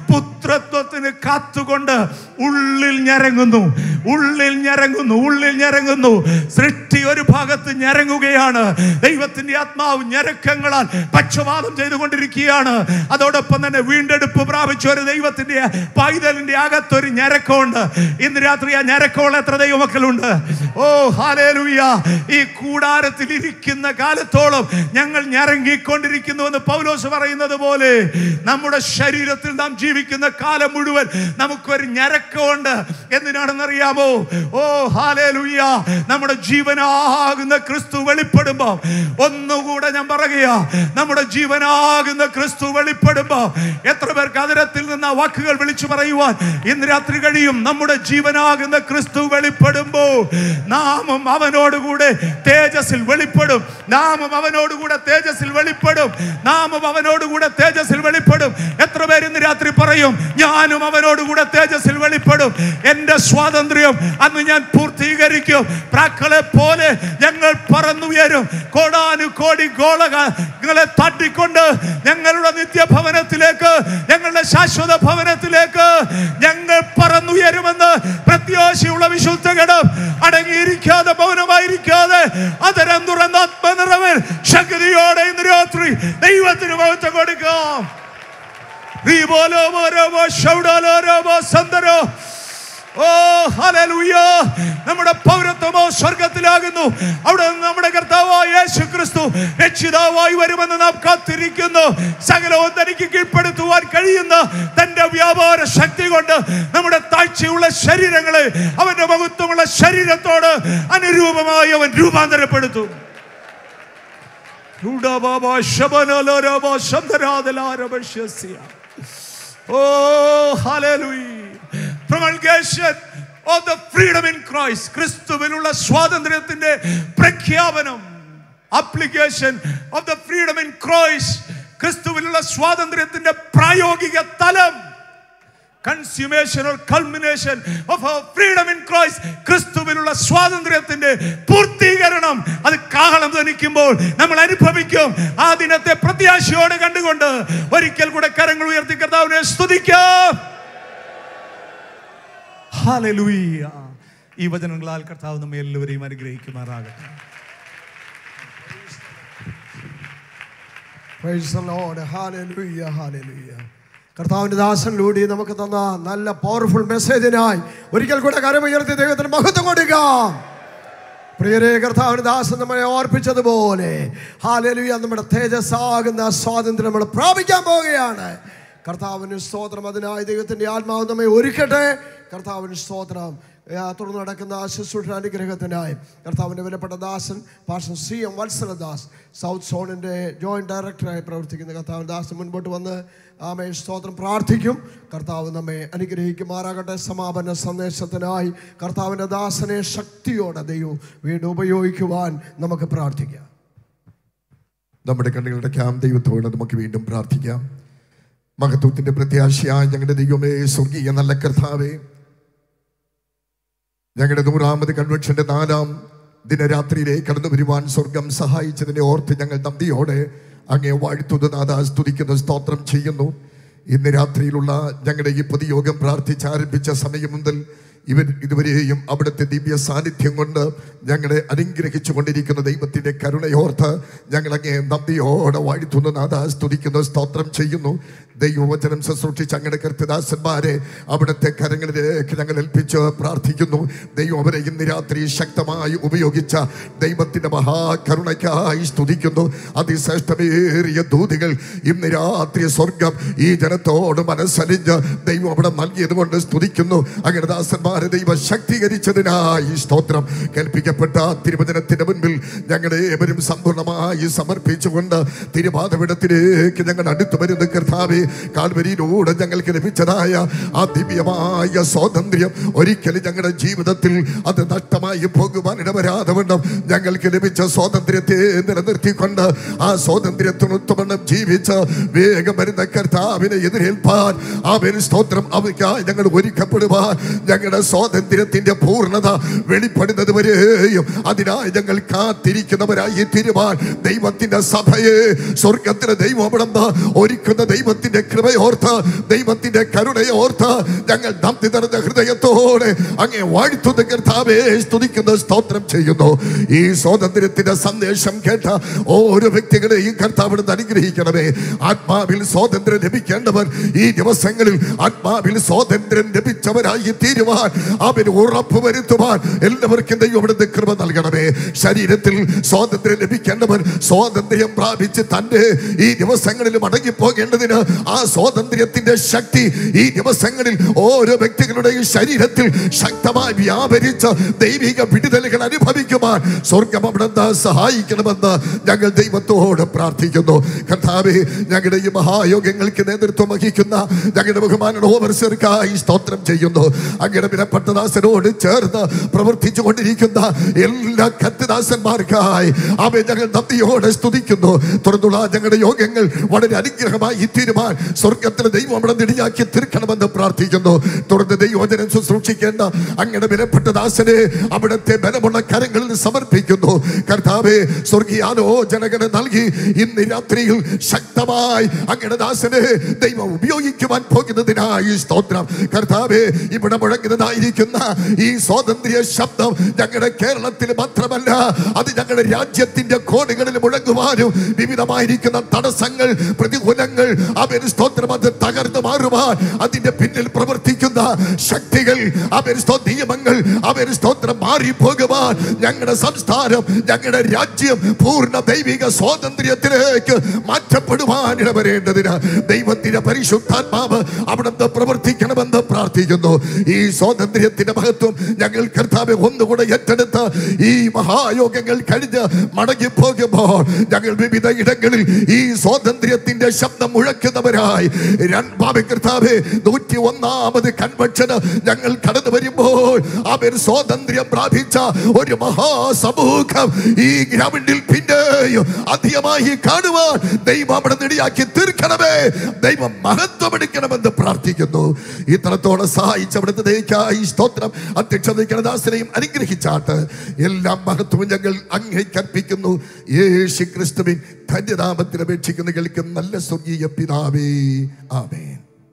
പുത്രത്വത്തിന് കാത്തുകൊണ്ട് ഉള്ളിൽ ഞരങ്ങുന്നു ഉള്ളിൽ ഞരങ്ങുന്നു ഉള്ളിൽ ഞരങ്ങുന്നു സൃഷ്ടി ഒരു ഭാഗത്ത് ഞരങ്ങുകയാണ് ദൈവത്തിന്റെ ആത്മാവ് ഞരക്കങ്ങളാൽ പക്ഷപാതം ചെയ്തുകൊണ്ടിരിക്കുകയാണ് അതോടൊപ്പം തന്നെ വീണ്ടെടുപ്പ് പ്രാപിച്ച ഒരു ദൈവത്തിന്റെ പൈതലിന്റെ അകത്തൊരു ഞരക്കമുണ്ട് ഇന്ന് രാത്രി ആ ഞരക്കമുള്ള എത്ര ദൈവമക്കളുണ്ട് ഓ ഹാലേലുയ്യ ഈ കൂടാരത്തിൽ ഇരിക്കുന്ന കാലത്തോളം ഞങ്ങൾ ഞരങ്ങിക്കൊണ്ടിരിക്കുന്നുവെന്ന് പൗലോസ് പറയുന്നത് പോലെ നമ്മുടെ ശരീരത്തിൽ നാം ജീവിക്കുന്ന കാലം മുഴുവൻ നമുക്കൊരു ഞരക്കമുണ്ട് എന്തിനാണെന്നറിയാമോ ഓ ഹാലേലുയ്യ നമ്മുടെ ജീവനാകുന്ന ക്രിസ്തു വെളിപ്പെടുമ്പോ ഒന്നുകൂടെ ഞാൻ പറയുക നമ്മുടെ ജീവനാകുന്ന ക്രിസ്തു വെളിപ്പെടുമ്പോ എത്ര പേർക്ക് അതിരത്തിൽ നിന്ന് ആ വാക്കുകൾ വിളിച്ചു പറയുവാൻ ഇന്ന് രാത്രി കഴിയും നമ്മുടെ ജീവനാകുന്ന ക്രിസ്തു വെളിപ്പെടുമ്പോ നാമം അവനോടുകൂടെ തേജസ്സിൽ വെളിപ്പെടും നാമം അവനോടുകൂടെ തേജസ്സിൽ വെളിപ്പെടും നാമം അവനോടുകൂടെ തേജസ്സിൽ വെളിപ്പെടും എത്ര പേര് ഇന്ന് രാത്രി പറയും ഞാനും അവനോടുകൂടെ തേജസ്സിൽ വെളിപ്പെടും എന്റെ സ്വാതന്ത്ര്യം അന്ന് ഞാൻ പൂർത്തീകരിക്കും പ്രാക്കളെ പോലെ ഞങ്ങൾ പറന്നുയരും കോടാനു കോടി ഗോളകളെ തട്ടിക്കൊണ്ട് ഞങ്ങളുടെ നിത്യഭവനത്തിലേക്ക് ഞങ്ങളുടെ ശാശ്വത ഭവനത്തിലേക്ക് ഞങ്ങൾ പറന്നുയരുമെന്ന് പ്രത്യാശയുള്ള വിശുദ്ധഗണം അടങ്ങിയിരിക്കാതെ മൗനമായിരിക്കാതെ അതരം തുറന്ന ആത്മനിറവിൽ ശക്തിയോടെ ഇന്ന് രാത്രി ദൈവത്തിന് മഹത്വം കൊടുക്കാം റീബോലോ മോരോമോ ഷൗഡോലോ രോമോ സന്ദരോ ഓ ഹല്ലേലൂയ നമ്മുടെ പൗരത്വമോ സ്വർഗത്തിലാകുന്നു അവിടെ നിന്ന് നമ്മുടെ കർത്താവായ യേശു ക്രിസ്തു രക്ഷിതാവായി വരുമെന്ന് നാം കാത്തിരിക്കുന്നു സകലവും തനിക്ക് കീഴ്പ്പെടുത്തുവാൻ കഴിയുന്ന തന്റെ വ്യാപാര ശക്തി കൊണ്ട് നമ്മുടെ താഴ്ചയുള്ള ശരീരങ്ങളെ അവന്റെ മഹത്വമുള്ള ശരീരത്തോട് അനുരൂപമായി അവൻ രൂപാന്തരപ്പെടുത്തും രൂഢബാബാ ശബനലോരബാ ശബ്ദരാതലാരഭഷ്യസ്യ. Oh, hallelujah. Promulgation of the freedom in Christ. ക്രിസ്തുവിനുള്ള സ്വാതന്ത്ര്യത്തിന്റെ പ്രഖ്യാപനം application of the freedom in Christ ക്രിസ്തുവിലുള്ള സ്വാതന്ത്ര്യത്തിന്റെ പ്രായോഗിക തലം consummation or culmination of our freedom in Christ ക്രിസ്തുവിലുള്ള സ്വാതന്ത്ര്യത്തിന്റെ പൂർത്തീകരണം അത് കാഹളം ധനിക്കുമ്പോൾ നമ്മൾ അനുഭവിക്കും ആ ദിനത്തെ പ്രത്യാശയോടെ കണ്ടുകൊണ്ട് ഒരിക്കൽ കൂടെ കരങ്ങൾ ഉയർത്തി കർത്താവിനെ സ്തുതിക്കാം ഹല്ലേലൂയ ഈ വചനങ്ങളാൽ കർത്താവ് നമ്മെ എല്ലാവരെയും അനുഗ്രഹിക്കുമാറാകട്ടെ Praise the Lord. Hallelujah. Hallelujah. കർത്താവിന്റെ ദാസനിലൂടെ നമുക്ക് തന്ന നല്ല പവർഫുൾ മെസ്സേജിനായി ഒരിക്കൽ കൂടെ കരമുയർത്തി ദൈവത്തിന് മഹത്വം കൊടുക്കാം പ്രിയരെ കർത്താവിന് ദാസൻ നമ്മളെ ഓർപ്പിച്ചതുപോലെ ഹാലലുയ നമ്മുടെ തേജസ്സാകുന്ന സ്വാതന്ത്ര്യം നമ്മൾ പ്രാപിക്കാൻ പോവുകയാണ് കർത്താവിന് സ്തോത്രം അതിനായി ദൈവത്തിൻ്റെ ആത്മാവ് നമ്മെ ഒരുക്കട്ടെ കർത്താവിന് സ്തോത്രം ആ, തുടർന്ന് നടക്കുന്ന ശുശ്രൂഷ അനുഗ്രഹത്തിനായി കർത്താവിൻ്റെ വിലപ്പെട്ട ദാസൻ pastor C M Valsaladas south സോണിൻ്റെ ജോയിൻറ്റ് ഡയറക്ടറായി പ്രവർത്തിക്കുന്ന കർത്താവിൻ ദാസൻ മുൻപോട്ട് വന്ന് ആമേ സ്തോത്രം പ്രാർത്ഥിക്കും കർത്താവ് നമ്മെ അനുഗ്രഹിക്കുമാറാകട്ടെ സമാപന സന്ദേശത്തിനായി കർത്താവിൻ്റെ ദാസനെ ശക്തിയോടെ ദൈവം വീണ്ടും ഉപയോഗിക്കുവാൻ നമുക്ക് പ്രാർത്ഥിക്കാം നമ്മുടെ കണ്ണുകളുടെ ക്യാം ദൈവത്തോട് നമുക്ക് വീണ്ടും പ്രാർത്ഥിക്കാം മഹത്വത്തിന്റെ പ്രത്യാശയായ ഞങ്ങളുടെ ദൈവമേ സ്വർഗീയ നല്ല കർത്താവേ ഞങ്ങളുടെ നൂറാമത് കൺവെൻഷന്റെ നാലാം ദിനരാത്രിയിലേക്ക് കടന്നു വരുവാൻ സ്വർഗം സഹായിച്ചതിനെ ഓർത്ത് ഞങ്ങൾ നന്ദിയോടെ അങ്ങേ വാഴ്ത്തുന്ന നാഥ സ്തുതിക്കുന്ന സ്തോത്രം ചെയ്യുന്നു ഇന്ന് രാത്രിയിലുള്ള ഞങ്ങളുടെ ഈ പൊതുയോഗം പ്രാർത്ഥിച്ച് ആരംഭിച്ച സമയം മുതൽ ഇവർ ഇതുവരെയും അവിടുത്തെ ദിവ്യ സാന്നിധ്യം കൊണ്ട് ഞങ്ങളെ അനുഗ്രഹിച്ചു കൊണ്ടിരിക്കുന്ന ദൈവത്തിന്റെ കരുണയോർത്ത് ഞങ്ങൾ അങ്ങേ നന്ദിയോടെ വാഴ്ത്തുന്ന നാഥ സ്തുതിക്കുന്നു സ്തോത്രം ചെയ്യുന്നു ദൈവവചനം ശുശ്രൂഷിച്ച് അങ്ങയുടെ കർത്തദാസന്മാരെ അവിടുത്തെ കരങ്ങളിലേക്ക് ഞങ്ങൾ ഏൽപ്പിച്ച് പ്രാർത്ഥിക്കുന്നു ദൈവം അവരെ ഇന്ന് രാത്രി ശക്തമായി ഉപയോഗിച്ച ദൈവത്തിന്റെ മഹാകരുണയ്ക്കായി സ്തുതിക്കുന്നു അതിശ്രേഷ്ഠമേറിയ ദൂതികൾ ഇന്ന് രാത്രി സ്വർഗം ഈ ജനത്തോട് മനസ്സലിഞ്ഞ് ദൈവം അവിടെ നൽകിയത് കൊണ്ട് സ്തുതിക്കുന്നു അങ്ങനെ ദാസന്മാരെ ദൈവം ശക്തീകരിച്ചതിനായി സ്തോത്രം കേൾപ്പിക്കപ്പെട്ട തിരുവചനത്തിന്റെ മുൻപിൽ ഞങ്ങളെ ഏവരും സമ്പൂർണ്ണമായി സമർപ്പിച്ചുകൊണ്ട് തിരുപാതവിടത്തിലേക്ക് ഞങ്ങൾ അടുത്തു വരുന്ന കർത്താവെ കാൽവരിയിലൂടെ ഞങ്ങൾക്ക് ലഭിച്ചതായ ആ ദിവ്യമായ സ്വാതന്ത്ര്യം ഒരിക്കലും ഞങ്ങളുടെ ജീവിതത്തിൽ അത് നഷ്ടമായി പോകുവാൻ ഇടവരാതെ വണ്ണം ഞങ്ങൾക്ക് ലഭിച്ച സ്വാതന്ത്ര്യത്തെ നിലനിർത്തിക്കൊണ്ട് ആ സ്വാതന്ത്ര്യത്തിനൊത്തുവണ്ണം ജീവിച്ച് വേഗം വരുന്ന കർത്താവിനെ എതിരേൽപ്പാൻ അവൻ സ്തോത്രം അവയ്ക്കായി ഞങ്ങൾ ഒരുക്കപ്പെടുവാൻ ഞങ്ങളുടെ സ്വാതന്ത്ര്യത്തിന്റെ പൂർണ്ണത വെളിപ്പെടുന്നത് വരെയും അതിനായി ഞങ്ങൾ കാത്തിരിക്കുന്നവരായി തീരുവാൻ ദൈവത്തിന്റെ സഭയെ സ്വർഗത്തിലെ ദൈവം അവിടെ നിന്ന് ഒരുക്കുന്ന ദൈവത്തിന്റെ ദൈവത്തിന്റെ കൃപയോർത്ത് ദൈവത്തിന്റെ കരുണയോർത്ത് ഞങ്ങൾ നന്ദി നിറഞ്ഞ ഹൃദയത്തോടെ അങ്ങേ വാഴ്ത്തുന്ന കർത്താവേ സ്തുതിക്കുന്ന സ്തോത്രം ചെയ്യുന്നു ഈ സ്വാതന്ത്ര്യത്തിന്റെ സന്ദേശം കേട്ട ഓരോ വ്യക്തികളെയും കർത്താവിടുന്ന് അനുഗ്രഹിക്കണമേ ആത്മാവിൽ സ്വാതന്ത്ര്യം ലഭിക്കേണ്ടവർ ഈ ദിവസങ്ങളിൽ ആത്മാവിൽ സ്വാതന്ത്ര്യം ലഭിച്ചവരായി തീരുവാൻ അവന് ഉറപ്പ് വരുത്തുവാൻ എല്ലാവർക്കും ദൈവം അവിടുന്ന് കൃപ നൽകണമേ ശരീരത്തിൽ സ്വാതന്ത്ര്യം ലഭിക്കേണ്ടവർ സ്വാതന്ത്ര്യം പ്രാപിച്ച് തന്റെ ഈ ദിവസങ്ങളിൽ മടങ്ങിപ്പോകേണ്ടതിന് ആ സ്വാതന്ത്ര്യത്തിന്റെ ശക്തി ഈ ദിവസങ്ങളിൽ ഓരോ വ്യക്തികളുടെയും ശരീരത്തിൽ ശക്തമായി വ്യാപരിച്ച് ദൈവിക വിടുതലുകൾ അനുഭവിക്കുവാൻ സ്വർഗം അവിടുന്ന് സഹായിക്കണമെന്ന് ഞങ്ങൾ ദൈവത്തോട് പ്രാർത്ഥിക്കുന്നു കർത്താവെ ഞങ്ങളുടെ ഈ മഹായോഗങ്ങൾക്ക് നേതൃത്വം വഹിക്കുന്ന ഞങ്ങളുടെ ബഹുമാന ഓവർസർക്കായി സ്തോത്രം ചെയ്യുന്നു അങ്ങയുടെ വിലപ്പെട്ടദാസനോട് ചേർന്ന് പ്രവർത്തിച്ചു കൊണ്ടിരിക്കുന്ന എല്ലാ കത്തിദാസന്മാർക്കായി അവയെ ഞങ്ങൾ നന്ദിയോടെ സ്തുതിക്കുന്നു തുടർന്നുള്ള ഞങ്ങളുടെ യോഗങ്ങൾ വളരെ അനുഗ്രഹമായി തീരുമാൻ സ്വർഗത്തിലെ ദൈവം അവിടെ നിടിയാക്കി തീർക്കണമെന്ന് പ്രാർത്ഥിക്കുന്നു തുടർന്ന് ദൈവജനം ശുശ്രൂഷിക്കേണ്ട അങ്ങയുടെ വിലപ്പെട്ട ദാസനെ അവിടുത്തെ ബലമുള്ള കരങ്ങളിൽ സമർപ്പിക്കുന്നു കർത്താവെ സ്വർഗീയാലോചനകളെ നൽകി ഇന്ന് രാത്രിയിൽ ശക്തമായി അങ്ങയുടെ ദാസനെ ദൈവം ഉപയോഗിക്കുവാൻ പോകുന്നതിനായി സ്തോത്രം കർത്താവെ ഇവിടെ മുഴങ്ങുന്നതായിരിക്കുന്ന ഈ സ്വാതന്ത്ര്യ ശബ്ദം ഞങ്ങളുടെ കേരളത്തിൽ മാത്രമല്ല അത് ഞങ്ങളുടെ രാജ്യത്തിന്റെ കോണുകളിൽ മുഴങ്ങുവാനും വിവിധമായിരിക്കുന്ന തടസ്സങ്ങൾ പ്രതികൂലങ്ങൾ അവർ സ്തോത്രം അത് തകർന്നു മാറുവാൻ അതിന്റെ പിന്നിൽ പ്രവർത്തിക്കുന്ന ശക്തികൾ അവർ സ്തോ നിയമങ്ങൾ അവർ സ്തോത്രം മാറിപ്പോകുവാൻ ഞങ്ങളുടെ സംസ്ഥാനം ഞങ്ങളുടെ രാജ്യം പൂർണ്ണ ദൈവിക സ്വാതന്ത്ര്യത്തിലേക്ക് മാറ്റപ്പെടുവാൻ ഇടവരേണ്ടതിന് ദൈവത്തിന്റെ പരിശുദ്ധാത്മാവ് അവിടുന്ന് പ്രവർത്തിക്കണമെന്ന് പ്രാർത്ഥിക്കുന്നു ഈ സ്വാതന്ത്ര്യത്തിന്റെ മഹത്വം ഞങ്ങൾ കർത്താവ് ഒന്നുകൂടെ ഏറ്റെടുത്ത് ഈ മഹായോഗങ്ങൾ കഴിഞ്ഞ് മടങ്ങി പോകുമ്പോൾ ഞങ്ങൾ വിവിധ ഇടങ്ങളിൽ ഈ സ്വാതന്ത്ര്യത്തിന്റെ ശബ്ദം മുഴക്കുന്നവരായി രണ്ടാമത് കർത്താവ് നൂറ്റി ഒന്നാമത് കൺവെൻഷന് ഞങ്ങൾ കടന്നു വരുമ്പോൾ അവർ സ്വാതന്ത്ര്യം പ്രാപിച്ച ഒരു മഹാസമൂഹം ഈ ഗ്രൗണ്ടിൽ പിന്നെയും അധികമായി കാണുവാൻ ദൈവം അവിടെ നിടിയാക്കി തീർക്കണമേ ദൈവം മഹത്വം എടുക്കണമെന്ന് പ്രാർത്ഥിക്കുന്നു ഇത്രത്തോളം സഹായിച്ച അവിടുത്തെ ദയക്കായി സ്തോത്രം അധ്യക്ഷതയ്ക്കുന്ന ദാസനെയും അനുഗ്രഹിച്ചാട്ട് എല്ലാം മഹത്വവും ഞങ്ങൾ അങ്ങേക്കർപ്പിക്കുന്നു യേശു ക്രിസ്തുവിൻ ധന്യനാമത്തിൽ അപേക്ഷിക്കുന്ന കേൾക്കും നല്ല സ്വർഗീയ പിതാവേ ആമേൻ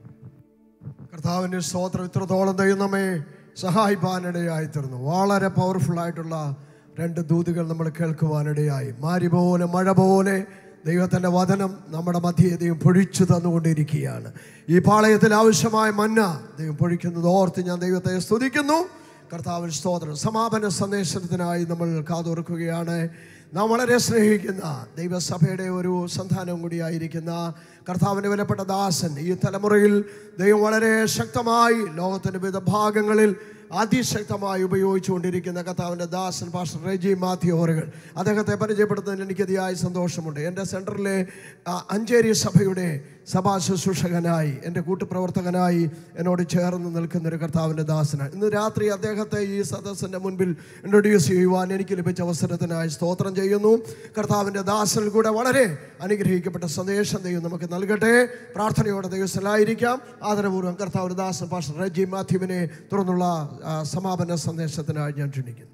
കർത്താവിൻ്റെ സ്തോത്രം ഇത്രത്തോളം ദൈവം നമ്മെ സഹായിപ്പാനിടയായി തീർന്നു വളരെ പവർഫുൾ ആയിട്ടുള്ള രണ്ട് ദൂതുകൾ നമ്മൾ കേൾക്കുവാനിടയായി മാരി പോലെ മഴ പോലെ ദൈവത്തിൻ്റെ വചനം നമ്മുടെ മധ്യേ ദൈവം പൊഴിച്ചു തന്നുകൊണ്ടിരിക്കുകയാണ് ഈ പാളയത്തിൽ ആവശ്യമായ മന്ന ദൈവം പൊഴിക്കുന്നത് ഓർത്ത് ഞാൻ ദൈവത്തെ സ്തുതിക്കുന്നു കർത്താവിൽ സ്തോത്രം സമാപന സന്ദേശത്തിനായി നമ്മൾ കാതോർക്കുകയാണ് നാം വളരെ സ്നേഹിക്കുന്ന ദൈവസഭയുടെ ഒരു സന്താനം കൂടിയായിരിക്കുന്ന കർത്താവിൻ്റെ വിലപ്പെട്ട ദാസൻ ഈ തലമുറയിൽ ദൈവം വളരെ ശക്തമായി ലോകത്തിൻ്റെ വിവിധ ഭാഗങ്ങളിൽ അതിശക്തമായി ഉപയോഗിച്ചുകൊണ്ടിരിക്കുന്ന കർത്താവിൻ്റെ ദാസൻ പാസ്റ്റർ റെജി മാത്യു ഓറുകൾ അദ്ദേഹത്തെ പരിചയപ്പെടുത്തുന്നതിൽ എനിക്ക് അതിയായ സന്തോഷമുണ്ട് എൻ്റെ സെൻറ്ററിലെ ആ, അഞ്ചേരി സഭയുടെ സഭാ ശുശ്രൂഷകനായി എൻ്റെ കൂട്ടുപ്രവർത്തകനായി എന്നോട് ചേർന്ന് നിൽക്കുന്ന ഒരു കർത്താവിൻ്റെ ദാസനാണ് ഇന്ന് രാത്രി അദ്ദേഹത്തെ ഈ സദസ്സിൻ്റെ മുൻപിൽ ഇൻട്രൊഡ്യൂസ് ചെയ്യുവാൻ എനിക്ക് ലഭിച്ച അവസരത്തിനായി സ്തോത്രം ചെയ്യുന്നു കർത്താവിൻ്റെ ദാസനിൽ കൂടെ വളരെ അനുഗ്രഹിക്കപ്പെട്ട സന്ദേശം ദൈവം നമുക്ക് നൽകട്ടെ പ്രാർത്ഥനയോടെ ദൈവസ്ഥലായിരിക്കാം ആദരപൂർവ്വം കർത്താവിൻ്റെ ദാസൻ പാസ്റ്റർ റജി മാത്യുവിനെ തുടർന്നുള്ള ആ, സമാപന സന്ദേശത്തിനായി ഞാൻ ക്ഷണിക്കുന്നു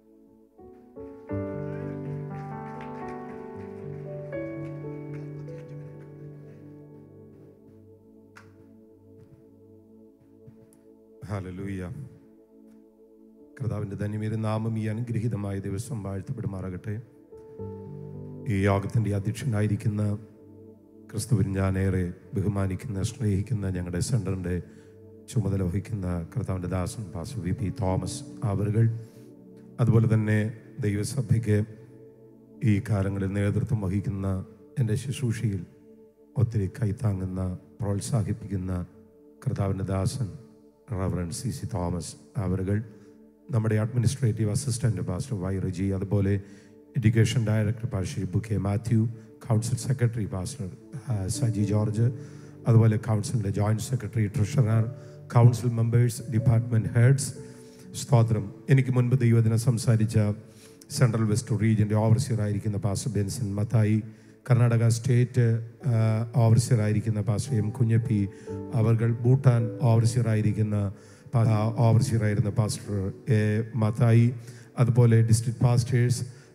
ഹല്ലേലൂയ കർത്താവിൻ്റെ ധന്യമേറിയ നാമം ഈ അനുഗ്രഹീതമായ ദിവസം വാഴ്ത്തപ്പെടുമാറാകട്ടെ ഈ യോഗത്തിൻ്റെ അധ്യക്ഷനായിരിക്കുന്ന ക്രിസ്തുവിൻ ഞാനേറെ ബഹുമാനിക്കുന്ന സ്നേഹിക്കുന്ന ഞങ്ങളുടെ സെൻറ്ററിൻ്റെ ചുമതല വഹിക്കുന്ന കർത്താവിൻ്റെ ദാസൻ പാസ് വി പി തോമസ് അവറുകൾ അതുപോലെ തന്നെ ദൈവസഭയ്ക്ക് ഈ കാലങ്ങളിൽ നേതൃത്വം വഹിക്കുന്ന എൻ്റെ ശുശ്രൂഷയിൽ ഒത്തിരി കൈത്താങ്ങുന്ന പ്രോത്സാഹിപ്പിക്കുന്ന കർത്താവിൻ്റെ ദാസൻ റവറൻ സി സി തോമസ് അവറുകൾ നമ്മുടെ administrative assistant pastor Y Reji അതുപോലെ എഡ്യൂക്കേഷൻ ഡയറക്ടർ പാസ്റ്റർ ബുക്കെ Mathew council secretary pastor uh, Saji George അതുപോലെ കൗൺസിലിൻ്റെ joint secretary treasurer council members department heads സ്തോത്രം എനിക്ക് മുൻപ് ദൈവദിനം സംസാരിച്ച സെൻട്രൽ വെസ്റ്റ് റീജിയൻ്റെ ഓവർസിയർ ആയിരിക്കുന്ന pastor Benson Mathai Karnataka state overseer ആയിരിക്കുന്ന പാസ്റ്റർ എം കുഞ്ഞപ്പി അവർ ഭൂട്ടാൻ ഓവർസിയർ ആയിരിക്കുന്ന ഓവർസിയർ ആയിരുന്ന പാസ്റ്റർ എ മത്തായി അതുപോലെ ഡിസ്ട്രിക്ട് പാസ്റ്റേഴ്സ്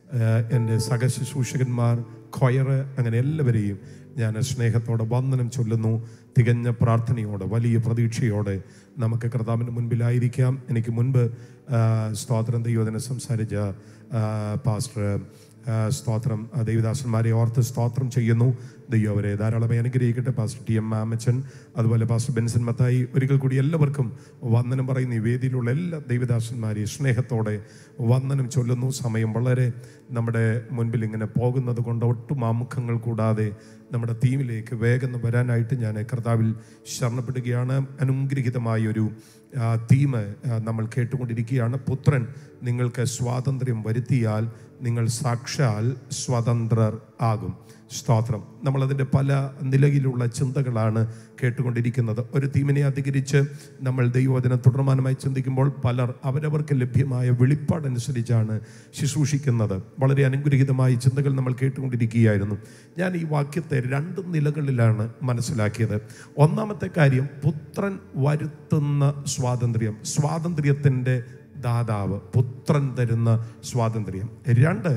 ഏഹ് എൻ്റെ സഹശുശ്രൂഷകന്മാർ കൊയർ അങ്ങനെ എല്ലാവരെയും ഞാൻ സ്നേഹത്തോടെ വന്ദനം ചൊല്ലുന്നു തികഞ്ഞ പ്രാർത്ഥനയോടെ വലിയ പ്രതീക്ഷയോടെ നമുക്ക് കർത്താവിൻ്റെ മുൻപിലായിരിക്കാം എനിക്ക് മുൻപ് ആ, സ്തോത്രം ദൈവത്തിനെ സംസാരിച്ച ആ, പാസ്റ്റർ ആ, സ്തോത്രം ആ, ദേവദാസന്മാരെ ഓർത്ത് സ്തോത്രം ചെയ്യുന്നു ദൈവം അവരെ ധാരാളമായി അനുഗ്രഹിക്കട്ടെ പാസ്റ്റർ ടി എം മാമച്ചൻ അതുപോലെ പാസ്റ്റർ ബെൻസൻ മത്തായി ഒരിക്കൽ കൂടി എല്ലാവർക്കും വന്ദനം പറയുന്ന ഈ വേദിയിലുള്ള എല്ലാ ദൈവദാസന്മാരെയും സ്നേഹത്തോടെ വന്ദനം ചൊല്ലുന്നു സമയം വളരെ നമ്മുടെ മുൻപിൽ ഇങ്ങനെ പോകുന്നത് കൊണ്ട് ഒട്ടും ആമുഖങ്ങൾ കൂടാതെ നമ്മുടെ തീമിലേക്ക് വേഗം വരാനായിട്ട് ഞാൻ കർത്താവിൽ ശരണപ്പെടുകയാണ് അനുഗ്രഹിതമായ ഒരു തീം നമ്മൾ കേട്ടുകൊണ്ടിരിക്കുകയാണ് പുത്രൻ നിങ്ങൾക്ക് സ്വാതന്ത്ര്യം വരുത്തിയാൽ നിങ്ങൾ സാക്ഷാൽ സ്വതന്ത്രർ ആകും സ്തോത്രം നമ്മളതിൻ്റെ പല നിലയിലുള്ള ചിന്തകളാണ് കേട്ടുകൊണ്ടിരിക്കുന്നത് ഒരു തീമിനെ അധികരിച്ച് നമ്മൾ ദൈവവചനം തുടർമാനമായി ചിന്തിക്കുമ്പോൾ പലർ അവരവർക്ക് ലഭ്യമായ വെളിപ്പാടനുസരിച്ചാണ് ശുശ്രൂഷിക്കുന്നത് വളരെ അനുഗ്രഹീതമായ ചിന്തകൾ നമ്മൾ കേട്ടുകൊണ്ടിരിക്കുകയായിരുന്നു ഞാൻ ഈ വാക്യത്തെ രണ്ട് നിലകളിലാണ് മനസ്സിലാക്കിയത് ഒന്നാമത്തെ കാര്യം പുത്രൻ വരുത്തുന്ന സ്വാതന്ത്ര്യം സ്വാതന്ത്ര്യത്തിൻ്റെ ദാതാവ് പുത്രൻ തരുന്ന സ്വാതന്ത്ര്യം രണ്ട്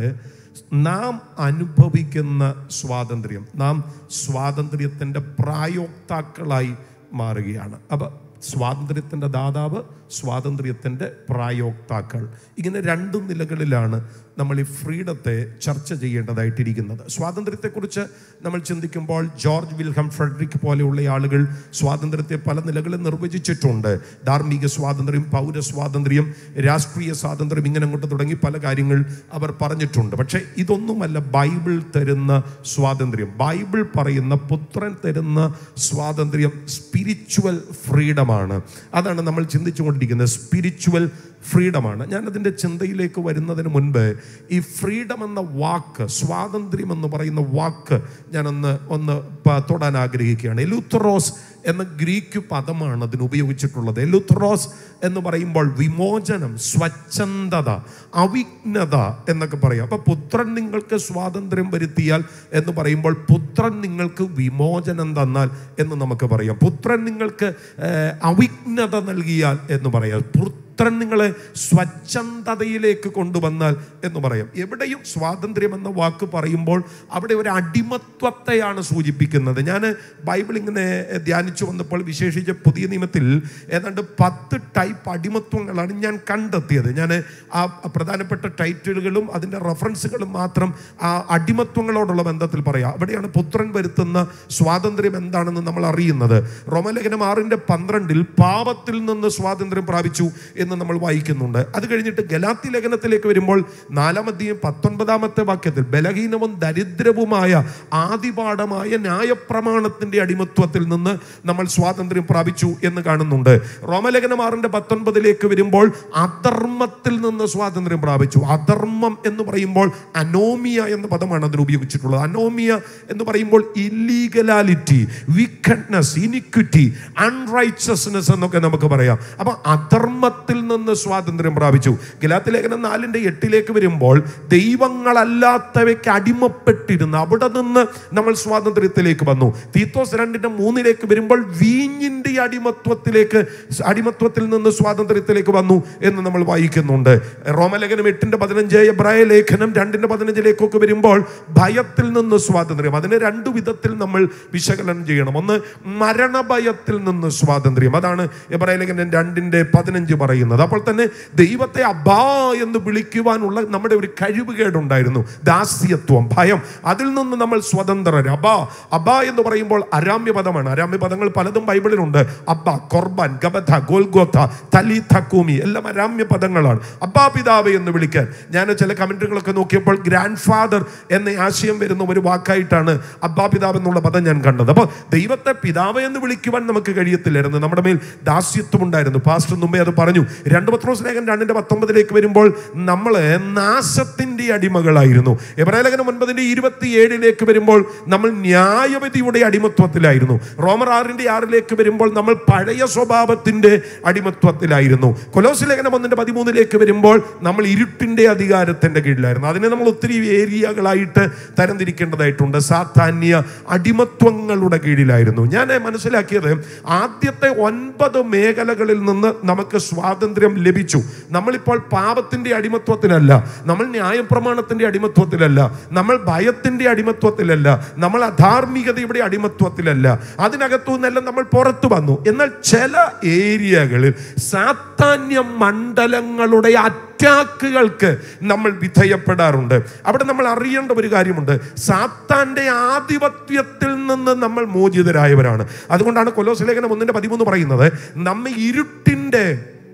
നാം അനുഭവിക്കുന്ന സ്വാതന്ത്ര്യം നാം സ്വാതന്ത്ര്യത്തിൻ്റെ പ്രായോക്താക്കളായി മാറുകയാണ് അപ്പം സ്വാതന്ത്ര്യത്തിൻ്റെ ദാതാവ് സ്വാതന്ത്ര്യത്തിൻ്റെ പ്രായോക്താക്കൾ ഇങ്ങനെ രണ്ട് നിലകളിലാണ് നമ്മൾ ഈ ഫ്രീഡത്തെ ചർച്ച ചെയ്യേണ്ടതായിട്ടിരിക്കുന്നത് സ്വാതന്ത്ര്യത്തെക്കുറിച്ച് നമ്മൾ ചിന്തിക്കുമ്പോൾ ജോർജ് വിൽഹം ഫ്രെഡറിക് പോലെയുള്ള ആളുകൾ സ്വാതന്ത്ര്യത്തെ പല നിലകളിൽ നിർവചിച്ചിട്ടുണ്ട് ധാർമ്മിക സ്വാതന്ത്ര്യം പൗര സ്വാതന്ത്ര്യം രാഷ്ട്രീയ സ്വാതന്ത്ര്യം ഇങ്ങനെ അങ്ങോട്ട് തുടങ്ങി പല കാര്യങ്ങൾ അവർ പറഞ്ഞിട്ടുണ്ട് പക്ഷേ ഇതൊന്നുമല്ല ബൈബിൾ തരുന്ന സ്വാതന്ത്ര്യം ബൈബിൾ പറയുന്ന പുത്രൻ തരുന്ന സ്വാതന്ത്ര്യം സ്പിരിച്വൽ ഫ്രീഡമാണ് അതാണ് നമ്മൾ ചിന്തിച്ചുകൊണ്ടിരിക്കുന്നത് സ്പിരിച്വൽ ഫ്രീഡമാണ് ഞാൻ അതിൻ്റെ ചിന്തയിലേക്ക് വരുന്നതിന് മുൻപ് ഈ ഫ്രീഡം എന്ന വാക്ക് സ്വാതന്ത്ര്യം എന്ന് പറയുന്ന വാക്ക് ഞാനൊന്ന് ഒന്ന് പ- തൊടാൻ ആഗ്രഹിക്കുകയാണ് എലുത്രോസ് എന്ന ഗ്രീക്ക് പദമാണ് അതിന് ഉപയോഗിച്ചിട്ടുള്ളത് എലുത്രോസ് എന്ന് പറയുമ്പോൾ വിമോചനം സ്വച്ഛന്തത അവിഘ്നത എന്നൊക്കെ പറയാം അപ്പൊ പുത്രൻ നിങ്ങൾക്ക് സ്വാതന്ത്ര്യം വരുത്തിയാൽ എന്ന് പറയുമ്പോൾ പുത്രൻ നിങ്ങൾക്ക് വിമോചനം തന്നാൽ എന്ന് നമുക്ക് പറയാം പുത്രൻ നിങ്ങൾക്ക് ഏഹ്, അവിഘ്നത നൽകിയാൽ എന്ന് പറയാം പുത്രൻ നിങ്ങളെ സ്വച്ഛന്തതയിലേക്ക് കൊണ്ടുവന്നാൽ എന്ന് പറയാം എവിടെയും സ്വാതന്ത്ര്യം എന്ന വാക്ക് പറയുമ്പോൾ അവിടെ ഒരു അടിമത്വത്തെയാണ് സൂചിപ്പിക്കുന്നത് ഞാൻ ബൈബിൾ ഇങ്ങനെ ധ്യാനിച്ചു വന്നപ്പോൾ വിശേഷിച്ച് പുതിയ നിയമത്തിൽ ഏതാണ്ട് പത്ത് ടൈപ്പ് അടിമത്വങ്ങളാണ് ഞാൻ കണ്ടെത്തിയത് ഞാൻ ആ പ്രധാനപ്പെട്ട ടൈറ്റിലുകളും അതിൻ്റെ റെഫറൻസുകളും മാത്രം ആ അടിമത്വങ്ങളോടുള്ള ബന്ധത്തിൽ പറയാം അവിടെയാണ് പുത്രൻ വരുത്തുന്ന സ്വാതന്ത്ര്യം എന്താണെന്ന് നമ്മൾ അറിയുന്നത് റോമലേഖനം ആറിൻ്റെ പന്ത്രണ്ടിൽ പാപത്തിൽ നിന്ന് സ്വാതന്ത്ര്യം പ്രാപിച്ചു എന്ന് നമ്മൾ വായിക്കുന്നുണ്ട് അത് കഴിഞ്ഞിട്ട് ഗലാത്തി ലേഖനത്തിലേക്ക് വരുമ്പോൾ നാലാമത്തെയും പത്തൊൻപതാമത്തെ വാക്യത്തിൽ ബലഹീനവും ദരിദ്രവുമായ ആദിപാഠമായ ന്യായപ്രമാണത്തിന്റെ അടിമത്വത്തിൽ നിന്ന് നമ്മൾ സ്വാതന്ത്ര്യം പ്രാപിച്ചു എന്ന് കാണുന്നുണ്ട് റോമലേഖനം ആറിന്റെ പത്തൊൻപതിലേക്ക് വരുമ്പോൾ അധർമ്മത്തിൽ നിന്ന് സ്വാതന്ത്ര്യം പ്രാപിച്ചു അധർമ്മം എന്ന് പറയുമ്പോൾ അനോമിയ എന്ന പദമാണ് അതിന് ഉപയോഗിച്ചിട്ടുള്ളത് അനോമിയ എന്ന് പറയുമ്പോൾ ഇല്ലീഗലാലിറ്റി വിക്കഡ്നസ് ഇനിക്വിറ്റി അൺറൈച്ചസ്നെസ് എന്നൊക്കെ നമുക്ക് പറയാം അപ്പൊ അധർമ്മത്തിൽ നിന്ന് സ്വാതന്ത്ര്യം പ്രാപിച്ചു ഗലാത്തി ലേഖനം നാലിന്റെ എട്ടിലേക്ക് വരുമ്പോൾ ദൈവങ്ങളല്ലാത്തവയ്ക്ക് അടിമപ്പെട്ടിരുന്നു അവിടെ നിന്ന് നമ്മൾ സ്വാതന്ത്ര്യത്തിലേക്ക് വന്നു തീത്തോസ് രണ്ടിന്റെ മൂന്നിലേക്ക് വരുമ്പോൾ വീഞ്ഞിന്റെ അടിമത്വത്തിലേക്ക് അടിമത്വത്തിൽ നിന്ന് സ്വാതന്ത്ര്യത്തിലേക്ക് വന്നു എന്ന് നമ്മൾ വായിക്കുന്നുണ്ട് റോമലേഖനം എട്ടിന്റെ പതിനഞ്ച് എബ്രായ ലേഖനം രണ്ടിന്റെ പതിനഞ്ചിലേക്കൊക്കെ വരുമ്പോൾ ഭയത്തിൽ നിന്ന് സ്വാതന്ത്ര്യം അതിനെ രണ്ടു വിധത്തിൽ നമ്മൾ വിശകലനം ചെയ്യണം ഒന്ന് മരണഭയത്തിൽ നിന്ന് സ്വാതന്ത്ര്യം അതാണ് എബ്രായ ലേഖനം രണ്ടിന്റെ പതിനഞ്ച് പറയുന്നത് അപ്പോൾ തന്നെ ദൈവത്തെ അബാ എന്ന് വിളിക്കുവാനുള്ള നമ്മുടെ ഒരു കഴിവുകേടുണ്ടായിരുന്നു ദാസ്യത്വം ഭയം അതിൽ നിന്ന് നമ്മൾ സ്വതന്ത്രർ അബാ അബാ എന്ന് പറയുമ്പോൾ അരാമ്യ പദമാണ് അരാമ്യ പദങ്ങൾ പലതും ബൈബിളിലുണ്ട് അബ്ബ കൊർബാൻ ഗബഥ ഗോൽഗോഥ തലി തക്കൂമി എല്ലാം അരാമ്യ പദങ്ങളാണ് അബ്ബാ പിതാവ് എന്ന് വിളിക്കാൻ ഞാൻ ചില കമന്റുകളൊക്കെ നോക്കിയപ്പോൾ ഗ്രാൻഡ് ഫാദർ എന്ന ആശയം വരുന്ന ഒരു വാക്കായിട്ടാണ് അബ്ബാ പിതാവ് എന്നുള്ള പദം ഞാൻ കണ്ടത് അപ്പോൾ ദൈവത്തെ പിതാവ് എന്ന് വിളിക്കുവാൻ നമുക്ക് കഴിയത്തില്ലായിരുന്നു നമ്മുടെ മേൽ ദാസ്യത്വം ഉണ്ടായിരുന്നു പാസ്റ്റർ മുമ്പേ അത് പറഞ്ഞു രണ്ട് പത്രോസ് ലേഖൻ രണ്ടിന്റെ പത്തൊമ്പതിലേക്ക് വരുമ്പോൾ നമ്മൾ നാശത്തിന്റെ അടിമകളായിരുന്നു എബ്രാലേഖനം ഒൻപതിന്റെ ഇരുപത്തിയേഴിലേക്ക് വരുമ്പോൾ നമ്മൾ ന്യായവിധിയുടെ അടിമത്വത്തിലായിരുന്നു റോമർ ആറിന്റെ ആറിലേക്ക് വരുമ്പോൾ നമ്മൾ പഴയ സ്വഭാവത്തിന്റെ അടിമത്വത്തിലായിരുന്നു കൊലോസ് ലേഖനം ഒന്നിന്റെ പതിമൂന്നിലേക്ക് വരുമ്പോൾ നമ്മൾ ഇരുട്ടിന്റെ അധികാരത്തിന്റെ കീഴിലായിരുന്നു അതിനെ നമ്മൾ ഒത്തിരി ഏരിയകളായിട്ട് തരംതിരിക്കേണ്ടതായിട്ടുണ്ട് സാധാന്യ അടിമത്വങ്ങളുടെ കീഴിലായിരുന്നു ഞാൻ മനസ്സിലാക്കിയത് ആദ്യത്തെ ഒൻപത് മേഖലകളിൽ നിന്ന് നമുക്ക് സ്വാതന്ത്ര്യം സ്വാതന്ത്ര്യം ലഭിച്ചു നമ്മളിപ്പോൾ പാപത്തിന്റെ അടിമത്വത്തിലല്ല നമ്മൾ ന്യായപ്രമാണത്തിന്റെ അടിമത്വത്തിലല്ല നമ്മൾ ഭയത്തിന്റെ അടിമത്വത്തിലല്ല നമ്മൾ അധാർമികതയുടെ അടിമത്വത്തിലല്ല അതിനകത്തു നിന്നെല്ലാം നമ്മൾ പുറത്തു വന്നു എന്നാൽ ചില ഏരിയകളിൽ സാത്താന്യ മണ്ഡലങ്ങളുടെ അറ്റാക്കുകൾക്ക് നമ്മൾ വിധേയപ്പെടാറുണ്ട് അവിടെ നമ്മൾ അറിയേണ്ട ഒരു കാര്യമുണ്ട് സാത്താന്റെ ആധിപത്യത്തിൽ നിന്ന് നമ്മൾ മോചിതരായവരാണ് അതുകൊണ്ടാണ് കൊലോസ് ലേഖനം ഒന്നിന്റെ പതിമൂന്ന് പറയുന്നത് നമ്മെ ഇരുട്ടിന്റെ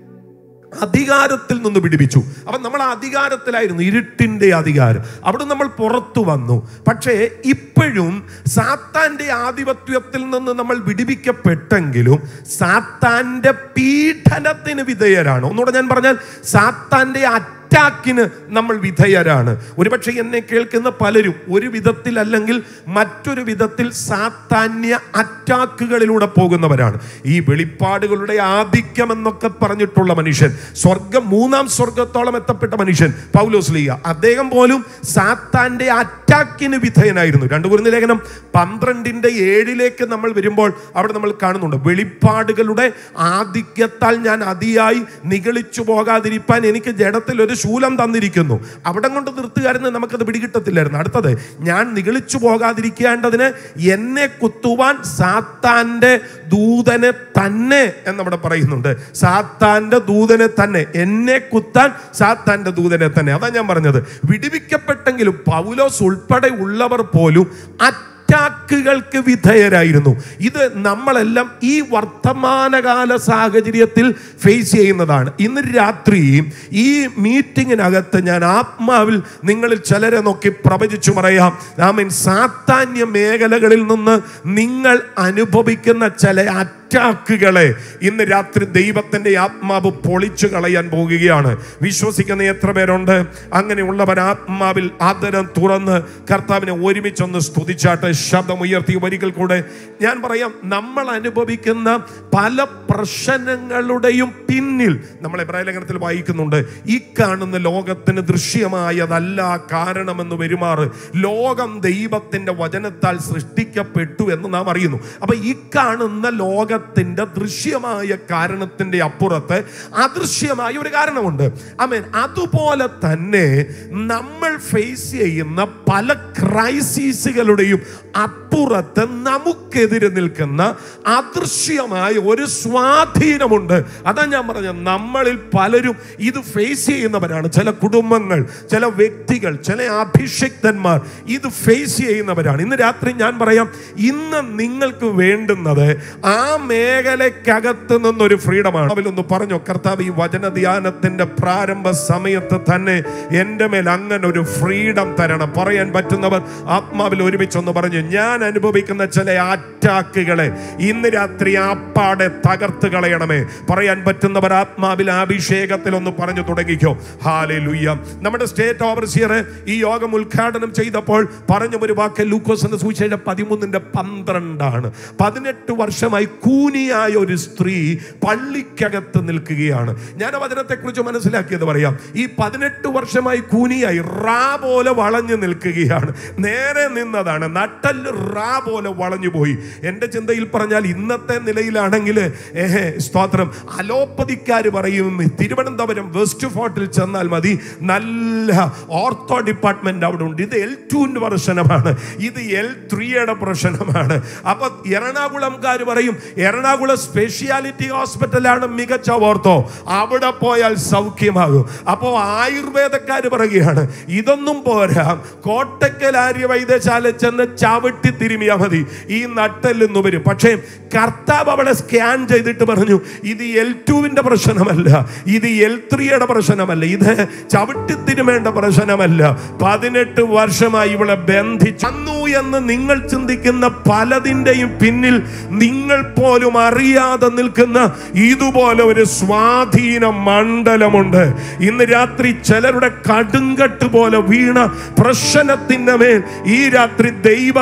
അധികാരത്തിൽ നിന്ന് വിടിവിച്ചു അപ്പം നമ്മൾ ആ അധികാരത്തിലായിരുന്നു ഇരുട്ടിന്റെ അധികാരം അവിടെ നമ്മൾ പുറത്തു വന്നു പക്ഷേ ഇപ്പോഴും സാത്താന്റെ ആധിപത്യത്തിൽ നിന്ന് നമ്മൾ വിടിവിക്കപ്പെട്ടെങ്കിലും സാത്താന്റെ പീഡനത്തിന് വിധേയരാണ് ഒന്നുകൂടെ ഞാൻ പറഞ്ഞാൽ സാത്താന്റെ അറ്റാക്കിന് നമ്മൾ വിധേയരാണ് ഒരുപക്ഷെ എന്നെ കേൾക്കുന്ന പലരും ഒരു വിധത്തിൽ അല്ലെങ്കിൽ മറ്റൊരു വിധത്തിൽ സാത്താന്യ അറ്റാക്കുകളിലൂടെ പോകുന്നവരാണ് ഈ വെളിപ്പാടുകളുടെ ആധിക്യം എന്നൊക്കെ പറഞ്ഞിട്ടുള്ള മനുഷ്യൻ സ്വർഗം മൂന്നാം സ്വർഗത്തോളം എത്തപ്പെട്ട മനുഷ്യൻ പൗലോസ് ലീഗ അദ്ദേഹം പോലും സാത്താന്റെ അറ്റാക്കിന് വിധേയനായിരുന്നു രണ്ടു കുരുന്ന ലേഖനം പന്ത്രണ്ടിന്റെ ഏഴിലേക്ക് നമ്മൾ വരുമ്പോൾ അവിടെ നമ്മൾ കാണുന്നുണ്ട് വെളിപ്പാടുകളുടെ ആധിക്യത്താൽ ഞാൻ അതിയായി നിഗളിച്ചു പോകാതിരിപ്പാൻ എനിക്ക് ജഡത്തിൽ ഒരു ശൂലം തന്നിരിക്കുന്നു അവിടെ കൊണ്ട് നിർത്തുകാരെന്ന് നമുക്കത് പിടികിട്ടത്തില്ലായിരുന്നു അടുത്തത് ഞാൻ നിഗളിച്ചു പോകാതിരിക്കേണ്ടതിന് എന്നെ കുത്തുവാൻ സാത്താന്റെ ദൂതനെ തന്നെ എന്നവിടെ പറയുന്നുണ്ട് സാത്താന്റെ ദൂതനെ തന്നെ എന്നെ കുത്താൻ സാത്താന്റെ ദൂതനെ തന്നെ അതാ ഞാൻ പറഞ്ഞത് വിടിവിക്കപ്പെട്ടെങ്കിലും പൗലോസ് ഉൾപ്പെടെ ഉള്ളവർ പോലും അറ്റാക്കുകൾക്ക് വിധേയരായിരുന്നു ഇത് നമ്മളെല്ലാം ഈ വർത്തമാനകാല സാഹചര്യത്തിൽ ഫേസ് ചെയ്യുന്നതാണ് ഇന്ന് രാത്രി ഈ മീറ്റിങ്ങിനകത്ത് ഞാൻ ആത്മാവിൽ നിങ്ങളിൽ ചിലരെ നോക്കി പ്രവചിച്ചു പറയാം ആമീൻ സാത്താന്യ മേഖലകളിൽ നിന്ന് നിങ്ങൾ അനുഭവിക്കുന്ന ചില അറ്റാക്കുകളെ ഇന്ന് രാത്രി ദൈവത്തിന്റെ ആത്മാവ് പൊളിച്ചു കളയാൻ പോകുകയാണ് വിശ്വസിക്കുന്ന എത്ര പേരുണ്ട് അങ്ങനെയുള്ളവർ ആത്മാവിൽ ആദരം തുറന്ന് കർത്താവിനെ ഒരുമിച്ചൊന്ന് സ്തുതിച്ചാട്ട് ശബ്ദം ഉയർത്തി ഒരിക്കൽ കൂടെ ഞാൻ പറയാം നമ്മൾ അനുഭവിക്കുന്ന പല പ്രശ്നങ്ങളുടെയും പിന്നിൽ നമ്മൾ എബ്രായ ലേഖനത്തിൽ വായിക്കുന്നുണ്ട് ഈ കാണുന്ന ലോകത്തിന് ദൃശ്യമായതല്ല കാരണമെന്ന് വരുമാറ് ലോകം ദൈവത്തിന്റെ വചനത്താൽ സൃഷ്ടിക്കപ്പെട്ടു എന്ന് നാം അറിയുന്നു അപ്പൊ ഈ കാണുന്ന ലോകത്തിന്റെ ദൃശ്യമായ കാരണത്തിന്റെ അപ്പുറത്ത് അദൃശ്യമായ ഒരു കാരണമുണ്ട് അമേൻ അതുപോലെ തന്നെ നമ്മൾ ഫേസ് ചെയ്യുന്ന പല ക്രൈസിസുകളുടെയും അപ്പുറത്ത് നമുക്കെതിരെ നിൽക്കുന്ന അദൃശ്യമായ ഒരു സ്വാധീനമുണ്ട് അതാ ഞാൻ പറഞ്ഞത് നമ്മളിൽ പലരും ഇത് ഫേസ് ചെയ്യുന്നവരാണ് ചില കുടുംബങ്ങൾ ചില വ്യക്തികൾ ചില അഭിഷിക്തന്മാർ ഇത് ഫേസ് ചെയ്യുന്നവരാണ് ഇന്ന് രാത്രി ഞാൻ പറയാം ഇന്ന് നിങ്ങൾക്ക് വേണ്ടുന്നത് ആ മേഖലക്കകത്ത് നിന്നൊരു ഫ്രീഡമാണ് അവലൊന്ന് പറഞ്ഞു കർത്താവ് ഈ വചന ധ്യാനത്തിന്റെ പ്രാരംഭ സമയത്ത് തന്നെ എൻ്റെ മേൽ അങ്ങനെ ഒരു ഫ്രീഡം തരണം പറയാൻ പറ്റുന്നവർ ആത്മാവിൽ ഒരുമിച്ചൊന്ന് പറഞ്ഞു ഞാൻ അനുഭവിക്കുന്ന ചില അറ്റാക്കുകളെ ഇന്ന് രാത്രി ആപ്പാടെ തകർത്ത് കളയണമേ പറയാൻ പറ്റുന്നവർ ആത്മാവിൽ അഭിഷേകത്തിൽ ഒന്ന് പറഞ്ഞു തുടങ്ങിക്കോ ഹാലേ ലുയ്യ നമ്മുടെ സ്റ്റേറ്റ് ഓവർസിയർ ഈ യോഗം ഉദ്ഘാടനം ചെയ്തപ്പോൾ പറഞ്ഞ ഒരു വാക്ക് ലൂക്കോസ് എന്ന സൂചിച്ച പതിമൂന്നിന്റെ പന്ത്രണ്ടാണ് പതിനെട്ട് വർഷമായി കൂനിയായ ഒരു സ്ത്രീ പള്ളിക്കകത്ത് നിൽക്കുകയാണ് ഞാൻ ആ വചനത്തെക്കുറിച്ച് മനസ്സിലാക്കിയത് പറയാം ഈ പതിനെട്ട് വർഷമായി കൂനിയായി റാ പോലെ വളഞ്ഞു നിൽക്കുകയാണ് നേരെ നിന്നതാണ് നട്ടല് റാ പോലെ വളഞ്ഞു പോയി എൻ്റെ ചിന്തയിൽ പറഞ്ഞാൽ ഇന്നത്തെ നിലയിലാണെങ്കിൽ ഏഹ് സ്തോത്രം അലോപ്പതിക്കാർ പറയും തിരുവനന്തപുരം വെസ്റ്റ് ഫോർട്ടിൽ ചെന്നാൽ മതി നല്ല ഓർത്തോ ഡിപ്പാർട്ട്മെന്റ് അവിടെ ഉണ്ട് ഇത് എൽ ടുവിൻ്റെ പ്രശ്നമാണ് ഇത് എൽ ത്രീയുടെ പ്രശ്നമാണ് അപ്പൊ എറണാകുളംകാർ പറയും എറണാകുളം സ്പെഷ്യാലിറ്റി ഹോസ്പിറ്റലാണ് മികച്ച ഓർത്തോ അവിടെ പോയാൽ സൗഖ്യമാകും അപ്പോൾ ആയുർവേദക്കാർ പറയുകയാണ് ഇതൊന്നും പോരാ കോട്ടക്കൽ ആര്യ വൈദ്യശാല ചെന്ന് ചവിട്ടി തിരുമിയാ മതി ഈ നട്ടെല്ലെന്ന് വരും പക്ഷേ കർത്താവ് അവളെ സ്കാൻ ചെയ്തിട്ട് പറഞ്ഞു ഇത് എൽ ടുവിന്റെ പ്രശ്നമല്ല ഇത് എൽ ത്രീയുടെ പ്രശ്നമല്ല ഇത് ചവിട്ടി തിരുമേണ്ട പ്രശ്നമല്ല പതിനെട്ട് വർഷമായി ഇവളെ ബന്ധിച്ചു എന്ന് നിങ്ങൾ ചിന്തിക്കുന്ന പലതിൻ്റെയും പിന്നിൽ നിങ്ങൾ പോലും അറിയാതെ നിൽക്കുന്ന ഇതുപോലെ ഒരു സ്വാധീന മണ്ഡലമുണ്ട് ഇന്ന് രാത്രി ചിലരുടെ കടുങ്കട്ട് പോലെ വീണ പ്രശ്നത്തിന്റെ മേൽ ഈ രാത്രി ദൈവത്തിന്റെ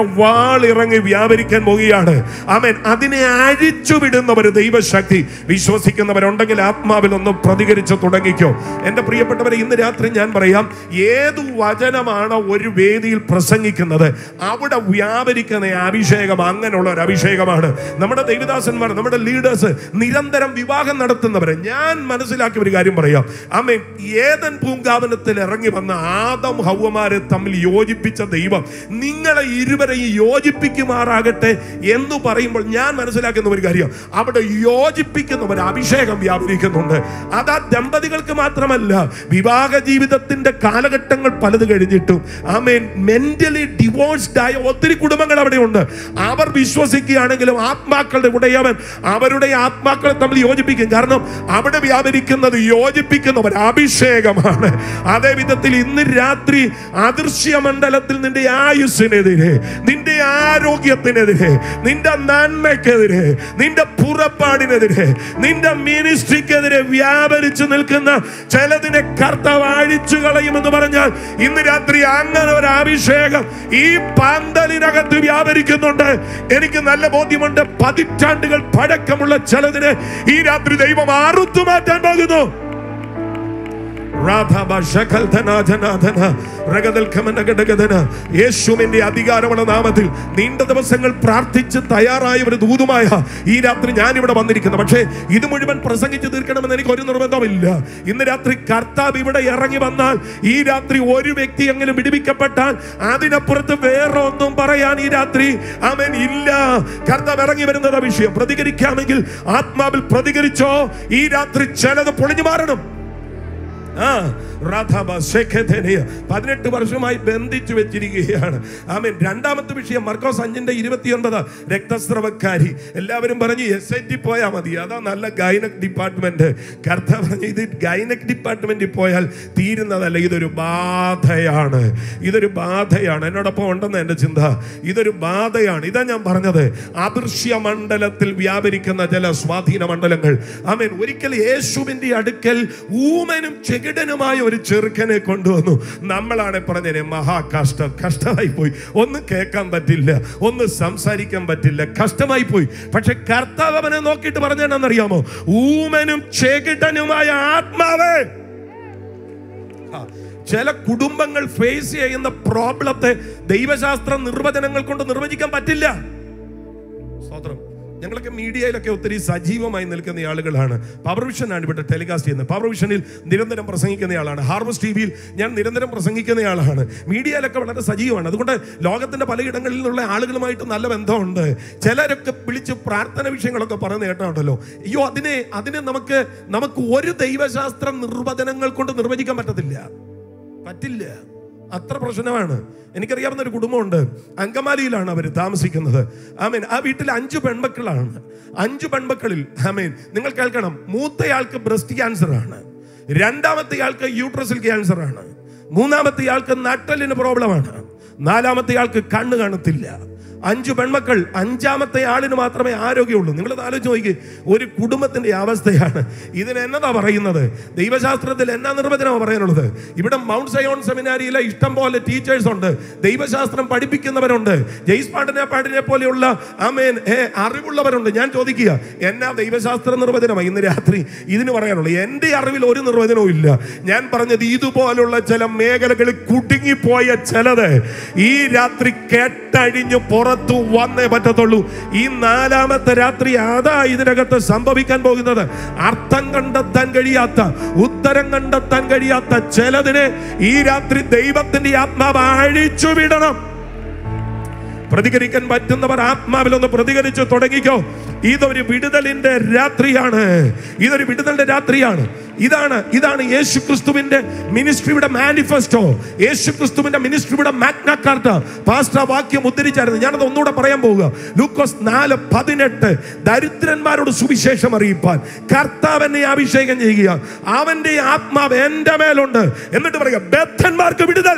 വാൾ ഇറങ്ങി വ്യാപരിക്കാൻ പോകുകയാണ് ആമേൻ അതിനെ അഴിച്ചുവിടുന്ന ഒരു ദൈവശക്തി വിശ്വസിക്കുന്നവരുണ്ടെങ്കിൽ ആത്മാവിൽ ഒന്ന് പ്രതികരിച്ച് തുടങ്ങിക്കോ എന്റെ പ്രിയപ്പെട്ടവരെ ഇന്ന് രാത്രി ഞാൻ പറയാം ഏതു വചനമാണ് ഒരു വേദിയിൽ പ്രസംഗിക്കുന്നത് അവിടെ വ്യാപരിക്കുന്ന അഭിഷേകം അങ്ങനെയുള്ള ഒരു അഭിഷേകമാണ് നമ്മുടെ ദൈവദാസന്മാർ നമ്മുടെ ലീഡേഴ്സ് നിരന്തരം വിവാഹം നടത്തുന്നവരെ ഞാൻ മനസ്സിലാക്കിയ ഒരു കാര്യം പറയാം ആമേൻ ഏതൻ പൂങ്കാവനത്തിൽ ഇറങ്ങി വന്ന ആദം ഹൗവമാരെ തമ്മിൽ യോജിപ്പിച്ച ദൈവം നിങ്ങളെ ഇരുവരെയും യോജിപ്പിക്കുമാറാകട്ടെ എന്ന് പറയുമ്പോൾ ഞാൻ മനസ്സിലാക്കുന്ന ഒരു കാര്യം അവിടെ യോജിപ്പിക്കുന്ന ഒരു അഭിഷേകം വ്യാപരിക്കുന്നുണ്ട് അത് ആ ദമ്പതികൾക്ക് മാത്രമല്ല വിവാഹ ജീവിതത്തിന്റെ കാലഘട്ടങ്ങൾ പലത് കഴിഞ്ഞിട്ടും ആമേൻ മെന്റലി ഡിവോഴ്സ്ഡ് ആയ ഒത്തിരി കുടുംബങ്ങൾ അവിടെയുണ്ട് അവർ വിശ്വസിക്കുകയാണെങ്കിലും ആത്മാക്കളുടെ ഉടയവൻ അവരുടെ ആത്മാക്കളെ തമ്മിൽ യോജിപ്പിക്കും കാരണം അവിടെ വ്യാപരിക്കുന്നത് യോജിപ്പിക്കുന്ന ഒരു അഭിഷേകമാണ് അതേ വിധത്തിൽ ഇന്ന് രാത്രി അദൃശ്യ മണ്ഡലത്തിൽ നിന്റെ ആയുസ്സിനെതിരെ നിന്റെ ആരോഗ്യത്തിനെതിരെ നിന്റെ നന്മയ്ക്കെതിരെ നിന്റെ പുറപ്പാടിനെതിരെ നിന്റെ മിനിസ്ട്രിക്കെതിരെ വ്യാപരിച്ചു നിൽക്കുന്ന ചിലതിനെ കർത്താവ് അഴിച്ചു കളയുമെന്ന് പറഞ്ഞാൽ ഇന്ന് രാത്രി അങ്ങനെ ഒരു അഭിഷേകം ഈ പന്തലിനകത്ത് വ്യാപരിക്കുന്നുണ്ട് എനിക്ക് നല്ല ബോധ്യമുണ്ട് പതിറ്റാണ്ടുകൾ പഴക്കമുള്ള ചിലതിനെ ഈ രാത്രി ദൈവം അറുത്തു മാറ്റാൻ പോകുന്നു യേശുവിന്റെ അധികാരമുള്ള നാമത്തിൽ നീണ്ട ദിവസങ്ങൾ പ്രാർത്ഥിച്ച് തയ്യാറായ ഒരു ദൂതുമായ ഈ രാത്രി ഞാൻ ഇവിടെ വന്നിരിക്കുന്നു പക്ഷേ ഇത് മുഴുവൻ പ്രസംഗിച്ച് തീർക്കണമെന്ന് എനിക്ക് ഒരു നിർബന്ധമില്ല ഇന്ന് രാത്രി കർത്താവ് ഇവിടെ ഇറങ്ങി വന്നാൽ ഈ രാത്രി ഒരു വ്യക്തി എങ്കിലും വിടുവിക്കപ്പെട്ടാൽ അതിനപ്പുറത്ത് വേറെ ഒന്നും പറയാൻ ഈ രാത്രി അവൻ ഇല്ല കർത്താവ് ഇറങ്ങി വരുന്നത് വിഷയം പ്രതികരിക്കാമെങ്കിൽ ആത്മാവിൽ പ്രതികരിച്ചോ ഈ രാത്രി ചിലത് പൊളിഞ്ഞു മാറണം ആ റാഥാബ ശേഖേതനെയ പതിനെട്ട് വർഷമായി ബന്ധിച്ചു വെച്ചിരിക്കുകയാണ് ആമേൻ രണ്ടാമത്തെ വിഷയം മർക്കോസ് അഞ്ചിന്റെ ഇരുപത്തിയൊൻപത് രക്തസ്രവക്കാരി എല്ലാവരും പറഞ്ഞു എസ് ഐ ടി പോയാൽ മതി അതാ നല്ല ഗൈനക് ഡിപ്പാർട്ട്മെന്റ് കർത്ത പറഞ്ഞു ഇത് ഗൈനക് ഡിപ്പാർട്ട്മെന്റിൽ പോയാൽ തീരുന്നതല്ല ഇതൊരു ബാധയാണ് ഇതൊരു ബാധയാണ് എന്നോടൊപ്പം ഉണ്ടെന്ന് എൻ്റെ ചിന്ത ഇതൊരു ബാധയാണ് ഇതാ ഞാൻ പറഞ്ഞത് അദൃശ്യ മണ്ഡലത്തിൽ വ്യാപരിക്കുന്ന ചില സ്വാധീന മണ്ഡലങ്ങൾ ആമേൻ ഒരിക്കൽ യേശുവിന്റെ അടുക്കൽ ഊമനും ചെകിടനുമായ ഒരു ചെറുക്കനെ കൊണ്ടുവന്നു നമ്മളാണ് പറഞ്ഞത് മഹാ കഷ്ടം കഷ്ടമായി പോയി ഒന്നും കേൾക്കാൻ പറ്റില്ല ഒന്ന് സംസാരിക്കാൻ പറ്റില്ല കഷ്ടമായി പോയി പക്ഷെ കർത്താവ് അവനെ നോക്കിയിട്ട് പറഞ്ഞെന്നറിയാമോ ഊമനും ചെകിടനുമായ ആത്മാവേ ആ, ചില കുടുംബങ്ങൾ ഫേസ് ചെയ്യുന്ന പ്രോബ്ലത്തെ ദൈവശാസ്ത്ര നിർവചനങ്ങൾ കൊണ്ട് നിർവചിക്കാൻ പറ്റില്ല സ്തോത്രം ഞങ്ങളൊക്കെ മീഡിയയിലൊക്കെ ഒത്തിരി സജീവമായി നിൽക്കുന്ന ആളുകളാണ് പവർ വിഷനാണ് ഇവിടെ ടെലികാസ്റ്റ് ചെയ്യുന്നത് പവർ വിഷനിൽ നിരന്തരം പ്രസംഗിക്കുന്ന ആളാണ് ഹാർവസ്റ്റ് ടി വിയിൽ ഞാൻ നിരന്തരം പ്രസംഗിക്കുന്ന ആളാണ് മീഡിയയിലൊക്കെ വളരെ സജീവമാണ് അതുകൊണ്ട് ലോകത്തിന്റെ പലയിടങ്ങളിൽ നിന്നുള്ള ആളുകളുമായിട്ട് നല്ല ബന്ധമുണ്ട് ചിലരൊക്കെ വിളിച്ച് പ്രാർത്ഥന വിഷയങ്ങളൊക്കെ പറയുന്ന കേട്ടോ അയ്യോ അതിനെ അതിനെ നമുക്ക് നമുക്ക് ഒരു ദൈവശാസ്ത്ര നിർവചനങ്ങൾ കൊണ്ട് നിർവചിക്കാൻ പറ്റത്തില്ല പറ്റില്ല അത്ര പ്രശ്നമാണ് എനിക്കറിയാവുന്ന ഒരു കുടുംബമുണ്ട് അങ്കമാലിയിലാണ് അവർ താമസിക്കുന്നത് ആമീൻ ആ വീട്ടിൽ അഞ്ചു പെൺമക്കളാണ് അഞ്ചു പെൺമക്കളിൽ ആമീൻ നിങ്ങൾ കേൾക്കണം മൂത്തയാൾക്ക് ബ്രസ്റ്റ് ക്യാൻസർ ആണ് രണ്ടാമത്തെ ആൾക്ക് യൂട്രസിൽ ക്യാൻസർ ആണ് മൂന്നാമത്തെ ആൾക്ക് നട്ടലിന് പ്രോബ്ലമാണ് നാലാമത്തെ ആൾക്ക് കണ്ണ് കാണത്തില്ല അഞ്ചു പെൺമക്കൾ അഞ്ചാമത്തെ ആളിന് മാത്രമേ ആരോഗ്യമുള്ളൂ നിങ്ങൾ ആലോചിച്ച് നോക്കി ഒരു കുടുംബത്തിന്റെ അവസ്ഥയാണ് ഇതിന് എന്നതാ പറയുന്നത് ദൈവശാസ്ത്രത്തിൽ എന്നാ നിർവചനമാണ് പറയാനുള്ളത് ഇവിടെ മൗണ്ട് സയോൺ സെമിനാരിയിലെ ഇഷ്ടം പോലെ ടീച്ചേഴ്സ് ഉണ്ട് ദൈവശാസ്ത്രം പഠിപ്പിക്കുന്നവരുണ്ട് ജെയ്സ് പാട്ടിനെ പാട്ടിനെ പോലെയുള്ള ആമേൻ ഏ, അറിവുള്ളവരുണ്ട് ഞാൻ ചോദിക്കുക എന്നാ ദൈവശാസ്ത്ര നിർവചനമാണ് ഇന്ന് രാത്രി ഇതിന് പറയാനുള്ളത് എൻ്റെ അറിവിൽ ഒരു നിർവചനവും ഇല്ല ഞാൻ പറഞ്ഞത് ഇതുപോലുള്ള ചില മേഖലകളിൽ കുടുങ്ങിപ്പോയ ചിലത് ഈ രാത്രി കേട്ടഴിഞ്ഞ് പുറത്തു വന്നേ പറ്റത്തുള്ളൂ ഈ നാലാമത്തെ രാത്രി അതാ ഇതിനകത്ത് സംഭവിക്കാൻ പോകുന്നത് അർത്ഥം കണ്ടെത്താൻ കഴിയാത്ത ഉത്തരം കണ്ടെത്താൻ കഴിയാത്ത ചിലതിനെ ഈ രാത്രി ദൈവത്തിന്റെ ആത്മാവ് അഴിച്ചു വിടണം പ്രതികരിക്കാൻ പറ്റുന്നവർ ആത്മാവിൽ ഒന്ന് പ്രതികരിച്ച് തുടങ്ങിക്കോ ഇതൊരു വിടുതലിന്റെ രാത്രിയാണ് ഇതൊരു വിടുതലിന്റെ രാത്രിയാണ് ഇതാണ് ഇതാണ് യേശു ക്രിസ്തുവിന്റെ മിനിസ്ട്രിയുടെ മാനിഫെസ്റ്റോ യേശു ക്രിസ്തുവിന്റെ മിനിസ്ട്രിയുടെ മാഗ്ന കാർട്ട പാസ്റ്റർ ആ വാക്യം ഉദ്ധരിച്ചായിരുന്നു ഞാനത് ഒന്നുകൂടെ പറയാൻ പോവുക ലൂക്കോസ് നാല് പതിനെട്ട് ദരിദ്രന്മാരോട് സുവിശേഷം അറിയിപ്പാൻ കർത്താവ് എന്നെ അഭിഷേകം ചെയ്യുക അവന്റെ ആത്മാവ് എന്റെ മേലുണ്ട് എന്നിട്ട് പറയുക ബദ്ധന്മാർക്ക് വിടുതൽ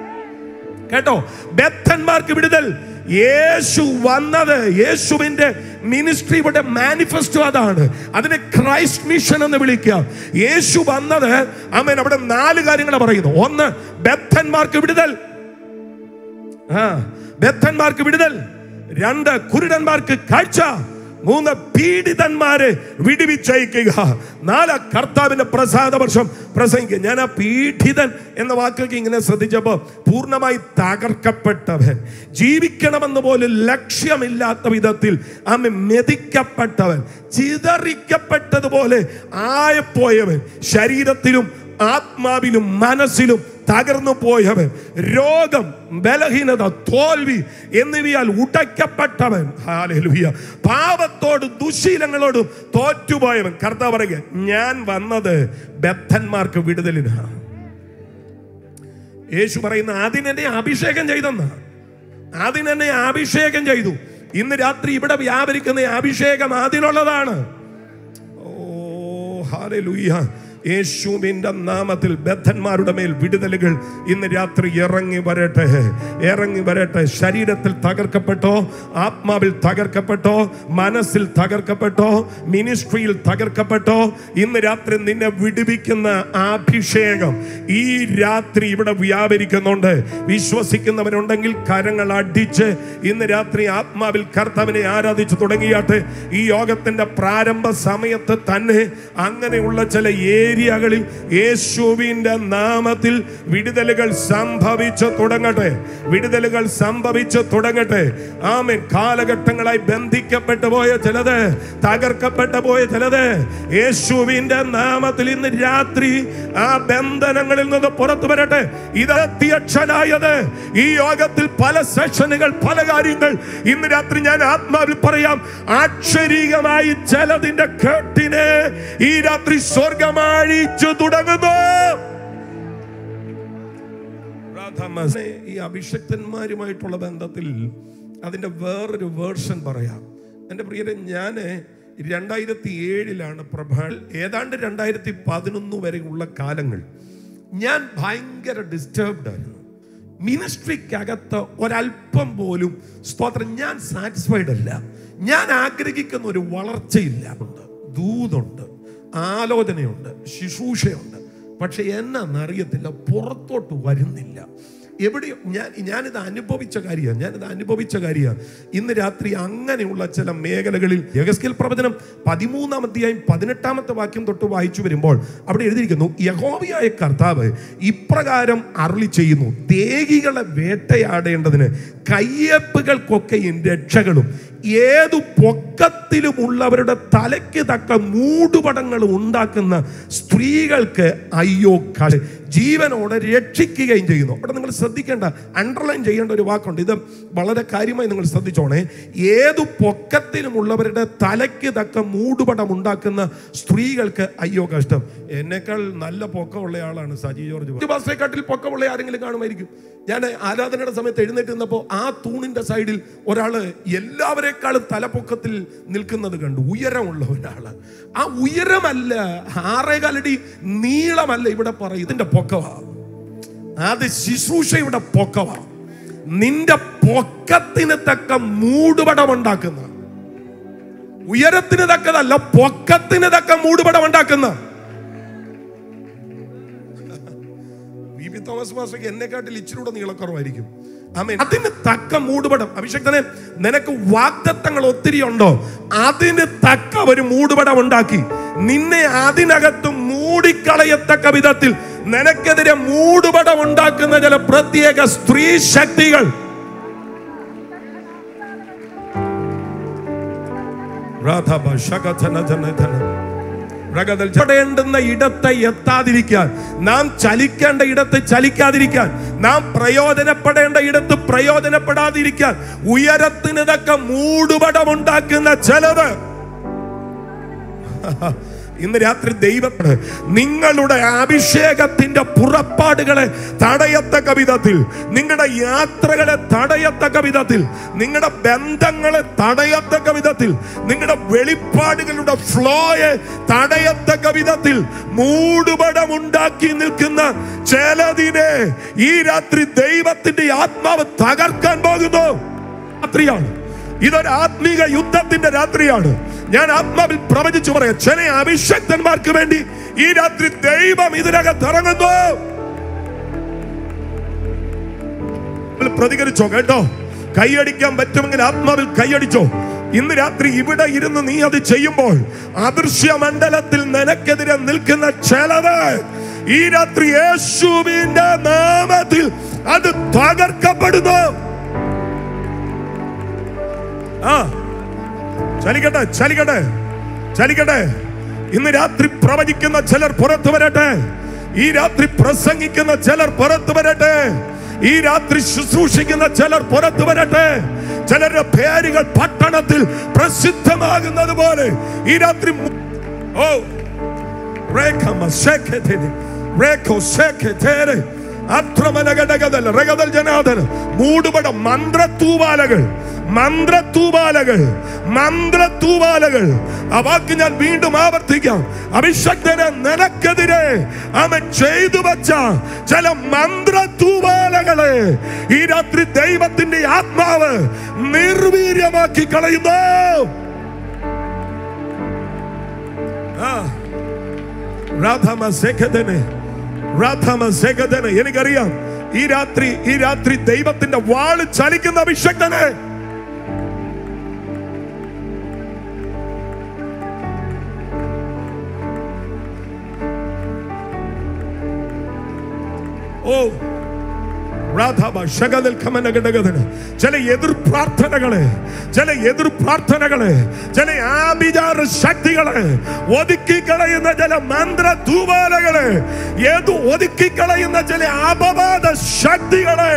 കേട്ടോ ബദ്ധന്മാർക്ക് വിടുതൽ യേശു വന്നത് യേശുവിന്റെ മിനിസ്ട്രിയുടെ മാനിഫെസ്റ്റോ അതാണ് അതിനെ ക്രൈസ്റ്റ് മിഷൻ എന്ന് വിളിക്കാം യേശു വന്നത് അമ്മൻ അവിടെ നാല് കാര്യങ്ങൾ പറയുന്നു ഒന്ന് ബദ്ധന്മാർക്ക് വിടുതൽ ആ ബദ്ധന്മാർക്ക് വിടുതൽ രണ്ട് കുരുടന്മാർക്ക് കാഴ്ച മൂന്ന് പീഡിതന്മാരെ വിടുവിച്ചയക്കുക നാല് കർത്താവിന്റെ പ്രസാദ വർഷം പ്രസംഗിക്കുക ഞാൻ ആ പീഡിതൻ എന്ന വാക്കൊക്കെ ഇങ്ങനെ ശ്രദ്ധിച്ചപ്പോൾ പൂർണ്ണമായി തകർക്കപ്പെട്ടവൻ ജീവിക്കണമെന്ന് പോലും ലക്ഷ്യമില്ലാത്ത വിധത്തിൽ അമ്മ മെതിക്കപ്പെട്ടവൻ ചിതറിക്കപ്പെട്ടതുപോലെ ആയപ്പോയവൻ ശരീരത്തിലും ആത്മാവിലും മനസ്സിലും തകർന്നു പോയവൻ രോഗം ബലഹീനത തോൽവി എന്നിവയാൽ ഉടയ്ക്കപ്പെട്ടവൻ ഹാലലുയ പാപത്തോടും ദുശീലങ്ങളോടും തോറ്റുപോയവൻ കർത്താവ് പറയുക ഞാൻ വന്നത് ബദ്ധന്മാർക്ക് വിടുതലിനാണ് യേശു പറയുന്ന അതിനെന്നെ അഭിഷേകം ചെയ്തെന്ന അതിനെന്നെ അഭിഷേകം ചെയ്തു ഇന്ന് രാത്രി ഇവിടെ വ്യാപരിക്കുന്ന അഭിഷേകം അതിനുള്ളതാണ് ഓ ഹാലലുയ്യ യേശുവിൻ്റെ നാമത്തിൽ ബദ്ധന്മാരുടെ മേൽ വിടുതലുകൾ ഇന്ന് രാത്രി ഇറങ്ങി വരട്ടെ ഇറങ്ങി വരട്ടെ ശരീരത്തിൽ തകർക്കപ്പെട്ടോ ആത്മാവിൽ തകർക്കപ്പെട്ടോ മനസ്സിൽ തകർക്കപ്പെട്ടോ മിനിസ്ട്രിയിൽ തകർക്കപ്പെട്ടോ ഇന്ന് രാത്രി നിന്നെ വിടുവിക്കുന്ന അഭിഷേകം ഈ രാത്രി ഇവിടെ വ്യാപരിക്കുന്നുണ്ട് വിശ്വസിക്കുന്നവരുണ്ടെങ്കിൽ കരങ്ങൾ അടിച്ച് ഇന്ന് രാത്രി ആത്മാവിൽ കർത്താവിനെ ആരാധിച്ചു തുടങ്ങിയാട്ടെ ഈ യോഗത്തിന്റെ പ്രാരംഭ സമയത്ത് തന്നെ അങ്ങനെയുള്ള ചില ഏരിയകളിൽ യേശുവിന്റെ നാമത്തിൽ വിടുതലുകൾ സംഭവിച്ചു തുടങ്ങട്ടെ വിടുതലുകൾ സംഭവിച്ചു തുടങ്ങട്ടെ ആമൻ കാലഘട്ടങ്ങളായി ബന്ധിക്കപ്പെട്ടു പോയ ചിലത് തകർക്കപ്പെട്ടു പോയ ചിലത് യേശുവിന്റെ നാമത്തിൽ ഇന്ന് രാത്രി ആ ബന്ധനങ്ങളിൽ നിന്ന് പുറത്തു വരട്ടെ ഇത് അധ്യക്ഷനായത് ഈ യോഗത്തിൽ പല സെഷനുകൾ പല കാര്യങ്ങൾ ഇന്ന് രാത്രി ഞാൻ ആത്മാവിൽ പറയാം ആക്ഷരികമായി ചിലതിന്റെ കേട്ടിനെ ഈ രാത്രി സ്വർഗമാഴിച്ചു തുടങ്ങുന്നു രാധാമസേ, ഈ അഭിഷക്തന്മാരുമായിട്ടുള്ള ബന്ധത്തിൽ അതിന്റെ വേറൊരു വേർഷൻ പറയാം എൻ്റെ പ്രിയരെ ഞാൻ രണ്ടായിരത്തി ഏഴിലാണ് പ്രഭാ ഏതാണ്ട് രണ്ടായിരത്തി പതിനൊന്ന് വരെയുള്ള കാലങ്ങൾ ഞാൻ ഭയങ്കര ഡിസ്റ്റർബ്ഡ് ആയിരുന്നു മിനിസ്ട്രിക്കകത്ത് ഒരല്പം പോലും സ്തോത്രം ഞാൻ സാറ്റിസ്ഫൈഡ് അല്ല ഞാൻ ആഗ്രഹിക്കുന്ന ഒരു വളർച്ചയില്ല ഉണ്ട് ദൂതുണ്ട് ആലോചനയുണ്ട് ശുശ്രൂഷയുണ്ട് പക്ഷെ എന്നാന്നറിയത്തില്ല പുറത്തോട്ട് വരുന്നില്ല എവിടെയോ ഞാൻ ഞാനിത് അനുഭവിച്ച കാര്യമാണ് ഞാനിത് അനുഭവിച്ച കാര്യമാണ് ഇന്ന് രാത്രി അങ്ങനെയുള്ള ചില മേഖലകളിൽ യഗസ്കിൽ പ്രവചനം പതിമൂന്നാം അധ്യായം പതിനെട്ടാമത്തെ വാക്യം തൊട്ട് വായിച്ചു വരുമ്പോൾ അവിടെ എഴുതിയിരിക്കുന്നു യഹോവയായ കർത്താവ് ഇപ്രകാരം അരുളി ചെയ്യുന്നു ദേഹികളെ വേട്ടയാടേണ്ടതിന് കയ്യപ്പുകൾക്കൊക്കെയും രക്ഷകളും ഏതു പൊക്കത്തിലുമുള്ളവരുടെ തലയ്ക്ക് തക്ക മൂടുപടങ്ങൾ ഉണ്ടാക്കുന്ന സ്ത്രീകൾക്ക് അയ്യോ കഷ ജീവനോടെ രക്ഷിക്കുകയും ചെയ്യുന്നു അവിടെ നിങ്ങൾ ശ്രദ്ധിക്കേണ്ട അണ്ടർലൈൻ ചെയ്യേണ്ട ഒരു വാക്കുണ്ട് ഇത് വളരെ കാര്യമായി നിങ്ങൾ ശ്രദ്ധിച്ചോണേ ഏതു പൊക്കത്തിലുമുള്ളവരുടെ തലയ്ക്ക് തക്ക മൂടുപടം ഉണ്ടാക്കുന്ന സ്ത്രീകൾക്ക് അയ്യോ കഷ്ടം എന്നേക്കാൾ നല്ല പൊക്കമുള്ള ആളാണ് സജി ജോർജ് ബസ്സേക്കാട്ടിൽ പൊക്കമുള്ള ആരെങ്കിലും കാണുമായിരിക്കും ഞാൻ ആരാധനയുടെ സമയത്ത് എഴുന്നേറ്റ് നിന്നപ്പോൾ ആ തൂണിന്റെ സൈഡിൽ ഒരാള് എല്ലാവരെക്കാളും തലപ്പൊക്കത്തിൽ നിൽക്കുന്നത് കണ്ടു ഉയരമുള്ള ഒരാള് ആ ഉയരമല്ല ആറേകാലടി നീളമല്ല ഇവിടെ പറയും ഇതിന്റെ പൊക്കവാ അത് ശുശ്രൂഷയുടെ പൊക്കവാ നിന്റെ പൊക്കത്തിന് തക്ക മൂടുപടം ഉണ്ടാക്കുന്ന ഉയരത്തിന് തക്കതല്ല പൊക്കത്തിന് തക്ക മൂടുപടം ഉണ്ടാക്കുന്ന വി പി തോമസ് മാസ്റ്റർക്ക് എന്നെക്കാട്ടിൽ ഇച്ചിരൂടെ നീളക്കുറവായിരിക്കും ആമേൻ അതിന് തക്ക മൂടുപടം അഭിഷക്തനെ നിനക്ക് വാഗ്ദത്തങ്ങൾ ഒത്തിരി ഉണ്ടോ അതിന് തക്ക ഒരു മൂടുപടം ഉണ്ടാക്കി നിന്നെ അതിനകത്ത് മൂടിക്കളയത്തക്ക വിധത്തിൽ നിനക്കെതിരെ മൂടുപടം ഉണ്ടാക്കുന്ന ചില പ്രത്യേക സ്ത്രീ ശക്തികൾ രാധാബ ശകഥനധനധന പ്രഗതൽ ചടയേണ്ടുന്ന ഇടത്തെ എത്താതിരിക്കാൻ നാം ചലിക്കേണ്ട ഇടത്ത് ചലിക്കാതിരിക്കാൻ നാം പ്രയോജനപ്പെടേണ്ട ഇടത്ത് പ്രയോജനപ്പെടാതിരിക്കാൻ ഉയരത്തിന് തക്ക മൂടുപടമുണ്ടാക്കുന്ന ചിലത് ഇന്ന് രാത്രി ദൈവത്തിന് നിങ്ങളുടെ അഭിഷേകത്തിന്റെ പുറപ്പാടുകളെ തടയത്തക്ക വിധത്തിൽ നിങ്ങളുടെ യാത്രകളെ തടയത്തക്ക വിധത്തിൽ നിങ്ങളുടെ ബന്ധങ്ങളെ തടയത്തക്ക വിധത്തിൽ നിങ്ങളുടെ വെളിപ്പാടുകളുടെ ഫ്ലോയെ തടയത്തക്ക വിധത്തിൽ മൂടുപടമുണ്ടാക്കി നിൽക്കുന്ന ചിലതിനെ ഈ രാത്രി ദൈവത്തിന്റെ ആത്മാവ് തകർക്കാൻ പോകുന്നു രാത്രിയാണ് ഇതൊരു ആത്മീക യുദ്ധത്തിന്റെ രാത്രിയാണ് ഞാൻ ആത്മാവിൽ പ്രവചിച്ചു പറയാം ചില അഭിഷക്തന്മാർക്ക് വേണ്ടി ഈ രാത്രി ദൈവം ഇതിനകത്ത് ഇറങ്ങുന്നു പ്രതികരിച്ചോ കേട്ടോ കൈയടിക്കാൻ പറ്റുമെങ്കിൽ ആത്മാവിൽ കൈയടിച്ചോ ഇന്ന് രാത്രി ഇവിടെ ഇരുന്ന് നീ അത് ചെയ്യുമ്പോൾ അദൃശ്യ മണ്ഡലത്തിൽ നിനക്കെതിരെ നിൽക്കുന്ന ചെലവ് ഈ രാത്രി യേശുവിന്റെ നാമത്തിൽ അത് തകർക്കപ്പെടുന്നു ആ ചലിക്കട്ടെ ചലിക്കട്ടെ ചലിക്കട്ടെ ഇന്ന് രാത്രി പ്രവചിക്കുന്ന ചിലർ പുറത്തു വരട്ടെ ഈ രാത്രി പ്രസംഗിക്കുന്ന ചിലർ പുറത്തു വരട്ടെ ഈ രാത്രി ശുശ്രൂഷിക്കുന്ന ചിലർ പുറത്തു വരട്ടെ ചിലരുടെ പേരുകൾ പട്ടണത്തിൽ പ്രസിദ്ധമാകുന്നത് പോലെ ഈ രാത്രി മു- ഓ റേഖമ ശേഖത്തിന് റേഖോ ശേഖത്തേരെ അത്രമനഘടകതൽ റഗതൽ ജനാദൽ മൂടുപട മന്ത്രത്തൂവാലകൾ മന്ത്രത്തൂവാലകൾ മന്ത്രത്തൂവാലകൾ ആ വാക്ക് ഞാൻ വീണ്ടും ആവർത്തിക്കാം അഭിഷക്തനെ നിനക്കെതിരെ അവൻ ചെയ്തു വച്ച ചില മന്ത്രത്തൂവാലകളെ ഈ രാത്രി ദൈവത്തിന്റെ ആത്മാവ് നിർവീര്യമാക്കി കളയുന്നു ആ രാധാമ ശേഖതന് രാധാമ ശേഖതന് എനിക്കറിയാം ഈ രാത്രി ഈ രാത്രി ദൈവത്തിന്റെ വാള് ചലിക്കുന്ന അഭിഷക്തന് ഓ രാധാബ ശകതൽ കമനഘടകതന് ചില എതിർ പ്രാർത്ഥനകളെ ചില എതിർ പ്രാർത്ഥനകളെ ചില ആഭിചാര ശക്തികളെ ഒതുക്കി കളയുന്ന ചില മന്ത്ര തൂവാലകളെ ഏത് ഒതുക്കി കളയുന്ന ചില അപവാദ ശക്തികളെ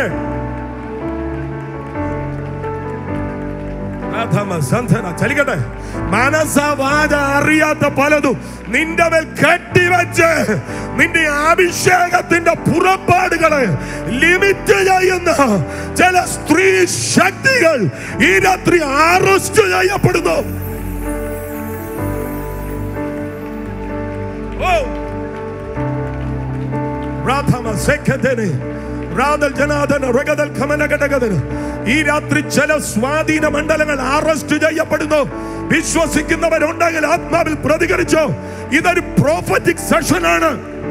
രാധാമ സന്ധന ചലിക്കട്ടെ മനസ്സവാച അറിയാത്ത പലതും നിന്റെ മേൽ കെട്ടിവെച്ച് നിന്റെ അഭിഷേകത്തിന്റെ പുറപ്പാടുകളെ ലിമിറ്റ് ചെയ്യുന്ന ചില സ്ത്രീ ശക്തികൾ ഈ രാത്രി അറസ്റ്റ് ചെയ്യപ്പെടുന്നു ഓ രാധമ സെഖതനെ റാദൽ ജനാദന റഗദൽ ഖമനഘടകതന് ഈ രാത്രി ചില സ്വാധീന മണ്ഡലങ്ങൾ അറസ്റ്റ് ചെയ്യപ്പെടുന്നു വിശ്വസിക്കുന്നവരുണ്ടെങ്കിൽ ആത്മാവിൽ പ്രതികരിച്ചോ ഇതൊരു പ്രോഫറ്റിക് സെഷനാണ്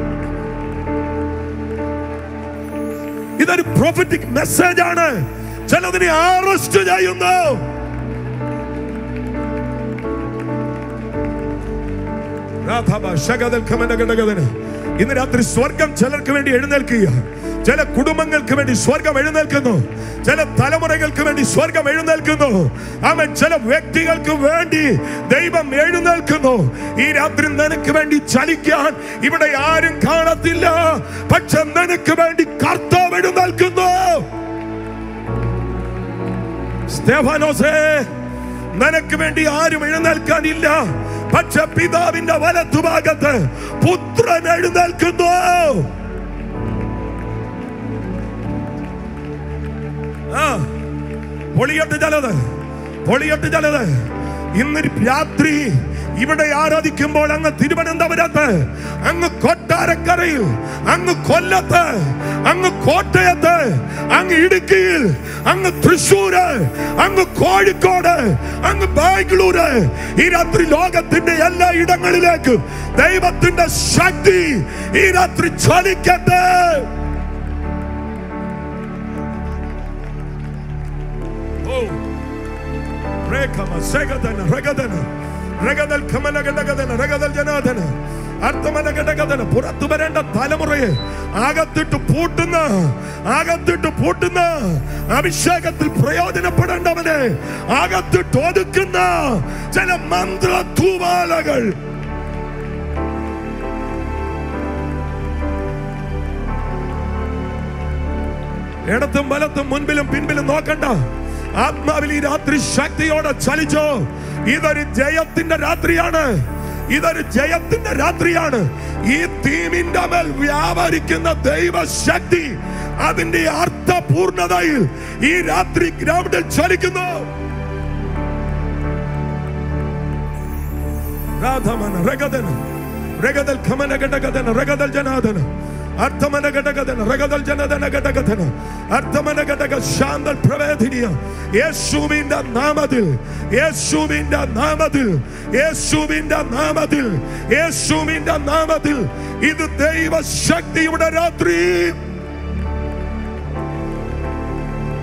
ഇതൊരു പ്രോഫറ്റിക് മെസ്സേജ് ആണ് ചിലതിനെ അറസ്റ്റ് ചെയ്യുന്നു രാധാബ ശകദൽ ഖമനഘടകതന് ഇന്ന് രാത്രി സ്വർഗം ചിലർക്ക് വേണ്ടി എഴുന്നേൽക്കുക ചില കുടുംബങ്ങൾക്ക് വേണ്ടി സ്വർഗം എഴുന്നേൽക്കുന്നു ചില തലമുറകൾക്ക് വേണ്ടി സ്വർഗം എഴുന്നേൽക്കുന്നു അവൻ ചില വ്യക്തികൾക്ക് വേണ്ടി ദൈവം എഴുന്നേൽക്കുന്നു ഈ രാത്രി നിനക്ക് വേണ്ടി ചലിക്കാൻ ഇവിടെ ആരും കാണത്തില്ല പക്ഷെ നിനക്ക് വേണ്ടി കർത്താവ് എഴുന്നേൽക്കുന്നു സ്തേഫാനോസേ നിനക്ക് വേണ്ടി ആരും എഴുന്നേൽക്കാനില്ല പക്ഷെ പിതാവിന്റെ വലത്തുഭാഗത്ത് പുത്രൻ എഴുന്നേൽക്കുന്നു ആ പൊളിയട്ട് ചിലത് പൊളിയട്ട് ചിലത് ഇന്ന് രാത്രി ഇവിടെ ആരാധിക്കുമ്പോൾ അങ്ങ് തിരുവനന്തപുരത്ത് അങ്ങ് കൊട്ടാരക്കരയിൽ അങ്ങ് കൊല്ലത്ത് അങ്ങ് കോട്ടയത്ത് അങ്ങ് ഇടുക്കിയിൽ അങ്ങ് തൃശ്ശൂര് അങ്ങ് കോഴിക്കോട് അങ്ങ് ബാംഗ്ലൂര് ഈ രാത്രി ലോകത്തിന്റെ എല്ലാ ഇടങ്ങളിലേക്കും ദൈവത്തിന്റെ ശക്തി ഈ രാത്രി ചലിക്കട്ടെ ഓ രേഖമ സേഗതന രഗതന രഗതൽ കമലഘടകതന രഗതൽ ജനാദന അർത്ഥമനഘടകതന പുറത്തു വരേണ്ട തലമുറയെ അകത്തിട്ട് പൂട്ടുന്ന അകത്തിട്ട് പൂട്ടുന്ന അഭിഷേകത്തിൽ പ്രയോജനപ്പെടേണ്ടവനെ അകത്തിട്ട് ഒതുക്കുന്ന ചില മന്ത്ര തൂവാലകൾ ഇടത്തും വലത്തും മുൻപിലും പിൻപിലും നോക്കണ്ട ആത്മാവിൽ ഈ രാത്രി ശക്തിയോടെ ചലിച്ചോ ഇതൊരു ജയത്തിന്റെ രാത്രിയാണ് ഇതൊരു ജയത്തിന്റെ രാത്രിയാണ് ഈ തീമിന്റെ മേൽ വ്യാപരിക്കുന്ന ദൈവശക്തി അതിന്റെ അർത്ഥപൂർണതയിൽ ഈ രാത്രി ഗ്രൗണ്ടിൽ ചലിക്കുന്നു രാധമന രഗതന രഗതൽ ഖമന ഘടകതന രഗതൽ ജനാദന അർത്ഥമന ഘടകതന രഗതൽ ജനദന ഘടകതന അർത്ഥമന ഘടക ശാന്തൽ പ്രവേദിനിയ യേശുവിന്റെ നാമത്തിൽ യേശുവിന്റെ നാമത്തിൽ യേശുവിന്റെ നാമത്തിൽ യേശുവിന്റെ നാമത്തിൽ ഇത് ദൈവശക്തിയുടെ രാത്രി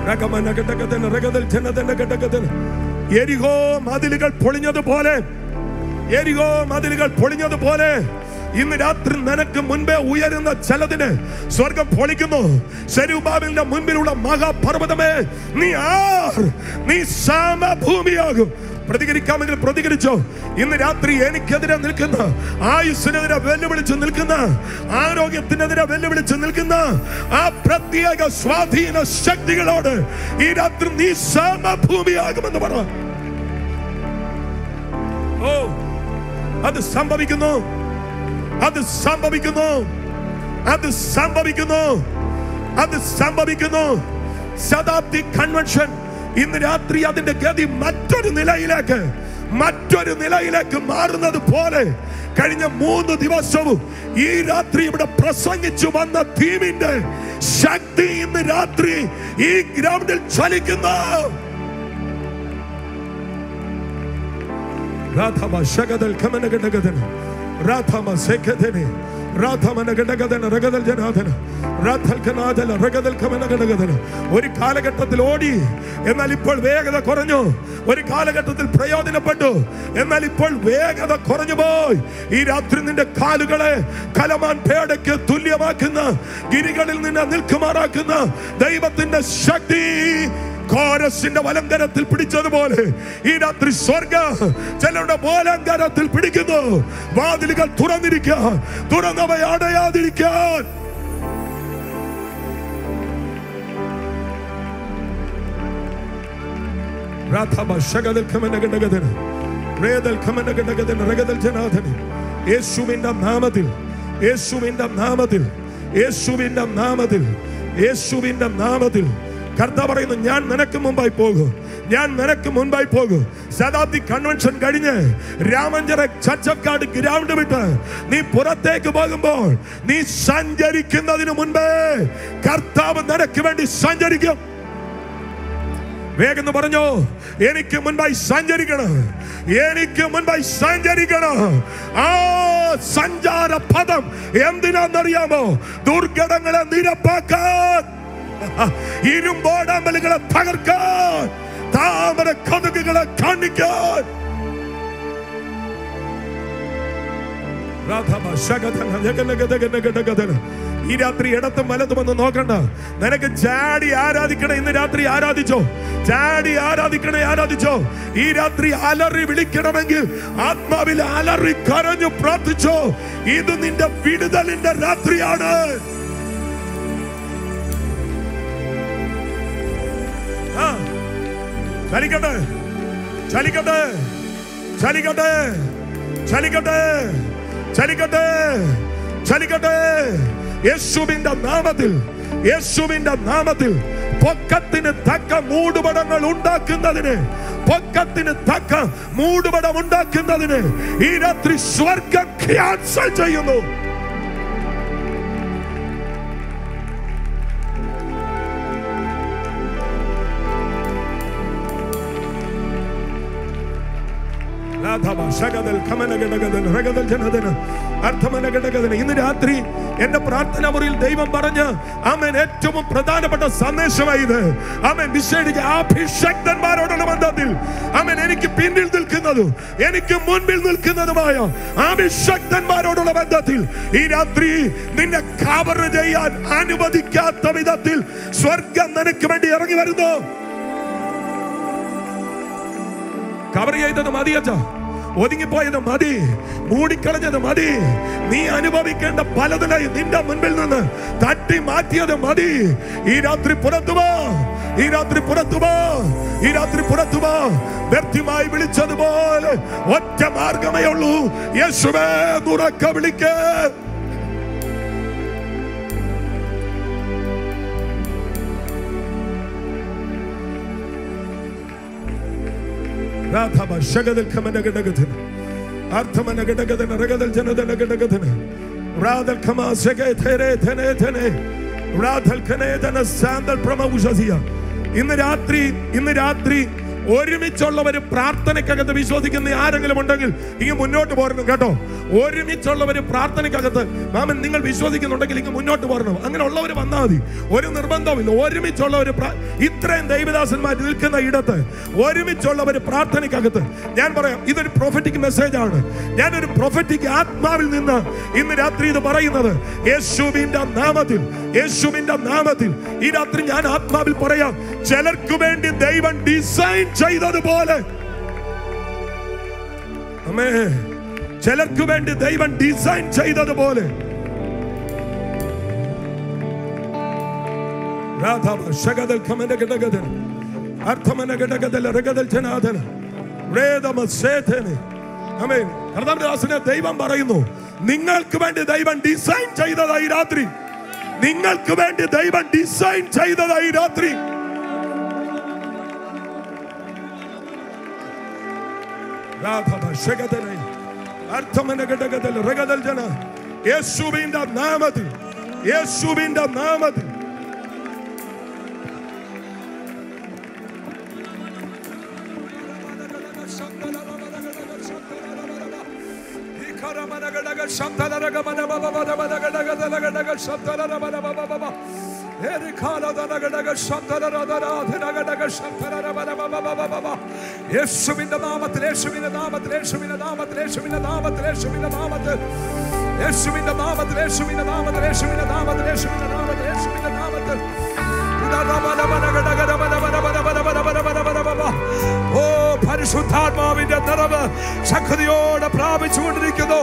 രകമനകടകതന രകതൽ ജനതന ഗടകതന. എരിഹോ മതിലുകൾ പൊളിഞ്ഞതുപോലെ എരിഹോ മതിലുകൾ പൊളിഞ്ഞതുപോലെ ഇന്ന് രാത്രി നിനക്ക് മുൻപേ ഉയരുന്ന ചിലതിന് സ്വർഗം പൊളിക്കുന്നു ശരൂബാബിന്റെ മുൻപിലുള്ള മഹാപർവ്വതമേ നീ ആർ നീ സമഭൂമിയാകും പ്രതികരിക്കാമെങ്കിൽ പ്രതികരിച്ചോ ഇന്ന് രാത്രി എനിക്കെതിരെ നിൽക്കുന്ന ആയുസ്സിനെതിരെ വെല്ലുവിളിച്ച് നിൽക്കുന്ന ആരോഗ്യത്തിനെതിരെ വെല്ലുവിളിച്ച് നിൽക്കുന്ന ആ പ്രത്യേക സ്വാധീന ശക്തികളോട് ഈ രാത്രി നീ സമഭൂമിയാകുമെന്ന് പറ ഓ അത് സംഭവിക്കുന്നു അത് സംഭവിക്കുന്നു അത് സംഭവിക്കുന്നു അത് സംഭവിക്കുന്നു ശതാബ്ദി കൺവെൻഷൻ ഇന്ന് രാത്രി അതിന്റെ ഗതി മറ്റൊരു നിലയിലേക്ക് മറ്റൊരു നിലയിലേക്ക് മാറുന്നത് പോലെ കഴിഞ്ഞ മൂന്ന് ദിവസവും ഈ രാത്രി ഇവിടെ പ്രസംഗിച്ചു വന്ന ടീമിന്റെ ശക്തി ഇന്ന് രാത്രി ഈ ഗ്രൗണ്ടിൽ ചലിക്കുന്നു രാധമ ശകതൽ കമനഗടഗതന രാധമ സെഖതനെ രാധമന ഗടഗതന രഗതൽ ജനാഥന രാധൽ കനാഥല രഗതൽ കമനഗടഗതന ഒരു കാലഘട്ടത്തിൽ ഓടി എന്നാൽ ഇപ്പോൾ വേഗത കുറഞ്ഞു ഒരു കാലഘട്ടത്തിൽ പ്രയോജനപ്പെട്ടു എന്നാൽ ഇപ്പോൾ വേഗത കുറഞ്ഞു പോയി ഈ രാത്രി നിന്റെ കാലുകളെ കലമാൻ പേടയ്ക്ക് തുല്യമാക്കുന്ന ഗിരികളിൽ നിന്ന് നിൽക്കുമാറാക്കുന്ന ദൈവത്തിന്റെ ശക്തി കോരസിന്റെ വലങ്കരത്തിൽ പിടിച്ചതുപോലെ ഈ രാത്രി സ്വർഗ ചിലരുടെ വലങ്കരത്തിൽ പിടിക്കുന്നു വാതിലുകൾ തുറന്നിരിക്കാൻ തുറന്നവയെ അടയാതിരിക്കാൻ രാധമ ശകതൽ കമനഗടഗതന റേതൽ കമനഗടഗതന രഗതൽ ജനാഥന യേശുവിന്റെ നാമത്തിൽ യേശുവിന്റെ നാമത്തിൽ യേശുവിന്റെ നാമത്തിൽ യേശുവിന്റെ നാമത്തിൽ കർത്താവ് പറയുന്നു ഞാൻ നിനക്ക് മുമ്പായി പോകും ഞാൻ നിനക്ക് മുൻപായി പോകും ശതാബ്ദി കൺവെൻഷൻ കഴിഞ്ഞ് രാമഞ്ചര ചച്ചക്കാട് ഗ്രൗണ്ട് വിട്ട് നീ പുറത്തേക്ക് പോകുമ്പോൾ നീ സഞ്ചരിക്കുന്നതിന് മുൻപേ കർത്താവ് നിനക്ക് വേണ്ടി സഞ്ചരിക്കും വേഗം പറഞ്ഞോ എനിക്ക് മുൻപായി സഞ്ചരിക്കണം എനിക്ക് മുൻപായി സഞ്ചരിക്കണം ആ സഞ്ചാര പദം എന്തിനാന്നറിയാമോ ദുർഘടങ്ങളെ നിരപ്പാക്കാൻ ഇരുമ്പോടാമ്പലുകളെ തകർക്കാൻ താമര കഥകുകളെ കാണിക്കാൻ രാധമ ശകധന ജഗനഗതഗന ഗടഗതന. ഈ രാത്രി ഇടത്തും വലത്തും ഒന്ന് നോക്കണ്ട നിനക്ക് ചാടി ആരാധിക്കണേ ഇന്ന് രാത്രി ആരാധിച്ചോ ചാടി ആരാധിക്കണേ ആരാധിച്ചോ ഈ രാത്രി അലറി വിളിക്കണമെങ്കിൽ ആത്മാവിൽ അലറി കരഞ്ഞു പ്രാർത്ഥിച്ചോ ഇത് നിന്റെ വിടുതലിന്റെ രാത്രിയാണ് ആ, ചലിക്കട്ടെ ചലിക്കട്ടെ ചലിക്കട്ടെ ചലിക്കട്ടെ ചലിക്കട്ടെ ചലിക്കട്ടെ യേശുവിന്റെ നാമത്തിൽ യേശുവിന്റെ നാമത്തിൽ പൊക്കത്തിന് തക്ക മൂടുപടങ്ങൾ ഉണ്ടാക്കുന്നതിന് പൊക്കത്തിന് തക്ക മൂടുപടം ഉണ്ടാക്കുന്നതിന് ഈ രാത്രി സ്വർഗം ക്യാൻസൽ ചെയ്യുന്നു രാധവ ശകതൽ കമനഗടഗതൻ രഗതൽ ജനതന അർത്ഥമനഗടഗതന ഇന്ന് രാത്രി എന്റെ പ്രാർത്ഥന മുറിയിൽ ദൈവം പറഞ്ഞ ആമൻ ഏറ്റവും പ്രധാനപ്പെട്ട സന്ദേശമായി ഇത് ആമൻ വിശേഷിച്ച് അഭിഷക്തന്മാരോടുള്ള ബന്ധത്തിൽ ആമൻ എനിക്ക് പിന്നിൽ നിൽക്കുന്നതും എനിക്ക് മുൻപിൽ നിൽക്കുന്നതുമായ അഭിഷക്തന്മാരോടുള്ള ബന്ധത്തിൽ ഈ രാത്രി നിന്നെ കവർ ചെയ്യാൻ അനുവദിക്കാത്ത വിധത്തിൽ സ്വർഗം നിനക്ക് വേണ്ടി ഇറങ്ങി വരുന്നു കവർ ചെയ്തത് മതി അച്ഛ ഒതുങ്ങിപ്പോയത് മതി മൂടിക്കളഞ്ഞത് മതി നീ അനുഭവിക്കേണ്ട പലതിനായി നിന്റെ മുൻപിൽ നിന്ന് തട്ടി മാറ്റിയത് മതി ഈ രാത്രി പുറത്തു വാ ഈ രാത്രി പുറത്തു വാ ഈ രാത്രി പുറത്തു വാ വ്യക്തിമായി വിളിച്ചതുപോലെ ഒറ്റ മാർഗമേ ഉള്ളൂ യേശുവേ തുറക്ക വിളിക്കേ രാധവ ശകതൽ കമനഗടഗതന അർത്ഥമനഗടഗതന രഗതൽ ജനതന ഗടഗതന റാദൽ ഖമാ ശഗേ ഥേരേ ഥനേ ഥനേ റാദൽ ഖനേ ധന സാന്തൽ പ്രമ ഉഷസിയ ഇന്ന് രാത്രി ഇന്ന് രാത്രി ഒരുമിച്ചുള്ളവര് പ്രാർത്ഥനയ്ക്കകത്ത് വിശ്വസിക്കുന്ന ആരെങ്കിലും ഉണ്ടെങ്കിൽ ഇങ്ങ് മുന്നോട്ട് പോരണം കേട്ടോ ഒരുമിച്ചുള്ളവര് പ്രാർത്ഥനയ്ക്കകത്ത് മാമൻ നിങ്ങൾ വിശ്വസിക്കുന്നുണ്ടെങ്കിൽ ഇങ്ങ് മുന്നോട്ട് പോരണം അങ്ങനെ ഉള്ളവർ വന്നാൽ മതി ഒരു നിർബന്ധവുമില്ല ഒരുമിച്ചുള്ളവർ ഇത്രയും ദൈവദാസന്മാർ നിൽക്കുന്ന ഇടത്ത് ഒരുമിച്ചുള്ളവർ പ്രാർത്ഥനയ്ക്കകത്ത് ഞാൻ പറയാം ഇതൊരു പ്രൊഫറ്റിക് മെസ്സേജ് ആണ് ഞാനൊരു പ്രൊഫറ്റിക് ആത്മാവിൽ നിന്ന് ഇന്ന് രാത്രി ഇത് പറയുന്നത് യേശുവിന്റെ നാമത്തിൽ യേശുവിന്റെ നാമത്തിൽ ഈ രാത്രി ഞാൻ ആത്മാവിൽ പറയാം ചിലർക്ക് വേണ്ടി ദൈവം ഡിസൈൻ ചെയ്തതുപോലെ അമ്മേ ചിലർക്ക് വേണ്ടി ദൈവം ഡിസൈൻ ചെയ്തതുപോലെ രാധാമ ശകതൽ കമന ഗടഗദൻ അർത്ഥമന ഗടഗദൽ രഗദൽ ജനാദന വേദമ സേതനെ ആമേൻ കർത്താവിന്റെ ദൈവം പറയുന്നു നിങ്ങൾക്ക് വേണ്ടി ദൈവം ഡിസൈൻ ചെയ്തതായി രാത്രി നിങ്ങൾക്ക് വേണ്ടി ദൈവം ഡിസൈൻ ചെയ്തതായി രാത്രി രാധവ ശകതനെ അർത്ഥമന ഗടഗദൽ രഗദൽ ജന യേശുവിന്റെ നാമത്തിൽ യേശുവിന്റെ നാമത്തിൽ യേശുവിന്റെ നാമത്തിൽ യേശുവിന്റെ നാമത്തിൽ യേശുവിന്റെ നാമത്തിൽ യേശുവിന്റെ നാമത്തിൽ യേശുവിന്റെ നാമത്തിൽ യേശുവിന്റെ നാമത്തിൽ യേശുവിന്റെ നാമത്തിൽ യേശുവിന്റെ നാമത്തിൽ യേശുവിന്റെ നാമത്തിൽ യേശുവിന്റെ നാമത്തിൽ ഓ പരിശുദ്ധാത്മാവിന്റെ നിറവ് ശക്തിയോടെ പ്രാപിച്ചുകൊണ്ടിരിക്കുന്നു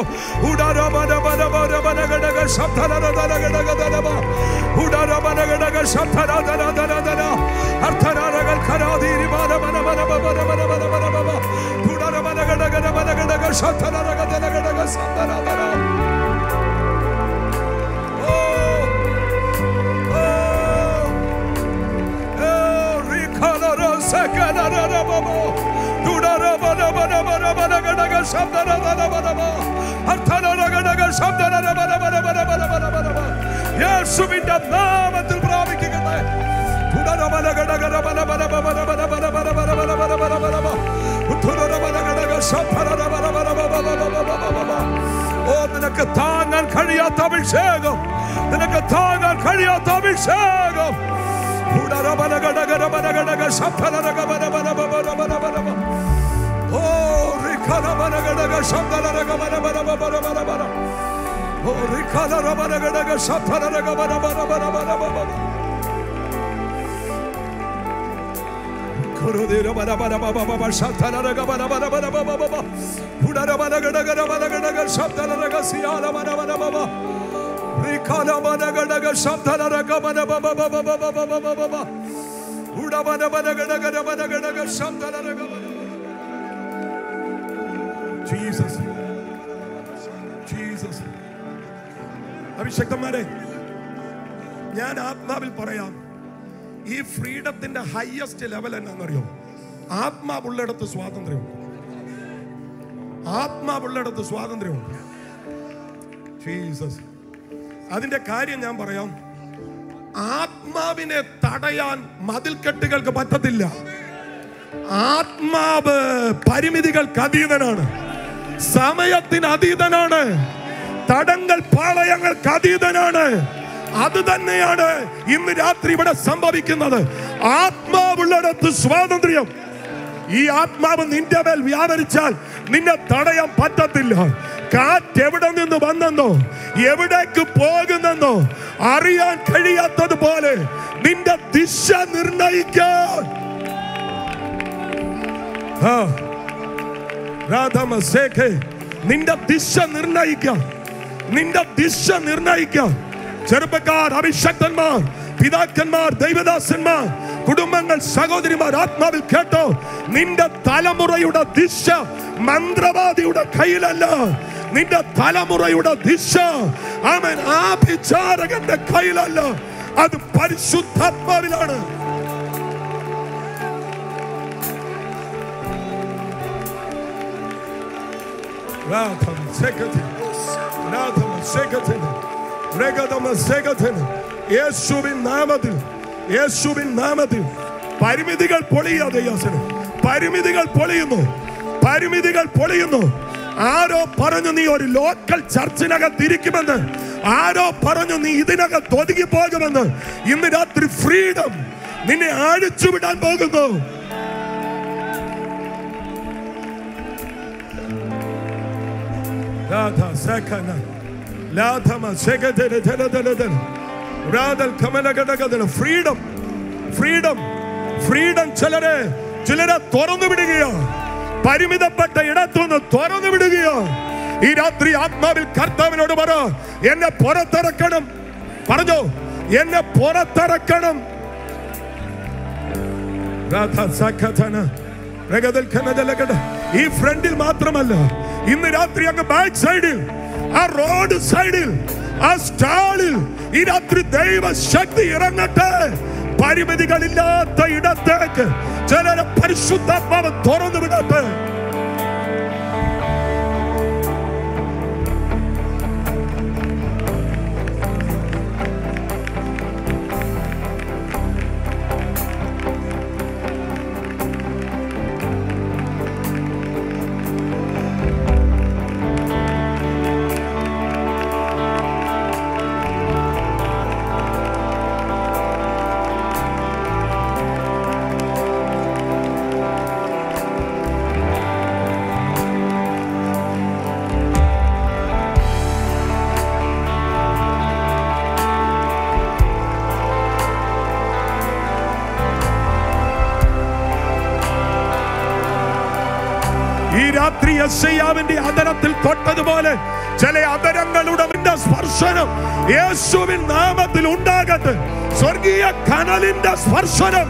യേശുവിന്റെ നാമത്തിൽ പ്രാപിക്കട്ടെ ഓ നിനക്ക് താങ്ങാൻ കഴിയാത്ത അഭിഷേകം നിനക്ക് താങ്ങാൻ കഴിയാത്ത അഭിഷേകം ഓ റിഖലമനഗടക ശബ്ദലരഗമനമനമനമനമന ഓ റിഖലരമനഗടക ശബ്ദലരഗമനമനമനമനമന ജീസസ് ജീസസ് അഭിഷക്തന്മാരെ ഞാൻ ആത്മാവിൽ പറയാം ഈ ഫ്രീഡത്തിന്റെ ഹയസ്റ്റ് ലെവൽ എന്നാണെന്നറിയോ ആത്മാവുള്ളിടത്ത് സ്വാതന്ത്ര്യമുണ്ട് ആത്മാവുള്ളിടത്ത് സ്വാതന്ത്ര്യമുണ്ട് ജീസസ് അതിന്റെ കാര്യം ഞാൻ പറയാം ആത്മാവിനെ തടയാൻ മതിൽക്കെട്ടുകൾക്ക് പറ്റത്തില്ല ആത്മാവ് പരിമിതികൾക്ക് അതീതനാണ് സമയത്തിന് അതീതനാണ് തടങ്ങൾ പാളയങ്ങൾക്ക് അതീതനാണ് അത് തന്നെയാണ് ഇന്ന് രാത്രി ഇവിടെ സംഭവിക്കുന്നത് ആത്മാവുള്ളിടത്ത് സ്വാതന്ത്ര്യം ഈ ആത്മാവ് നിന്റെ മേൽ വ്യാപരിച്ചാൽ നിന്നെ തടയാൻ പറ്റത്തില്ല കാറ്റ് എവിടെ നിന്ന് വന്നെന്നോ എവിടേക്ക് പോകുന്നെന്നോ അറിയാൻ കഴിയാത്തതുപോലെ നിന്റെ ദിശ നിർണയിക്കാൻ ആ. രാധമസേഖേ, നിന്റെ ദിശ നിർണയിക്കാം നിന്റെ ദിശ നിർണയിക്കാം ചെറുപ്പക്കാർ അഭിഷക്തന്മാർ പിതാക്കന്മാർ ദൈവദാസന്മാർ കുടുംബങ്ങൾ സഹോദരിമാർ ആത്മാവിൽ കേട്ടോ നിന്റെ തലമുറയുടെ ദിശ മന്ത്രവാദിയുടെ കയ്യിലല്ല നിന്റെ തലമുറയുടെ ദിശ അവൻ ആഭിചാരകന്റെ കയ്യിലല്ല അത് പരിശുദ്ധാത്മാവിലാണ് രാധം സെക്കത്തിൽ രാധം സെക്കത്തിൽ രഗതമ സെക്കത്തിൽ യേശുവിൻ നാമത്തിൽ യേശുവിൻ നാമത്തിൽ പരിമിതികൾ പൊളിയാതെ യാസന് പരിമിതികൾ പൊളിയുന്നു പരിമിതികൾ പൊളിയുന്നു ആരോ പറഞ്ഞു നീ ഒരു ലോക്കൽ ചർച്ചിനകത്ത് ഇരിക്കുമെന്ന് ആരോ പറഞ്ഞു നീ ഇതിനകത്ത് ഒതുങ്ങി പോകുമെന്ന് ഇന്ന് രാത്രി ഫ്രീഡം നിന്നെ അഴിച്ചു വിടാൻ പോകുന്നു രാധ സഖന ലാധമ ശഗധര ധനധനധന രാധൽ കമലഘടകധന ഫ്രീഡം ഫ്രീഡം ഫ്രീഡം ചിലരെ ചിലരെ തുറന്നു വിടുകയോ പരിമിതപ്പെട്ട ഇടത്തുനിന്ന് തുറന്നു വിടുകയോ ഈ രാത്രി ആത്മാവിൽ കർത്താവിനോട് പറ എന്നെ പുറത്തിറക്കണം പറഞ്ഞോ എന്നെ പുറത്തിറക്കണം രാധ സഖധന രഗതൽ ഖനജലകട. ഈ ഫ്രണ്ടിൽ മാത്രമല്ല ഇന്ന് രാത്രി അങ്ങ് ബാക്ക് സൈഡിൽ ആ റോഡ് സൈഡിൽ ആ സ്റ്റാളിൽ ഈ രാത്രി ദൈവ ശക്തി ഇറങ്ങട്ടെ പരിമിതികളില്ലാത്ത ഇടത്തേക്ക് ചിലരെ പരിശുദ്ധാത്മാവ് തുറന്നു വിടട്ടെ ഈ രാത്രി യശയ്യാവിന്റെ അതരത്തിൽ തൊട്ടതുപോലെ ചില അതരങ്ങളുടെ നിന്റെ സ്പർശനം യേശുവിൻ നാമത്തിൽ ഉണ്ടാകട്ടെ സ്വർഗീയ കനലിന്റെ സ്പർശനം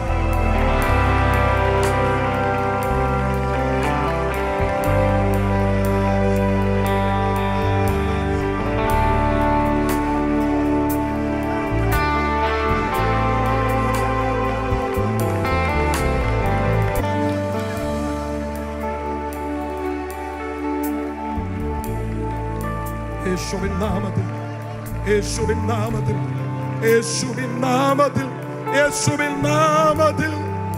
യേശുവിൻ നാമത്തിൽ യേശുവിൻ നാമത്തിൽ യേശുവിൻ നാമത്തിൽ യേശുവിൻ നാമത്തിൽ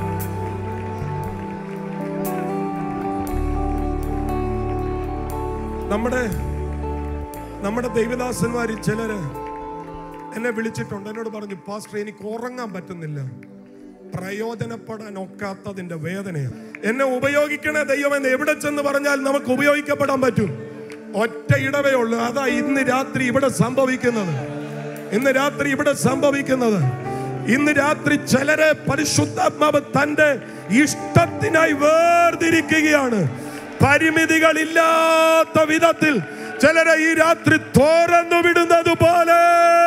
നമ്മുടെ നമ്മുടെ ദൈവദാസന്മാരിൽ ചിലര് എന്നെ വിളിച്ചിട്ടുണ്ട് എന്നോട് പറഞ്ഞു പാസ്റ്റർ എനിക്ക് ഉറങ്ങാൻ പറ്റുന്നില്ല പ്രയോജനപ്പെടാൻ ഒക്കാത്തതിന്റെ വേദനയാണ് എന്നെ ഉപയോഗിക്കണേ ദൈവമെന്ന് എവിടെ ചെന്ന് പറഞ്ഞാൽ നമുക്ക് ഉപയോഗിക്കപ്പെടാൻ പറ്റും ഒറ്റ ഇടവേ ഉള്ളൂ അതാ ഇന്ന് രാത്രി ഇവിടെ സംഭവിക്കുന്നത് ഇന്ന് രാത്രി ഇവിടെ സംഭവിക്കുന്നത് ഇന്ന് രാത്രി ചിലരെ പരിശുദ്ധാത്മാവ് തന്റെ ഇഷ്ടത്തിനായി വേർതിരിക്കുകയാണ് പരിമിതികളില്ലാത്ത വിധത്തിൽ ചിലരെ ഈ രാത്രി തുറന്നു വിടുന്നത് പോലെ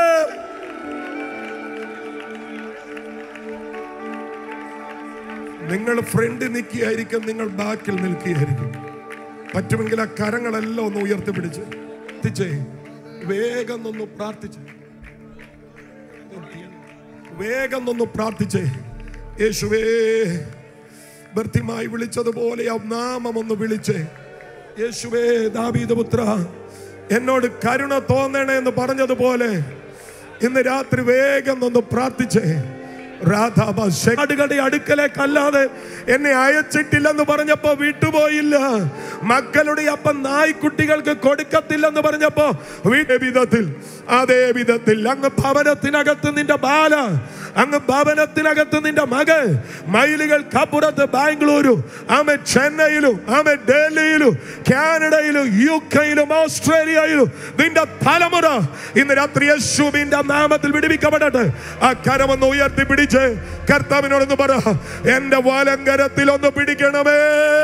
നിങ്ങൾ ഫ്രണ്ട് നിൽക്കുകയായിരിക്കും നിങ്ങൾ ബാക്കിൽ നിൽക്കുകയായിരിക്കും പറ്റുമെങ്കിൽ ആ കരങ്ങളെല്ലാം ഒന്ന് ഉയർത്തി പിടിച്ച് എത്തിച്ചേ വേഗം ഒന്ന് പ്രാർത്ഥിച്ച് വേഗം ഒന്ന് പ്രാർത്ഥിച്ചേ യേശുവേ ഭർത്തിമായി വിളിച്ചതുപോലെ ആ നാമം ഒന്ന് വിളിച്ചേ യേശുവേ ദാവീദപുത്ര എന്നോട് കരുണ തോന്നണേ എന്ന് പറഞ്ഞതുപോലെ ഇന്ന് രാത്രി വേഗം ഒന്ന് പ്രാർത്ഥിച്ചേ രാധാബാടുകളുടെ അടുക്കലേക്കല്ലാതെ എന്നെ അയച്ചിട്ടില്ലെന്ന് പറഞ്ഞപ്പോ വിട്ടുപോയില്ല മക്കളുടെ അപ്പം നായ്ക്കുട്ടികൾക്ക് കൊടുക്കത്തില്ലെന്ന് പറഞ്ഞപ്പോ വീട്ടേ വിധത്തിൽ അതേ വിധത്തിൽ അങ്ങ് ഭവനത്തിനകത്ത് നിന്റെ ബാല അങ്ങ് ഭവനത്തിനകത്ത് നിന്റെ മകൾ മൈലുകൾക്കപ്പുറത്ത് ബാംഗ്ലൂരു ആമെ ചെന്നൈയിലും ആമെ ഡൽഹിയിലും കാനഡയിലും യു കെയിലും ഓസ്ട്രേലിയയിലും നിന്റെ തലമുറ ഇന്ന് രാത്രി യേശുവിന്റെ നാമത്തിൽ വിടുവിക്കപ്പെടട്ടെ ആ കരമൊന്ന് ഉയർത്തി പിടിച്ച് കർത്താവിനോടൊന്ന് പറ എന്റെ വലങ്കരത്തിൽ ഒന്ന് പിടിക്കണമേ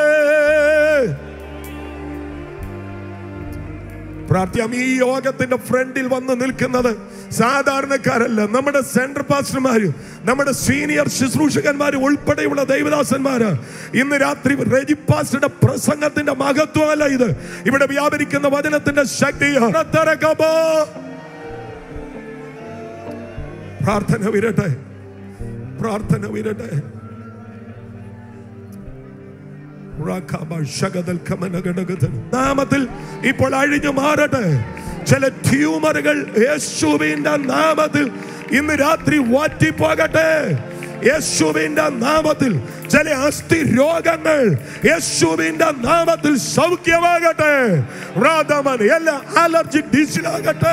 പ്രാർത്ഥിക്കാം ഈ യോഗത്തിന്റെ ഫ്രണ്ടിൽ വന്ന് നിൽക്കുന്നത് സാധാരണക്കാരല്ല നമ്മുടെ സെൻട്രൽ പാസ്റ്റർമാരും നമ്മുടെ സീനിയർ ശുശ്രൂഷകന്മാരും ഉൾപ്പെടെയുള്ള ദൈവദാസന്മാര് ഇന്ന് രാത്രി റെജി പാസ്റ്ററുടെ പ്രസംഗത്തിന്റെ മഹത്വമല്ല ഇത് ഇവിടെ വ്യാപരിക്കുന്ന വചനത്തിന്റെ ശക്തി പുറത്തിറക്കാമോ? പ്രാർത്ഥന വിരട്ടെ പ്രാർത്ഥന വിരട്ടെ നാമത്തിൽ ഇപ്പോൾ അഴിഞ്ഞു മാറട്ടെ ചില ട്യൂമറുകൾ യേശുവിന്റെ നാമത്തിൽ ഇന്ന് രാത്രി വാറ്റിപ്പോകട്ടെ യേശുവിന്റെ നാമത്തിൽ ചില അസ്ഥി രോഗങ്ങൾ യേശുവിന്റെ നാമത്തിൽ സൗഖ്യമാകട്ടെ റാദമൻ എല്ലാ അലർജി ഡിസിലാകട്ടെ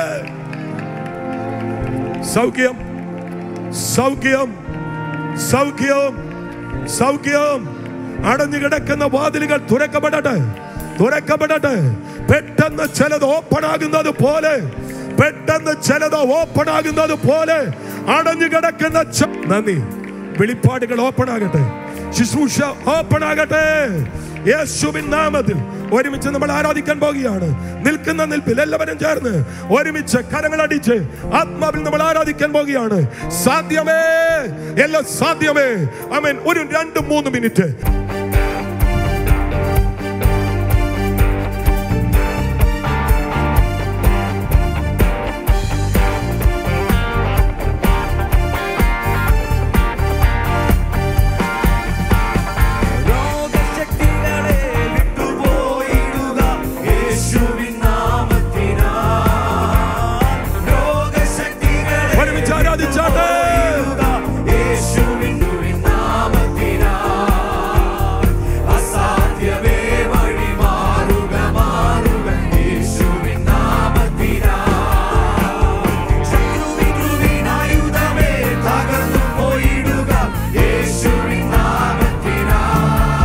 സൗഖ്യം സൗഖ്യം സൗഖ്യം സൗഖ്യം അടഞ്ഞു കിടക്കുന്ന വാതിലുകൾ തുറക്കപ്പെടട്ടെ തുറക്കപ്പെടട്ടെ പെട്ടെന്ന് ചിലത് ഓപ്പൺ ആകുന്നത് പോലെ പെട്ടെന്ന് ചിലത് ഓപ്പൺ ആകുന്നത് പോലെ അടഞ്ഞു കിടക്കുന്ന ച- നന്ദി വെളിപ്പാടുകൾ ഓപ്പൺ ആകട്ടെ ശുശ്രൂഷ ഓപ്പൺ ആകട്ടെ യേശുവിൻ നാമത്തിൽ ഒരുമിച്ച് നമ്മൾ ആരാധിക്കാൻ പോകുകയാണ് നിൽക്കുന്ന നിൽപ്പിൽ എല്ലാവരും ചേർന്ന് ഒരുമിച്ച് കരങ്ങളടിച്ച് ആത്മാവിൽ നമ്മൾ ആരാധിക്കാൻ പോകുകയാണ് സാധ്യമേ എല്ലാം സാധ്യമേ അമേൻ ഒരു രണ്ട് മൂന്ന് മിനിറ്റ് രോഗശക്തികളെ വിട്ടുപോയിടുക യേശുവിൻ നാമത്തിനാൽ രോഗശക്തികളെ ഒരുമിച്ച് ആരാധിച്ചാട്ടെ യേശുവിൻ നാമത്തിനാൽ അസാധ്യമേ വഴി മാറുക മാറുക യേശുവിൻ നാമത്തിനാൽ ശത്രുവിനായുധമേ തകർന്നു പോയിടുക യേശുവിൻ നാമത്തിനാൽ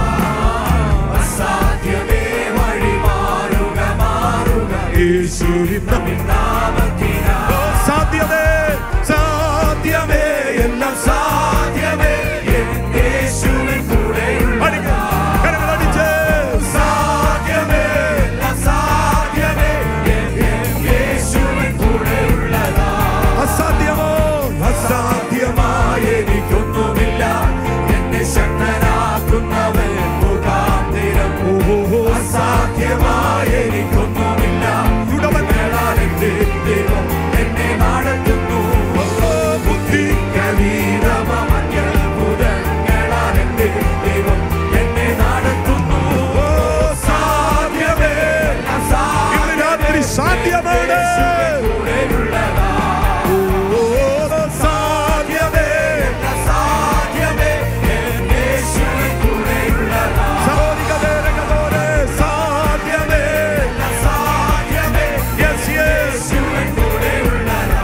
അസാധ്യമേ വഴി മാറുക മാറുക യേശുവിൻ നാമത്തിനാൽ സാധ്യമേ സാധ്യമേ എല്ലാം സാധ്യമേ യേശുവിൻ കൂടെയുള്ള കരങ്ങളടിച്ച് സാധ്യമേ എല്ലാം സാധ്യമേ യേശുവിൻ കൂടെയുള്ളതാ അസാധ്യമോ അസാധ്യമായ എനിക്കൊന്നുമില്ല എന്നെ ശക്തനാക്കുന്നവൻ മുഖാന്തിരം അസാധ്യമായ എനിക്കൊന്നുമില്ല യുടവങ്ങളാൽ എന്റെ ദൈവം എന്നെ നടത്തുന്നു ബുദ്ധി കവീരമത്യത്ഭുതങ്ങളാൽ എന്റെ ദൈവം എന്നെ നടത്തുന്നു സാധ്യമേ ഇന്ന് രാത്രി സാധ്യമാണ് ഓ, സാധ്യമേ സാധ്യമേ യേശുവിൻ കൂടെയുള്ളതാ സഹോദരികതേരകതോരെ സാധ്യമേ സാധ്യമേ Yes, yes. യേശുവിൻ കൂടെയുള്ളതാ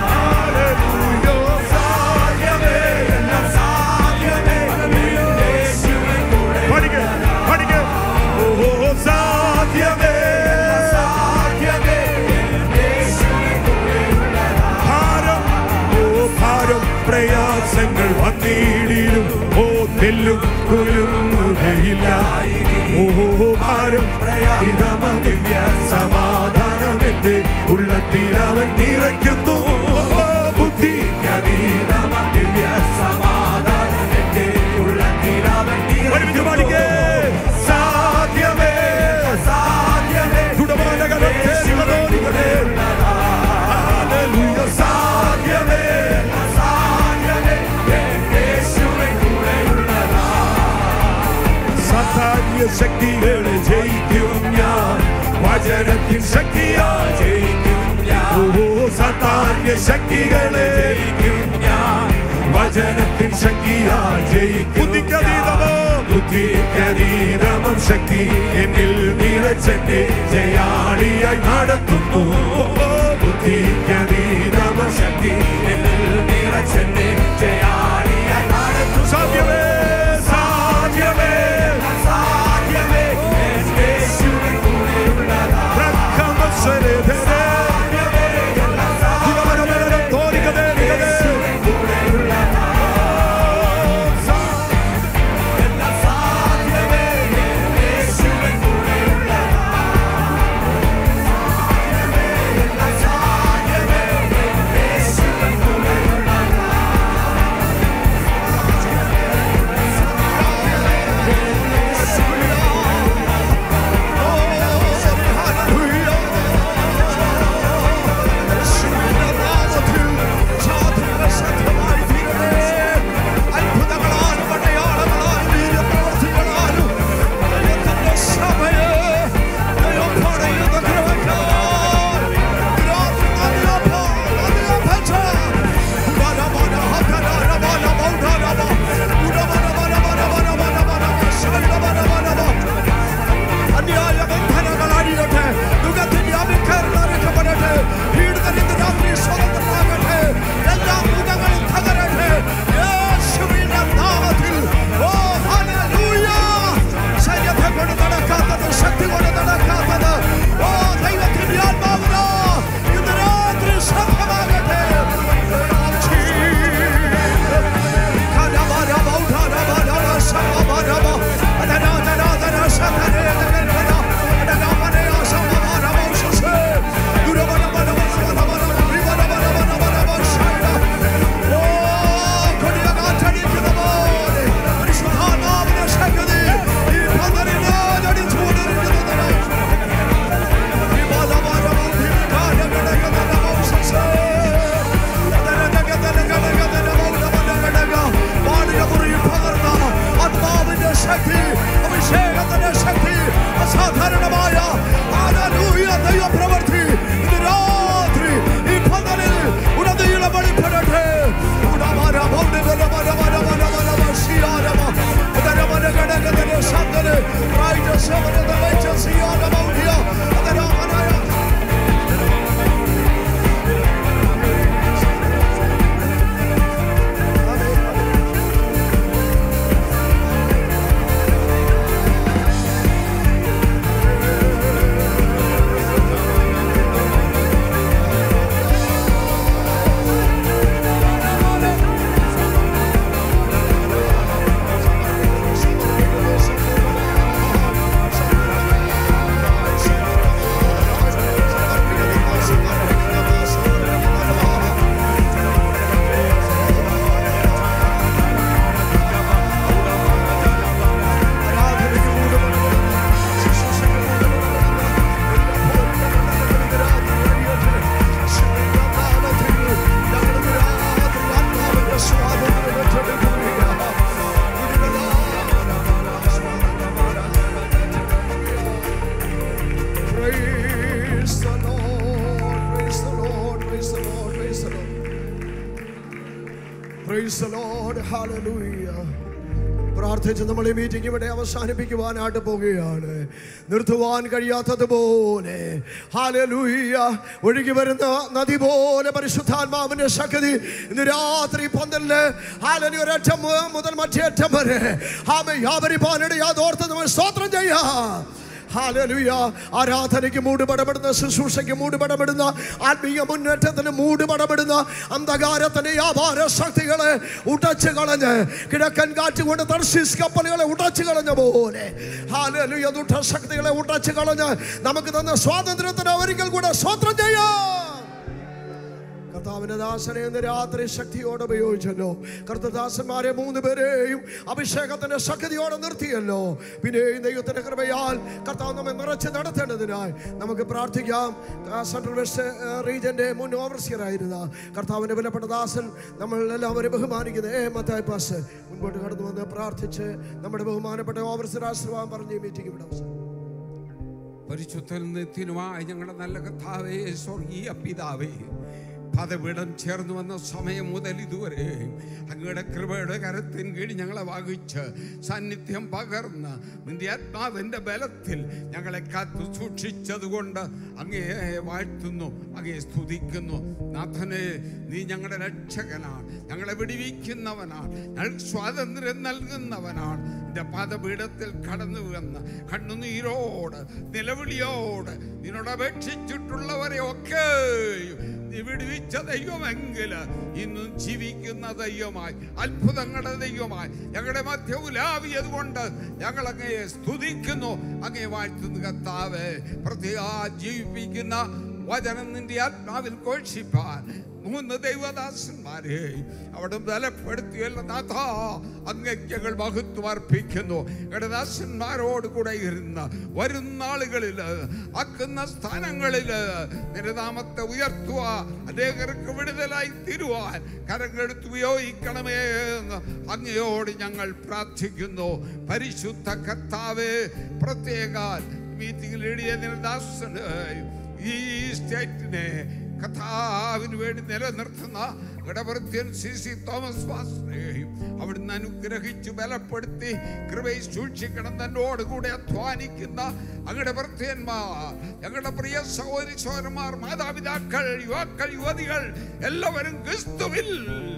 സാധ്യമേ എല്ലാം സാധ്യമേ യേശുവിൻ പഠിക്ക് പഠിക്ക് ഓ സാധ്യമേ സാധ്യമേ യേശുവിൻ കൂടെയുള്ളതാ ഭാരം ഓ ഭാരം പ്രയാസങ്ങൾ വന്നിടിലും ഓ തെല്ലും കുലുങ്ങുകയില്ല ഓ ഭാരം പ്രയാസമ ദിവ്യ സമാധാനം എന്റെ ഉള്ളത്തിൽ അവൻ നിറയ്ക്കുന്നു ഓ, ബുദ്ധി അതീതമ ദിവ്യ സമാധാനം എന്റെ ഉള്ളത്തിലവൻ ഒരുമിച്ച് പാടിക്കേ സാധ്യമേ സാധ്യമേ തുടമാനകലത്തെ ശിവദോനികളെ ഹല്ലേലൂയ സാധ്യമേ സാധ്യമേ യേശുവിൻ കൂടെയുള്ളതാ സാധാന്യ ശക്തികളെ ജയിക്കും ഞാൻ വചനത്തിൻ ശക്തിയാ ജയിക്കും ഞാൻ ഓ സാധാന്യ ശക്തികളെ ജയിക്കും ഞാൻ വചനത്തിൻ ശക്തിയാ ജയിക്കും ബുദ്ധിക്കതീതമോ ബുദ്ധിക്കതീതമം ശക്തി എന്നിൽ നിറച്ചെന്നെ ജയാളിയായി നടത്തുന്നു ഓ, ബുദ്ധിക്കതീതമം ശക്തി എന്നിൽ നിറച്ചെന്നെ ജയാളിയായി നടത്തും സാധ്യമേ സാധ്യമേ സാധ്യമേ യേശുവിൻ കൂടെയുള്ളതാ രക്കമത്സരധരേ ദുരമനമനം തോന്നിക്കതേരികതേ യേശുവിൻ കൂടെയുള്ളതാ എല്ലാം സാധ്യമേ യേശുവിൻ കൂടെയുള്ളതാ Righteous heaven and the righteous beyond about here. Adaramanaya. Praise the Lord, praise the Lord, praise the Lord, praise the Lord. Praise the Lord, hallelujah. പ്രാർത്ഥിച്ച് നമ്മൾ ഈ മീറ്റിംഗ് ഇവിടെ അവസാനിപ്പിക്കുവാനായിട്ട് പോവുകയാണ് നിർത്തുവാൻ കഴിയാത്തതുപോലെ ഹാലലൂയ ഒഴുകി വരുന്ന നദി പോലെ പരിശുദ്ധാത്മാവിന്റെ ശക്തി ഇന്ന് രാത്രി പന്തലില് ഹാലലി ഒരറ്റം മുതൽ മറ്റേ അറ്റം വരെ ആമ യാവരിപ്പാനിടെ യാതോർത്ത് നമ്മൾ സ്തോത്രം ചെയ്യാം ഹാലലുയ ആരാധനയ്ക്ക് മൂടുപടപ്പെടുന്ന ശുശ്രൂഷയ്ക്ക് മൂടുപടപ്പെടുന്ന ആത്മീയ മുന്നേറ്റത്തിന് മൂടുപടപ്പെടുന്ന അന്ധകാരത്തിന്റെ വ്യാപാര ശക്തികളെ ഉടച്ചു കളഞ്ഞ് കിഴക്കൻ കാറ്റ് കൊണ്ട് തർശീസ് കപ്പലുകളെ ഉടച്ചു കളഞ്ഞ പോലെ ഹാലലുയ ദുഷ്ടശക്തികളെ ഉടച്ചു കളഞ്ഞ് നമുക്ക് തന്ന സ്വാതന്ത്ര്യത്തിന് ഒരിക്കൽ കൂടെ സ്വത്രം ചെയ്യാം കർത്താവിന്റെ ദാസനെ ഇന്ന് രാത്രി ശക്തിയോടെ ഉപയോഗിച്ചല്ലോ കർത്തദാസന്മാരെ മൂന്ന് പേരെയും അഭിഷേകത്തിന്റെ ശക്തിയോടെ നിർത്തിയല്ലോ പിന്നെയും ദൈവത്തിന്റെ കൃപയാൽ കർത്താവ് നമ്മെ നിറച്ച് നടത്തേണ്ടതിനായി നമുക്ക് പ്രാർത്ഥിക്കാം ആ സെൻട്രൽ വെസ്റ്റ് റീജന്റെ മുൻ ഓവർസിയർ ആയിരുന്ന കർത്താവിന്റെ വിലപ്പെട്ട ദാസൻ നമ്മൾ എല്ലാവരും ബഹുമാനിക്കുന്നത് ഏ മത്തായി പാസ് മുൻപോട്ട് കടന്നു വന്ന് പ്രാർത്ഥിച്ച് നമ്മുടെ ബഹുമാനപ്പെട്ട ഓവർസിയർ ആശ്രമം പറഞ്ഞ് ഈ മീറ്റിംഗ് ഇവിടെ അവസാനം പരിശുദ്ധ നിത്യനുമായ ഞങ്ങളുടെ നല്ല കഥാവേ സ്വർഗീയ പിതാവേ പദവിടം ചേർന്ന് വന്ന സമയം മുതൽ ഇതുവരെ അങ്ങയുടെ കൃപയുടെ കരത്തിൻ കീഴിൽ ഞങ്ങളെ വഹിച്ച് സാന്നിധ്യം പകർന്ന് നിന്റെ ആത്മാവിൻ്റെ ബലത്തിൽ ഞങ്ങളെ കാത്തു സൂക്ഷിച്ചതുകൊണ്ട് അങ്ങേ വാഴ്ത്തുന്നു അങ്ങേ സ്തുതിക്കുന്നു നാഥനെ നീ ഞങ്ങളുടെ രക്ഷകനാണ് ഞങ്ങളെ വിടിവിക്കുന്നവനാണ് ഞങ്ങൾക്ക് സ്വാതന്ത്ര്യം നൽകുന്നവനാണ് നിന്റെ പാദപീഠത്തിൽ കടന്നു വന്ന് കണ്ണുനീരോട് നിലവിളിയോട് നിന്നോട് അപേക്ഷിച്ചിട്ടുള്ളവരെ ഒക്കെ നീ വിടുവിച്ച ദൈവമെങ്കിൽ ഇന്നും ജീവിക്കുന്ന ദൈവമായി അത്ഭുതങ്ങളുടെ ദൈവമായി ഞങ്ങളുടെ മധ്യ ഉലാവിയത് കൊണ്ട് ഞങ്ങൾ അങ്ങയെ സ്തുതിക്കുന്നു അങ്ങേ വാഴ്ത്തുന്നു കത്താവ് പ്രത്യേക ജീവിപ്പിക്കുന്ന വചനം നിന്റെ ആത്മാവിൽ ഘോഷിപ്പാൻ മൂന്ന് ദൈവദാസന്മാരെ അവിടെ ബലപ്പെടുത്തിയല്ല നാഥ അങ്ങയ്ക്കകൾ മഹത്വം അർപ്പിക്കുന്നു ഞങ്ങളുടെ ദാസന്മാരോട് കൂടെ ഇരുന്ന് വരുന്ന ആളുകളിൽ ആക്കുന്ന സ്ഥാനങ്ങളിൽ നിരനാമത്തെ ഉയർത്തുക അദ്ദേഹർക്ക് വിടുതലായി തീരുവാൻ കരങ്ങളെടുത്ത് ഉപയോഗിക്കണമേ എന്ന് അങ്ങയോട് ഞങ്ങൾ പ്രാർത്ഥിക്കുന്നു പരിശുദ്ധ കർത്താവേ പ്രത്യേക മീറ്റിംഗിൽ എഴുതിയ ദാസന് ഈ സ്റ്റേറ്റിനെ കഥാവിന് വേണ്ടി നിലനിർത്തുന്ന ഇടപെടുത്തിയൻ സി സി തോമസ് പാസ്റ്ററെയും അവിടുന്ന് അനുഗ്രഹിച്ച് ബലപ്പെടുത്തി കൃപയിൽ സൂക്ഷിക്കണം തന്നോട് കൂടെ അധ്വാനിക്കുന്ന അങ്ങയുടെ ഭർത്തയന്മാർ ഞങ്ങളുടെ പ്രിയ സഹോദരി സഹോദരന്മാർ മാതാപിതാക്കൾ യുവാക്കൾ യുവതികൾ എല്ലാവരും ക്രിസ്തുവിൽ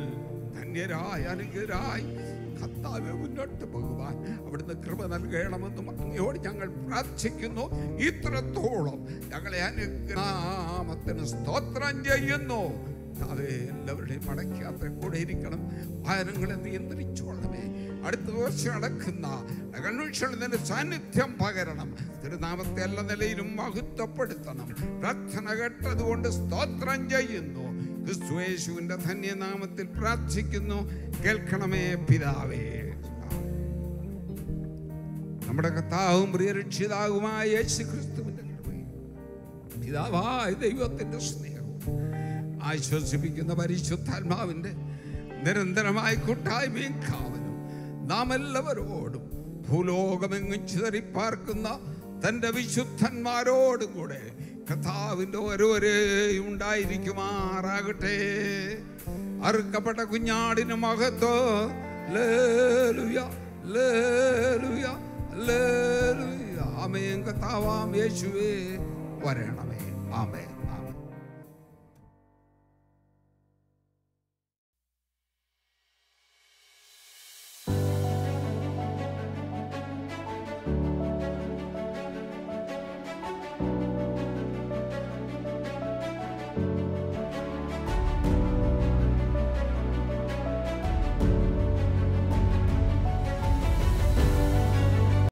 ധന്യരായി അനുഗ്രഹരായി കർത്താവ് മുന്നോട്ട് പോകുവാൻ അവിടുന്ന് കൃപ നൽകണമെന്നും അങ്ങയോട് ഞങ്ങൾ പ്രാർത്ഥിക്കുന്നു ഇത്രത്തോളം ഞങ്ങളെ അനുഗ്രഹത്തിന് സ്തോത്രം ചെയ്യുന്നു അത് എല്ലാവരുടെയും മടക്കാത്ത കൂടെ ഇരിക്കണം വാഹനങ്ങളെ നിയന്ത്രിച്ചുകൊള്ളണമേ അടുത്ത ദിവസം നടക്കുന്ന കൺവെൻഷനിൽ നിന്ന് സാന്നിധ്യം പകരണം തിരുനാമത്തെ എല്ലാ നിലയിലും മഹത്വപ്പെടുത്തണം പ്രാർത്ഥന കേട്ടതുകൊണ്ട് സ്തോത്രം ചെയ്യുന്നു ക്രിസ്തുയേശുവിന്റെ ധന്യനാമത്തിൽ പ്രാർത്ഥിക്കുന്നു കേൾക്കണമേ പിതാവേ നമ്മുടെ കർത്താവും പ്രിയരക്ഷിതാവുമായ യേശു ക്രിസ്തുവിന്റെ കൃപയും പിതാവായ ദൈവത്തിന്റെ സ്നേഹവും ആശ്വസിപ്പിക്കുന്ന പരിശുദ്ധാത്മാവിന്റെ നിരന്തരമായ കൂട്ടായ്മയും കാവലും നാം എല്ലാവരോടും ഭൂലോകമെങ്ങും ചിതറിപ്പാർക്കുന്ന തൻ്റെ വിശുദ്ധന്മാരോടും കൂടെ കഥാവിൻ്റെ ഓരോരെയും ഉണ്ടായിരിക്കുമാറാകട്ടെ അറുക്കപ്പെട്ട കുഞ്ഞാടിന് മഹത്വം ലേലുയ ലേലുയ ലേ കർത്താവാം യേശുവേ വരണമേ ആമേ